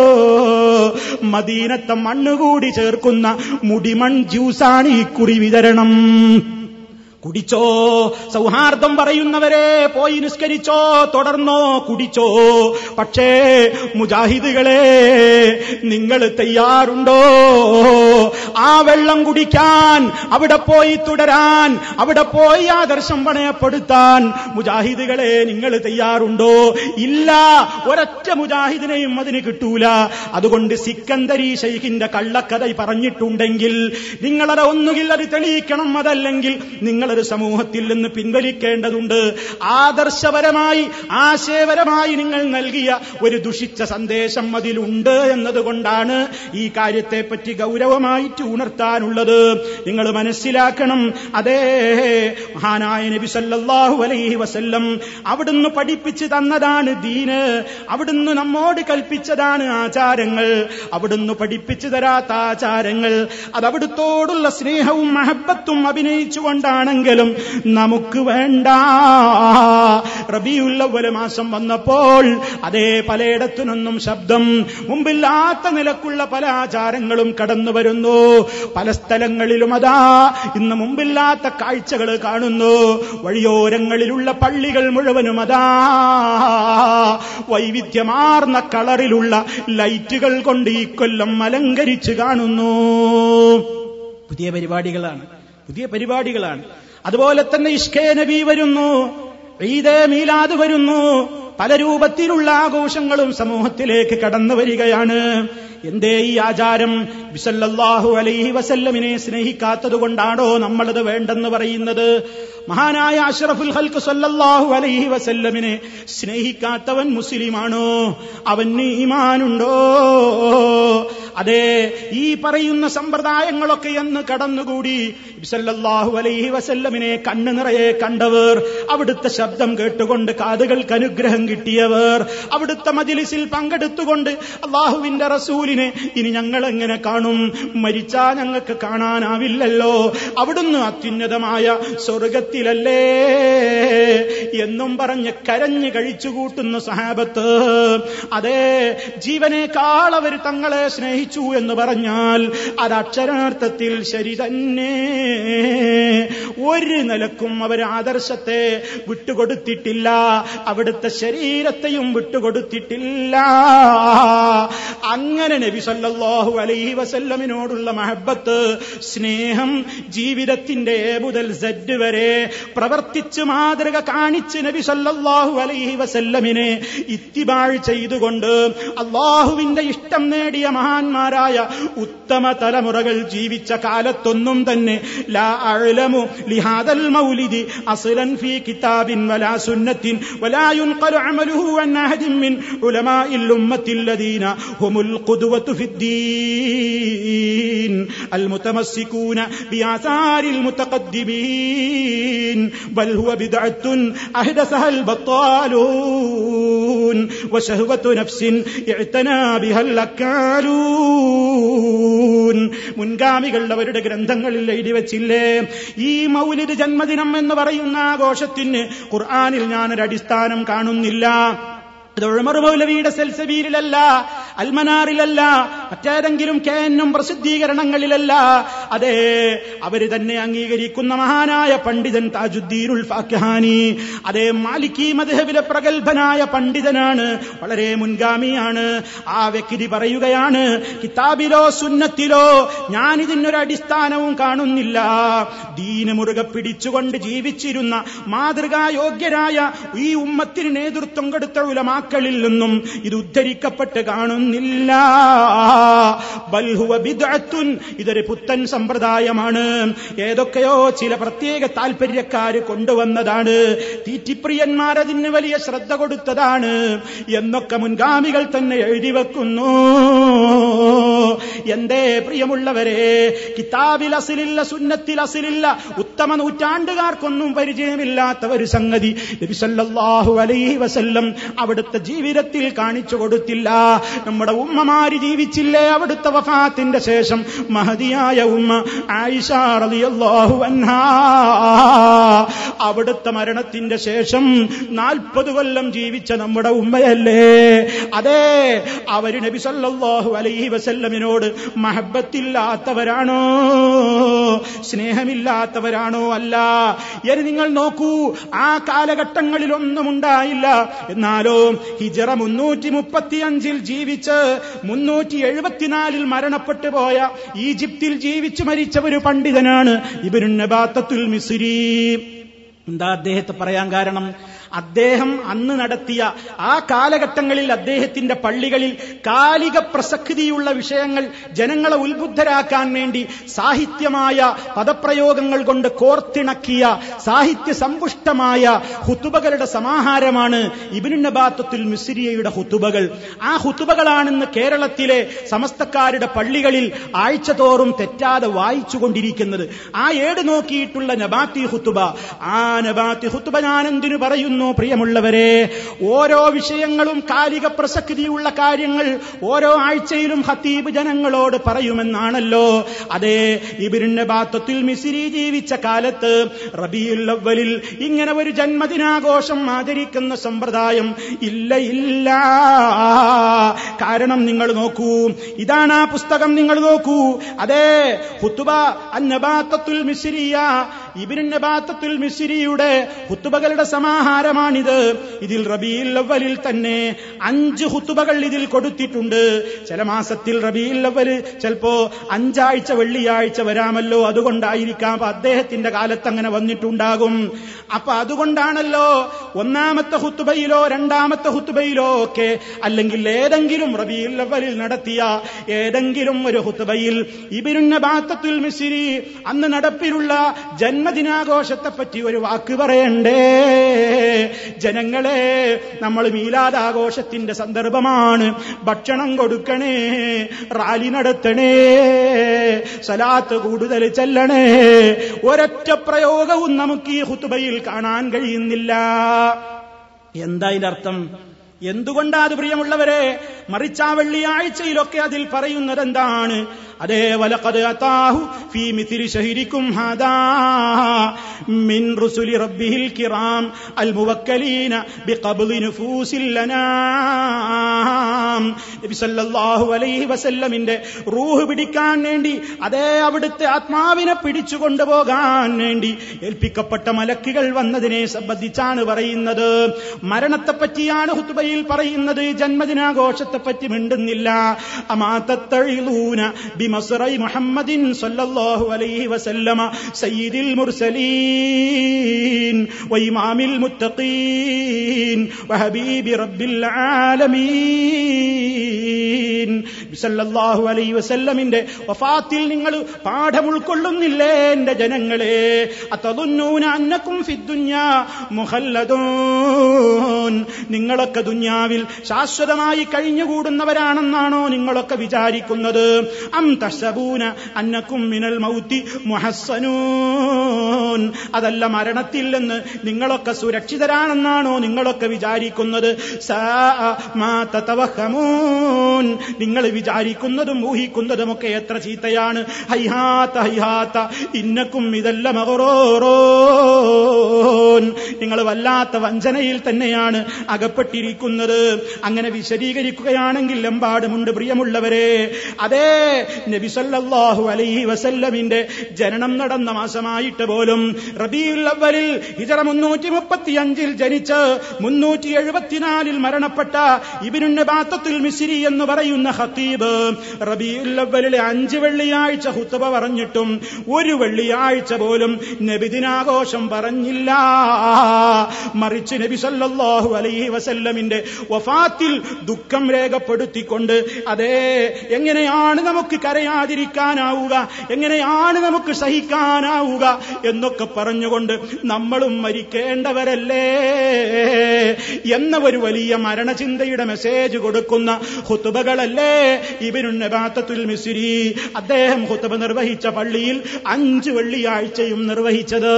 മദീനത്തെ മണ്ണ് കൂടി ചേർക്കുന്ന മുടിമൺ ജ്യൂസാണ് ഈ കുറി വിതരണം കുടിച്ചോ സൗഹാർദ്ദം പറയുന്നവരെ പോയി നിസ്കരിച്ചോ തുടർന്നോ കുടിച്ചോ പക്ഷേ മുജാഹിദുകളെ നിങ്ങൾ തയ്യാറുണ്ടോ ആ വെള്ളം കുടിക്കാൻ അവിടെ പോയി തുടരാൻ അവിടെ പോയി ആദർശം പണയപ്പെടുത്താൻ മുജാഹിദുകളെ നിങ്ങൾ തയ്യാറുണ്ടോ ഇല്ല ഒരൊറ്റ മുജാഹിദിനെയും അതിന് കിട്ടൂല അതുകൊണ്ട് സിക്കന്ദരി ഷെയ്ഖിന്റെ കള്ളക്കഥ പറഞ്ഞിട്ടുണ്ടെങ്കിൽ നിങ്ങളത് ഒന്നുകിൽ അത് തെളിയിക്കണം അതല്ലെങ്കിൽ നിങ്ങളൊരു സമൂഹത്തിൽ നിന്ന് പിൻവലിക്കേണ്ടതുണ്ട് ആദർശപരമായി ആശയപരമായി നിങ്ങൾ നൽകിയ ഒരു ദുഷിച്ച സന്ദേശം അതിലുണ്ട് എന്നതുകൊണ്ടാണ് ഈ കാര്യത്തെപ്പറ്റി ഗൗരവമായിട്ട് ഉണർത്താനുള്ളത് നിങ്ങൾ മനസ്സിലാക്കണം അതേ മഹാനായ നബി സല്ലല്ലാഹു അലൈഹി വസല്ലം അവിടുന്ന് പഠിപ്പിച്ചു തന്നതാണ് ദീന് അവിടുന്ന് നമ്മോട് കൽപ്പിച്ചതാണ് ആചാരങ്ങൾ അവിടുന്ന് പഠിപ്പിച്ചു തരാത്ത ആചാരങ്ങൾ അത് അവിടുത്തോടുള്ള സ്നേഹവും മഹബത്തും അഭിനയിച്ചുകൊണ്ടാണെങ്കിലും നമുക്ക് വേണ്ട റബിയുള്ളവല മാസം വന്നപ്പോൾ അതേ പലയിടത്തു നിന്നും ശബ്ദം മുമ്പില്ലാത്ത നിലക്കുള്ള പല ആചാരങ്ങളും കടന്നു വരുന്നു പല സ്ഥലങ്ങളിലും അതാ ഇന്ന് മുമ്പില്ലാത്ത കാഴ്ചകൾ കാണുന്നു വഴിയോരങ്ങളിലുള്ള പള്ളികൾ മുഴുവനും അതാ വൈവിധ്യമാർന്ന കളറിലുള്ള ലൈറ്റുകൾ കൊണ്ട് ഈ കൊല്ലം അലങ്കരിച്ച് കാണുന്നു പുതിയ പരിപാടികളാണ് പുതിയ പരിപാടികളാണ് അതുപോലെ തന്നെ ഇഷ്കേ നബി വരുന്നു ഈദേ മീലാദ് വരുന്നു പല രൂപത്തിലുള്ള ആഘോഷങ്ങളും സമൂഹത്തിലേക്ക് കടന്നു വരികയാണ് എന്തേ ഈ ആചാരം ബിസല്ലാഹു അലൈഹി വസല്ലമിനെ സ്നേഹിക്കാത്തത് കൊണ്ടാണോ നമ്മളത് വേണ്ടെന്ന് പറയുന്നത് മഹാനായ അഷ്റഫുൽ ഹൽക്ക് സല്ലല്ലാഹു അലൈഹി വസല്ലമിനെ സ്നേഹിക്കാത്തവൻ മുസ്ലിമാണോ അവന് ഈമാനുണ്ടോ അതെ ഈ പറയുന്ന സമ്പ്രദായങ്ങളൊക്കെ എന്ന് കടന്നുകൂടി സല്ലല്ലാഹു അലൈഹി വസല്ലമിനെ കണ്ണു നിറയെ കണ്ടവർ അവിടുത്തെ ശബ്ദം കേട്ടുകൊണ്ട് കാതുകൾക്ക് അനുഗ്രഹം കിട്ടിയവർ അവിടുത്തെ മജിലിസിൽ പങ്കെടുത്തുകൊണ്ട് അള്ളാഹുവിന്റെ റസൂലിനെ ഇനി ഞങ്ങൾ എങ്ങനെ കാണും മരിച്ചാ ഞങ്ങൾക്ക് കാണാനാവില്ലല്ലോ അവിടുന്ന് അത്യുന്നതമായ സ്വർഗത്തിലല്ലേ എന്നും പറഞ്ഞ് കരഞ്ഞ് കഴിച്ചുകൂട്ടുന്ന സഹാബത്ത് അതെ ജീവനേക്കാൾ അവർ തങ്ങളെ സ്നേഹിച്ചു എന്ന് പറഞ്ഞാൽ അത് അക്ഷരാർത്ഥത്തിൽ ശരി തന്നെ ഒരു നിലക്കും അവർ ആദർശത്തെ വിട്ടുകൊടുത്തിട്ടില്ല അവിടുത്തെ ശരീരത്തെയും വിട്ടുകൊടുത്തിട്ടില്ല അങ്ങനെ നബി സല്ലല്ലാഹു അലൈഹി വസല്ലമിനോടുള്ള മഹബത്ത് സ്നേഹം ജീവിതത്തിന്റെ എ മുതൽ സെഡ് വരെ പ്രവർത്തിച്ച് മാതൃക കാണിച്ച് നബി സല്ലല്ലാഹു അലൈഹി വസല്ലമിനെ ഇത്തിബാഴ് ചെയ്തുകൊണ്ട് അള്ളാഹുവിന്റെ ഇഷ്ടം നേടിയ മഹാന്മാരായ ഉത്തമ തലമുറകൾ ജീവിച്ച കാലത്തൊന്നും തന്നെ ലാ അഅലമു ലിഹാദൽ മൗലിദി അസ്ലൻ ഫീ കിതാബിൻ വലാ സുന്നത്തിൻ വലാ യുൻഖലു അമലുഹു അൻ അഹദിൻ മിൻ ഉലമാഇൽ ഉമ്മത്തിൽ الذين هم القدوة في الدين المتمسكون بآثار المتقدمين بل هو بدعة أحدثها البطالون وشهوة نفس اعتنى بها الأكالون മുൻഗാമികൾ അവരുടെ ഗ്രന്ഥങ്ങളിൽ എഴുതി വെച്ചില്ലേ ഈ മൗലിദ് ജന്മദിനം എന്ന് പറയുന്ന ആഘോഷത്തിന് ഖുർആാനിൽ ഞാനൊരു അടിസ്ഥാനം കാണുന്നില്ല ഇത് ഉഴമർ മൗലവിയുടെ സെൽസബീരിലല്ല അൽമനാറിലല്ല മറ്റേതെങ്കിലും കേന്നും പ്രസിദ്ധീകരണങ്ങളിലല്ല അതെ അവര് തന്നെ അംഗീകരിക്കുന്ന മഹാനായ പണ്ഡിതൻ താജുദ്ദീനുൽ ഫാഖഹാനി അതേ മാലിക്കി മദ്ഹബിലെ പ്രഗത്ഭനായ പണ്ഡിതനാണ് വളരെ മുൻഗാമിയാണ് ആ വ്യക്തി പറയുകയാണ് കിതാബിലോ സുന്നത്തിലോ ഞാൻ ഇതിനൊരു അടിസ്ഥാനവും കാണുന്നില്ല ദീന് മുറുകെ പിടിച്ചുകൊണ്ട് ജീവിച്ചിരുന്ന മാതൃകായോഗ്യരായ ഈ ഉമ്മത്തിന് നേതൃത്വം കൊടുത്ത ഉലമാക്കളിൽ നിന്നും ഇത് ഉദ്ധരിക്കപ്പെട്ട് കാണുന്നില്ല ബൽഹുവ ബിദ്അത്തുൻ ഇതൊരു പുത്തൻ സമ്പ്രദായമാണ് ഏതൊക്കെയോ ചില പ്രത്യേക താല്പര്യക്കാര് കൊണ്ടുവന്നതാണ് തീറ്റിപ്രിയന്മാരതിന് വലിയ ശ്രദ്ധ കൊടുത്തതാണ് എന്നൊക്കെ മുൻഗാമികൾ തന്നെ എഴുതി വെക്കുന്നു എന്തേ പ്രിയമുള്ളവരെ കിതാബിൽ അസിലില്ല സുന്നത്തിൽ അസിലില്ല ഉത്തമ നൂറ്റാണ്ടുകാർക്കൊന്നും പരിചയമില്ലാത്ത ഒരു സംഗതി നബി സല്ലല്ലാഹു അലൈഹി വസല്ലം അവിടുത്തെ ജീവിതത്തിൽ കാണിച്ചു കൊടുത്തില്ല നമ്മുടെ ഉമ്മമാര് ജീവിച്ചില്ലേ അവിടുത്തെ വഫാത്തിന്റെ ശേഷം മഹതിയായ ഉമ്മ ആയിഷ റളിയല്ലാഹു അൻഹാ അവിടുത്തെ മരണത്തിന്റെ ശേഷം നാൽപ്പത് കൊല്ലം ജീവിച്ച നമ്മുടെ ഉമ്മയല്ലേ അതെ അവര് നബി സല്ലല്ലാഹു അലൈഹി വസല്ലമിനോട് മഹബത്തില്ലാത്തവരാണോ സ്നേഹമില്ലാത്തവരാണോ അല്ല ഇനി നിങ്ങൾ നോക്കൂ ആ കാലഘട്ടങ്ങളിലൊന്നും ഉണ്ടായില്ല എന്നാലോ ഹിജറ മുന്നൂറ്റി മുപ്പത്തിയഞ്ചിൽ ജീവിച്ച് മുന്നൂറ്റി എഴുപത്തിനാലിൽ മരണപ്പെട്ടു പോയ ഈജിപ്തിൽ ജീവിച്ചു മരിച്ച ഒരു പണ്ഡിതനാണ് ഇബിനു നബാത്തത്തുൽ മിസ്രി എന്താ അദ്ദേഹത്തെ പറയാൻ കാരണം അദ്ദേഹം അന്ന് നടത്തിയ ആ കാലഘട്ടങ്ങളിൽ അദ്ദേഹത്തിന്റെ പള്ളികളിൽ കാലിക പ്രസക്തിയുള്ള വിഷയങ്ങൾ ജനങ്ങളെ ഉത്ബുദ്ധരാക്കാൻ വേണ്ടി സാഹിത്യമായ പദപ്രയോഗങ്ങൾ കൊണ്ട് കോർത്തിണക്കിയ സാഹിത്യ സമ്പുഷ്ടമായ ഹുത്തുബകളുടെ സമാഹാരമാണ് ഇബിനു നബാത്തത്തുൽ മിസ്രിയയുടെ ഹുത്തുബകൾ ആ ഹുത്തുബകളാണെന്ന് കേരളത്തിലെ സമസ്തക്കാരുടെ പള്ളികളിൽ ആഴ്ചതോറും തെറ്റാതെ വായിച്ചുകൊണ്ടിരിക്കുന്നത് ആ ഏട് നോക്കിയിട്ടുള്ള നബാത്തി ഹുത്തുബ ആ നബാത്തി ഹുത്തുബ ഞാൻ എന്തിനു പറയുന്നു പ്രിയമുള്ളവരെ ഓരോ വിഷയങ്ങളും കാലിക പ്രസക്തിയുള്ള കാര്യങ്ങൾ ഓരോ ആഴ്ചയിലും ഹത്തീബ് ജനങ്ങളോട് പറയുമെന്നാണല്ലോ അതെ ഇബിരിന്റെ ബാത്തത്തിൽ മിസിരി ജീവിച്ച കാലത്ത് റബിയുൽ അവലിൽ ഇങ്ങനെ ഒരു ജന്മദിനാഘോഷം ആചരിക്കുന്ന സമ്പ്രദായം ഇല്ല ഇല്ല കാരണം നിങ്ങൾ നോക്കൂ ഇതാണ് ആ പുസ്തകം നിങ്ങൾ നോക്കൂ അതെ ഹുത്തുബ അന്നബാത്തത്തുൽ മിസിരിയ ഇബിൻ നബാത്തത്തുൽ മിസിരിയുടെ ഹുത്തുബകളുടെ സമാഹാരമാണിത് ഇതിൽ റബിയിൽ അവലിൽ തന്നെ അഞ്ച് ഹുത്തുബകൾ ഇതിൽ കൊടുത്തിട്ടുണ്ട് ചില മാസത്തിൽ റബിയിൽ അവല് ചിലപ്പോ അഞ്ചാഴ്ച വെള്ളിയാഴ്ച വരാമല്ലോ അതുകൊണ്ടായിരിക്കാം അപ്പൊ അദ്ദേഹത്തിന്റെ കാലത്ത് അങ്ങനെ വന്നിട്ടുണ്ടാകും അപ്പൊ അതുകൊണ്ടാണല്ലോ ഒന്നാമത്തെ ഹുത്തുബയിലോ രണ്ടാമത്തെ ഹുത്തുബയിലോ ഒക്കെ അല്ലെങ്കിൽ ഏതെങ്കിലും റബിയിൽ അവലിൽ നടത്തിയ ഏതെങ്കിലും ഒരു ഹുത്തുബയിൽ ഇബിരുന്ന ബാത്തത്തുൽ മിസിരി അന്ന് നടപ്പിലുള്ള ജന്മദിനാഘോഷത്തെ പറ്റി ഒരു വാക്ക് പറയണ്ടേ ജനങ്ങളെ നമ്മൾ മീലാദാഘോഷത്തിന്റെ സന്ദർഭമാണ് ഭക്ഷണം കൊടുക്കണേ റാലി നടത്തണേ സലാത്ത് കൂടുതൽ ചെല്ലണേ ഒരൊറ്റ പ്രയോഗവും നമുക്ക് ഈ ഹുത്തുബയിൽ കാണാൻ കഴിയുന്നില്ല എന്താ ഇതിന്റെ അർത്ഥം എന്തുകൊണ്ടാ അത് പ്രിയമുള്ളവരെ മറിച്ച് ആ വെള്ളിയാഴ്ചയിലൊക്കെ അതിൽ പറയുന്നത് എന്താണ് അതേ വലഖദ് അതാഹു ഫീ മിഥിരി ശഹരിക്കും ഹാദാ മിൻ റുസുലി റബ്ബിഹിൽ കിറാം അൽ മുവക്കലീന ബിഖബ്ളി നുഫൂസിൽ ലനാം നബി സല്ലല്ലാഹു അലൈഹി വസല്ലമിന്റെ റൂഹ് പിടിക്കാൻ വേണ്ടി അതേ അവിടുത്തെ ആത്മാവിനെ പിടിച്ചു കൊണ്ടുപോകാൻ വേണ്ടി ഏൽപ്പിക്കപ്പെട്ട മലക്കുകൾ വന്നതിനെ സംബന്ധിച്ചാണ് പറയുന്നത് മരണത്തെ പറ്റിയാണ് ഹുത്തുബയിൽ പറയുന്നത് ജന്മദിനാഘോഷത്തെ പറ്റി മിണ്ടുന്നില്ല അമാത്തത്തഴിലൂന ബിമസ്റൈ മുഹമ്മദിൻ സല്ലല്ലാഹു അലൈഹി വസല്ലമ സയ്യിദിൽ മുർസലീൻ വൈമാമിൽ മുത്തഖീൻ വഹബീബി റബ്ബിൽ ആലമീൻ സല്ലല്ലാഹു അലൈഹി വസല്ലമിന്റെ വഫാത്തിൽ നിങ്ങൾ പാഠം ഉൾക്കൊള്ളുന്നില്ലേ എന്റെ ജനങ്ങളെ അതതുന്നൂന അന്നക്കും ഫിദ്ദുന്യാ മുഹല്ലദൂൻ നിങ്ങളൊക്കെ ദുന്യാവിൽ ശാശ്വതമായി കഴിഞ്ഞുകൂടുന്നവരാണെന്നാണോ നിങ്ങളൊക്കെ വിചാരിക്കുന്നത് അം തഹ്സബൂന അന്നക്കും മിനൽ മൗത്തി മുഹസ്സനൂൻ അതല്ല മരണത്തിൽ നിന്ന് നിങ്ങളൊക്കെ സുരക്ഷിതരാണെന്നാണോ നിങ്ങളൊക്കെ വിചാരിക്കുന്നത് സാ മാ തതവഹമൂൻ നിങ്ങൾ വിചാരിക്കുന്നതും ഊഹിക്കുന്നതുമൊക്കെ എത്ര ചീത്തയാണ് ഹൈഹാത്ത ഹൈഹാത്ത ഇന്നക്കും ഇതല്ല മകറോറോൻ നിങ്ങൾ വല്ലാത്ത വഞ്ചനയിൽ തന്നെയാണ് അകപ്പെട്ടിരിക്കുന്നത് അങ്ങനെ വിശദീകരിക്കുകയാണെങ്കിൽ എമ്പാടുമുണ്ട് പ്രിയമുള്ളവരെ അതേ നബിസല്ലാഹു അലൈഹി വസല്ലമിന്റെ ജനനം നടന്ന മാസമായിട്ട് പോലും റബീഉൽ അവലിൽ ഹിജറ മുന്നൂറ്റി മുപ്പത്തി അഞ്ചിൽ ജനിച്ച് മുന്നൂറ്റി എഴുപത്തിനാലിൽ മരണപ്പെട്ട ഇബിനുന്റെ ബാത്തത്തിൽ മിസിരി എന്ന് പറയുന്ന ഹത്തീബ് റബീഉൽ അവലിലെ അഞ്ച് വെള്ളിയാഴ്ച ഹുത്തുബ പറഞ്ഞിട്ടും ഒരു വെള്ളിയാഴ്ച പോലും നബിദിനാഘോഷം പറഞ്ഞില്ല മറിച്ച് നബി സല്ലല്ലാഹു അലൈഹി വസല്ലമിന്റെ വഫാത്തിൽ ദുഃഖം രേഖപ്പെടുത്തിക്കൊണ്ട് അതേ എങ്ങനെയാണ് നമുക്ക് കരയാതിരിക്കാനാവുക എങ്ങനെയാണ് നമുക്ക് സഹിക്കാനാവുക എന്നൊക്കെ പറഞ്ഞുകൊണ്ട് നമ്മളും മരിക്കേണ്ടവരല്ലേ എന്ന ഒരു വലിയ മരണചിന്തയുടെ മെസ്സേജ് കൊടുക്കുന്ന ഹുത്തുബകളല്ലേ ഇബിനുന്നബാത്തത്തുൽ മിസ്രി അദ്ദേഹം ഹുത്തുബ നിർവഹിച്ച പള്ളിയിൽ അഞ്ച് വെള്ളിയാഴ്ചയും നിർവഹിച്ചത്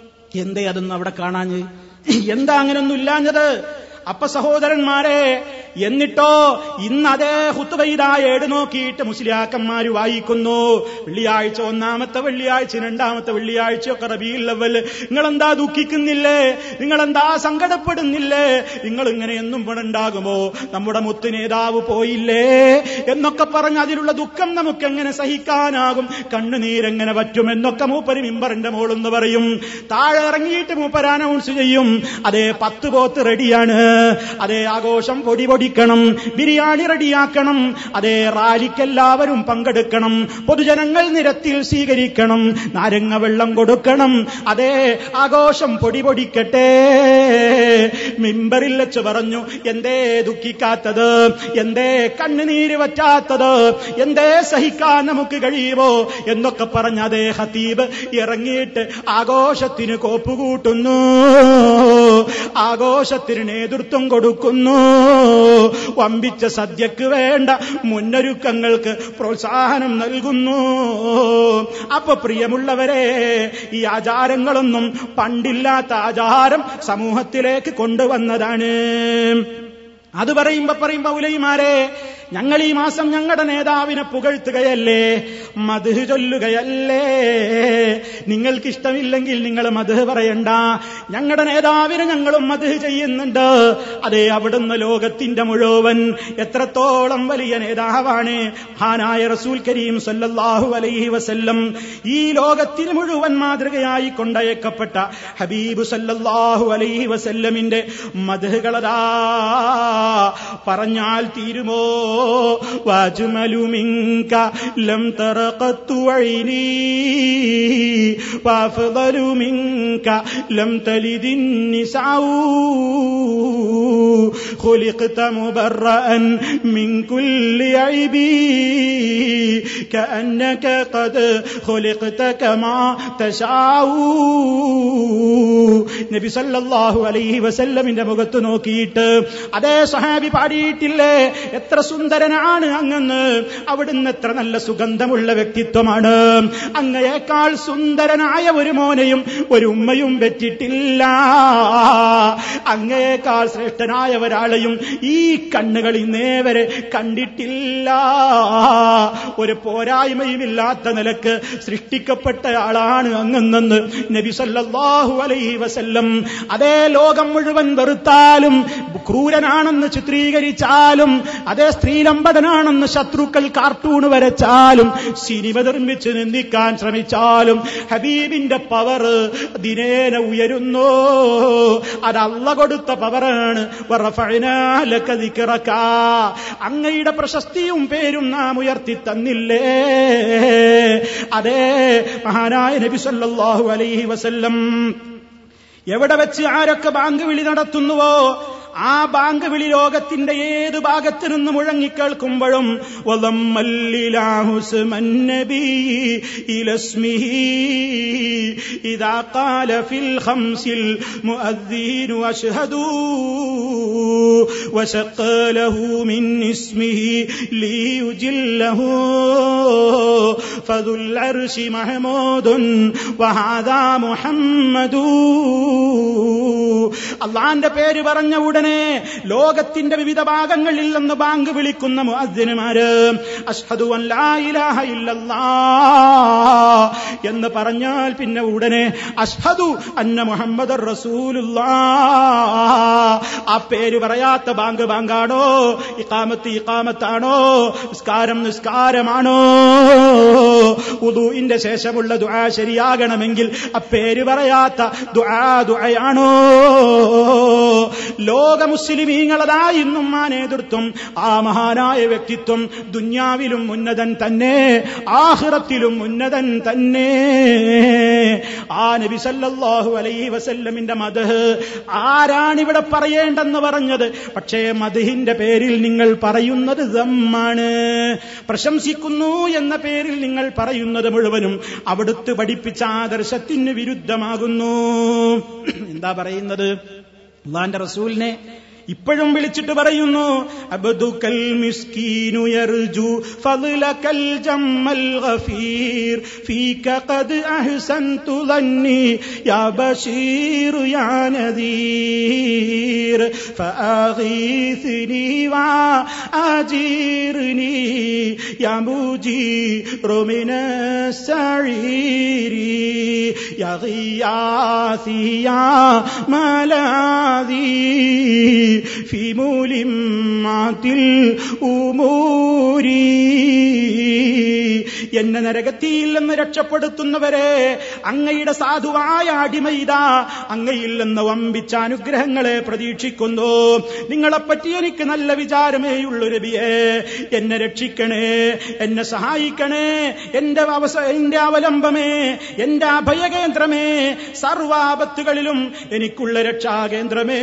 എന്തേ അതൊന്നും അവിടെ കാണാഞ്ഞ് എന്താ അങ്ങനൊന്നും ഇല്ലാഞ്ഞത് അപ്പ സഹോദരന്മാരെ എന്നിട്ടോ ഇന്ന് അതേ ഹുത്തുബൈദായ ഏട് നോക്കിയിട്ട് മുസ്ലിയാക്കന്മാര് വായിക്കുന്നു വെള്ളിയാഴ്ച ഒന്നാമത്തെ വെള്ളിയാഴ്ച രണ്ടാമത്തെ വെള്ളിയാഴ്ചയൊക്കെ റബിയിൽ ലവൽ നിങ്ങളെന്താ ദുഃഖിക്കുന്നില്ലേ നിങ്ങളെന്താ സങ്കടപ്പെടുന്നില്ലേ നിങ്ങൾ ഇങ്ങനെ എന്നും ഇവിടെ ഉണ്ടാകുമോ നമ്മുടെ മുത്തു നേതാവ് പോയില്ലേ എന്നൊക്കെ പറഞ്ഞ് അതിലുള്ള ദുഃഖം നമുക്ക് എങ്ങനെ സഹിക്കാനാകും കണ്ണുനീരെങ്ങനെ പറ്റും എന്നൊക്കെ മൂപ്പര് മിമ്പറിന്റെ മോളെന്ന് പറയും താഴെ ഇറങ്ങിയിട്ട് മൂപ്പര് അനൗൺസ് ചെയ്യും അതേ പത്ത് പോത്ത് റെഡിയാണ് അതേ ആഘോഷം പൊടി പൊടിക്കണം ബിരിയാണി റെഡിയാക്കണം അതേ റാലിക്ക് എല്ലാവരും പങ്കെടുക്കണം പൊതുജനങ്ങൾ നിരത്തിൽ സ്വീകരിക്കണം നാരങ്ങ വെള്ളം കൊടുക്കണം അതേ ആഘോഷം പൊടി പൊടിക്കട്ടെ മിമ്പറിൽ വെച്ച് പറഞ്ഞു എന്തേ ദുഃഖിക്കാത്തത് എന്തേ കണ്ണുനീര് വറ്റാത്തത് എന്തേ സഹിക്കാൻ നമുക്ക് കഴിയുമോ എന്നൊക്കെ പറഞ്ഞ അതേ ഹത്തീബ് ഇറങ്ങിയിട്ട് ആഘോഷത്തിന് കോപ്പുകൂട്ടുന്നു ആഘോഷത്തിന് നേതൃത്വം കൊടുക്കുന്നു വമ്പിച്ച സദ്യക്ക് വേണ്ട മുന്നൊരുക്കങ്ങൾക്ക് പ്രോത്സാഹനം നൽകുന്നു അപ്പൊ പ്രിയമുള്ളവരെ ഈ ആചാരങ്ങളൊന്നും പണ്ടില്ലാത്ത ആചാരം സമൂഹത്തിലേക്ക് കൊണ്ടുവന്നതാണ് അത് പറയുമ്പോ പറയുമ്പോ ഉലൈമാരെ ഞങ്ങൾ ഈ മാസം ഞങ്ങളുടെ നേതാവിനെ പുകഴ്ത്തുകയല്ലേ മധു ചൊല്ലുകയല്ലേ നിങ്ങൾക്കിഷ്ടമില്ലെങ്കിൽ നിങ്ങൾ മധു പറയണ്ട ഞങ്ങളുടെ നേതാവിനെ ഞങ്ങളും മധു ചെയ്യുന്നുണ്ട് അതെ അവിടുന്ന് ലോകത്തിന്റെ മുഴുവൻ എത്രത്തോളം വലിയ നേതാവാണ് ഹാനായ റസൂൽ കരീം സല്ലല്ലാഹു അലൈഹി വസല്ലം ഈ ലോകത്തിന് മുഴുവൻ മാതൃകയായി കൊണ്ടയക്കപ്പെട്ട ഹബീബ് സല്ലല്ലാഹു അലൈഹി വസല്ലമിന്റെ മധുകളതാ പറഞ്ഞാൽ തീരുമോ വാജുമലു മിങ്ക ലം തറഖത്തു ഐനി വഅഫ്ദലു മിങ്ക ലം തലിദിൻ നിസാഉ خلقت مبرأ من كل عيب كأنك قد خلقت كما تشاء നബി സല്ലല്ലാഹു അലൈഹി വസല്ലമിന്റെ മുഖത്ത് നോക്കിയിട്ട് അതേ സഹാബി പാടിയിട്ടില്ലേ എത്ര സുന്ദരനാണ് അങ്ങന്ന് അവിടുന്ന് എത്ര നല്ല സുഗന്ധമുള്ള വ്യക്തിത്വമാണ് അങ്ങയേക്കാൾ സുന്ദരനായ ഒരു മോനെയും ഒരു ഉമ്മയും പെറ്റിട്ടില്ല അങ്ങയേക്കാൾ ശ്രേഷ്ഠനായ ഒരാളെയും ഈ കണ്ണുകൾ ഇന്നേവരെ കണ്ടിട്ടില്ല ഒരു പോരായ്മയുമില്ലാത്ത നിലക്ക് സൃഷ്ടിക്കപ്പെട്ട ആളാണ് അങ്ങെന്നെന്ന് നബി സല്ലല്ലാഹു അലൈഹി വസല്ലം അതേ ലോകം മുഴുവൻ വെറുത്താലും ക്രൂരനാണെന്ന് ചിത്രീകരിച്ചാലും അതേ സ്ത്രീലമ്പടനാണെന്ന് ശത്രുക്കൾ കാർട്ടൂൺ വരച്ചാലും സിനിമ നിർമ്മിച്ച് നിന്ദിക്കാൻ ശ്രമിച്ചാലും ഹബീബിന്റെ പവർ ദിനേന ഉയരുന്നു അത് അള്ള കൊടുത്ത പവറാണ് അങ്ങയുടെ പ്രശസ്തിയും പേരും നാം ഉയർത്തി തന്നില്ലേ അതേ മഹാനായ നബി സല്ലല്ലാഹു അലൈഹി വസല്ലം എവിടെ വെച്ച് ആരൊക്കെ ബാങ്ക് വിളി നടത്തുന്നുവോ ആ ബാങ്ക് വിളി ലോകത്തിന്റെ ഏത് ഭാഗത്ത് നിന്ന് മുഴങ്ങിക്കേൾക്കുമ്പോഴും إذا قال في الخمس المؤذن أشهد وشق له من اسمه ليجله فذو العرش محمود وهذا محمد അള്ളാന്റെ പേര് പറഞ്ഞ ഉടനെ ലോകത്തിന്റെ വിവിധ ഭാഗങ്ങളിൽ നിന്ന് ബാങ്ക് വിളിക്കുന്ന മുഅദ്ദിനുമാര് അഷ്ഹദു അൻ ലാ ഇലാഹ ഇല്ലല്ലാ എന്ന് പറഞ്ഞാൽ പിന്നെ ഉടനെ അഷ്ഹദു അന്ന മുഹമ്മദ് റസൂലുള്ളാ ആ പേര് പറയാത്ത ബാങ്ക് ബാങ്കാണോ ഇക്കാമത്ത് ഇക്കാമത്താണോ നിസ്കാരം നിസ്കാരമാണോ ഉദുവിന്റെ ശേഷമുള്ള ദുആ ശരിയാകണമെങ്കിൽ ആ പേര് പറയാത്ത ദുആ ദുആയാണോ ലോക മുസ്ലിമീങ്ങളതാ ഇന്നും ആ നേതൃത്വം ആ മഹാനായ വ്യക്തിത്വം ദുന്യാവിലും ഉന്നതൻ തന്നെ ആഹ്റത്തിലും ഉന്നതൻ തന്നെ ആ നബി സല്ലല്ലാഹു അലൈഹി വസല്ലമിന്റെ മദഹ് ആരാണിവിടെ പറയേണ്ടെന്ന് പറഞ്ഞത് പക്ഷേ മദഹിന്റെ പേരിൽ നിങ്ങൾ പറയുന്നത് ദമ്മാണ് പ്രശംസിക്കുന്നു എന്ന പേരിൽ നിങ്ങൾ പറയുന്നത് മുഴുവനും അവിടുത്ത് പഠിപ്പിച്ച ആദർശത്തിന് വിരുദ്ധമാകുന്നു എന്താ പറയുന്നത് അള്ളാന്റെ റസൂലിനെ ഇപ്പോഴും വിളിച്ചിട്ട് പറയുന്നു അബ്ദുക്കൽ മിസ്കീനു യർജു ഫദ്ലകൽ ജമ്മൽ ഗഫീർ ഫീക ഖദ് അഹ്സൻതു ظني യാ ബശീർ യാ നദീർ فأغيثني وأجيرني يا مجير من السعير يا غياثي يا ملاذي في ملمات الأمور എന്നെ നരകത്തിയിൽ നിന്ന് രക്ഷപ്പെടുത്തുന്നവരെ അങ്ങയുടെ സാധുവായ അടിമയിത അങ്ങയിൽ നിന്ന് വമ്പിച്ച അനുഗ്രഹങ്ങളെ പ്രതീക്ഷിക്കുന്നു നിങ്ങളെപ്പറ്റി എനിക്ക് നല്ല വിചാരമേയുള്ളൂ രബിയെ എന്നെ രക്ഷിക്കണേ എന്നെ സഹായിക്കണേ എന്റെ അവസ എന്റെ അവലംബമേ എന്റെ അഭയകേന്ദ്രമേ സർവാപത്തുകളിലും എനിക്കുള്ള രക്ഷാകേന്ദ്രമേ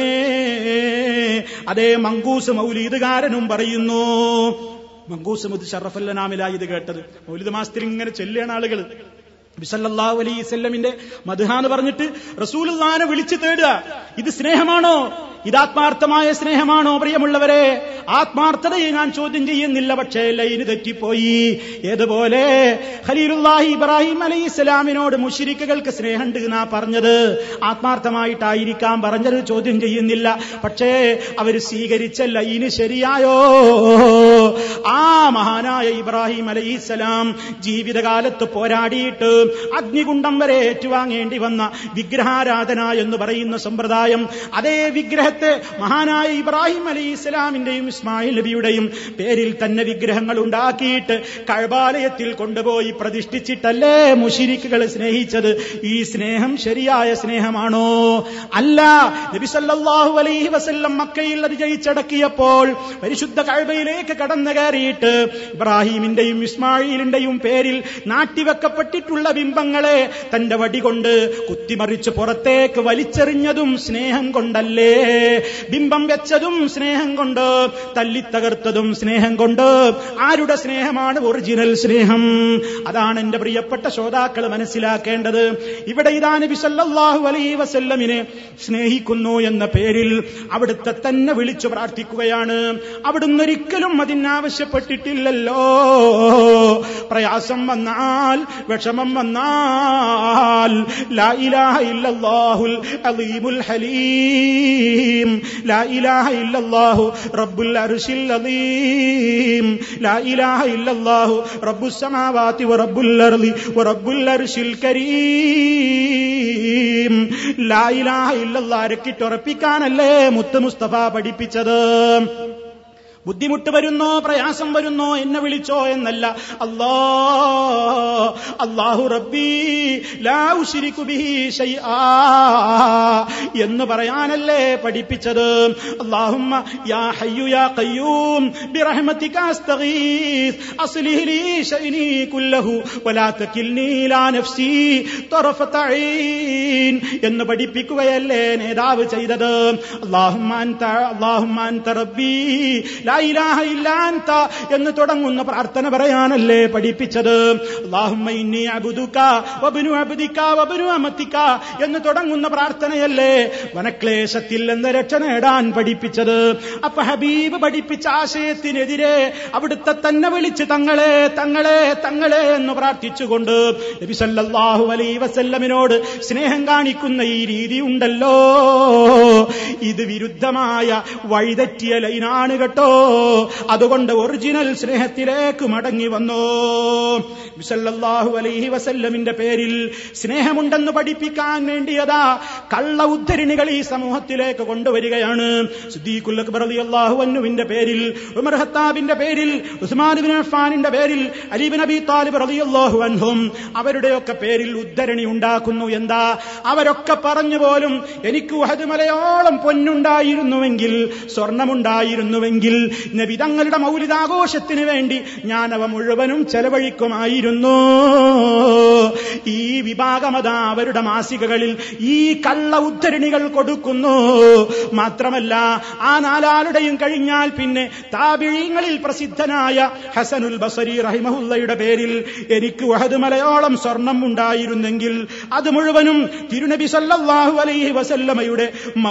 അതേ മങ്കൂസ് മൗലീദുകാരനും പറയുന്നു മങ്കൂസ് മുത് ഷറഫല്ലനാമിലാ ഇത് കേട്ടത് മൗലിദ് മാസത്തിൽ ഇങ്ങനെ ചെല്ലുകയാണ് ആളുകൾ ബിസല്ലാഹു അലൈസല്ലമിന്റെ മധുഹ എന്ന് പറഞ്ഞിട്ട് റസൂലുള്ളാനെ വിളിച്ചു തേടുക ഇത് സ്നേഹമാണോ ഇത് ആത്മാർത്ഥമായ സ്നേഹമാണോ പ്രിയമുള്ളവരെ ആത്മാർത്ഥതയെ ഞാൻ ചോദ്യം ചെയ്യുന്നില്ല പക്ഷേ ലൈന് തെറ്റിപ്പോയി ഏതുപോലെ ഖലീലുല്ലാഹി ഇബ്രാഹിം അലൈഹി ഇസ്ലാമിനോട് മുഷിരിക്കുകൾക്ക് സ്നേഹമുണ്ട് എന്നാ പറഞ്ഞത് ആത്മാർത്ഥമായിട്ടായിരിക്കാം പറഞ്ഞത് ചോദ്യം ചെയ്യുന്നില്ല പക്ഷേ അവർ സ്വീകരിച്ച ലൈന് ശരിയായോ ആ മഹാനായ ഇബ്രാഹിം അലൈഹിസ്സലാം ജീവിതകാലത്ത് പോരാടിയിട്ട് അഗ്നികുണ്ഡം വരെ ഏറ്റുവാങ്ങേണ്ടി വന്ന വിഗ്രഹാരാധന എന്ന് പറയുന്ന സമ്പ്രദായം അതേ വിഗ്രഹത്തെ മഹാനായ ഇബ്രാഹിം അലൈഹി ഇസ്ലാമിന്റെയും ഇസ്മായിൽ നബിയുടെയും പേരിൽ തന്നെ വിഗ്രഹങ്ങൾ ഉണ്ടാക്കിയിട്ട് കഴബാലയത്തിൽ കൊണ്ടുപോയി പ്രതിഷ്ഠിച്ചിട്ടല്ലേ മുഷിരിക്കുകൾ സ്നേഹിച്ചത് ഈ സ്നേഹം ശരിയായ സ്നേഹമാണോ അല്ല നബി സല്ലല്ലാഹു അലൈഹി വസല്ലം മക്കയിൽ അത് ജയിച്ചടക്കിയപ്പോൾ പരിശുദ്ധ കഴബയിലേക്ക് കടന്നു കയറിയിട്ട് ഇബ്രാഹിമിന്റെയും ഇസ്മായിലിന്റെയും പേരിൽ നാട്ടിവെക്കപ്പെട്ടിട്ടുള്ള ബിംബങ്ങളെ തന്റെ വടി കൊണ്ട് കുത്തിമറിച്ച് പുറത്തേക്ക് വലിച്ചെറിഞ്ഞതും സ്നേഹം കൊണ്ടല്ലേ ബിംബം വെച്ചതും സ്നേഹം കൊണ്ട് തല്ലിത്തകർത്തതും സ്നേഹം കൊണ്ട് ആരുടെ സ്നേഹമാണ് ഒറിജിനൽ സ്നേഹം അതാണ് എന്റെ പ്രിയപ്പെട്ട ശ്രോതാക്കൾ മനസ്സിലാക്കേണ്ടത് ഇവിടെ ഇതാ നബി സല്ലല്ലാഹു അലൈഹി വസല്ലമിനെ സ്നേഹിക്കുന്നു എന്ന പേരിൽ അവിടുത്തെ തന്നെ വിളിച്ചു പ്രാർത്ഥിക്കുകയാണ് അവിടുന്ന് ഒരിക്കലും അതിനാവശ്യപ്പെട്ടിട്ടില്ലല്ലോ പ്രയാസം വന്നാൽ വിഷമം വന്നാൽ ലാ ഇലാഹ ഇല്ലല്ലാഹുൽ അലീമുൽ ഹലീം ലാ ഇലാഹ ഇല്ലല്ലാഹു റബ്ബുൽ അർശിൽ അലീം ലാ ഇലാഹ ഇല്ലല്ലാഹു റബ്ബുസ് സമാവാതി വറബ്ബുൽ അർളി വറബ്ബുൽ അർശിൽ കരീം ലാ ഇലാഹ ഇല്ലല്ലാഹ് രക്കിട്ടുറപ്പിക്കാനല്ലേ മുത്ത് മുസ്തഫ പഠിപ്പിച്ചത് ബുദ്ധിമുട്ട് വരുന്നോ പ്രയാസം വരുന്നോ എന്നെ വിളിച്ചോ എന്നല്ല അല്ലാ അല്ലാഹു റബ്ബി ലാ ഉശ്രികു ബിഹി ശൈആ എന്ന് പറയാനല്ലേ പഠിപ്പിച്ചത് അല്ലാഹുമ്മ യാ ഹയ്യു യാ ഖയ്യൂം ബിറഹ്മതിക അസ്തഗീസ് അസ്ലിഹ് ലീ ശൈനി കുല്ലഹു വലാ തകിൽനി ലാ നഫ്സി തറഫത ഐൻ എന്ന് പഠിപ്പിക്കുകയല്ലേ നേതാവ് ചെയ്തത് അല്ലാഹുമ്മ അൻത അല്ലാഹുമ്മ അൻത റബ്ബി ലാ ഇലാഹ ഇല്ലാ അൻത എന്ന് തുടങ്ങുന്ന പ്രാർത്ഥന പറയാനല്ലേ പഠിപ്പിച്ചത് അല്ലാഹുമ്മ ഇന്നി അബ്ദുക വബ്നു അബ്ദിക വബ്നു അമതിക എന്ന് തുടങ്ങുന്ന പ്രാർത്ഥനയല്ലേ വനക്ലേശത്തിൽ നിന്ന് രക്ഷ നേടാൻ പഠിപ്പിച്ചത് അപ്പൊ ഹബീബ് പഠിപ്പിച്ച ആശയത്തിനെതിരെ അവിടുത്തെ തന്നെ വിളിച്ച് തങ്ങളെ തങ്ങളെ തങ്ങളെ എന്ന് പ്രാർത്ഥിച്ചുകൊണ്ട് നബി സല്ലല്ലാഹു അലൈഹി വസല്ലമിനോട് സ്നേഹം കാണിക്കുന്ന ഈ രീതി ഉണ്ടല്ലോ ഇത് വിരുദ്ധമായ വഴിതെറ്റിയ ലൈനാണ് കേട്ടോ അതുകൊണ്ട് ഒറിജിനൽ സ്നേഹത്തിലേക്ക് മടങ്ങി വന്നു വിസല്ലാഹു അലൈഹി വസല്ലമിന്റെ പേരിൽ സ്നേഹമുണ്ടെന്ന് പഠിപ്പിക്കാൻ വേണ്ടിയതാ കള്ള ഉദ്ധരണികൾ ഈ സമൂഹത്തിലേക്ക് കൊണ്ടുവരികയാണ് സിദ്ദീഖുൽ അക്ബർ റളിയല്ലാഹു അൻഹുവിന്റെ പേരിൽ ഉമർ ഹത്താബിന്റെ പേരിൽ ഉസ്മാൻ ഇബ്നു അഫ്ഫാനിന്റെ പേരിൽ അലി ഇബ്നു അബി താലിബ് റളിയല്ലാഹു അൻഹും അവരുടെയൊക്കെ പേരിൽ ഉദ്ധരണി ഉണ്ടാക്കുന്നു എന്താ അവരൊക്കെ പറഞ്ഞു പോലും എനിക്ക് ഉഹദ് മലയോളം പൊന്നുണ്ടായിരുന്നുവെങ്കിൽ സ്വർണമുണ്ടായിരുന്നുവെങ്കിൽ നബി തങ്ങളുടെ മൗലിതാഘോഷത്തിന് വേണ്ടി ഞാൻ അവ മുഴുവനും ചെലവഴിക്കുമായിരുന്നു ഈ വിഭാഗമത അവരുടെ മാസികകളിൽ ഈ കള്ള ഉദ്ധരണികൾ കൊടുക്കുന്നു മാത്രമല്ല ആ നാലാളുടെയും കഴിഞ്ഞാൽ പിന്നെ താപിഴീങ്ങളിൽ പ്രസിദ്ധനായ ഹസനുൽ ബസരി റഹിമഹുല്ലയുടെ പേരിൽ എനിക്ക് വഹദ് മലയോളം സ്വർണം ഉണ്ടായിരുന്നെങ്കിൽ അത് മുഴുവനും തിരുനബി സല്ലല്ലാഹു അലൈഹി വസല്ലമയുടെ മൗലിദിന്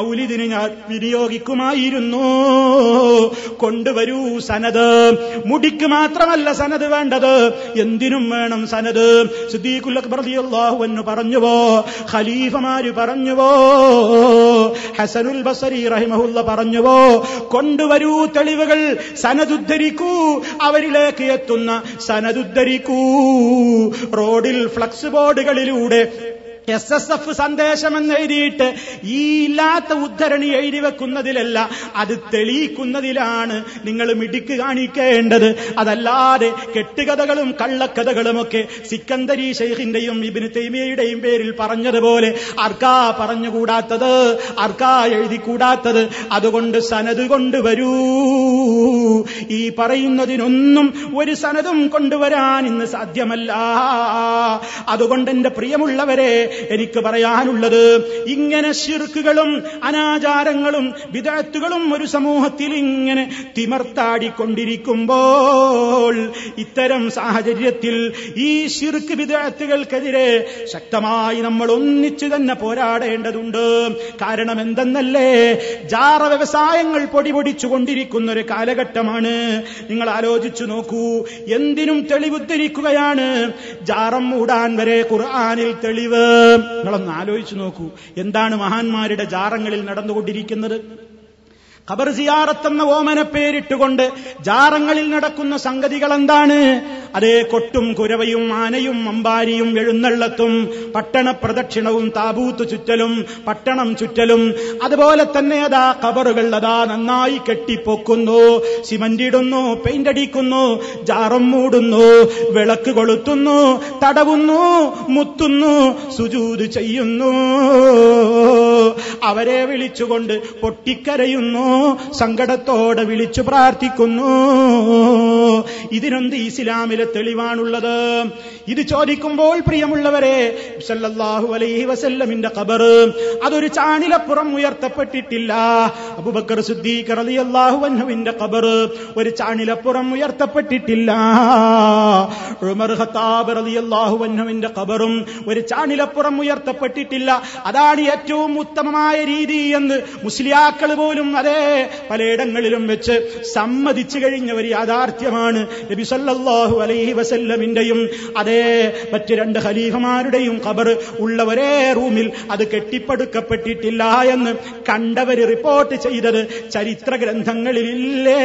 ഞാൻ വിനിയോഗിക്കുമായിരുന്നു കൊണ്ടുവരൂ സനത് മുടിക്ക് മാത്രമല്ല സനത് വേണ്ടത് എന്തിനും വേണം സനത് സിദ്ദീഖുൽ അക്ബർ റളിയല്ലാഹു അൻഹു പറഞ്ഞുവോ ഖലീഫമാര് പറഞ്ഞുവോ ഹസനുൽ ബസരി റഹിമഹുല്ല പറഞ്ഞുവോ കൊണ്ടുവരൂ തെളിവുകൾ സനതുദ്ധരിക്കൂ അവരിലേക്ക് എത്തുന്ന സനതുദ്ധരിക്കൂ റോഡിൽ ഫ്ലക്സ് ബോർഡുകളിലൂടെ എസ് എസ് എഫ് സന്ദേശമെന്ന് എഴുതിയിട്ട് ഈ ഇല്ലാത്ത ഉദ്ധരണി എഴുതി വെക്കുന്നതിലല്ല അത് തെളിയിക്കുന്നതിലാണ് നിങ്ങൾ മിടുക്ക് കാണിക്കേണ്ടത് അതല്ലാതെ കെട്ടുകഥകളും കള്ളക്കഥകളുമൊക്കെ സിക്കന്ദരി ഷെയ്ഖിന്റെയും ഇബിന് തൈമിയയുടെയും പേരിൽ പറഞ്ഞതുപോലെ ആർക്കാ പറഞ്ഞുകൂടാത്തത് ആർക്കാ എഴുതിക്കൂടാത്തത് അതുകൊണ്ട് സനത് കൊണ്ടുവരൂ ഈ പറയുന്നതിനൊന്നും ഒരു സനതും കൊണ്ടുവരാൻ ഇന്ന് സാധ്യമല്ല അതുകൊണ്ട് എന്റെ പ്രിയമുള്ളവരെ എനിക്ക് പറയാനുള്ളത് ഇങ്ങനെ ശിർക്കുകളും അനാചാരങ്ങളും വിദഗ്ധകളും ഒരു സമൂഹത്തിൽ ഇങ്ങനെ തിമർത്താടിക്കൊണ്ടിരിക്കുമ്പോൾ ഇത്തരം സാഹചര്യത്തിൽ ഈ ശിർക്ക് വിദഗ്ധകൾക്കെതിരെ ശക്തമായി നമ്മൾ ഒന്നിച്ചു തന്നെ പോരാടേണ്ടതുണ്ട് കാരണം എന്തെന്നല്ലേ ജാറ വ്യവസായങ്ങൾ പൊടിപൊടിച്ചുകൊണ്ടിരിക്കുന്ന ഒരു കാലഘട്ടമാണ് നിങ്ങൾ ആലോചിച്ചു നോക്കൂ എന്തിനും തെളിവുദ്ധരിക്കുകയാണ് ജാറം മൂടാൻ വരെ ഖുർആാനിൽ തെളിവ് നിങ്ങളൊന്ന് ആലോചിച്ചു നോക്കൂ എന്താണ് മഹാന്മാരുടെ ജാറങ്ങളിൽ നടന്നുകൊണ്ടിരിക്കുന്നത് ഖബർ സിയാറത്തെന്ന ഓമന പേരിട്ടുകൊണ്ട് ജാറങ്ങളിൽ നടക്കുന്ന സംഗതികൾ എന്താണ് അതേ കൊട്ടും കുരവയും ആനയും അമ്പാരിയും എഴുന്നള്ളത്തും പട്ടണ പ്രദക്ഷിണവും താബൂത്ത് ചുറ്റലും പട്ടണം ചുറ്റലും അതുപോലെ തന്നെ അതാ ഖബറുകൾ അതാ നന്നായി കെട്ടിപ്പൊക്കുന്നു സിമന്റ് ഇടുന്നു പെയിന്റ് അടിക്കുന്നു ജാറം മൂടുന്നു വിളക്ക് കൊളുത്തുന്നു തടവുന്നു മുത്തുന്നു സുജൂത് ചെയ്യുന്നു അവരെ വിളിച്ചുകൊണ്ട് പൊട്ടിക്കരയുന്നു സങ്കടത്തോടെ വിളിച്ചു പ്രാർത്ഥിക്കുന്നു ഇതിനൊന്ത് ഇസ്ലാമിലെ തെളിവാണുള്ളത് ഇത് ചോദിക്കുമ്പോൾ പ്രിയമുള്ളവരെ സല്ലല്ലാഹു അലൈഹി വസല്ലമിന്റെ ഖബർ അതൊരു ചാണിലപ്പുറം ഉയർത്തപ്പെട്ടിട്ടില്ല അബൂബക്കർ സിദ്ദീഖ് റളിയല്ലാഹു അൻഹുവിന്റെ ഖബർ ഒരു ചാണിലപ്പുറം ഉയർത്തപ്പെട്ടിട്ടില്ല ഉമർ ഖത്താബ് റളിയല്ലാഹു അൻഹുവിന്റെ ഖബറും ഒരു ചാണിലപ്പുറം ഉയർത്തപ്പെട്ടിട്ടില്ല അതാണ് ഏറ്റവും ഉത്തമമായ രീതി എന്ന് മുസ്ലിയാക്കൾ പോലും അതേ പലയിടങ്ങളിലും വെച്ച് സമ്മതിച്ചു കഴിഞ്ഞ ഒരു യാഥാർത്ഥ്യമാണ് നബി സല്ലല്ലാഹു അലൈഹി വസല്ലമിന്റെയും അതേ മറ്റ് രണ്ട് ഖലീഫമാരുടെയും ഖബർ ഉള്ള ഒരേ റൂമിൽ അത് കെട്ടിപ്പടുക്കപ്പെട്ടിട്ടില്ല എന്ന് കണ്ടവര് റിപ്പോർട്ട് ചെയ്തത് ചരിത്ര ഗ്രന്ഥങ്ങളിലില്ലേ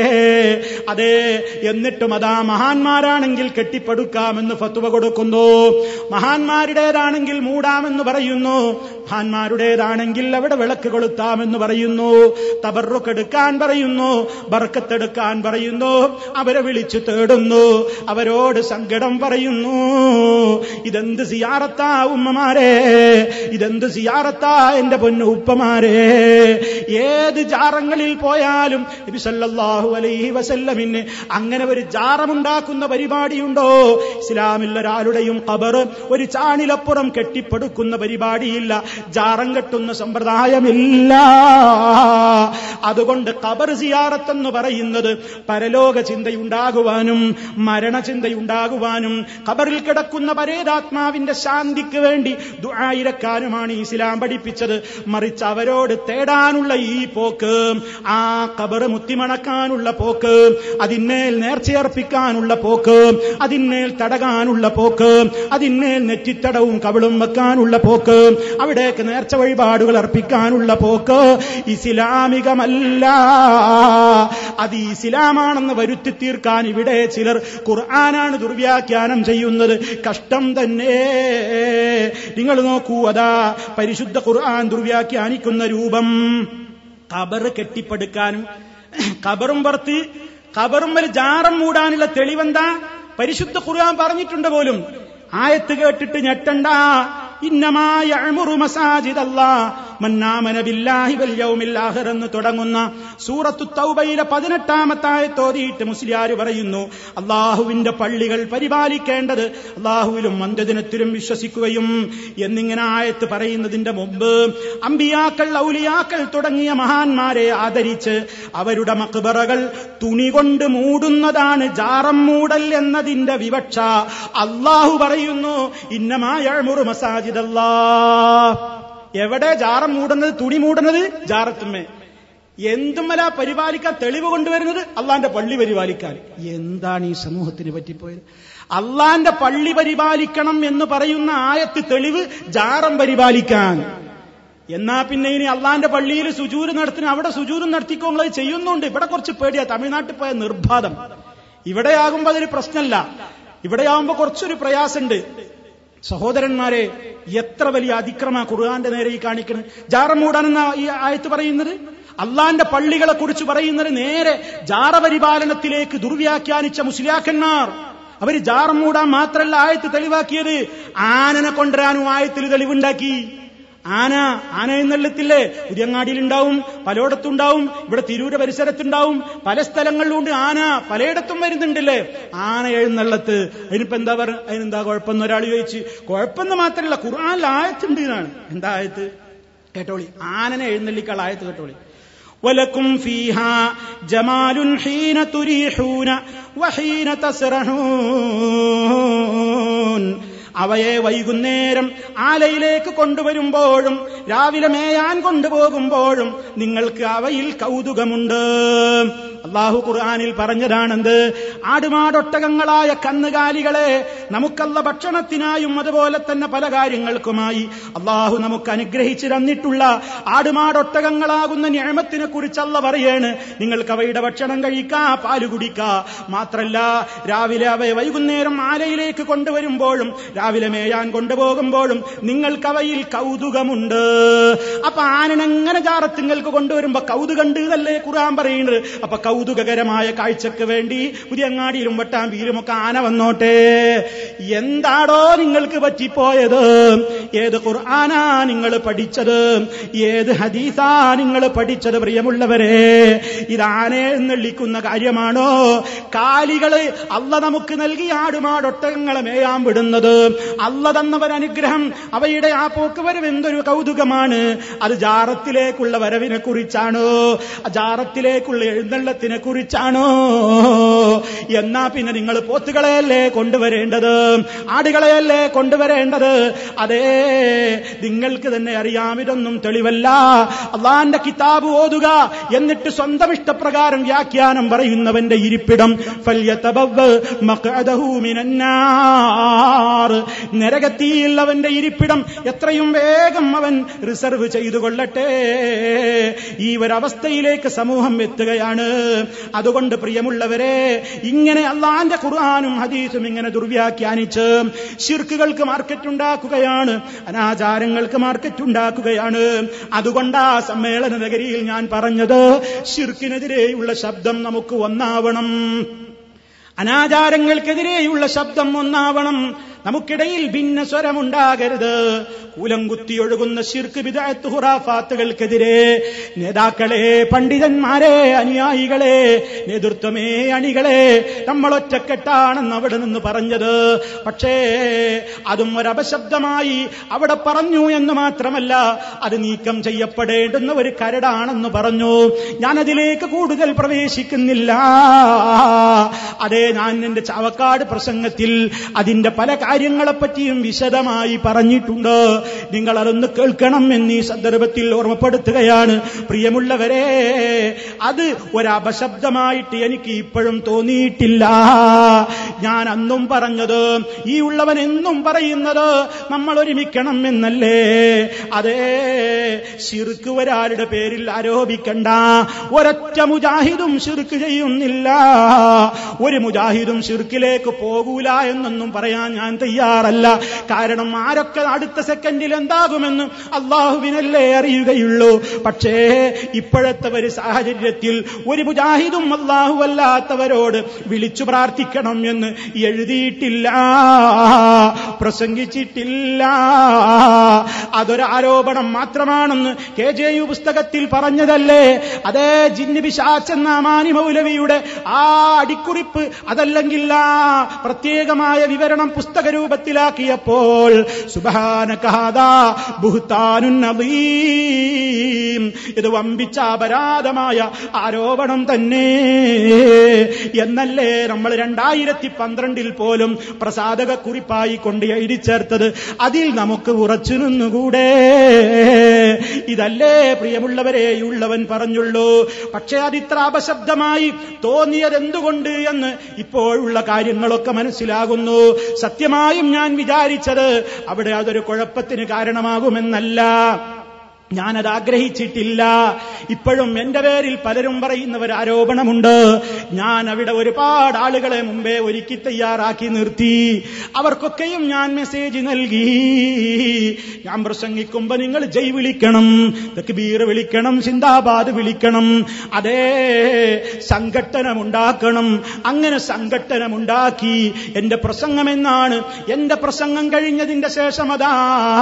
അതെ എന്നിട്ടും അതാ മഹാന്മാരാണെങ്കിൽ കെട്ടിപ്പടുക്കാമെന്ന് ഫത്വ കൊടുക്കുന്നു മഹാന്മാരുടേതാണെങ്കിൽ മൂടാമെന്ന് പറയുന്നു മഹാന്മാരുടേതാണെങ്കിൽ അവിടെ വിളക്ക് കൊളുത്താമെന്ന് പറയുന്നു തബറുക്കെടുക്കാൻ പറയുന്നു ബർക്കത്തെടുക്കാൻ പറയുന്നു അവരെ വിളിച്ചു തേടുന്നു അവരോട് സങ്കടം പറയുന്നു ഇതെന്ത് സിയാറത്താ ഉമ്മമാരെ ഇതെന്ത് സിയാറത്താ എന്റെ പൊന്നു ഉപ്പമാരെ ഏത് ജാറങ്ങളിൽ പോയാലും നബി സല്ലല്ലാഹു അലൈഹി വസല്ലമിന് അങ്ങനെ ഒരു ജാറമുണ്ടാക്കുന്ന പരിപാടിയുണ്ടോ ഇസ്ലാമിൽ ഒരാളുടെയും ഖബർ ഒരു ചാണിലപ്പുറം കെട്ടിപ്പടുക്കുന്ന പരിപാടിയില്ല ജാറം കെട്ടുന്ന സമ്പ്രദായമില്ല അതുകൊണ്ട് ഖബർ സിയാറത്തെന്ന് പറയുന്നത് പരലോക ചിന്തയുണ്ടാകുവാനും മരണചിന്തയുണ്ടാകുവാനും ഖബറിൽ കിടക്കുന്ന പരേതാത്മാവിന്റെ ശാന്തിക്ക് വേണ്ടി ദുആയിരക്കാനുമാണ് ഇസ്ലാം പഠിപ്പിച്ചത് മറിച്ച് അവരോട് തേടാനുള്ള ഈ പോക്ക് ആ ഖബർ മുത്തിമണക്കാനുള്ള പോക്ക് അതിന്മേൽ നേർച്ചയർപ്പിക്കാനുള്ള പോക്ക് അതിന്മേൽ തടകാനുള്ള പോക്ക് അതിന്മേൽ നെറ്റിത്തടവും കവിളും വെക്കാനുള്ള പോക്ക് അവിടേക്ക് നേർച്ച വഴിപാടുകൾ അർപ്പിക്കാനുള്ള പോക്ക് ഇസ്ലാമികമല്ല അത് ഇസ്ലാമാണെന്ന് വരുത്തി തീർക്കാൻ ഇവിടെ ചിലർ ഖുർആനാണ് ദുർവ്യാഖ്യാനം ചെയ്യുന്നത് കഷ്ടം തന്നെ നിങ്ങൾ നോക്കൂ അതാ പരിശുദ്ധ ഖുർആൻ ദുർവ്യാഖ്യാനിക്കുന്ന രൂപം ഖബർ കെട്ടിപ്പടുക്കാനും ഖബറും പുറത്ത് ഖബറും ഒരു ജാറം മൂടാനുള്ള തെളിവെന്താ പരിശുദ്ധ ഖുർആൻ പറഞ്ഞിട്ടുണ്ട് പോലും ആയത്ത് കേട്ടിട്ട് ഞെട്ടണ്ട ഇന്നമായ എന്ന് തുടങ്ങുന്ന സൂറത്തു തൗബയിലെ പതിനെട്ടാമത്തായ തോതിയിട്ട് മുസ്ലിയാര് പറയുന്നു അള്ളാഹുവിന്റെ പള്ളികൾ പരിപാലിക്കേണ്ടത് അള്ളാഹുവിലും അന്ത്യദിനത്തിലും വിശ്വസിക്കുകയും എന്നിങ്ങനെ ആയത്ത് പറയുന്നതിന്റെ മുമ്പ് അമ്പിയാക്കൾ ഔലിയാക്കൾ തുടങ്ങിയ മഹാന്മാരെ ആദരിച്ച് അവരുടെ മക്ബറകൾ തുണി കൊണ്ട് മൂടുന്നതാണ് ജാറം മൂടൽ എന്നതിന്റെ വിവക്ഷ അള്ളാഹു പറയുന്നു ഇന്നമായ മസാജിദല്ലാ എവിടെ ജാറം മൂടുന്നത് തുണി മൂടുന്നത് ജാറത്തുമ്മേ എന്തുമല പരിപാലിക്കാൻ തെളിവ് കൊണ്ടുവരുന്നത് അള്ളാന്റെ പള്ളി പരിപാലിക്കാൻ എന്താണ് ഈ സമൂഹത്തിന് പറ്റിപ്പോയത് അള്ളാന്റെ പള്ളി പരിപാലിക്കണം എന്ന് പറയുന്ന ആയത്ത് തെളിവ് ജാറം പരിപാലിക്കാൻ എന്നാ പിന്നെ ഇനി അള്ളാന്റെ പള്ളിയിൽ സുജൂര് നടത്തുന്ന അവിടെ സുജൂരും നടത്തിക്കോളത് ചെയ്യുന്നുണ്ട് ഇവിടെ കുറച്ച് പേടിയാ തമിഴ്നാട്ടിൽ പോയ നിർബാധം ഇവിടെയാകുമ്പോ അതൊരു പ്രശ്നമല്ല ഇവിടെയാകുമ്പോ കുറച്ചൊരു പ്രയാസമുണ്ട് സഹോദരന്മാരെ എത്ര വലിയ അതിക്രമ ഖുർആന്റെ നേരെ ഈ കാണിക്കുന്നത് ജാറം മൂടാനെന്ന ഈ ആയത്ത് പറയുന്നത് അള്ളാന്റെ പള്ളികളെ കുറിച്ച് പറയുന്നത് നേരെ ജാറ പരിപാലനത്തിലേക്ക് ദുർവ്യാഖ്യാനിച്ച മുസ്ലിയാക്കന്മാർ അവര് ജാറം മൂടാൻ മാത്രല്ല ആയത്ത് തെളിവാക്കിയത് ആനനെ കൊണ്ടുവരാനും ആയത്തിൽ തെളിവുണ്ടാക്കി ആന ആന എന്നെല്ലത്തില്ലേ പുതിയങ്ങാടിയിലുണ്ടാവും പലയിടത്തുണ്ടാവും ഇവിടെ തിരൂര പരിസരത്തുണ്ടാവും പല സ്ഥലങ്ങളിലുണ്ട് ആന പലയിടത്തും വരുന്നുണ്ടല്ലേ ആന എഴുന്നള്ളത്ത് അതിനിപ്പോ എന്താ പറ അതിനെന്താ കുഴപ്പമെന്ന് ഒരാൾ ചോദിച്ച് കുഴപ്പമെന്ന് മാത്രമല്ല ഖുർആാനിൽ ആയത്തുണ്ട് എന്നാണ് എന്താ ആയത്ത് കേട്ടോളി ആനനെ എഴുന്നള്ളിക്കാൾ ആയത്ത് കേട്ടോളി ولكم فيها جمال حين تريحون وحين تسرحون അവയെ വൈകുന്നേരം ആലയിലേക്ക് കൊണ്ടുവരുമ്പോഴും രാവിലെ മേയാൻ കൊണ്ടുപോകുമ്പോഴും നിങ്ങൾക്ക് അവയിൽ കൗതുകമുണ്ട് അള്ളാഹു ഖുർആാനിൽ പറഞ്ഞതാണെന്ത് ആടുമാടൊട്ടകങ്ങളായ കന്നുകാലികളെ നമുക്കല്ല ഭക്ഷണത്തിനായും അതുപോലെ തന്നെ പല കാര്യങ്ങൾക്കുമായി അള്ളാഹു നമുക്ക് അനുഗ്രഹിച്ചു തന്നിട്ടുള്ള ആടുമാടൊട്ടകങ്ങളാകുന്ന ഞാമത്തിനെ കുറിച്ചല്ല പറയാണ് നിങ്ങൾക്ക് അവയുടെ ഭക്ഷണം കഴിക്കാ പാല് കുടിക്കാ മാത്രല്ല രാവിലെ അവയെ വൈകുന്നേരം ആലയിലേക്ക് കൊണ്ടുവരുമ്പോഴും രാവിലെ മേയാൻ കൊണ്ടുപോകുമ്പോഴും നിങ്ങൾക്ക് അവയിൽ കൗതുകമുണ്ട് അപ്പൊ ആനനെങ്ങനെ ജാറത്തിങ്ങൾക്ക് കൊണ്ടുവരുമ്പോ കൗതുകണ്ട് എന്നല്ലേ ഖുർആൻ പറയുന്നത് അപ്പൊ കൗതുകകരമായ കാഴ്ചക്ക് വേണ്ടി പുതിയങ്ങാടിയിലും വട്ടാമ്പിയിലും ഒക്കെ ആന വന്നോട്ടെ എന്താടോ നിങ്ങൾക്ക് പറ്റിപ്പോയത് ഏത് ഖുർആനാ നിങ്ങൾ പഠിച്ചത് ഏത് ഹദീസാ നിങ്ങൾ പഠിച്ചത് പ്രിയമുള്ളവരെ ഇത് ആനയെ എന്നെള്ളിക്കുന്ന കാര്യമാണോ കാലികള് അല്ല നമുക്ക് നൽകി ആടുമാടൊട്ടകങ്ങളെ മേയാൻ വിടുന്നത് അല്ല തന്നവർ അനുഗ്രഹം അവയുടെ ആ പോക്ക് വരവ് എന്തൊരു കൗതുകമാണ് അത് ജാറത്തിലേക്കുള്ള വരവിനെ കുറിച്ചാണോ ജാറത്തിലേക്കുള്ള എഴുന്നള്ളത്തിനെ കുറിച്ചാണോ എന്നാ പിന്നെ നിങ്ങൾ പോത്തുകളെയല്ലേ കൊണ്ടുവരേണ്ടത് ആടുകളെയല്ലേ കൊണ്ടുവരേണ്ടത് അതേ നിങ്ങൾക്ക് തന്നെ അറിയാം ഇതൊന്നും തെളിവല്ല അള്ളാന്റെ കിതാബ് ഓതുക എന്നിട്ട് സ്വന്തം ഇഷ്ടപ്രകാരം വ്യാഖ്യാനം പറയുന്നവന്റെ ഇരിപ്പിടം ഫല്യതബവ്വ മഖ്അദഹു മിനന്നാർ നരകത്തിയിൽ അവന്റെ ഇരിപ്പിടം എത്രയും വേഗം അവൻ റിസർവ് ചെയ്തു കൊള്ളട്ടെ ഈ ഒരവസ്ഥയിലേക്ക് സമൂഹം എത്തുകയാണ് അതുകൊണ്ട് പ്രിയമുള്ളവരെ ഇങ്ങനെ അള്ളാന്റെ ഖുർആാനും ഹദീസും ഇങ്ങനെ ദുർവ്യാഖ്യാനിച്ച് ശിർക്കുകൾക്ക് മാർക്കറ്റ് ഉണ്ടാക്കുകയാണ് അനാചാരങ്ങൾക്ക് മാർക്കറ്റ് ഉണ്ടാക്കുകയാണ് അതുകൊണ്ട് ആ സമ്മേളന നഗരിയിൽ ഞാൻ പറഞ്ഞത് ശിർക്കിനെതിരെയുള്ള ശബ്ദം നമുക്ക് ഒന്നാവണം അനാചാരങ്ങൾക്കെതിരെയുള്ള ശബ്ദം ഒന്നാവണം നമുക്കിടയിൽ ഭിന്ന സ്വരമുണ്ടാകരുത് കൂലം കുത്തിയൊഴുകുന്ന ശിർക്ക് വിദായത്ത് ഹുറാഫാത്തുകൾക്കെതിരെ നേതാക്കളെ പണ്ഡിതന്മാരെ അനുയായികളെ നേതൃത്വമേ അണികളെ നമ്മൾ ഒറ്റക്കെട്ടാണെന്ന് അവിടെ നിന്ന് പറഞ്ഞത് പക്ഷേ അതും ഒരപശബ്ദമായി അവിടെ പറഞ്ഞു എന്ന് മാത്രമല്ല അത് നീക്കം ചെയ്യപ്പെടേണ്ടുന്ന ഒരു കരടാണെന്ന് പറഞ്ഞു ഞാനതിലേക്ക് കൂടുതൽ പ്രവേശിക്കുന്നില്ല അതേ ഞാൻ എന്റെ ചാവക്കാട് പ്രസംഗത്തിൽ അതിന്റെ പല കാര്യങ്ങളെപ്പറ്റിയും വിശദമായി പറഞ്ഞിട്ടുണ്ട് നിങ്ങൾ അതൊന്ന് കേൾക്കണം എന്നീ സന്ദർഭത്തിൽ ഓർമ്മപ്പെടുത്തുകയാണ് പ്രിയമുള്ളവരെ അത് ഒരപശബ്ദമായിട്ട് എനിക്ക് ഇപ്പോഴും തോന്നിയിട്ടില്ല ഞാൻ അന്നും പറഞ്ഞത് ഈ ഉള്ളവൻ എന്നും പറയുന്നത് നമ്മൾ ഒരുമിക്കണം എന്നല്ലേ അതേ ശിർക്ക് ഒരാളുടെ പേരിൽ ആരോപിക്കണ്ട ഒരൊറ്റ മുജാഹിദും ശിർക്ക് ചെയ്യുന്നില്ല ഒരു മുജാഹിദും ശിർക്കിലേക്ക് പോകൂല എന്നൊന്നും പറയാൻ ഞാൻ തയ്യാറല്ല കാരണം ആരൊക്കെ അടുത്ത സെക്കൻഡിൽ എന്താകുമെന്ന് അള്ളാഹുവിനല്ലേ അറിയുകയുള്ളൂ പക്ഷേ ഇപ്പോഴത്തെ ഒരു സാഹചര്യത്തിൽ ഒരു മുജാഹിദും അള്ളാഹു അല്ലാത്തവരോട് വിളിച്ചു പ്രാർത്ഥിക്കണം എന്ന് എഴുതിയിട്ടില്ല പ്രസംഗിച്ചിട്ടില്ല അതൊരു ആരോപണം മാത്രമാണെന്ന് കെ ജെ യു പുസ്തകത്തിൽ പറഞ്ഞതല്ലേ അതേ ജിന്ന് പിശാച്ചെന്ന മാനി മൗലവിയുടെ ആ അടിക്കുറിപ്പ് അതല്ലെങ്കിൽ ആ പ്രത്യേകമായ വിവരണം പുസ്തക രൂപത്തിലാക്കിയപ്പോൾ സുബാനകാദാ ബുഹ്താനുൻ നദീം ഇത് വമ്പിച്ച അപരാധമായ ആരോപണം തന്നെ എന്നല്ലേ നമ്മൾ രണ്ടായിരത്തി പന്ത്രണ്ടിൽ പോലും പ്രസാദക കുറിപ്പായി കൊണ്ട് എഴുതി ചേർത്തത് അതിൽ നമുക്ക് ഉറച്ചു നിന്നുകൂടെ ഇതല്ലേ പ്രിയമുള്ളവരെ ഉള്ളവൻ പറഞ്ഞുള്ളൂ പക്ഷേ അതിത്ര അപശബ്ദമായി തോന്നിയത് എന്തുകൊണ്ട് എന്ന് ഇപ്പോഴുള്ള കാര്യങ്ങളൊക്കെ മനസ്സിലാകുന്നു സത്യമായും ഞാൻ വിചാരിച്ചത് അവിടെ അതൊരു കുഴപ്പത്തിന് കാരണമാകുമെന്നല്ല ഞാനത് ആഗ്രഹിച്ചിട്ടില്ല ഇപ്പോഴും എന്റെ പേരിൽ പലരും പറയുന്ന ഒരു ആരോപണമുണ്ട് ഞാൻ അവിടെ ഒരുപാട് ആളുകളെ മുമ്പേ ഒരുക്കി തയ്യാറാക്കി നിർത്തി അവർക്കൊക്കെയും ഞാൻ മെസ്സേജ് നൽകി ഞാൻ പ്രസംഗിക്കുമ്പോ നിങ്ങൾ ജയ് വിളിക്കണം തക്ബീർ വിളിക്കണം സിന്ദാബാദ് വിളിക്കണം അതേ സംഘട്ടനമുണ്ടാക്കണം അങ്ങനെ സംഘട്ടനമുണ്ടാക്കി എന്റെ പ്രസംഗം എന്നാണ് എന്റെ പ്രസംഗം കഴിഞ്ഞതിന്റെ ശേഷം അതാ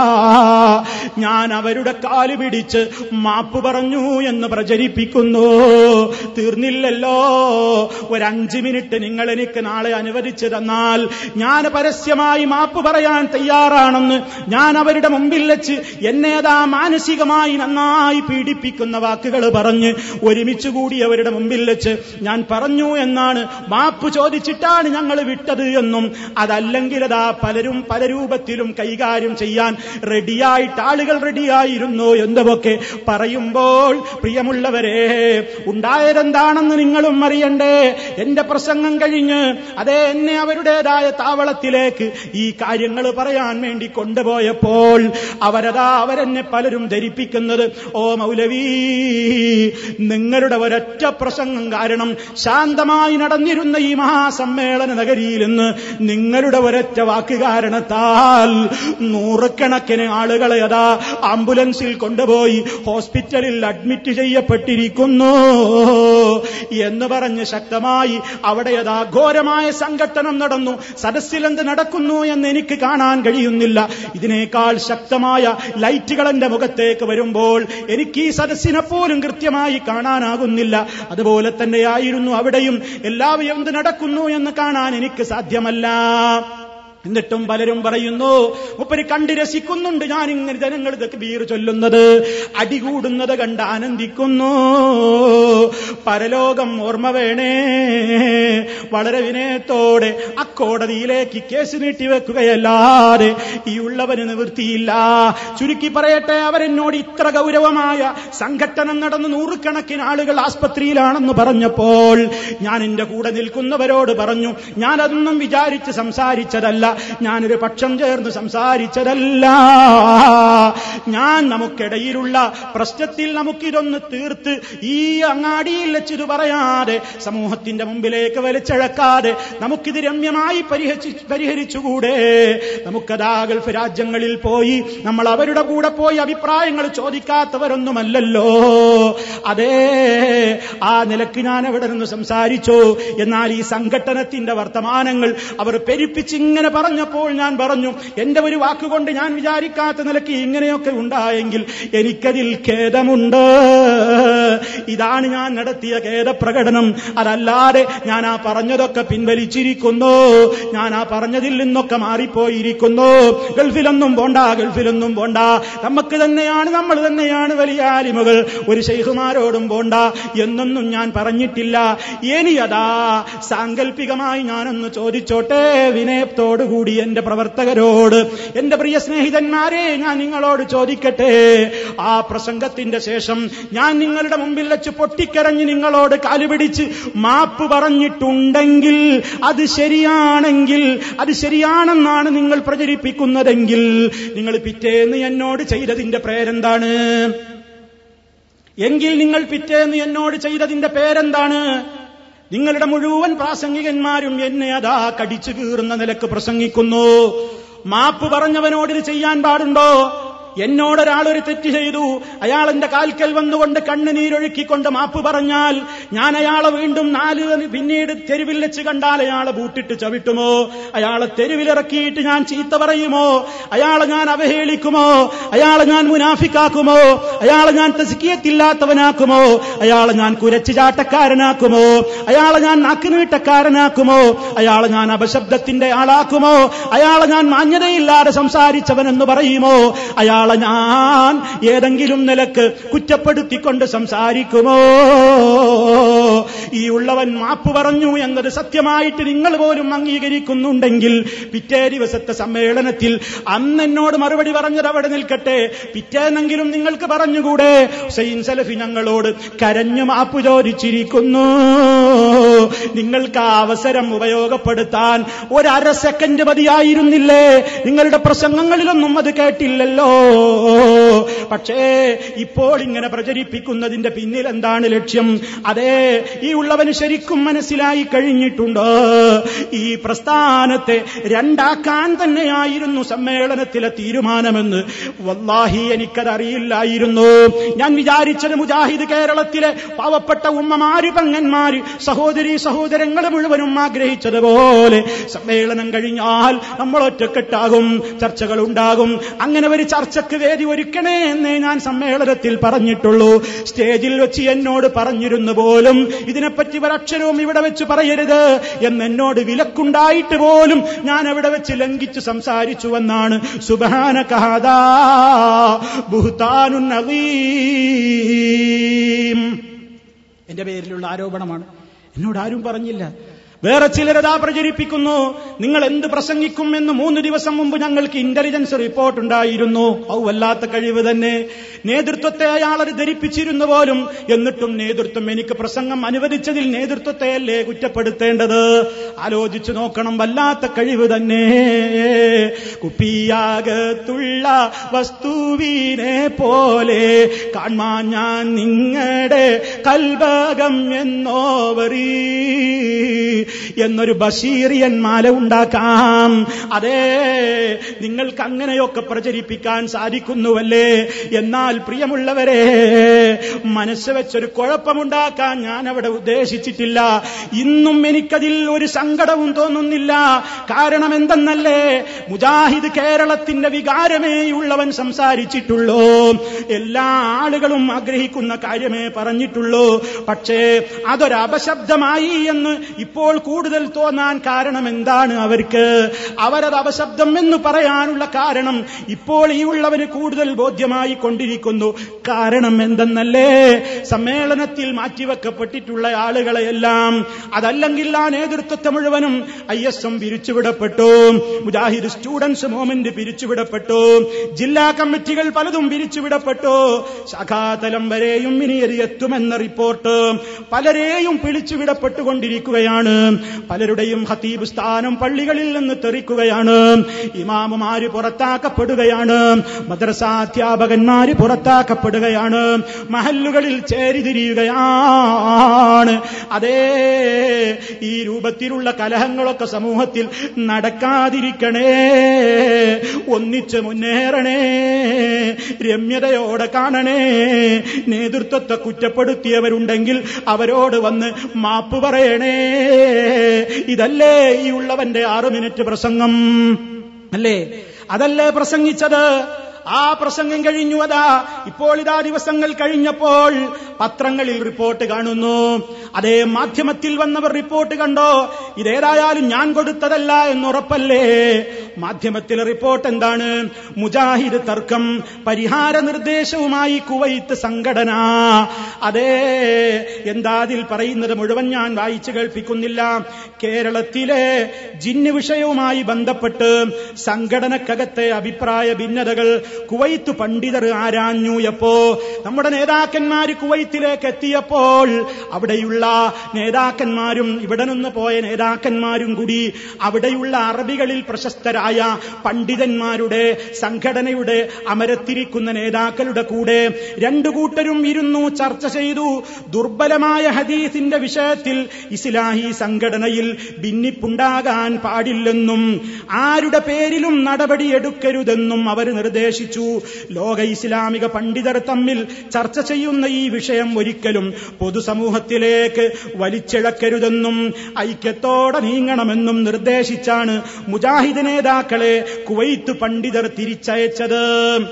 ഞാൻ അവരുടെ കാല് പിടിച്ച് മാപ്പ് പറഞ്ഞു എന്ന് പ്രചരിപ്പിക്കുന്നു തീർന്നില്ലല്ലോ ഒരഞ്ച് മിനിറ്റ് നിങ്ങൾ എനിക്ക് നാളെ അനുവദിച്ചു തന്നാൽ ഞാൻ പരസ്യമായി മാപ്പ് പറയാൻ തയ്യാറാണെന്ന് ഞാൻ അവരുടെ മുമ്പിൽ വെച്ച് എന്നേതാ മാനസികമായി നന്നായി പീഡിപ്പിക്കുന്ന വാക്കുകൾ പറഞ്ഞ് ഒരുമിച്ച് കൂടി അവരുടെ മുമ്പിൽ വെച്ച് ഞാൻ പറഞ്ഞു എന്നാണ് മാപ്പ് ചോദിച്ചിട്ടാണ് ഞങ്ങൾ വിട്ടത് എന്നും അതല്ലെങ്കിൽ അതാ പലരും പല രൂപത്തിലും കൈകാര്യം ചെയ്യാൻ റെഡിയായിട്ട് ആളുകൾ റെഡിയായിരുന്നു എന്തൊക്കെ പറയുമ്പോൾ പ്രിയമുള്ളവരെ ഉണ്ടായതെന്താണെന്ന് നിങ്ങളും അറിയണ്ടേ എന്റെ പ്രസംഗം കഴിഞ്ഞ് അതേ എന്നെ അവരുടേതായ താവളത്തിലേക്ക് ഈ കാര്യങ്ങൾ പറയാൻ വേണ്ടി കൊണ്ടുപോയപ്പോൾ അവരതാ അവരെന്നെ പലരും ധരിപ്പിക്കുന്നത് ഓ മൗലവി നിങ്ങളുടെ ഒരൊറ്റ പ്രസംഗം കാരണം ശാന്തമായി നടന്നിരുന്ന ഈ മഹാസമ്മേളന നഗരിയിൽ നിന്ന് നിങ്ങളുടെ ഒരൊറ്റ വാക്ക് കാരണത്താൽ നൂറുകണക്കിന് ആളുകളെ അതാ ആംബുലൻസിൽ കൊണ്ടുപോയി ഹോസ്പിറ്റലിൽ അഡ്മിറ്റ് ചെയ്യപ്പെട്ടിരിക്കുന്നു എന്ന് പറഞ്ഞ് ശക്തമായി അവിടെ അതാ ഘോരമായ സംഘട്ടനം നടന്നു സദസ്സിലെന്ത് നടക്കുന്നു എന്ന് എനിക്ക് കാണാൻ കഴിയുന്നില്ല ഇതിനേക്കാൾ ശക്തമായ ലൈറ്റുകൾ എന്റെ മുഖത്തേക്ക് വരുമ്പോൾ എനിക്ക് ഈ സദസ്സിനെ പോലും കൃത്യമായി കാണാനാകുന്നില്ല അതുപോലെ തന്നെയായിരുന്നു അവിടെയും എല്ലാവരും എന്ത് നടക്കുന്നു എന്ന് കാണാൻ എനിക്ക് സാധ്യമല്ല എന്നിട്ടും പലരും പറയുന്നു മുപ്പര് കണ്ട് രസിക്കുന്നുണ്ട് ഞാൻ ഇങ്ങനെ ജനങ്ങൾ ഇതൊക്കെ ബീർ ചൊല്ലുന്നത് അടികൂടുന്നത് കണ്ട് ആനന്ദിക്കുന്നു പരലോകം ഓർമ്മ വേണേ വളരെ വിനയത്തോടെ അക്കോടതിയിലേക്ക് കേസ് നീട്ടിവെക്കുകയല്ലാതെ ഈ ഉള്ളവന് നിവൃത്തിയില്ല ചുരുക്കി പറയട്ടെ അവരെന്നോട് ഇത്ര ഗൗരവമായ സംഘട്ടനം നടന്ന് നൂറുകണക്കിന് ആളുകൾ ആസ്പത്രിയിലാണെന്ന് പറഞ്ഞപ്പോൾ ഞാൻ എന്റെ കൂടെ നിൽക്കുന്നവരോട് പറഞ്ഞു ഞാൻ അതൊന്നും വിചാരിച്ച് സംസാരിച്ചതല്ല ഞാനൊരു പക്ഷം ചേർന്ന് സംസാരിച്ചതല്ല ഞാൻ നമുക്കിടയിലുള്ള പ്രശ്നത്തിൽ നമുക്കിതൊന്ന് തീർത്ത് ഈ അങ്ങാടിയിൽ വെച്ചിത് പറയാതെ സമൂഹത്തിന്റെ മുമ്പിലേക്ക് വലിച്ചഴക്കാതെ നമുക്കിത് രമ്യമായി പരിഹരിച്ച് പരിഹരിച്ചുകൂടെ നമുക്കതാ ഗൾഫ് രാജ്യങ്ങളിൽ പോയി നമ്മൾ അവരുടെ കൂടെ പോയി അഭിപ്രായങ്ങൾ ചോദിക്കാത്തവരൊന്നുമല്ലല്ലോ അതേ ആ നിലക്ക് ഞാൻ അവിടെ നിന്ന് സംസാരിച്ചു എന്നാൽ ഈ സംഘട്ടനത്തിന്റെ വർത്തമാനങ്ങൾ അവർ പെരുപ്പിച്ചിങ്ങനെ പറഞ്ഞപ്പോൾ ഞാൻ പറഞ്ഞു എന്റെ ഒരു വാക്കുകൊണ്ട് ഞാൻ വിചാരിക്കാത്ത നിലയ്ക്ക് ഇങ്ങനെയൊക്കെ ഉണ്ടായെങ്കിൽ എനിക്കതിൽ ഖേദമുണ്ട് ഇതാണ് ഞാൻ നടത്തിയ ഖേദപ്രകടനം അതല്ലാതെ ഞാൻ ആ പറഞ്ഞതൊക്കെ പിൻവലിച്ചിരിക്കുന്നു ഞാൻ ആ പറഞ്ഞതിൽ നിന്നൊക്കെ മാറിപ്പോയിരിക്കുന്നു ഗൾഫിലൊന്നും പോണ്ട ഗൾഫിലൊന്നും പോണ്ട നമുക്ക് തന്നെയാണ് നമ്മൾ തന്നെയാണ് വലിയ ആലിമകൾ ഒരു ശൈഖുമാരോടും പോണ്ട എന്നൊന്നും ഞാൻ പറഞ്ഞിട്ടില്ല ഇനി അതാ സാങ്കല്പികമായി ഞാനൊന്ന് ചോദിച്ചോട്ടെ വിനയത്തോടുകൂടി എന്റെ പ്രവർത്തകരോട് എന്റെ പ്രിയ സ്നേഹിതന്മാരെ ഞാൻ നിങ്ങളോട് ചോദിക്കട്ടെ ആ പ്രസംഗത്തിന്റെ ശേഷം ഞാൻ നിങ്ങളുടെ മുമ്പിൽ വെച്ച് പൊട്ടിക്കരഞ്ഞ് നിങ്ങളോട് കാലുപിടിച്ച് മാപ്പ് പറഞ്ഞിട്ടുണ്ടെങ്കിൽ അത് ശരിയാണെങ്കിൽ അത് ശരിയാണെന്നാണ് നിങ്ങൾ പ്രചരിപ്പിക്കുന്നതെങ്കിൽ നിങ്ങൾ പിറ്റേന്ന് എന്നോട് ചെയ്തതിന്റെ പേരെന്താണ് എങ്കിൽ നിങ്ങൾ പിറ്റേന്ന് എന്നോട് ചെയ്തതിന്റെ പേരെന്താണ് നിങ്ങളുടെ മുഴുവൻ പ്രാസംഗികന്മാരും എന്നെ അതാ കടിച്ചു കീറുന്ന നിലക്ക് പ്രസംഗിക്കുന്നു മാപ്പ് പറഞ്ഞവനോട് ഇത് ചെയ്യാൻ പാടുണ്ടോ എന്നോടൊരാളൊരു തെറ്റ് ചെയ്തു അയാൾ എന്റെ കാൽക്കൽ വന്നുകൊണ്ട് കണ്ണുനീരൊഴുക്കിക്കൊണ്ട് മാപ്പ് പറഞ്ഞാൽ ഞാൻ അയാളെ വീണ്ടും നാല് പിന്നീട് തെരുവിൽ വെച്ച് കണ്ടാൽ അയാളെ ബൂട്ടിട്ട് ചവിട്ടുമോ അയാളെ തെരുവിലിറക്കിയിട്ട് ഞാൻ ചീത്ത പറയുമോ അയാളെ ഞാൻ അവഹേളിക്കുമോ അയാളെ ഞാൻ മുനാഫിക്കാക്കുമോ അയാളെ ഞാൻ തസ്കിയത്തില്ലാത്തവനാക്കുമോ അയാളെ ഞാൻ കുരച്ചു ചാട്ടക്കാരനാക്കുമോ അയാളെ ഞാൻ നാക്കുനീട്ടക്കാരനാക്കുമോ അയാളെ ഞാൻ അപശബ്ദത്തിന്റെ ആളാക്കുമോ അയാളെ ഞാൻ മാന്യതയില്ലാതെ സംസാരിച്ചവനെന്ന് പറയുമോ അയാളെ ഞാൻ ഏതെങ്കിലും നിലക്ക് കുറ്റപ്പെടുത്തിക്കൊണ്ട് സംസാരിക്കുമോ ഈ ഉള്ളവൻ മാപ്പ് പറഞ്ഞു എന്നത് സത്യമായിട്ട് നിങ്ങൾ പോലും അംഗീകരിക്കുന്നുണ്ടെങ്കിൽ പിറ്റേ ദിവസത്തെ സമ്മേളനത്തിൽ അന്ന് എന്നോട് മറുപടി പറഞ്ഞത് അവിടെ നിൽക്കട്ടെ പിറ്റേന്നെങ്കിലും നിങ്ങൾക്ക് പറഞ്ഞുകൂടെ ഹുസൈൻ സലഫി ഞങ്ങളോട് കരഞ്ഞു മാപ്പ് ചോദിച്ചിരിക്കുന്നു നിങ്ങൾക്ക് ആ അവസരം ഉപയോഗപ്പെടുത്താൻ ഒരര സെക്കൻഡ് മതിയായിരുന്നില്ലേ നിങ്ങളുടെ പ്രസംഗങ്ങളിലൊന്നും അത് കേട്ടില്ലല്ലോ പക്ഷേ ഇപ്പോൾ ഇങ്ങനെ പ്രചരിപ്പിക്കുന്നതിന്റെ പിന്നിൽ എന്താണ് ലക്ഷ്യം അതെ ഈ ഉള്ളവന് ശരിക്കും മനസ്സിലായി കഴിഞ്ഞിട്ടുണ്ട് ഈ പ്രസ്ഥാനത്തെ രണ്ടാക്കാൻ തന്നെയായിരുന്നു സമ്മേളനത്തിലെ തീരുമാനമെന്ന് വല്ലാഹി എനിക്കതറിയില്ലായിരുന്നു ഞാൻ വിചാരിച്ചത് മുജാഹിദ് കേരളത്തിലെ പാവപ്പെട്ട ഉമ്മമാര് പെങ്ങന്മാര് സഹോദരി സഹോദരങ്ങൾ മുഴുവനും ആഗ്രഹിച്ചതുപോലെ സമ്മേളനം കഴിഞ്ഞാൽ നമ്മൾ ഒറ്റക്കെട്ടാകും ചർച്ചകൾ ഉണ്ടാകും അങ്ങനെ ഒരു ചർച്ചക്ക് വേദി ഒരുക്കണേ എന്നേ ഞാൻ സമ്മേളനത്തിൽ പറഞ്ഞിട്ടുള്ളൂ സ്റ്റേജിൽ വെച്ച് എന്നോട് പറഞ്ഞിരുന്നു പോലും ഇതിനെപ്പറ്റി ഒരക്ഷരവും ഇവിടെ വെച്ച് പറയരുത് എന്ന് എന്നോട് വിലക്കുണ്ടായിട്ട് പോലും ഞാൻ അവിടെ വെച്ച് ലംഘിച്ച് സംസാരിച്ചുവെന്നാണ് സുബാന കഹാദാ ബുഹ്താനുൻ അദീം. എന്റെ പേരിലുള്ള ആരോപണമാണ് എന്നോട് ആരും പറഞ്ഞില്ല വേറെ ചിലരതാ പ്രചരിപ്പിക്കുന്നു നിങ്ങൾ എന്ത് പ്രസംഗിക്കും എന്ന് മൂന്ന് ദിവസം മുമ്പ് ഞങ്ങൾക്ക് ഇന്റലിജൻസ് റിപ്പോർട്ട് ഉണ്ടായിരുന്നു ഔ വല്ലാത്ത കഴിവ് തന്നെ നേതൃത്വത്തെ അയാൾ അത് ധരിപ്പിച്ചിരുന്നു പോലും എന്നിട്ടും നേതൃത്വം എനിക്ക് പ്രസംഗം അനുവദിച്ചതിൽ നേതൃത്വത്തെയല്ലേ കുറ്റപ്പെടുത്തേണ്ടത് ആലോചിച്ചു നോക്കണം വല്ലാത്ത കഴിവ് തന്നെ കുപ്പിയാകത്തുള്ള വസ്തുവിനെ പോലെ കാൺമാൻ ഞാൻ നിങ്ങളുടെ കൽഭകം എന്നോവറി എന്നൊരു ബഷീറിയൻ മാല ഉണ്ടാക്കാം അതെ നിങ്ങൾക്ക് അങ്ങനെയൊക്കെ പ്രചരിപ്പിക്കാൻ സാധിക്കുന്നുവല്ലേ എന്നാൽ പ്രിയമുള്ളവരെ മനസ്സ് വെച്ചൊരു കുഴപ്പമുണ്ടാക്കാൻ ഞാൻ അവിടെ ഉദ്ദേശിച്ചിട്ടില്ല ഇന്നും എനിക്കതിൽ ഒരു സങ്കടവും തോന്നുന്നില്ല കാരണം എന്തെന്നല്ലേ മുജാഹിദ് കേരളത്തിന്റെ വികാരമേ ഉള്ളവൻ സംസാരിച്ചിട്ടുള്ളൂ എല്ലാ ആളുകളും ആഗ്രഹിക്കുന്ന കാര്യമേ പറഞ്ഞിട്ടുള്ളൂ പക്ഷേ അതൊരു അപശബ്ദമായി എന്ന് ഇപ്പോൾ കൂടുതൽ തോന്നാൻ കാരണം എന്താണ് അവർക്ക് അവരത് അപശബ്ദം എന്ന് പറയാനുള്ള കാരണം ഇപ്പോൾ ഈ ഉള്ളവന് കൂടുതൽ ബോധ്യമായി കൊണ്ടിരിക്കുന്നു കാരണം എന്തെന്നല്ലേ സമ്മേളനത്തിൽ മാറ്റിവെക്കപ്പെട്ടിട്ടുള്ള ആളുകളെയെല്ലാം അതല്ലെങ്കിൽ ആ നേതൃത്വത്തെ മുഴുവനും ഐ എസ് എം പിരിച്ചുവിടപ്പെട്ടു മുജാഹിദ് സ്റ്റുഡൻസ് മൂവ്മെന്റ് പിരിച്ചുവിടപ്പെട്ടു ജില്ലാ കമ്മിറ്റികൾ പലതും പിരിച്ചുവിടപ്പെട്ടു ശാഖാതലം വരെയും ഇനി ഇത് എത്തുമെന്ന റിപ്പോർട്ട് പലരെയും പിടിച്ചുവിടപ്പെട്ടുകൊണ്ടിരിക്കുകയാണ് പലരുടെയും ഹത്തീബ് സ്ഥാനം പള്ളികളിൽ നിന്ന് തെറിക്കുകയാണ് ഇമാമുമാര് പുറത്താക്കപ്പെടുകയാണ് മദ്രസാധ്യാപകന്മാര് പുറത്താക്കപ്പെടുകയാണ് മഹല്ലുകളിൽ ചേരിതിരിയുകയാണ് അതേ ഈ രൂപത്തിലുള്ള കലഹങ്ങളൊക്കെ സമൂഹത്തിൽ നടക്കാതിരിക്കണേ ഒന്നിച്ച് മുന്നേറണേ രമ്യതയോടെ കാണണേ നേതൃത്വത്തെ കുറ്റപ്പെടുത്തിയവരുണ്ടെങ്കിൽ അവരോട് വന്ന് മാപ്പ് പറയണേ ഇതല്ലേ ഈ ഉള്ളവന്റെ ആറു മിനിറ്റ് പ്രസംഗം അല്ലേ അതല്ലേ പ്രസംഗിച്ചത് ആ പ്രസംഗം കഴിഞ്ഞു അതാ ഇപ്പോൾ ഇതാ ദിവസങ്ങൾ കഴിഞ്ഞപ്പോൾ പത്രങ്ങളിൽ റിപ്പോർട്ട് കാണുന്നു അതേ മാധ്യമത്തിൽ വന്നവർ റിപ്പോർട്ട് കണ്ടോ ഇതേതായാലും ഞാൻ കൊടുത്തതല്ല എന്നുറപ്പല്ലേ മാധ്യമത്തിലെ റിപ്പോർട്ട് എന്താണ് മുജാഹിദ് തർക്കം പരിഹാര നിർദ്ദേശവുമായി കുവൈത്ത് സംഘടന അതേ എന്താ അതിൽ പറയുന്നത് മുഴുവൻ ഞാൻ വായിച്ചു കേൾപ്പിക്കുന്നില്ല കേരളത്തിലെ ജിന്ന് വിഷയവുമായി ബന്ധപ്പെട്ട് സംഘടനക്കകത്തെ അഭിപ്രായ ഭിന്നതകൾ കുവൈത്ത് പണ്ഡിതർ ആരാഞ്ഞു എപ്പോ നമ്മുടെ നേതാക്കന്മാര് കുവൈത്തിലേക്ക് എത്തിയപ്പോൾ അവിടെയുള്ള നേതാക്കന്മാരും ഇവിടെ നിന്ന് പോയ നേതാക്കന്മാരും കൂടി അവിടെയുള്ള അറബികളിൽ പ്രശസ്തരായ പ്രഗത്ഭരായ പണ്ഡിതന്മാരുടെ സംഘടനയുടെ അമരത്തിരിക്കുന്ന നേതാക്കളുടെ കൂടെ രണ്ടു കൂട്ടരും ഇരുന്നു ചർച്ച ചെയ്തു ദുർബലമായ ഹദീസിന്റെ വിഷയത്തിൽ ഇസ്ലാഹി സംഘടനയിൽ ഭിന്നിപ്പുണ്ടാകാൻ പാടില്ലെന്നും ആരുടെ പേരിലും നടപടിയെടുക്കരുതെന്നും അവർ നിർദ്ദേശിച്ചു ലോക ഇസ്ലാമിക പണ്ഡിതർ തമ്മിൽ ചർച്ച ചെയ്യുന്ന ഈ വിഷയം ഒരിക്കലും പൊതുസമൂഹത്തിലേക്ക് വലിച്ചിഴക്കരുതെന്നും ഐക്യത്തോടെ നീങ്ങണമെന്നും നിർദ്ദേശിച്ചാണ് മുജാഹിദ് നേതാക്കളെ കുവൈത്ത് പണ്ഡിതർ തിരിച്ചയച്ചത്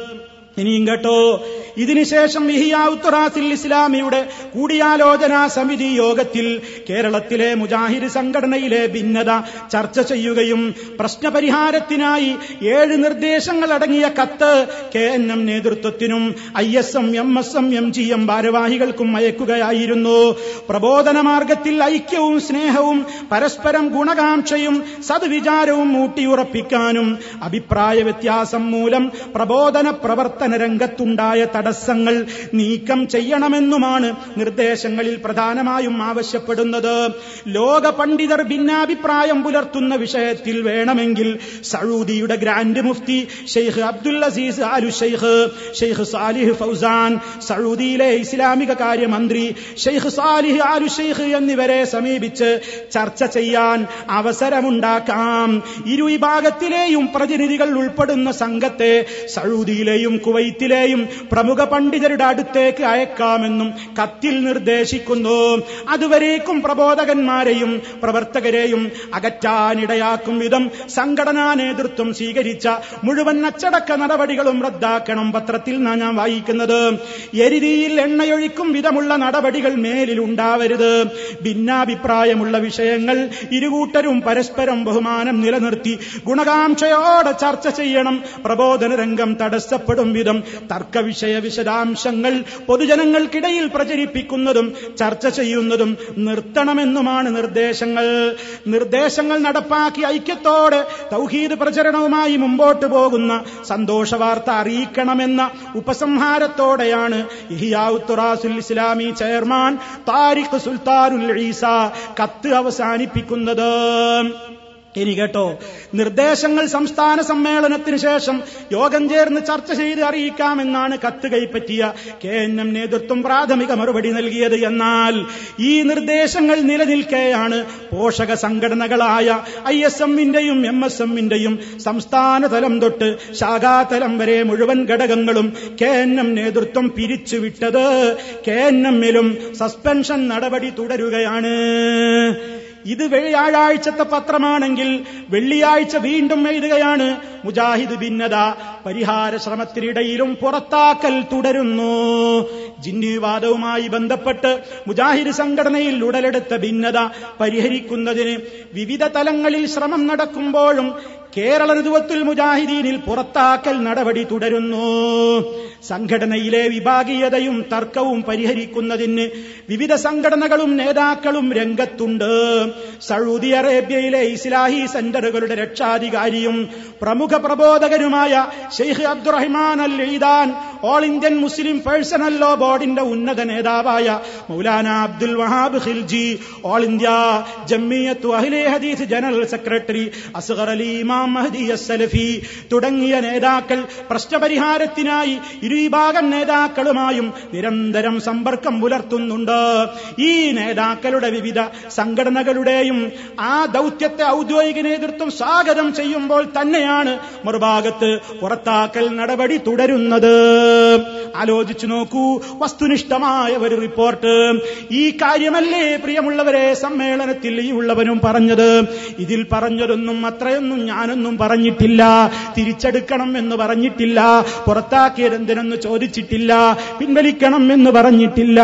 ഇനിയും കേട്ടോ ഇതിനുശേഷം ഇഹിയാവുത്തറാസിൽ ഇസ്ലാമിയുടെ കൂടിയാലോചനാ സമിതി യോഗത്തിൽ കേരളത്തിലെ മുജാഹിദ് സംഘടനയിലെ ഭിന്നത ചർച്ച ചെയ്യുകയും പ്രശ്നപരിഹാരത്തിനായി ഏഴ് നിർദ്ദേശങ്ങൾ അടങ്ങിയ കത്ത് കെ എൻ എം നേതൃത്വത്തിനും I S M M S M M G M ഭാരവാഹികൾക്കും അയക്കുകയായിരുന്നു പ്രബോധന മാർഗത്തിൽ ഐക്യവും സ്നേഹവും പരസ്പരം ഗുണകാംക്ഷയും സദ്വിചാരവും ഊട്ടിയുറപ്പിക്കാനും അഭിപ്രായ വ്യത്യാസം മൂലം പ്രബോധന പ്രവർത്തന രംഗത്തുണ്ടായ തടസ്സങ്ങൾ നീക്കം ചെയ്യണമെന്നുമാണ് നിർദ്ദേശങ്ങളിൽ പ്രധാനമായും ആവശ്യപ്പെടുന്നത് ലോക പണ്ഡിതർ ഭിന്നാഭിപ്രായം പുലർത്തുന്ന വിഷയത്തിൽ വേണമെങ്കിൽ സൗദിയുടെ ഗ്രാൻഡ് മുഫ്തി Sheikh Abdul Aziz Al Sheikh Sheikh Saleh Fawzan സൗദിയിലെ ഇസ്ലാമിക കാര്യമന്ത്രി ഷെയ്ഖ് സാലിഹ് ആലു ഷെയ്ഖ് എന്നിവരെ സമീപിച്ച് ചർച്ച ചെയ്യാൻ അവസരമുണ്ടാക്കാം ഇരു വിഭാഗത്തിലെയും പ്രതിനിധികൾ ഉൾപ്പെടുന്ന സംഘത്തെ സൗദിയിലെയും കുവൈത്തിലെയും പ്രമുഖ പണ്ഡിതരുടെ അടുത്തേക്ക് അയക്കാമെന്നും കത്തിൽ നിർദ്ദേശിക്കുന്നു അതുവരേക്കും പ്രബോധകന്മാരെയും പ്രവർത്തകരെയും അകറ്റാനിടയാക്കും വിധം സംഘടനാ നേതൃത്വം സ്വീകരിച്ച മുഴുവൻ അച്ചടക്ക നടപടികളും റദ്ദാക്കണം പത്രത്തിൽ നിന്നാണ് ഞാൻ വായിക്കുന്നത് എരിതിയിൽ എണ്ണയൊഴിക്കും വിധമുള്ള നടപടികൾ മേലിൽ ഉണ്ടാവരുത് ഭിന്നാഭിപ്രായമുള്ള വിഷയങ്ങൾ ഇരുകൂട്ടരും പരസ്പരം ബഹുമാനം നിലനിർത്തി ഗുണകാംക്ഷയോടെ ചർച്ച ചെയ്യണം പ്രബോധന രംഗം തടസ്സപ്പെടും വിധം തർക്കവിഷയ വിശദാംശങ്ങൾ പൊതുജനങ്ങൾക്കിടയിൽ പ്രചരിപ്പിക്കുന്നതും ചർച്ച ചെയ്യുന്നതും നിർത്തണമെന്നുമാണ് നിർദ്ദേശങ്ങൾ നിർദ്ദേശങ്ങൾ നടപ്പാക്കി ഐക്യത്തോടെ തൗഹീദ് പ്രചരണവുമായി മുമ്പോട്ട് പോകുന്ന സന്തോഷ വാർത്ത അറിയിക്കണമെന്ന ഉപസംഹാരത്തോടെയാണ് Ihyaut Turath Islami chairman Tariq Sultanul Essa കത്ത് അവസാനിപ്പിക്കുന്നത് ഇനി കേട്ടോ നിർദ്ദേശങ്ങൾ സംസ്ഥാന സമ്മേളനത്തിന് ശേഷം യോഗം ചേർന്ന് ചർച്ച ചെയ്ത് അറിയിക്കാമെന്നാണ് കത്ത് കൈപ്പറ്റിയ കെ എൻ എം നേതൃത്വം പ്രാഥമിക മറുപടി നൽകിയത് എന്നാൽ ഈ നിർദ്ദേശങ്ങൾ നിലനിൽക്കെയാണ് പോഷക സംഘടനകളായ ഐ എസ് എമ്മിന്റെയും എം എസ് എമ്മിന്റെയും സംസ്ഥാന തലം തൊട്ട് ശാഖാതലം വരെ മുഴുവൻ ഘടകങ്ങളും കെ എൻ എം നേതൃത്വം പിരിച്ചുവിട്ടത് കെ എൻ എമ്മിലും സസ്പെൻഷൻ നടപടി തുടരുകയാണ് ഇത് വ്യാഴാഴ്ചത്തെ പത്രമാണെങ്കിൽ വെള്ളിയാഴ്ച വീണ്ടും എഴുതുകയാണ് മുജാഹിദ് ഭിന്നത പരിഹാര ശ്രമത്തിനിടയിലും പുറത്താക്കൽ തുടരുന്നു ജിന്നിവാദവുമായി ബന്ധപ്പെട്ട് മുജാഹിദ് സംഘടനയിൽ ഉടലെടുത്ത ഭിന്നത പരിഹരിക്കുന്നതിന് വിവിധ തലങ്ങളിൽ ശ്രമം നടക്കുമ്പോഴും കേരള ഋതുവത്തുൽ മുജാഹിദീനിൽ പുറത്താക്കൽ നടപടി തുടരുന്നു സംഘടനയിലെ വിഭാഗീയതയും തർക്കവും പരിഹരിക്കുന്നതിന് വിവിധ സംഘടനകളും നേതാക്കളും രംഗത്തുണ്ട് സൗദി അറേബ്യയിലെ ഇസ്ലാഹി സെന്ററുകളുടെ രക്ഷാധികാരിയും പ്രമുഖ പ്രബോധകനുമായ Sheikh Abdurahman Al Eidan all Indian Muslim personal law ബോർഡിന്റെ ഉന്നത നേതാവായ Maulana Abdul Wahab Khilji all India Jamiat Ahle Hadees general secretary Asghar Ali ഇമാം മഹദി അസ്സലഫി തുടങ്ങിയ നേതാക്കൾ പ്രശ്നപരിഹാരത്തിനായി ഇരുവിഭാഗം നേതാക്കളുമായും നിരന്തരം സമ്പർക്കം പുലർത്തുന്നുണ്ട് ഈ നേതാക്കളുടെ വിവിധ സംഘടനകളുടെയും ആ ദൗത്യത്തെ ഔദ്യോഗിക നേതൃത്വം സ്വാഗതം ചെയ്യുമ്പോൾ തന്നെയാണ് മറുഭാഗത്ത് പുറത്താക്കൽ നടപടി തുടരുന്നത് ആലോചിച്ചു നോക്കൂ വസ്തുനിഷ്ഠമായ ഒരു റിപ്പോർട്ട് ഈ കാര്യമല്ലേ പ്രിയമുള്ളവരെ സമ്മേളനത്തിൽ ഈ ഉള്ളവനും പറഞ്ഞത് ഇതിൽ പറഞ്ഞതൊന്നും അത്രയൊന്നും ഞാനൊന്നും പറഞ്ഞിട്ടില്ല തിരിച്ചെടുക്കണം എന്ന് പറഞ്ഞിട്ടില്ല പുറത്താക്കിയതെന്തിനെന്ന് ചോദിച്ചിട്ടില്ല പിൻവലിക്കണം എന്ന് പറഞ്ഞിട്ടില്ല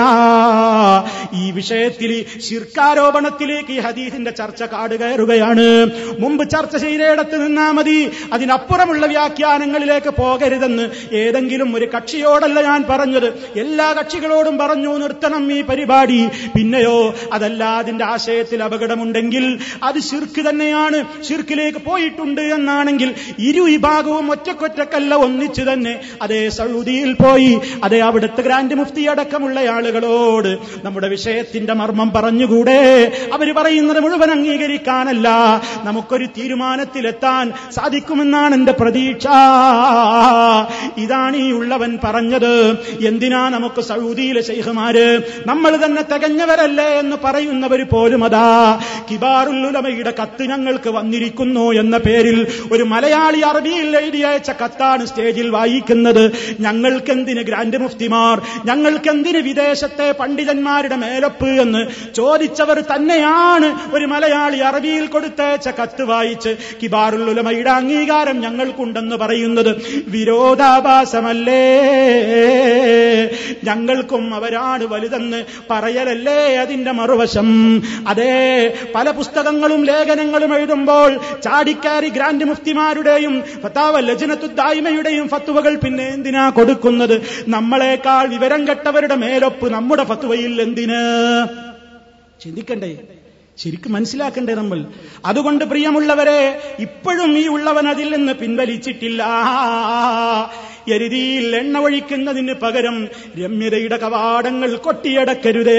ഈ വിഷയത്തിൽ ശിർക്കാരോപണത്തിലേക്ക് ഈ ഹദീസിന്റെ ചർച്ച കാട് കയറുകയാണ് മുമ്പ് ചർച്ച ചെയ്തയിടത്ത് നിന്നാ മതി അതിനപ്പുറമുള്ള വ്യാഖ്യാനങ്ങളിലേക്ക് പോകരുതെന്ന് ഏതെങ്കിലും ഒരു കക്ഷിയോടല്ല ഞാൻ പറഞ്ഞത് എല്ലാ കക്ഷികളോടും പറഞ്ഞു നിർത്തണം ഈ പരിപാടി പിന്നെയോ അതല്ല അതിന്റെ ആശയത്തിൽ അപകടമുണ്ടെങ്കിൽ അത് ശിർക്ക് തന്നെയാണ് ഷിർക്കിലേക്ക് പോയിട്ടുണ്ട് എന്നാണെങ്കിൽ ഇരു വിഭാഗവും ഒറ്റക്കൊറ്റക്കല്ല ഒന്നിച്ചു തന്നെ അതേ സൗദിയിൽ പോയി അതേ അവിടുത്തെ ഗ്രാൻഡ് മുഫ്തി അടക്കമുള്ള ആളുകളോട് നമ്മുടെ വിഷയത്തെ വിഷയത്തിന്റെ മർമ്മം പറഞ്ഞുകൂടെ അവർ പറയുന്നത് മുഴുവൻ അംഗീകരിക്കാനല്ല നമുക്കൊരു തീരുമാനത്തിലെത്താൻ സാധിക്കുമെന്നാണ് എന്റെ പ്രതീക്ഷ ഇതാണ് ഈ ഉള്ളവൻ പറഞ്ഞത് എന്തിനാ നമുക്ക് സൗദിയിലെ ശൈഖമാര് നമ്മൾ തന്നെ തികഞ്ഞവരല്ലേ എന്ന് പറയുന്നവർ പോലും അതാ കിബാറുല്ലുലമയുടെ കത്ത് ഞങ്ങൾക്ക് വന്നിരിക്കുന്നു എന്ന പേരിൽ ഒരു മലയാളി അറബിയിൽ എഴുതി അയച്ച കത്താണ് സ്റ്റേജിൽ വായിക്കുന്നത് ഞങ്ങൾക്കെന്തിന് ഗ്രാൻഡ് മുഫ്തിമാർ ഞങ്ങൾക്കെന്തിന് വിദേശത്തെ പണ്ഡിതന്മാരുടെ മേലപ്പ് എന്ന് ചോദിച്ചവർ തന്നെയാണ് ഒരു മലയാളി അറബിയിൽ കൊടുത്തയച്ച കത്ത് വായിച്ച് കിബാറുല്ലുലമയുടെ അംഗീകാരം ഞങ്ങൾക്കുണ്ടെന്ന് പറയുന്നത് വിരോധാഭാസമല്ലേ ഞങ്ങൾക്കും അവരാണ് വലുതെന്ന് പറയലല്ലേ അതിന്റെ മറുവശം അതെ പല പുസ്തകങ്ങളും ലേഖനങ്ങളും എഴുതുമ്പോൾ ചാടിക്കാരി ഗ്രാൻഡ് മുഫ്തിമാരുടെയും ഫത്താവ ലജനത്തുദ്ദായ്മയുടെയും ഫത്തുവകൾ പിന്നെ എന്തിനാ കൊടുക്കുന്നത് നമ്മളെക്കാൾ വിവരം കെട്ടവരുടെ മേലൊപ്പ് നമ്മുടെ ഫത്തുവയിൽ എന്തിന് ചിന്തിക്കണ്ടേ ശരിക്കും മനസ്സിലാക്കണ്ടേ നമ്മൾ അതുകൊണ്ട് പ്രിയമുള്ളവരെ ഇപ്പോഴും ഈ ഉള്ളവൻ അതിൽ നിന്ന് പിൻവലിച്ചിട്ടില്ല എരുതിയിൽ എണ്ണ ഒഴിക്കുന്നതിന് പകരം രമ്യതയുടെ കവാടങ്ങൾ കൊട്ടിയടക്കരുതേ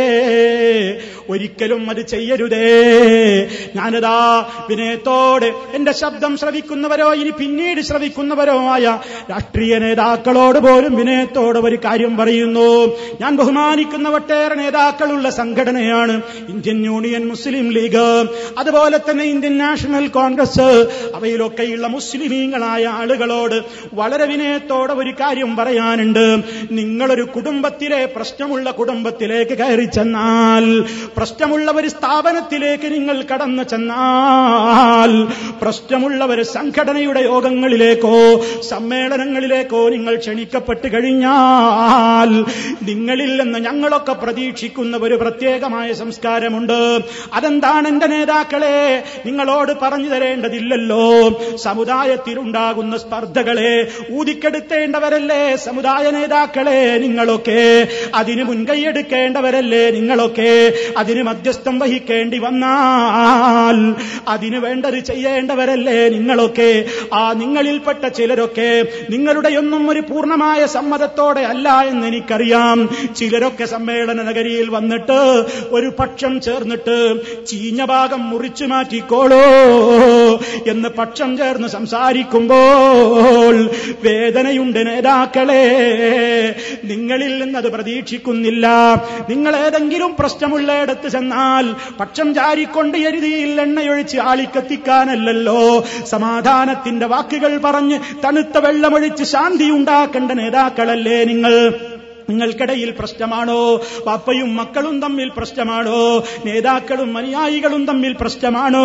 ഒരിക്കലും അത് ചെയ്യരുതേ ഞാനതാ വിനയത്തോടെ എന്റെ ശബ്ദം ശ്രവിക്കുന്നവരോ ഇനി പിന്നീട് ശ്രവിക്കുന്നവരോ ആയ രാഷ്ട്രീയ നേതാക്കളോട് പോലും വിനയത്തോടെ ഒരു കാര്യം പറയുന്നു ഞാൻ ബഹുമാനിക്കുന്ന ഒട്ടേറെ നേതാക്കളുള്ള സംഘടനയാണ് ഇന്ത്യൻ യൂണിയൻ മുസ്ലിം ലീഗ് അതുപോലെ തന്നെ ഇന്ത്യൻ നാഷണൽ കോൺഗ്രസ് അവയിലൊക്കെയുള്ള മുസ്ലിമീങ്ങളായ ആളുകളോട് വളരെ വിനയത്തോടെ ഒരു കാര്യം പറയാനുണ്ട് നിങ്ങളൊരു കുടുംബത്തിലെ പ്രശ്നമുള്ള കുടുംബത്തിലേക്ക് കയറി ചെന്നാൽ പ്രശ്നമുള്ള ഒരു സ്ഥാപനത്തിലേക്ക് നിങ്ങൾ കടന്നു ചെന്നാൽ പ്രശ്നമുള്ള ഒരു സംഘടനയുടെ യോഗങ്ങളിലേക്കോ സമ്മേളനങ്ങളിലേക്കോ നിങ്ങൾ ക്ഷണിക്കപ്പെട്ട് കഴിഞ്ഞാൽ നിങ്ങളിൽ നിന്ന് ഞങ്ങളൊക്കെ പ്രതീക്ഷിക്കുന്ന ഒരു പ്രത്യേകമായ സംസ്കാരമുണ്ട് അതെന്താണ് എന്റെ നേതാക്കളെ നിങ്ങളോട് പറഞ്ഞു തരേണ്ടതില്ലല്ലോ സമുദായത്തിലുണ്ടാകുന്ന സ്പർദ്ധകളെ ഊതിക്കെടുത്തേണ്ടവരല്ലേ സമുദായ നേതാക്കളെ നിങ്ങളൊക്കെ അതിന് മുൻകൈയെടുക്കേണ്ടവരല്ലേ നിങ്ങളൊക്കെ അതിന് മധ്യസ്ഥം വഹിക്കേണ്ടി വന്നാൽ അതിന് വേണ്ടത് ചെയ്യേണ്ടവരല്ലേ നിങ്ങളൊക്കെ ആ നിങ്ങളിൽപ്പെട്ട ചിലരൊക്കെ നിങ്ങളുടെയൊന്നും ഒരു പൂർണ്ണമായ സമ്മതത്തോടെ അല്ല എന്ന് എനിക്കറിയാം ചിലരൊക്കെ സമ്മേളന നഗരിയിൽ വന്നിട്ട് ഒരു പക്ഷം ചേർന്നിട്ട് ചീഞ്ഞ ഭാഗം മുറിച്ചു മാറ്റിക്കോളൂ എന്ന് പക്ഷം ചേർന്ന് സംസാരിക്കുമ്പോൾ വേദനയുണ്ട് നേതാക്കളെ നിങ്ങളിൽ നിന്നത് പ്രതീക്ഷിക്കുന്നില്ല നിങ്ങൾ ഏതെങ്കിലും പ്രശ്നമുള്ളയിടത്ത് ചെന്നാൽ പക്ഷം ചാരിക്കൊണ്ട് എരുതിയിൽ എണ്ണയൊഴിച്ച് ആളിക്കത്തിക്കാനല്ലല്ലോ സമാധാനത്തിന്റെ വാക്കുകൾ പറഞ്ഞ് തണുത്ത വെള്ളമൊഴിച്ച് ശാന്തി ഉണ്ടാക്കേണ്ട നേതാക്കളല്ലേ നിങ്ങൾ നിങ്ങൾക്കിടയിൽ പ്രശ്നമാണോ പാപ്പയും മക്കളും തമ്മിൽ പ്രശ്നമാണോ നേതാക്കളും അനുയായികളും തമ്മിൽ പ്രശ്നമാണോ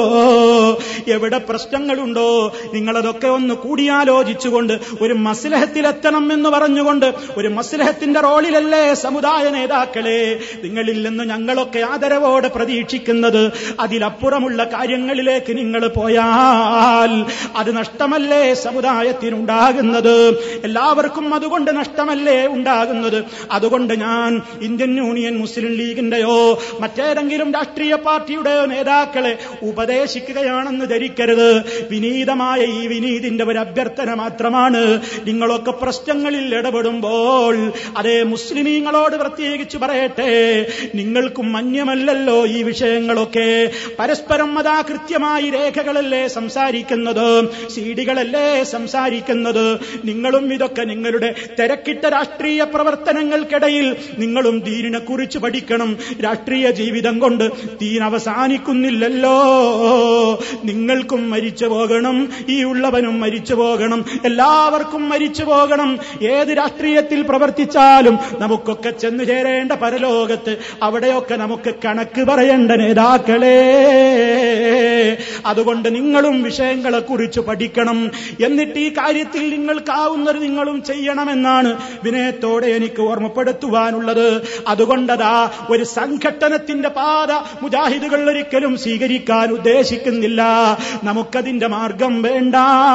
എവിടെ പ്രശ്നങ്ങളുണ്ടോ നിങ്ങളതൊക്കെ ഒന്ന് കൂടിയാലോചിച്ചുകൊണ്ട് ഒരു മസ്ലഹത്തിലെത്തണം എന്ന് പറഞ്ഞുകൊണ്ട് ഒരു മസ്ലഹത്തിന്റെ റോളിലല്ലേ സമുദായ നേതാക്കളെ നിങ്ങളിൽ നിന്ന് ഞങ്ങളൊക്കെ ആദരവോടെ പ്രതീക്ഷിക്കുന്നത് അതിലപ്പുറമുള്ള കാര്യങ്ങളിലേക്ക് നിങ്ങൾ പോയാൽ അത് നഷ്ടമല്ലേ സമുദായത്തിനുണ്ടാകുന്നത് എല്ലാവർക്കും അതുകൊണ്ട് നഷ്ടമല്ലേ ഉണ്ടാകുന്നത് അതുകൊണ്ട് ഞാൻ ഇന്ത്യൻ യൂണിയൻ മുസ്ലിം ലീഗിന്റെയോ മറ്റേതെങ്കിലും രാഷ്ട്രീയ പാർട്ടിയുടെയോ നേതാക്കളെ ഉപദേശിക്കുകയാണെന്ന് ധരിക്കരുത് വിനീതമായ ഈ വിനീതിന്റെ ഒരു അഭ്യർത്ഥന മാത്രമാണ് നിങ്ങളൊക്കെ പ്രശ്നങ്ങളിൽ ഇടപെടുമ്പോൾ അതേ മുസ്ലിമീങ്ങളോട് പ്രത്യേകിച്ച് പറയട്ടെ നിങ്ങൾക്കും മന്യമല്ലല്ലോ ഈ വിഷയങ്ങളൊക്കെ പരസ്പരം അതാ കൃത്യമായി രേഖകളല്ലേ സംസാരിക്കുന്നത് സീഡികളല്ലേ സംസാരിക്കുന്നത് നിങ്ങളും ഇതൊക്കെ നിങ്ങളുടെ തിരക്കിട്ട രാഷ്ട്രീയ പ്രവർത്തനങ്ങൾക്കിടയിൽ നിങ്ങളും ദീനിനെ കുറിച്ച് പഠിക്കണം രാഷ്ട്രീയ ജീവിതം കൊണ്ട് ദീൻ അവസാനിക്കുന്നില്ലല്ലോ നിങ്ങൾക്കും മരിച്ചു പോകണം ഈ ഉള്ളവനും മരിച്ചു പോകണം എല്ലാവർക്കും മരിച്ചു പോകണം ഏത് രാഷ്ട്രീയത്തിൽ പ്രവർത്തിച്ചാലും നമുക്കൊക്കെ ചെന്നു ചേരേണ്ട പരലോകത്ത് അവിടെയൊക്കെ നമുക്ക് കണക്ക് പറയേണ്ട നേതാക്കളെ അതുകൊണ്ട് നിങ്ങളും വിഷയങ്ങളെ കുറിച്ച് പഠിക്കണം എന്നിട്ട് ഈ കാര്യത്തിൽ നിങ്ങൾക്കാവുന്നത് നിങ്ങളും ചെയ്യണമെന്നാണ് വിനയത്തോടെ എനിക്ക് ഓർമ്മപ്പെടുത്തുവാനുള്ളത് അതുകൊണ്ടതാ ഒരു സംഘട്ടനത്തിന്റെ പാത മുജാഹിദുകൾ ഒരിക്കലും സ്വീകരിക്കാൻ ഉദ്ദേശിക്കുന്നില്ല നമുക്കതിന്റെ മാർഗം വേണ്ട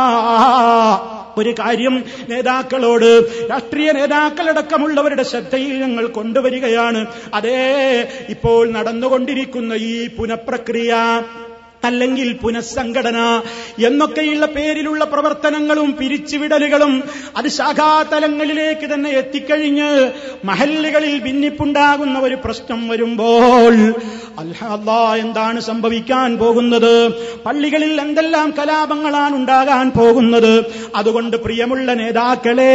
ഒരു കാര്യം നേതാക്കളോട് രാഷ്ട്രീയ നേതാക്കളടക്കമുള്ളവരുടെ ശ്രദ്ധയിൽ ഞങ്ങൾ കൊണ്ടുവരികയാണ് അതേ ഇപ്പോൾ നടന്നുകൊണ്ടിരിക്കുന്ന ഈ പുനഃപ്രക്രിയ അല്ലെങ്കിൽ പുനഃസംഘടന എന്നൊക്കെയുള്ള പേരിലുള്ള പ്രവർത്തനങ്ങളും പിരിച്ചുവിടലുകളും അത് ശാഖാതലങ്ങളിലേക്ക് തന്നെ എത്തിക്കഴിഞ്ഞ് മഹല്ലുകളിൽ ഭിന്നിപ്പുണ്ടാകുന്ന ഒരു പ്രശ്നം വരുമ്പോൾ അല്ലാ എന്താണ് സംഭവിക്കാൻ പോകുന്നത് പള്ളികളിൽ എന്തെല്ലാം കലാപങ്ങളാണ് ഉണ്ടാകാൻ പോകുന്നത് അതുകൊണ്ട് പ്രിയമുള്ള നേതാക്കളെ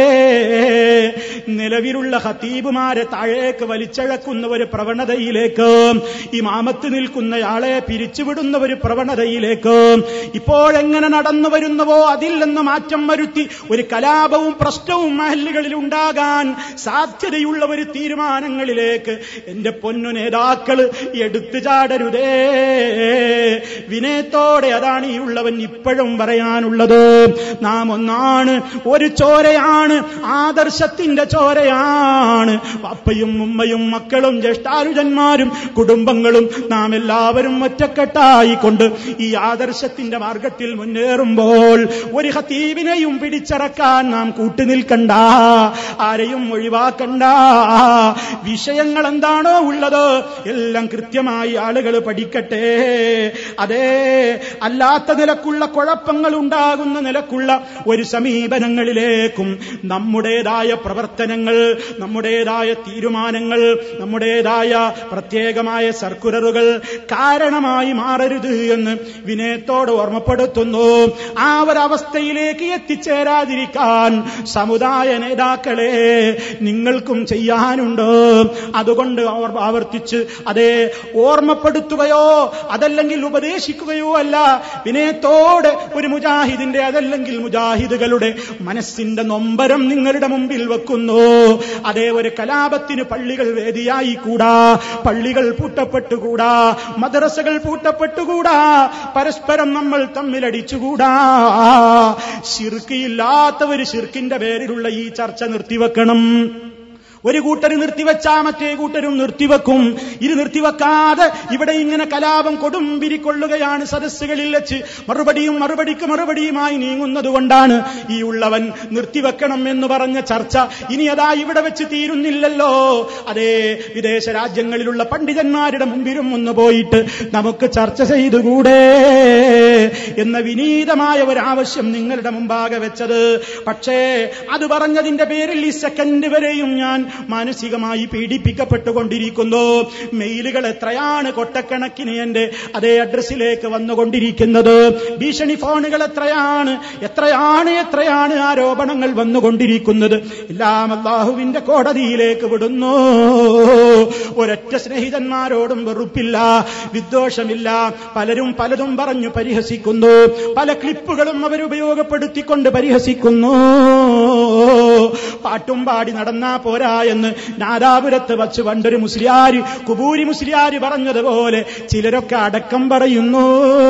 നിലവിലുള്ള ഹത്തീബുമാരെ താഴേക്ക് വലിച്ചഴക്കുന്ന ഒരു പ്രവണതയിലേക്ക് ഈ മാമത്ത് നിൽക്കുന്നയാളെ പിരിച്ചുവിടുന്ന ഒരു പ്രവണതയിലേക്ക് ഇപ്പോഴെങ്ങനെ നടന്നു വരുന്നുവോ അതിൽ നിന്ന് മാറ്റം വരുത്തി ഒരു കലാപവും പ്രശ്നവും മഹല്ലുകളിൽ ഉണ്ടാകാൻ സാധ്യതയുള്ള ഒരു തീരുമാനങ്ങളിലേക്ക് എന്റെ പൊന്നു നേതാക്കൾ എടുത്തു ചാടരുതേ വിനയത്തോടെ അതാണ് ഈ ഉള്ളവൻ ഇപ്പോഴും പറയാനുള്ളത് നാം ഒന്നാണ് ഒരു ചോരയാണ് ആദർശത്തിന്റെ ചോരയാണ് പപ്പയും ഉമ്മയും മക്കളും ജ്യേഷ്ഠാനുജന്മാരും കുടുംബങ്ങളും നാം എല്ലാവരും ഒറ്റക്കെട്ടായിക്കൊണ്ട് ഈ ആദർശത്തിന്റെ മാർഗത്തിൽ മുന്നേറുമ്പോൾ ഒരു ഹത്തീബിനെയും പിടിച്ചറക്കാൻ നാം കൂട്ടുനിൽക്കണ്ട ആരെയും ഒഴിവാക്കണ്ട വിഷയങ്ങൾ എന്താണോ ഉള്ളത് എല്ലാം കൃത്യമായി ആളുകൾ പഠിക്കട്ടെ അതേ അല്ലാത്ത നിലക്കുള്ള കുഴപ്പങ്ങൾ ഉണ്ടാകുന്ന നിലക്കുള്ള ഒരു സമീപനങ്ങളിലേക്കും നമ്മുടേതായ പ്രവർത്തനങ്ങൾ നമ്മുടേതായ തീരുമാനങ്ങൾ നമ്മുടേതായ പ്രത്യേകമായ സർക്കുലറുകൾ കാരണമായി മാറരുത് എന്ന് വിനയത്തോട് ഓർമ്മപ്പെടുത്തുന്നു ആ ഒരവസ്ഥയിലേക്ക് എത്തിച്ചേരാതിരിക്കാൻ സമുദായ നേതാക്കളെ നിങ്ങൾക്കും ചെയ്യാനുണ്ട് അതുകൊണ്ട് അവർ ആവർത്തിച്ച് അതേ ഓർമ്മപ്പെടുത്തുകയോ അതല്ലെങ്കിൽ ഉപദേശിക്കുകയോ അല്ല വിനയത്തോട് ഒരു മുജാഹിദിന്റെ അതല്ലെങ്കിൽ മുജാഹിദുകളുടെ മനസ്സിന്റെ നൊമ്പരം നിങ്ങളുടെ മുമ്പിൽ വെക്കുന്നു അതേ ഒരു കലാപത്തിന് പള്ളികൾ വേദിയായി കൂടാ പള്ളികൾ പൂട്ടപ്പെട്ടുകൂടാ മദ്രസകൾ പൂട്ടപ്പെട്ടുകൂടാ പരസ്പരം നമ്മൾ തമ്മിലടിച്ചുകൂടാ ശിർക്കിയില്ലാത്തവര് ശിർക്കിന്റെ പേരിലുള്ള ഈ ചർച്ച നിർത്തിവെക്കണം ഒരു കൂട്ടർ നിർത്തിവെച്ചാ മറ്റേ കൂട്ടരും നിർത്തിവെക്കും ഇത് നിർത്തിവെക്കാതെ ഇവിടെ ഇങ്ങനെ കലാപം കൊടുമ്പിരിക്കൊള്ളുകയാണ് സദസ്സുകളിൽ വെച്ച് മറുപടിയും മറുപടിക്ക് മറുപടിയുമായി നീങ്ങുന്നത് കൊണ്ടാണ് ഈ ഉള്ളവൻ നിർത്തിവെക്കണം എന്ന് പറഞ്ഞ ചർച്ച ഇനി അതാ ഇവിടെ വെച്ച് തീരുന്നില്ലല്ലോ അതേ വിദേശ രാജ്യങ്ങളിലുള്ള പണ്ഡിതന്മാരുടെ മുമ്പിലും ഒന്ന് പോയിട്ട് നമുക്ക് ചർച്ച ചെയ്തുകൂടെ എന്ന വിനീതമായ ഒരാവശ്യം നിങ്ങളുടെ മുമ്പാകെ വെച്ചത് പക്ഷേ അത് പറഞ്ഞതിന്റെ പേരിൽ ഈ സെക്കൻഡ് വരെയും ഞാൻ മാനസികമായി പീഡിപ്പിക്കപ്പെട്ടുകൊണ്ടിരിക്കുന്നു മെയിലുകൾ എത്രയാണ് കൊട്ടക്കണക്കിന് എന്റെ അതേ അഡ്രസ്സിലേക്ക് വന്നുകൊണ്ടിരിക്കുന്നത് ഭീഷണി ഫോണുകൾ എത്രയാണ് എത്രയാണ് എത്രയാണ് ആരോപണങ്ങൾ വന്നുകൊണ്ടിരിക്കുന്നത് എല്ലാം അള്ളാഹുവിന്റെ കോടതിയിലേക്ക് വിടുന്നു ഒരൊറ്റ സ്നേഹിതന്മാരോടും വെറുപ്പില്ല വിദ്വേഷമില്ല പലരും പലതും പറഞ്ഞു പരിഹസിക്കുന്നു പല ക്ലിപ്പുകളും അവരുപയോഗപ്പെടുത്തിക്കൊണ്ട് പരിഹസിക്കുന്നു പാട്ടും പാടി നടന്നാ പോരാ എന്ന് നാദാപുരത്ത് വച്ച് പണ്ടൊരു മുസ്ലിയാര് കുബൂരി മുസ്ലിയാര് പറഞ്ഞതുപോലെ ചിലരൊക്കെ അടക്കം പറയുന്നു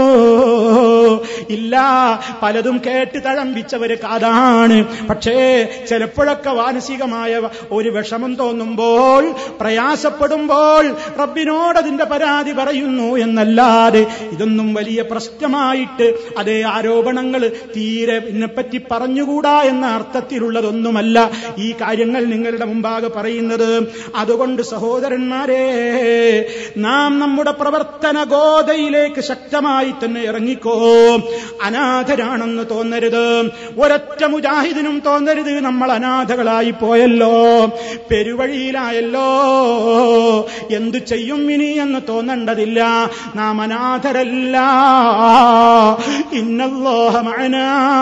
ഇല്ല പലതും കേട്ട് തഴമ്പിച്ചവര് കാതാണ് പക്ഷേ ചിലപ്പോഴൊക്കെ മാനസികമായ ഒരു വിഷമം തോന്നുമ്പോൾ പ്രയാസപ്പെടുമ്പോൾ റബ്ബിനോട് അതിന്റെ പരാതി പറയുന്നു എന്നല്ലാതെ ഇതൊന്നും വലിയ പ്രശ്നമായിട്ട് അതേ ആരോപണങ്ങൾ തീരെ ഇതിനെപ്പറ്റി പറഞ്ഞുകൂടാ എന്ന അർത്ഥത്തിലുള്ളതൊന്നുമല്ല ഈ കാര്യങ്ങൾ നിങ്ങളുടെ മുമ്പാകെ പറയുന്നത് അതുകൊണ്ട് സഹോദരന്മാരെ നാം നമ്മുടെ പ്രവർത്തന ഗോതയിലേക്ക് ശക്തമായി തന്നെ ഇറങ്ങിക്കോ അനാഥരാണെന്ന് തോന്നരുത് ഒരൊറ്റ മുജാഹിദിനും തോന്നരുത് നമ്മൾ അനാഥകളായി പോയല്ലോ പെരുവഴിയിലായല്ലോ എന്തു ചെയ്യും ഇനി എന്ന് തോന്നേണ്ടതില്ല നാം അനാഥരല്ല ഇന്നല്ലോഹമന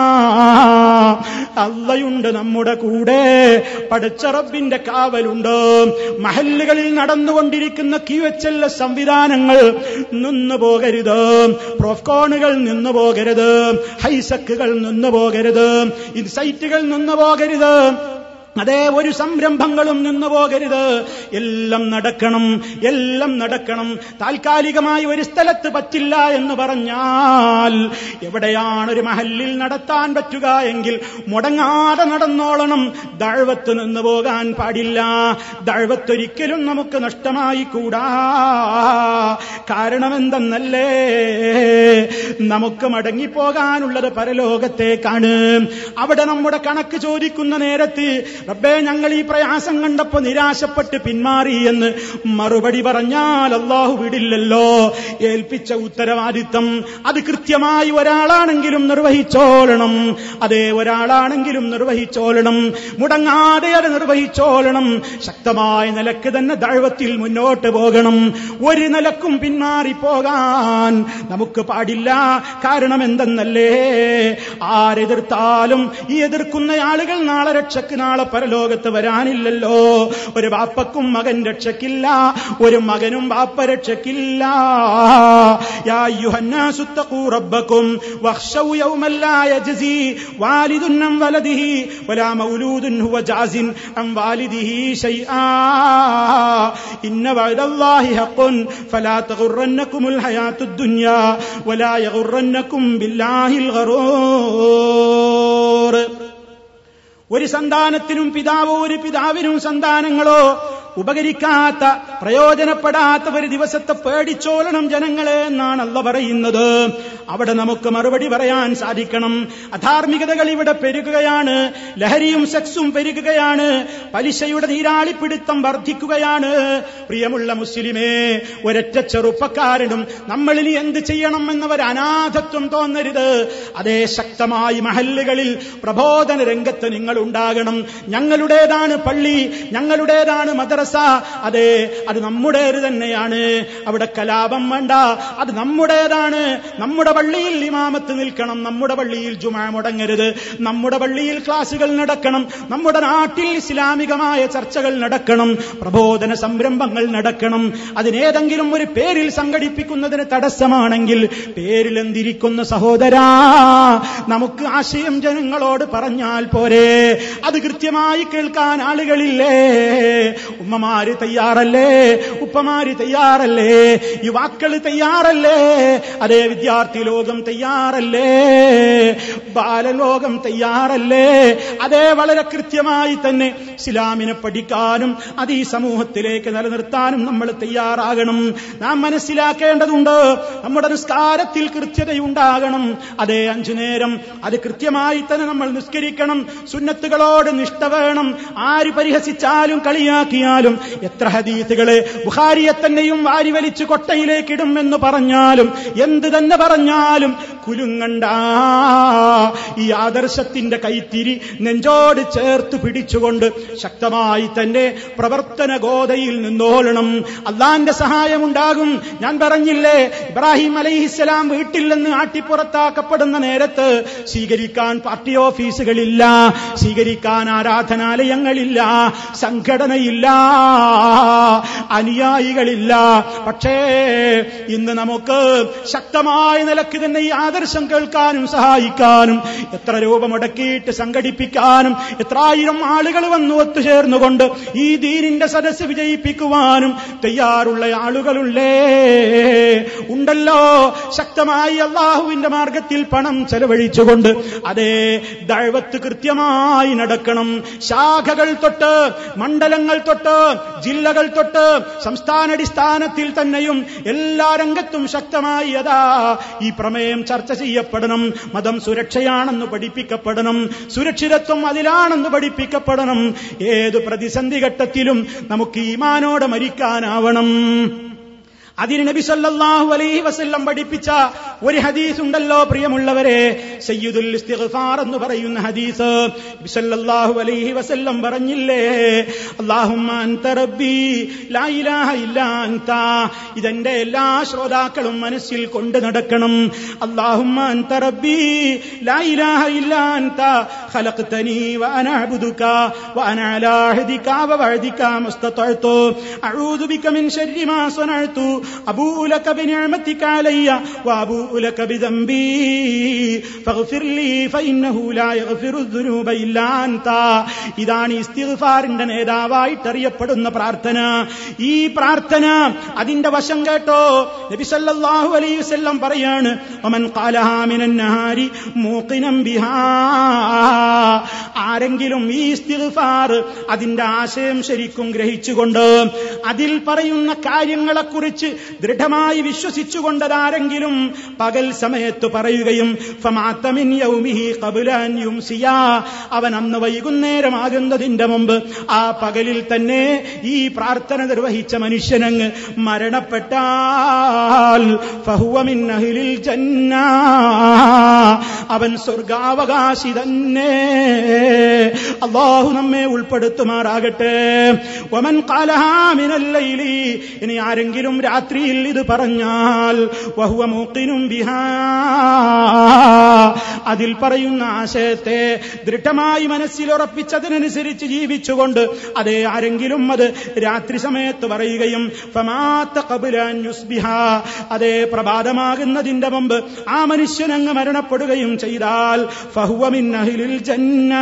അള്ളയുണ്ട് നമ്മുടെ കൂടെ പഠിച്ച റബ്ബിന്റെ കാവലുണ്ട് മഹല്ലുകളിൽ നടന്നുകൊണ്ടിരിക്കുന്ന ക്യുവച്ചല്ല സംവിധാനങ്ങൾ നിന്നു പോകരുത് പ്രോഫ്കോണുകൾ നിന്നു പോകരുത് ഹൈസക്കുകൾ നിന്നു പോകരുത് ഇൻസൈറ്റുകൾ നിന്നു പോകരുത് അതേ ഒരു സംരംഭങ്ങളും നിന്നു പോകരുത് എല്ലാം നടക്കണം എല്ലാം നടക്കണം താൽക്കാലികമായി ഒരു സ്ഥലത്ത് പറ്റില്ല എന്ന് പറഞ്ഞാൽ എവിടെയാണ് ഒരു മഹല്ലിൽ നടത്താൻ പറ്റുക എങ്കിൽ മുടങ്ങാതെ നടന്നോളണം ദഴവത്ത് നിന്ന് പോകാൻ പാടില്ല ദഴവത്തൊരിക്കലും നമുക്ക് നഷ്ടമായി കൂടാ കാരണം എന്തെന്നല്ലേ നമുക്ക് മടങ്ങിപ്പോകാനുള്ളത് പരലോകത്തേക്കാണ് അവിടെ നമ്മുടെ കണക്ക് ചോദിക്കുന്ന നേരത്ത് റബ്ബേ ഞങ്ങൾ ഈ പ്രയാസം കണ്ടപ്പോ നിരാശപ്പെട്ട് പിന്മാറി എന്ന് മറുപടി പറഞ്ഞാൽ അള്ളാഹു വിടില്ലല്ലോ ഏൽപ്പിച്ച ഉത്തരവാദിത്തം അത് കൃത്യമായി ഒരാളാണെങ്കിലും നിർവഹിച്ചോളണം അതേ ഒരാളാണെങ്കിലും നിർവഹിച്ചോളണം മുടങ്ങാതെ അത് നിർവഹിച്ചോളണം ശക്തമായ നിലക്ക് തന്നെ ദൈവത്തിൽ മുന്നോട്ട് പോകണം ഒരു നിലക്കും പിന്മാറിപ്പോകാൻ നമുക്ക് പാടില്ല കാരണം എന്തെന്നല്ലേ ആരെതിർത്താലും ഈ എതിർക്കുന്ന ആളുകൾ നാളെ രക്ഷക്ക് നാളെ പരലോകത്ത് വരാനില്ലല്ലോ ഒരു ബാപ്പക്കും മകൻ രക്ഷക്കില്ല ഒരു മകനും ബാപ്പ രക്ഷക്കില്ല യാ അയ്യുഹന്നാസു اتقوا ربكم واخشوا يوما لا يجزي والد عن ولده ولا مولود هو جاز عن والده شيئا إن وعد الله حق فلا تغرنكم الحياة الدنيا ولا يغرنكم بالله الغرور ഒരു സന്താനത്തിനും പിതാവോ ഒരു പിതാവിനും സന്താനങ്ങളോ ഉപകരിക്കാത്ത പ്രയോജനപ്പെടാത്ത ഒരു ദിവസത്തെ പേടിച്ചോളണം ജനങ്ങളെ എന്നാണ് അല്ല പറയുന്നത് അവിടെ നമുക്ക് മറുപടി പറയാൻ സാധിക്കണം അധാർമികതകൾ ഇവിടെ പെരുകുകയാണ് ലഹരിയും സെക്സും പെരുകുകയാണ് പലിശയുടെ നീരാളിപ്പിടുത്തം വർദ്ധിക്കുകയാണ് പ്രിയമുള്ള മുസ്ലിമേ ഒരൊറ്റ ചെറുപ്പക്കാരനും നമ്മളിനി എന്ത് ചെയ്യണം എന്നവർ അനാഥത്വം തോന്നരുത് അതേ ശക്തമായി മഹല്ലുകളിൽ പ്രബോധന രംഗത്ത് നിങ്ങൾ ഉണ്ടാകണം ഞങ്ങളുടേതാണ് പള്ളി ഞങ്ങളുടേതാണ് മദ്രസ അതെ അത് നമ്മുടേത് തന്നെയാണ് അവിടെ കലാപം വേണ്ട അത് നമ്മുടേതാണ് നമ്മുടെ പള്ളിയിൽ ഇമാമത്ത് നിൽക്കണം നമ്മുടെ പള്ളിയിൽ ജുമാ മുടങ്ങരുത് നമ്മുടെ പള്ളിയിൽ ക്ലാസുകൾ നടക്കണം നമ്മുടെ നാട്ടിൽ ഇസ്ലാമികമായ ചർച്ചകൾ നടക്കണം പ്രബോധന സംരംഭങ്ങൾ നടക്കണം അതിനേതെങ്കിലും ഒരു പേരിൽ സംഘടിപ്പിക്കുന്നതിന് തടസ്സമാണെങ്കിൽ പേരിൽ എന്തിരിക്കുന്ന സഹോദരാ നമുക്ക് ആശയം ജനങ്ങളോട് പറഞ്ഞാൽ പോരെ അത് കൃത്യമായി കേൾക്കാൻ ആളുകളില്ലേ ഉമ്മമാര് തയ്യാറല്ലേ ഉപ്പമാര് തയ്യാറല്ലേ യുവാക്കൾ തയ്യാറല്ലേ അതേ വിദ്യാർത്ഥി ലോകം തയ്യാറല്ലേ ബാലലോകം തയ്യാറല്ലേ അതേ വളരെ കൃത്യമായി തന്നെ ഇസ്ലാമിനെ പഠിക്കാനും അത് ഈ സമൂഹത്തിലേക്ക് നിലനിർത്താനും നമ്മൾ തയ്യാറാകണം നാം മനസ്സിലാക്കേണ്ടതുണ്ട് നമ്മുടെ നിസ്കാരത്തിൽ കൃത്യതയുണ്ടാകണം അതേ അഞ്ചു നേരം അത് കൃത്യമായി തന്നെ നമ്മൾ നിസ്കരിക്കണം സുന്നത്തുകളോട് നിഷ്ഠ വേണം ആര് പരിഹസിച്ചാലും കളിയാക്കിയാലും എത്ര ഹദീസുകളെ ബുഹാരിയെ തന്നെയും വാരി വലിച്ചു കൊട്ടയിലേക്ക് ഇടും എന്ന് പറഞ്ഞാലും എന്ത് തന്നെ പറഞ്ഞാലും കുലുങ്ങണ്ട ഈ ആദർശത്തിന്റെ കൈത്തിരി നെഞ്ചോട് ചേർത്ത് പിടിച്ചുകൊണ്ട് ശക്തമായി തന്നെ പ്രവർത്തന ഗോതയിൽ നിന്നോളണം അള്ളാന്റെ സഹായമുണ്ടാകും ഞാൻ പറഞ്ഞില്ലേ ഇബ്രാഹിം അലൈഹിസ്സലാം വീട്ടിൽ നിന്ന് ആട്ടിപ്പുറത്താക്കപ്പെടുന്ന നേരത്ത് സ്വീകരിക്കാൻ പാർട്ടി ഓഫീസുകളില്ല സ്വീകരിക്കാൻ ആരാധനാലയങ്ങളില്ല സംഘടനയില്ല അനുയായികളില്ല പക്ഷേ ഇന്ന് നമുക്ക് ശക്തമായ നിലക്ക് തന്നെ ഈ ആദർശം കേൾക്കാനും സഹായിക്കാനും എത്ര രൂപ മുടക്കിയിട്ട് സംഘടിപ്പിക്കാനും എത്രായിരം ആളുകൾ വന്നു ഒത്തുചേർന്നുകൊണ്ട് ഈ ദീനിന്റെ സദസ്സ് വിജയിപ്പിക്കുവാനും തയ്യാറുള്ള ആളുകളുള്ളേ ഉണ്ടല്ലോ ശക്തമായി അള്ളാഹുവിന്റെ മാർഗത്തിൽ പണം ചെലവഴിച്ചുകൊണ്ട് അതേ ദഴവത്ത് കൃത്യമായി നടക്കണം ശാഖകൾ തൊട്ട് മണ്ഡലങ്ങൾ തൊട്ട് ജില്ലകൾ തൊട്ട് സംസ്ഥാനടിസ്ഥാനത്തിൽ തന്നെയും എല്ലാ രംഗത്തും ശക്തമായി അതാ ഈ പ്രമേയം ചർച്ച ചെയ്യപ്പെടണം മതം സുരക്ഷയാണെന്ന് പഠിപ്പിക്കപ്പെടണം സുരക്ഷിതത്വം അതിലാണെന്ന് പഠിപ്പിക്കപ്പെടണം ഏത് പ്രതിസന്ധി ഘട്ടത്തിലും നമുക്ക് ഈമാനോടെ മരിക്കാനാവണം അതിന് നബി സല്ലല്ലാഹു അലൈഹി വസല്ലം പഠിപ്പിച്ച ഒരു ഹദീസ് ഉണ്ടല്ലോ പ്രിയമുള്ളവരെ സയ്യിദുൽ ഇസ്തിഗ്ഫാർ എന്ന് പറയുന്ന ഹദീസ് നബി സല്ലല്ലാഹു അലൈഹി വസല്ലം പറഞ്ഞില്ലേ അല്ലാഹുമ്മ അൻത റബ്ബി ലാ ഇലാഹ ഇല്ലാ അൻത ഇതെന്റെ എല്ലാ ശ്രോതാക്കളും മനസ്സിൽ കൊണ്ട് നടക്കണം അല്ലാഹുമ്മ അൻത റബ്ബി ലാ ഇലാഹ ഇല്ലാ അൻത ഖലഖ്തനി വഅന അഅ്ബുദുക വഅന അലാ അഹ്ദിക വവഅദിക മസ്തതഅതു അഊദു ബിക മിൻ ശർരി മാ സനഅതു أبوء لك بنعمتك علي وأبوء لك بذنبي فاغفر لي فإنه لا يغفر الذنوب إلا أنت ഇതാണ് ഇസ്തിഗ്ഫാറിന്റെ നേതാവായിട്ട് അറിയപ്പെടുന്ന പ്രാർത്ഥന ഈ പ്രാർത്ഥന അതിന്റെ വശം കേട്ടോ നബി സല്ലല്ലാഹു അലൈഹി വസല്ലം പറയാണ് ഒമൻ ഖാലഹാ മിനൻ നഹാരി മൂഖിനം ബിഹാ ആരെങ്കിലും ഈ ഇസ്തിഗ്ഫാർ അതിന്റെ ആശയം ശരിക്കും ഗ്രഹിച്ചുകൊണ്ട് അതിൽ പറയുന്ന കാര്യങ്ങളെക്കുറിച്ച് ദൃഢമായി വിശ്വസിച്ചുകൊണ്ടതാരെങ്കിലും പകൽ സമയത്ത് പറയുകയും ഫമാത്ത മിൻ യൗമിഹി ഖബ്ല അൻ യുംസിയ അവൻ അന്ന് വൈകുന്നേരമാകുന്നതിന്റെ മുമ്പ് ആ പകലിൽ തന്നെ ഈ പ്രാർത്ഥന നിർവഹിച്ച മനുഷ്യനങ്ങ് മരണപ്പെട്ടാൽ ഫഹുവ മിൻ അഹ്ലിൽ ജന്ന അവൻ സ്വർഗാവകാശി തന്നെ അള്ളാഹു നമ്മെ ഉൾപ്പെടുത്തുമാറാകട്ടെ ഒമൻ കാലഹാ മിനൽ ലൈലി ഇനി ആരെങ്കിലും രാത്രിയിൽ ഇത് പറഞ്ഞാൽ വഹുവ മൂക്കിനും ബിഹാ അതിൽ പറയുന്ന ആശയത്തെ ദൃഢമായി മനസ്സിൽ ഉറപ്പിച്ചതിനനുസരിച്ച് ജീവിച്ചുകൊണ്ട് അതേ ആരെങ്കിലും അത് രാത്രി സമയത്ത് പറയുകയും ഫമാത്ത ഖബ്ലാൻ യുസ്ബിഹ അതേ പ്രഭാതമാകുന്നതിന്റെ മുമ്പ് ആ മനുഷ്യനങ്ങ് മരണപ്പെടുകയും ചെയ്താൽ ഫഹുവ മിൻ അഹ്ലിൽ ജന്ന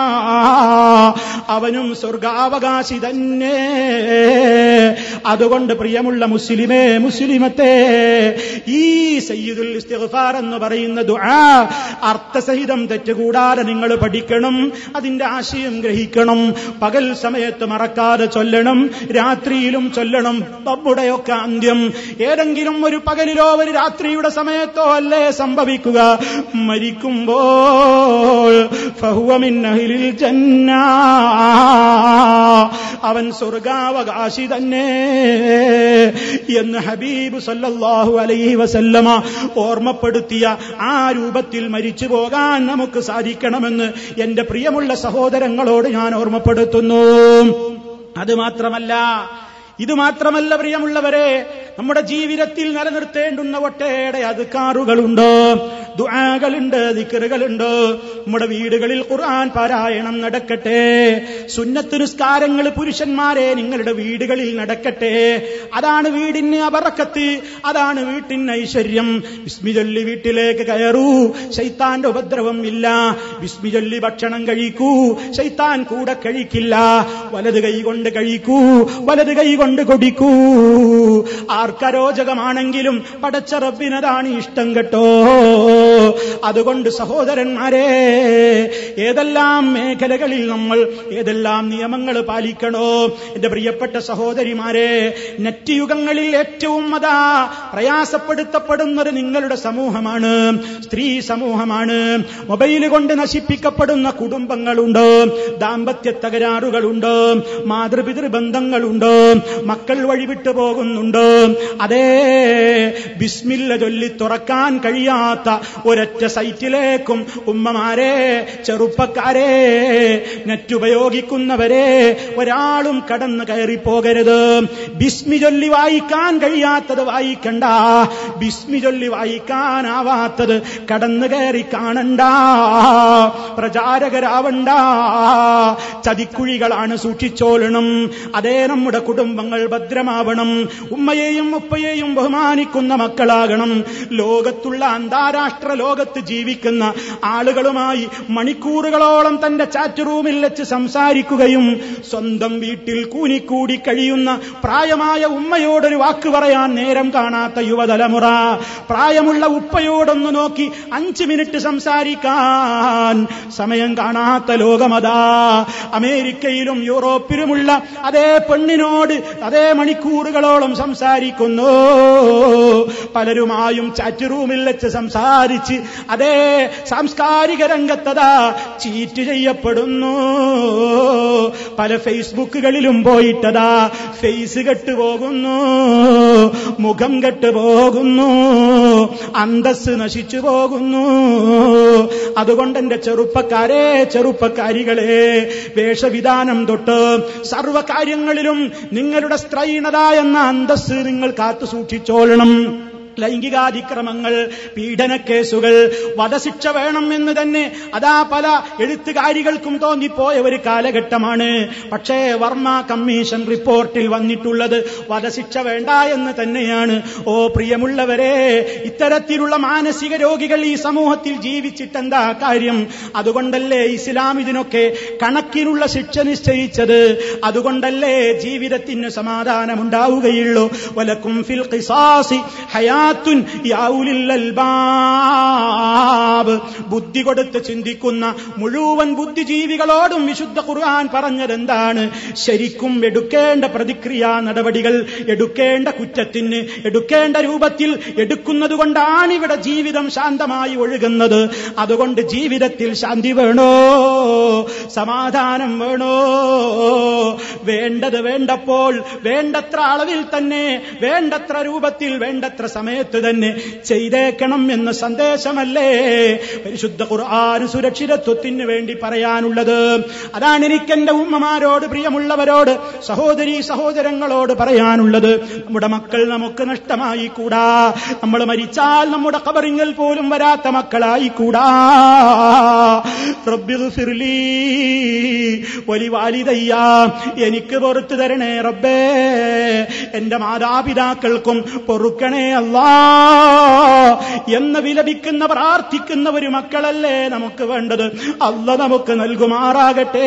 അവനും സ്വർഗാവകാശി തന്നെ അതുകൊണ്ട് പ്രിയമുള്ള മുസ്ലിമേ മുസ്ലിമത്തെ ഈ സയ്യിദുൽ ഇസ്തിഗ്ഫാർ എന്ന് പറയുന്ന ദുആ അർത്ഥസഹിതം തെറ്റുകൂടാതെ നിങ്ങൾ പഠിക്കണം അതിന്റെ ആശയം ഗ്രഹിക്കണം പകൽ സമയത്ത് മറക്കാതെ ചൊല്ലണം രാത്രിയിലും ചൊല്ലണം നമ്മുടെയൊക്കെ അന്ത്യം ഏതെങ്കിലും ഒരു പകലിലോ ഒരു രാത്രിയുടെ സമയത്തോ അല്ലേ സംഭവിക്കുക മരിക്കുമ്പോൾ ഫഹുവ മിൻ അഹ്ലിൽ ജന്ന അവൻ സ്വർഗാവകാശി തന്നെ എന്ന് ഹബീബ് സല്ലല്ലാഹു അലൈഹി വസല്ലമ ഓർമ്മപ്പെടുത്തിയ ആ രൂപത്തിൽ മരിച്ചു പോകാൻ നമുക്ക് സാധിക്കണമെന്ന് എന്റെ പ്രിയമുള്ള സഹോദരങ്ങളോട് ഞാൻ ഓർമ്മപ്പെടുത്തുന്നു അത് മാത്രമല്ല ഇത് മാത്രമല്ല പ്രിയമുള്ളവരെ നമ്മുടെ ജീവിതത്തിൽ നിലനിർത്തേണ്ടുന്ന ഒട്ടേറെ അതുക്കാറുകളുണ്ട് ദുആകളുണ്ട് ദിക്കറുകളുണ്ട് നമ്മുടെ വീടുകളിൽ ഖുർആൻ പാരായണം നടക്കട്ടെ സുന്നത്ത് നിസ്കാരങ്ങൾ പുരുഷന്മാരെ നിങ്ങളുടെ വീടുകളിൽ നടക്കട്ടെ അതാണ് വീടിന് അബറക്കത്ത് അതാണ് വീട്ടിന് ഐശ്വര്യം വിസ്മി ചൊല്ലി വീട്ടിലേക്ക് കയറൂ ശൈത്താന്റെ ഉപദ്രവം ഇല്ല വിസ്മി ചൊല്ലി ഭക്ഷണം കഴിക്കൂ ശൈത്താൻ കൂടെ കഴിക്കില്ല വലത് കൈ കൊണ്ട് കഴിക്കൂ വലത് കൈ കൊണ്ട് കൊടിക്കൂ ആർക്കരോചകമാണെങ്കിലും പടച്ച റബ്ബിനതാണ് ഇഷ്ടം കേട്ടോ അതുകൊണ്ട് സഹോദരന്മാരെ ഏതെല്ലാം മേഖലകളിൽ നമ്മൾ ഏതെല്ലാം നിയമങ്ങൾ പാലിക്കണോ എന്റെ പ്രിയപ്പെട്ട സഹോദരിമാരെ നെറ്റ് യുഗങ്ങളിൽ ഏറ്റവും അതാ പ്രയാസപ്പെടുത്തപ്പെടുന്നത് നിങ്ങളുടെ സമൂഹമാണ് സ്ത്രീ സമൂഹമാണ് മൊബൈൽ കൊണ്ട് നശിപ്പിക്കപ്പെടുന്ന കുടുംബങ്ങളുണ്ട് ദാമ്പത്യ തകരാറുകളുണ്ട് മാതൃപിതൃ ബന്ധങ്ങളുണ്ട് മക്കൾ വഴിവിട്ടു പോകുന്നുണ്ട് അതേ ബിസ്മില്ല ചൊല്ലി തുറക്കാൻ കഴിയാത്ത ഒരൊറ്റ സൈറ്റിലേക്കും ഉമ്മമാരെ ചെറുപ്പക്കാരെ നെറ്റ് ഉപയോഗിക്കുന്നവരെ ഒരാളും കടന്നു കയറി പോകരുത് ബിസ്മി ചൊല്ലി വായിക്കാൻ കഴിയാത്തത് വായിക്കണ്ട ബിസ്മി ചൊല്ലി വായിക്കാനാവാത്തത് കടന്നു കയറി കാണണ്ട പ്രചാരകരാവണ്ട ചതിക്കുഴികളാണ് സൂക്ഷിച്ചോളണം അതേ നമ്മുടെ കുടുംബങ്ങൾ ഭദ്രമാവണം ഉമ്മയെയും ഉപ്പയെയും ബഹുമാനിക്കുന്ന മക്കളാകണം ലോകത്തുള്ള അന്താരാഷ്ട്ര ലോകത്ത് ജീവിക്കുന്ന ആളുകളുമായി മണിക്കൂറുകളോളം തന്റെ ചാറ്റ് റൂമിൽ വെച്ച് സംസാരിക്കുകയും സ്വന്തം വീട്ടിൽ കൂനിക്കൂടി കഴിയുന്ന പ്രായമായ ഉമ്മയോടൊരു വാക്ക് പറയാൻ നേരം കാണാത്ത യുവതലമുറ പ്രായമുള്ള ഉപ്പയോടൊന്ന് നോക്കി അഞ്ച് മിനിറ്റ് സംസാരിക്കാൻ സമയം കാണാത്ത ലോകമതാ അമേരിക്കയിലും യൂറോപ്പിലുമുള്ള അതേ പെണ്ണിനോട് അതേ മണിക്കൂറുകളോളം സംസാരിക്കുന്നു പലരുമായും ചാറ്റ് റൂമിൽ വെച്ച് സംസാരിച്ച് അതേ സാംസ്കാരിക രംഗത്തതാ ചീറ്റ് ചെയ്യപ്പെടുന്നു പല ഫേസ്ബുക്കുകളിലും പോയിട്ടതാ ഫേസ് കെട്ടുപോകുന്നു മുഖം കെട്ടുപോകുന്നു അന്തസ് നശിച്ചു പോകുന്നു അതുകൊണ്ട് എന്റെ ചെറുപ്പക്കാരെ ചെറുപ്പക്കാരികളെ വേഷവിധാനം തൊട്ട് സർവകാര്യങ്ങളിലും നിങ്ങളുടെ സ്ത്രൈണത എന്ന അന്തസ് നിങ്ങൾ കാത്തു സൂക്ഷിച്ചോളണം ലൈംഗികാതിക്രമങ്ങൾ പീഡനക്കേസുകൾ വധശിക്ഷ വേണം എന്ന് തന്നെ അതാ പല എഴുത്തുകാരികൾക്കും തോന്നിപ്പോയ ഒരു കാലഘട്ടമാണ് പക്ഷേ വർമ്മ കമ്മീഷൻ റിപ്പോർട്ടിൽ വന്നിട്ടുള്ളത് വധശിക്ഷ വേണ്ട എന്ന് തന്നെയാണ് ഓ പ്രിയമുള്ളവരെ ഇത്തരത്തിലുള്ള മാനസിക രോഗികൾ ഈ സമൂഹത്തിൽ ജീവിച്ചിട്ടെന്താ കാര്യം അതുകൊണ്ടല്ലേ ഇസ്ലാം ഇതിനൊക്കെ കണക്കിനുള്ള ശിക്ഷ നിശ്ചയിച്ചത് അതുകൊണ്ടല്ലേ ജീവിതത്തിന് സമാധാനമുണ്ടാവുകയുള്ളൂ വലക്കും ഫിൽ ഖിസാസി ഹയാ ആയാത്തുൻ യൗലിൽ അൽബാബ് ബുദ്ധി കൊടുത്ത് ചിന്തിക്കുന്ന മുഴുവൻ ബുദ്ധിജീവികളോടും വിശുദ്ധ ഖുർആൻ പറഞ്ഞതെന്താണ് ശരിക്കും എടുക്കേണ്ട പ്രതിക്രിയാ നടപടികൾ എടുക്കേണ്ട കുറ്റത്തിന് എടുക്കേണ്ട രൂപത്തിൽ എടുക്കുന്നത് കൊണ്ടാണ് ഇവിടെ ജീവിതം ശാന്തമായി ഒഴുകുന്നത് അതുകൊണ്ട് ജീവിതത്തിൽ ശാന്തി വേണോ സമാധാനം വേണോ വേണ്ടത് വേണ്ടപ്പോൾ വേണ്ടത്ര അളവിൽ തന്നെ വേണ്ടത്ര രൂപത്തിൽ വേണ്ടത്ര സമയത്ത് തന്നെ ചെയ്തേക്കണം എന്ന സന്ദേശമല്ലേ പരിശുദ്ധ ഖുർആൻ സുരക്ഷിതത്വത്തിന് വേണ്ടി പറയാനുള്ളത് അതാണ് എനിക്ക് എന്റെ ഉമ്മമാരോട് പ്രിയമുള്ളവരോട് സഹോദരി സഹോദരങ്ങളോട് പറയാനുള്ളത് നമ്മുടെ മക്കൾ നമുക്ക് നഷ്ടമായി കൂടാ നമ്മൾ മരിച്ചാൽ നമ്മുടെ കബറിങ്ങൽ പോലും വരാത്ത മക്കളായി കൂടാ റബ്ബിഗ്ഫിർലീ വലി വാലിദയ്യ എനിക്ക് പുറത്തു തരണേ റബ്ബേ എന്റെ മാതാപിതാക്കൾക്കും പൊറുക്കണേ അല്ലാ എന്ന് വിലപിക്കുന്ന പ്രാർത്ഥിക്കുന്ന ഒരു മക്കളല്ലേ നമുക്ക് വേണ്ടത് അല്ല നമുക്ക് നൽകുമാറാകട്ടെ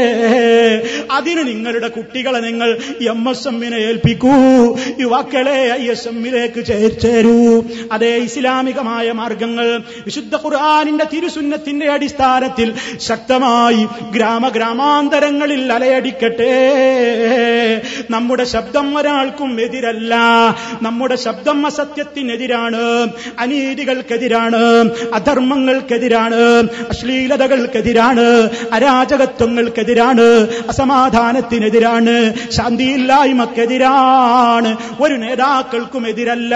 അതിന് നിങ്ങളുടെ കുട്ടികളെ നിങ്ങൾ എം എസ് എമ്മിനെ ഏൽപ്പിക്കൂ യുവാക്കളെ ഐ എസ് എമ്മിലേക്ക് ചേർച്ചേരൂ അതേ ഇസ്ലാമികമായ മാർഗങ്ങൾ വിശുദ്ധ ഖുർആാനിന്റെ തിരുസുന്നത്തിന്റെ അടിസ്ഥാനത്തിൽ ശക്തമായി ഗ്രാമഗ്രാമാന്തരങ്ങളിൽ അലയടിക്കട്ടെ നമ്മുടെ ശബ്ദം ഒരാൾക്കും എതിരല്ല നമ്മുടെ ശബ്ദം അസത്യത്തിനെതിരാണ് അനീതികൾക്കെതിരാണ് അധർമ്മങ്ങൾക്കെതിരാണ് അശ്ലീലതകൾക്കെതിരാണ് അരാജകത്വങ്ങൾക്കെതിരാണ് അസമാധാനത്തിനെതിരാണ് ശാന്തിയില്ലായ്മക്കെതിരാണ് ഒരു നേതാക്കൾക്കും എതിരല്ല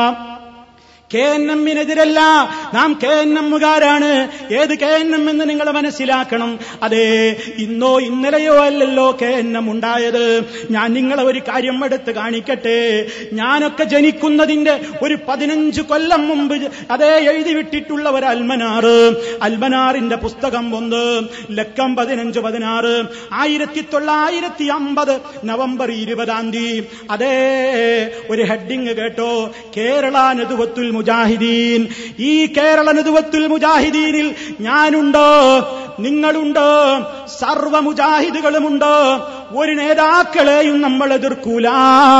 കെ എൻ എമ്മിനെതിരല്ല നാം കെ എൻ എമ്മുകാരാണ് ഏത് കെ എൻ എം എന്ന് നിങ്ങൾ മനസ്സിലാക്കണം അതെ ഇന്നോ ഇന്നലെയോ അല്ലല്ലോ കെ എൻ എം ഉണ്ടായത് ഞാൻ നിങ്ങളെ ഒരു കാര്യം എടുത്ത് കാണിക്കട്ടെ ഞാനൊക്കെ ജനിക്കുന്നതിന്റെ ഒരു പതിനഞ്ച് കൊല്ലം മുമ്പ് അതേ എഴുതി വിട്ടിട്ടുള്ള ഒരു അൽമനാറ് അൽമനാറിന്റെ പുസ്തകം ഒന്ന് ലക്കം പതിനഞ്ച് പതിനാറ് ആയിരത്തി തൊള്ളായിരത്തി അമ്പത് നവംബർ ഇരുപതാം തീയതി അതേ ഒരു ഹെഡിങ് കേട്ടോ കേരള നതുവത്തുൽ മുജാഹിദീൻ ഈ കേരള നതുവത്തുൽ മുജാഹിദീനിൽ ഞാനുണ്ട് നിങ്ങളുണ്ട് സർവ മുജാഹിദുകളുമുണ്ട് ഒരു നേതാക്കളെയും നമ്മൾ എതിർക്കൂല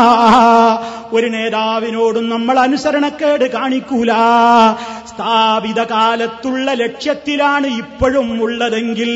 ഒരു നേതാവിനോടും നമ്മൾ അനുസരണക്കേട് കാണിക്കൂല സ്ഥാപിത കാലത്തുള്ള ലക്ഷ്യത്തിലാണ് ഇപ്പോഴും ഉള്ളതെങ്കിൽ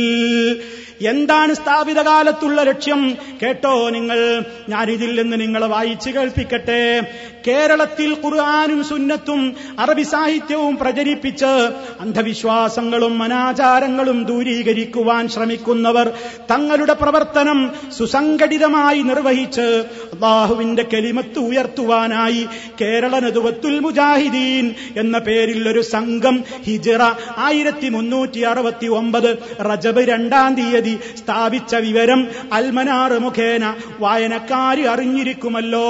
എന്താണ് സ്ഥാപിത കാലത്തുള്ള ലക്ഷ്യം കേട്ടോ നിങ്ങൾ ഞാനിതിൽ നിന്ന് നിങ്ങളെ വായിച്ചു കേൾപ്പിക്കട്ടെ കേരളത്തിൽ ഖുർആാനും സുന്നത്തും അറബി സാഹിത്യവും പ്രചരിപ്പിച്ച് അന്ധവിശ്വാസങ്ങളും അനാചാരങ്ങളും ദൂരീകരിക്കുവാൻ ശ്രമിക്കുന്നവർ തങ്ങളുടെ പ്രവർത്തനം സുസംഘടിതമായി നിർവഹിച്ച് അള്ളാഹുവിന്റെ കെലിമത്ത് ഉയർത്തുവാനായി കേരള നതുവത്തുൽ മുജാഹിദീൻ എന്ന പേരിൽ ഒരു സംഘം ഹിജറ ആയിരത്തി മുന്നൂറ്റി അറുപത്തി ഒമ്പത് റജബ് രണ്ടാം തീയതി സ്ഥാപിച്ച വിവരം അൽമനാറ് മുഖേന വായനക്കാര് അറിഞ്ഞിരിക്കുമല്ലോ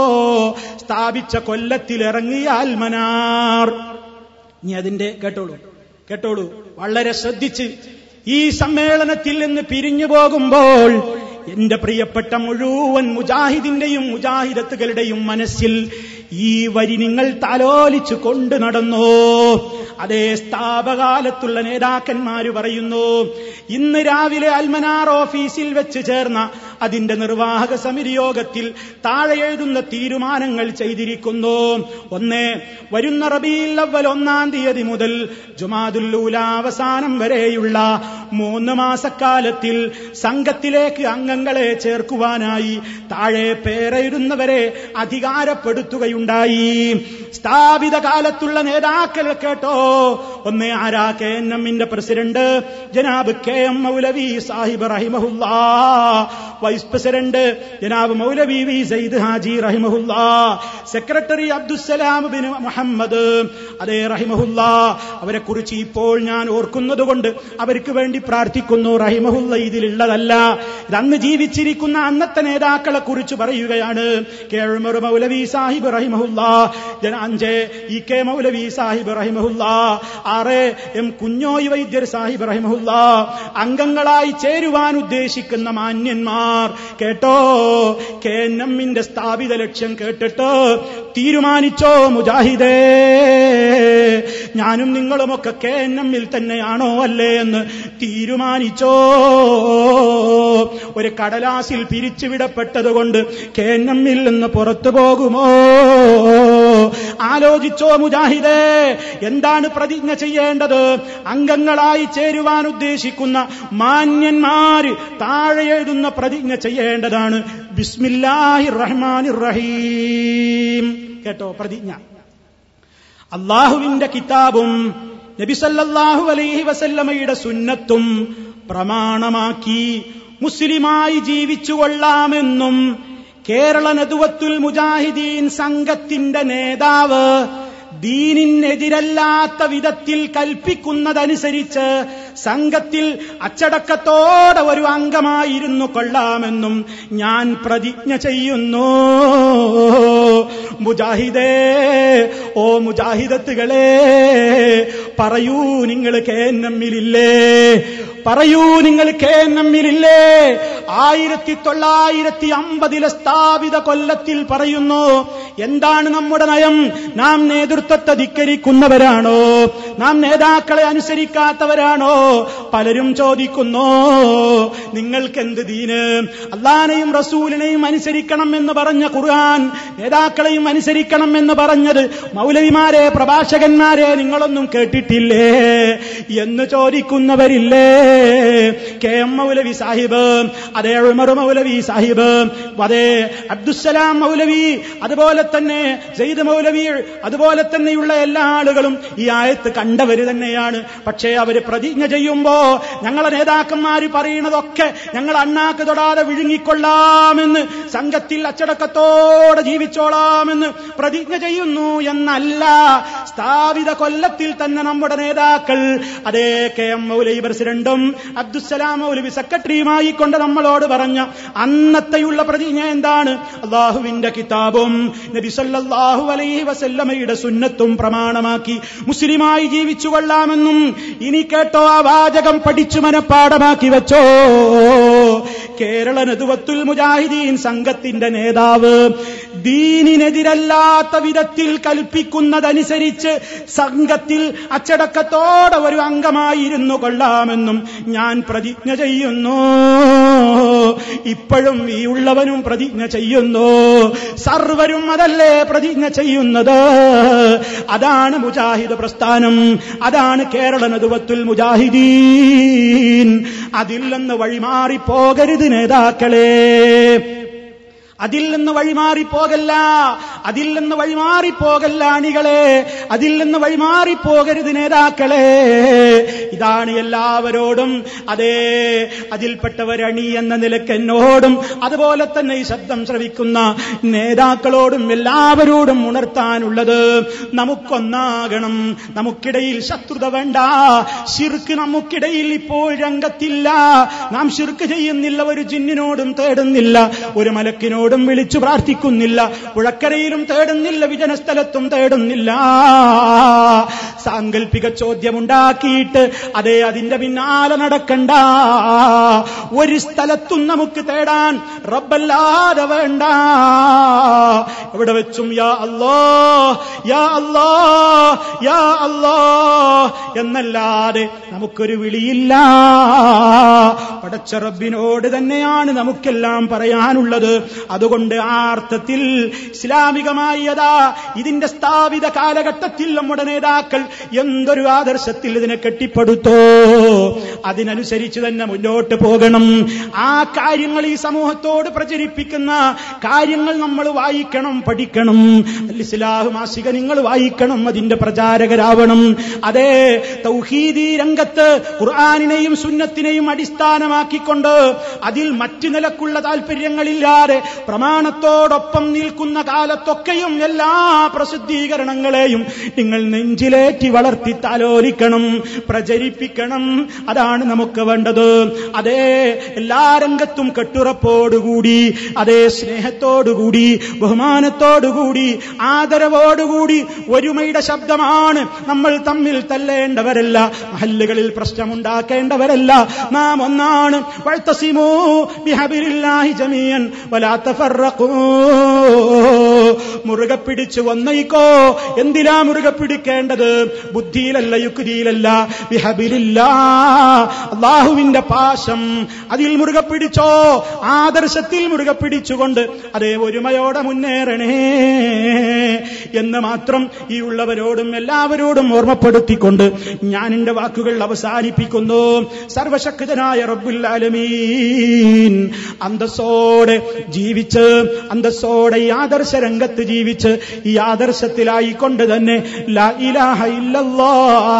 സ്ഥാപിച്ച കൊല്ലത്തിലിറങ്ങിയ അൽമനാർ ഇനി അതിന്റെ കേട്ടോളൂ കേട്ടോളൂ വളരെ ശ്രദ്ധിച്ച് ഈ സമ്മേളനത്തിൽ നിന്ന് പിരിഞ്ഞു പോകുമ്പോൾ എന്റെ പ്രിയപ്പെട്ട മുഴുവൻ മുജാഹിദിന്റെയും മുജാഹിദത്തുകളുടെയും മനസ്സിൽ ഈ വരി നിങ്ങൾ താലോലിച്ചു കൊണ്ട് നടന്നു അതേ സ്ഥാപകാലത്തുള്ള നേതാക്കന്മാര് പറയുന്നു ഇന്ന് രാവിലെ അൽമനാർ ഓഫീസിൽ വെച്ച് ചേർന്ന അതിന്റെ നിർവാഹക സമിതി യോഗത്തിൽ താഴെ എഴുതുന്ന തീരുമാനങ്ങൾ ചെയ്തിരിക്കുന്നു ഒന്ന് വരുന്ന റബീൽ അവൽ ഒന്നാം തീയതി മുതൽ ജുമാദുല്ലൂല അവസാനം വരെയുള്ള മൂന്ന് മാസക്കാലത്തിൽ സംഘത്തിലേക്ക് അംഗങ്ങളെ ചേർക്കുവാനായി താഴെ പേരെഴുതുന്നവരെ അധികാരപ്പെടുത്തുകയുണ്ടായി സ്ഥാപിത കാലത്തുള്ള നേതാക്കൾ കേട്ടോ ഒന്ന് ആരാ കെ എൻ എമ്മിന്റെ പ്രസിഡന്റ് ജനാബ് കെ എം മൗലവി സാഹിബ് റഹിമഹുല്ലാ വൈസ് പ്രസിഡന്റ് ജനാബ് മൗലവി വി സയ്യിദ് ഹാജി റഹിമഹുല്ലാ സെക്രട്ടറി അബ്ദുസലാം ബിൻ മുഹമ്മദ് അതേ റഹിമഹുല്ലാ അവരെ കുറിച്ച് ഇപ്പോൾ ഞാൻ ഓർക്കുന്നത് കൊണ്ട് അവർക്ക് വേണ്ടി പ്രാർത്ഥിക്കുന്നു റഹിമഹുല്ല ഇതിലുള്ളതല്ല ഇതന്ന് ജീവിച്ചിരിക്കുന്ന അന്നത്തെ നേതാക്കളെ കുറിച്ച് പറയുകയാണ് കേഴ്മർ മൗലവി സാഹിബ് റഹിമഹുല്ല ജന അഞ്ച് ഇ കെ മൗലവി സാഹിബ് റഹിമഹുല്ല ആറ് എം കുഞ്ഞോയ് വൈദ്യർ സാഹിബ് റഹിമഹുല്ല അംഗങ്ങളായി ചേരുവാൻ ഉദ്ദേശിക്കുന്ന മാന്യന്മാർ കേട്ടോ കെ എൻ എമ്മിന്റെ സ്ഥാപിത ലക്ഷ്യം കേട്ടിട്ട് തീരുമാനിച്ചോ മുജാഹിദേ ഞാനും നിങ്ങളുമൊക്കെ കെ എൻ എമ്മിൽ തന്നെയാണോ അല്ലേ എന്ന് തീരുമാനിച്ചോ ഒരു കടലാസിൽ പിരിച്ചുവിടപ്പെട്ടതുകൊണ്ട് കെ എൻ എമ്മിൽ നിന്ന് പുറത്തു പോകുമോ ആലോചിച്ചോ മുജാഹിദേ എന്താണ് പ്രതിജ്ഞ ചെയ്യേണ്ടത് അംഗങ്ങളായി ചേരുവാൻ ഉദ്ദേശിക്കുന്ന മാന്യന്മാര് താഴെ എഴുതുന്ന പ്രതിജ്ഞ ചെയ്യേണ്ടതാണ് ബിസ്മില്ലാഹി റഹ്മാൻ റഹീം കേട്ടോ പ്രതിജ്ഞ അള്ളാഹുവിന്റെ കിതാബും നബിസല്ലാഹു അലൈഹി വസല്ലമയുടെ സുന്നത്തും പ്രമാണമാക്കി മുസ്ലിമായി ജീവിച്ചു കൊള്ളാമെന്നും കേരള നദുവത്തുൽ മുജാഹിദീൻ സംഘത്തിന്റെ നേതാവ് ദീനിനെതിരല്ലാത്ത വിധത്തിൽ കൽപ്പിക്കുന്നതനുസരിച്ച് സംഘത്തിൽ അച്ചടക്കത്തോടെ ഒരു അംഗമായിരുന്നു കൊള്ളാമെന്നും ഞാൻ പ്രതിജ്ഞ ചെയ്യുന്നു മുജാഹിദേ ഓ മുജാഹിദത്തുകളെ പറയൂ നിങ്ങൾ കേന്നമ്മിലില്ലേ പറയൂ നിങ്ങൾ കേന്നമ്മിലില്ലേ ആയിരത്തി തൊള്ളായിരത്തി അമ്പതിലെ സ്ഥാപിത കൊല്ലത്തിൽ പറയുന്നു എന്താണ് നമ്മുടെ നയം നാം നേതൃത്വത്തെ ധിക്കരിക്കുന്നവരാണോ നാം നേതാക്കളെ അനുസരിക്കാത്തവരാണോ പലരും ചോദിക്കുന്നു നിങ്ങൾക്കെന്ത് ദീന് അള്ളാനെയും റസൂലിനെയും അനുസരിക്കണം എന്ന് പറഞ്ഞ ഖുർആൻ നേതാക്കളെയും അനുസരിക്കണം എന്ന് പറഞ്ഞത് മൗലവിമാരെ പ്രഭാഷകന്മാരെ നിങ്ങളൊന്നും കേട്ടിട്ടില്ലേ എന്ന് ചോദിക്കുന്നവരില്ലേ കെ എം മൗലവി സാഹിബ് അതേ ഉമർ മൗലവി സാഹിബ് അതേ അബ്ദുസലാം മൗലവി അതുപോലെ തന്നെ സെയ്ദ് മൗലവി അതുപോലെ തന്നെയുള്ള എല്ലാ ആളുകളും ഈ ആയത്ത് കണ്ടവര് തന്നെയാണ് പക്ഷേ അവര് പ്രതിജ്ഞ ചെയ്യുമ്പോ ഞങ്ങളെ നേതാക്കന്മാര് പറയുന്നതൊക്കെ ഞങ്ങൾ അണ്ണാക്ക് തൊടാതെ വിഴുങ്ങിക്കൊള്ളാമെന്ന് സംഘത്തിൽ അച്ചടക്കത്തോടെ ജീവിച്ചോളാമെന്ന് പ്രതിജ്ഞ ചെയ്യുന്നു എന്നല്ല സ്ഥാപിത കൊല്ലത്തിൽ തന്നെ നമ്മുടെ നേതാക്കൾ അതേ കെ എം മൗലവി പ്രസിഡന്റും അബ്ദുസലാം മൗലവി സെക്രട്ടറിയുമായി കൊണ്ട് നമ്മളോട് പറഞ്ഞ അന്നത്തെയുള്ള പ്രതിജ്ഞ എന്താണ് അള്ളാഹുവിന്റെ കിതാബും നബി സല്ലല്ലാഹു അലൈഹി വസല്ലമയുടെ സുന്നത്തും പ്രമാണമാക്കി മുസ്ലിമായി ജീവിച്ചു കൊള്ളാമെന്നും ഇനി കേട്ടോ ആ വാചകം പഠിച്ചു മനപ്പാടമാക്കി വെച്ചോ കേരള നദുവത്തുൽ മുജാഹിദീൻ സംഘത്തിന്റെ നേതാവ് ദീനിനെതിരല്ലാത്ത വിധത്തിൽ കൽപ്പിക്കുന്നതനുസരിച്ച് സംഘത്തിൽ അച്ചടക്കത്തോടെ ഒരു അംഗമായിരുന്നു കൊള്ളാമെന്നും ഞാൻ പ്രതിജ്ഞ ചെയ്യുന്നു ഇപ്പോഴും ഈ ഉള്ളവനും പ്രതിജ്ഞ ചെയ്യുന്നു സർവരും അതല്ലേ പ്രതിജ്ഞ ചെയ്യുന്നത് അതാണ് മുജാഹിദ് പ്രസ്ഥാനം അതാണ് കേരള നദുവത്തുൽ മുജാഹിദീൻ അതിൽ നിന്ന് വഴിമാറി പോകരുത് നേതാക്കളെ അതിൽ നിന്ന് വഴിമാറിപ്പോകല്ല അതിൽ നിന്ന് വഴിമാറിപ്പോകല്ല അണികളെ അതിൽ നിന്ന് വഴിമാറിപ്പോകരുത് നേതാക്കളെ ഇതാണ് എല്ലാവരോടും അതേ അതിൽപ്പെട്ടവരണി എന്ന നിലക്ക് എന്നോടും അതുപോലെ തന്നെ ഈ ശബ്ദം ശ്രവിക്കുന്ന നേതാക്കളോടും എല്ലാവരോടും ഉണർത്താനുള്ളത് നമുക്കൊന്നാകണം നമുക്കിടയിൽ ശത്രുത വേണ്ട ശിർക്ക് നമുക്കിടയിൽ ഇപ്പോൾ രംഗത്തില്ല നാം ശിർക്ക് ചെയ്യുന്നില്ല ഒരു ജിന്നിനോടും തേടുന്നില്ല ഒരു മലക്കിനോടും വിളിച്ചു പ്രാർത്ഥിക്കുന്നില്ല പുഴക്കരയിലും തേടുന്നില്ല വിജനസ്ഥലത്തും തേടുന്നില്ല സാങ്കല്പിക ചോദ്യമുണ്ടാക്കിയിട്ട് അതേ അതിന്റെ പിന്നാലെ നടക്കണ്ട ഒരു സ്ഥലത്തും നമുക്ക് തേടാൻ റബ്ബല്ലാതെ വേണ്ട എവിടെ വെച്ചും യാ അല്ലോ യാ അല്ലോ യാ അല്ലോ എന്നല്ലാതെ നമുക്കൊരു വിളിയില്ല പടച്ച റബ്ബിനോട് തന്നെയാണ് നമുക്കെല്ലാം പറയാനുള്ളത് അതുകൊണ്ട് ആ അർത്ഥത്തിൽ ഇസ്ലാമികമായി അതാ ഇതിന്റെ സ്ഥാപിത കാലഘട്ടത്തിൽ നമ്മുടെ നേതാക്കൾ എന്തൊരു ആദർശത്തിൽ ഇതിനെ കെട്ടിപ്പടുത്തോ അതിനനുസരിച്ച് തന്നെ മുന്നോട്ട് പോകണം ആ കാര്യങ്ങൾ ഈ സമൂഹത്തോട് പ്രചരിപ്പിക്കുന്ന കാര്യങ്ങൾ നമ്മൾ വായിക്കണം പഠിക്കണം ഇസ്ലാഹു മാസിക നിങ്ങൾ വായിക്കണം അതിന്റെ പ്രചാരകരാവണം അതേ തൗഹീദി രംഗത്ത് ഖുർആാനിനെയും സുന്നത്തിനെയും അടിസ്ഥാനമാക്കിക്കൊണ്ട് അതിൽ മറ്റു നിലക്കുള്ള താല്പര്യങ്ങളില്ലാതെ പ്രമാണത്തോടൊപ്പം നിൽക്കുന്ന കാലത്തൊക്കെയും എല്ലാ പ്രസിദ്ധീകരണങ്ങളെയും നിങ്ങൾ നെഞ്ചിലേറ്റി വളർത്തി താലോലിക്കണം പ്രചരിപ്പിക്കണം അതാണ് നമുക്ക് വേണ്ടത് അതേ എല്ലാ രംഗത്തും കെട്ടുറപ്പോടുകൂടി അതേ സ്നേഹത്തോടുകൂടി ബഹുമാനത്തോടുകൂടി ആദരവോടുകൂടി ഒരുമയുടെ ശബ്ദമാണ് നമ്മൾ തമ്മിൽ തല്ലേണ്ടവരല്ല മഹല്ലുകളിൽ പ്രശ്നമുണ്ടാക്കേണ്ടവരല്ല നാം ഒന്നാണ് വഴുത്തസിമോ ബിഹബിലില്ലാഹി ജമീയൻ വലാ തഫറഖൂ മുറുകെ പിടിച്ചു ഒന്നയിക്കോ എന്തിനാ മുറുകെ പിടിക്കേണ്ടത് ബുദ്ധിയിലല്ല യുക്തിയിലല്ല വിഹബിലില്ല അള്ളാഹുവിന്റെ പാശം അതിൽ മുറുകെ പിടിച്ചോ ആദർശത്തിൽ മുറുകെ പിടിച്ചുകൊണ്ട് അതേ ഒരുമയോടെ മുന്നേറണേ എന്ന് മാത്രം ഈ ഉള്ളവരോടും എല്ലാവരോടും ഓർമ്മപ്പെടുത്തിക്കൊണ്ട് ഞാൻ എന്റെ വാക്കുകൾ അവസാനിപ്പിക്കുന്നു സർവശക്തനായ റബ്ബുല്ലാലമീൻ അന്തസ്സോടെ ജീവിച്ച് അന്തസ്സോടെ ഈ ആദർശ രംഗത്ത് ജീവിച്ച് ഈ ആദർശത്തിലായിക്കൊണ്ട് തന്നെ ലാ ഇലാഹ ഇല്ലല്ലാ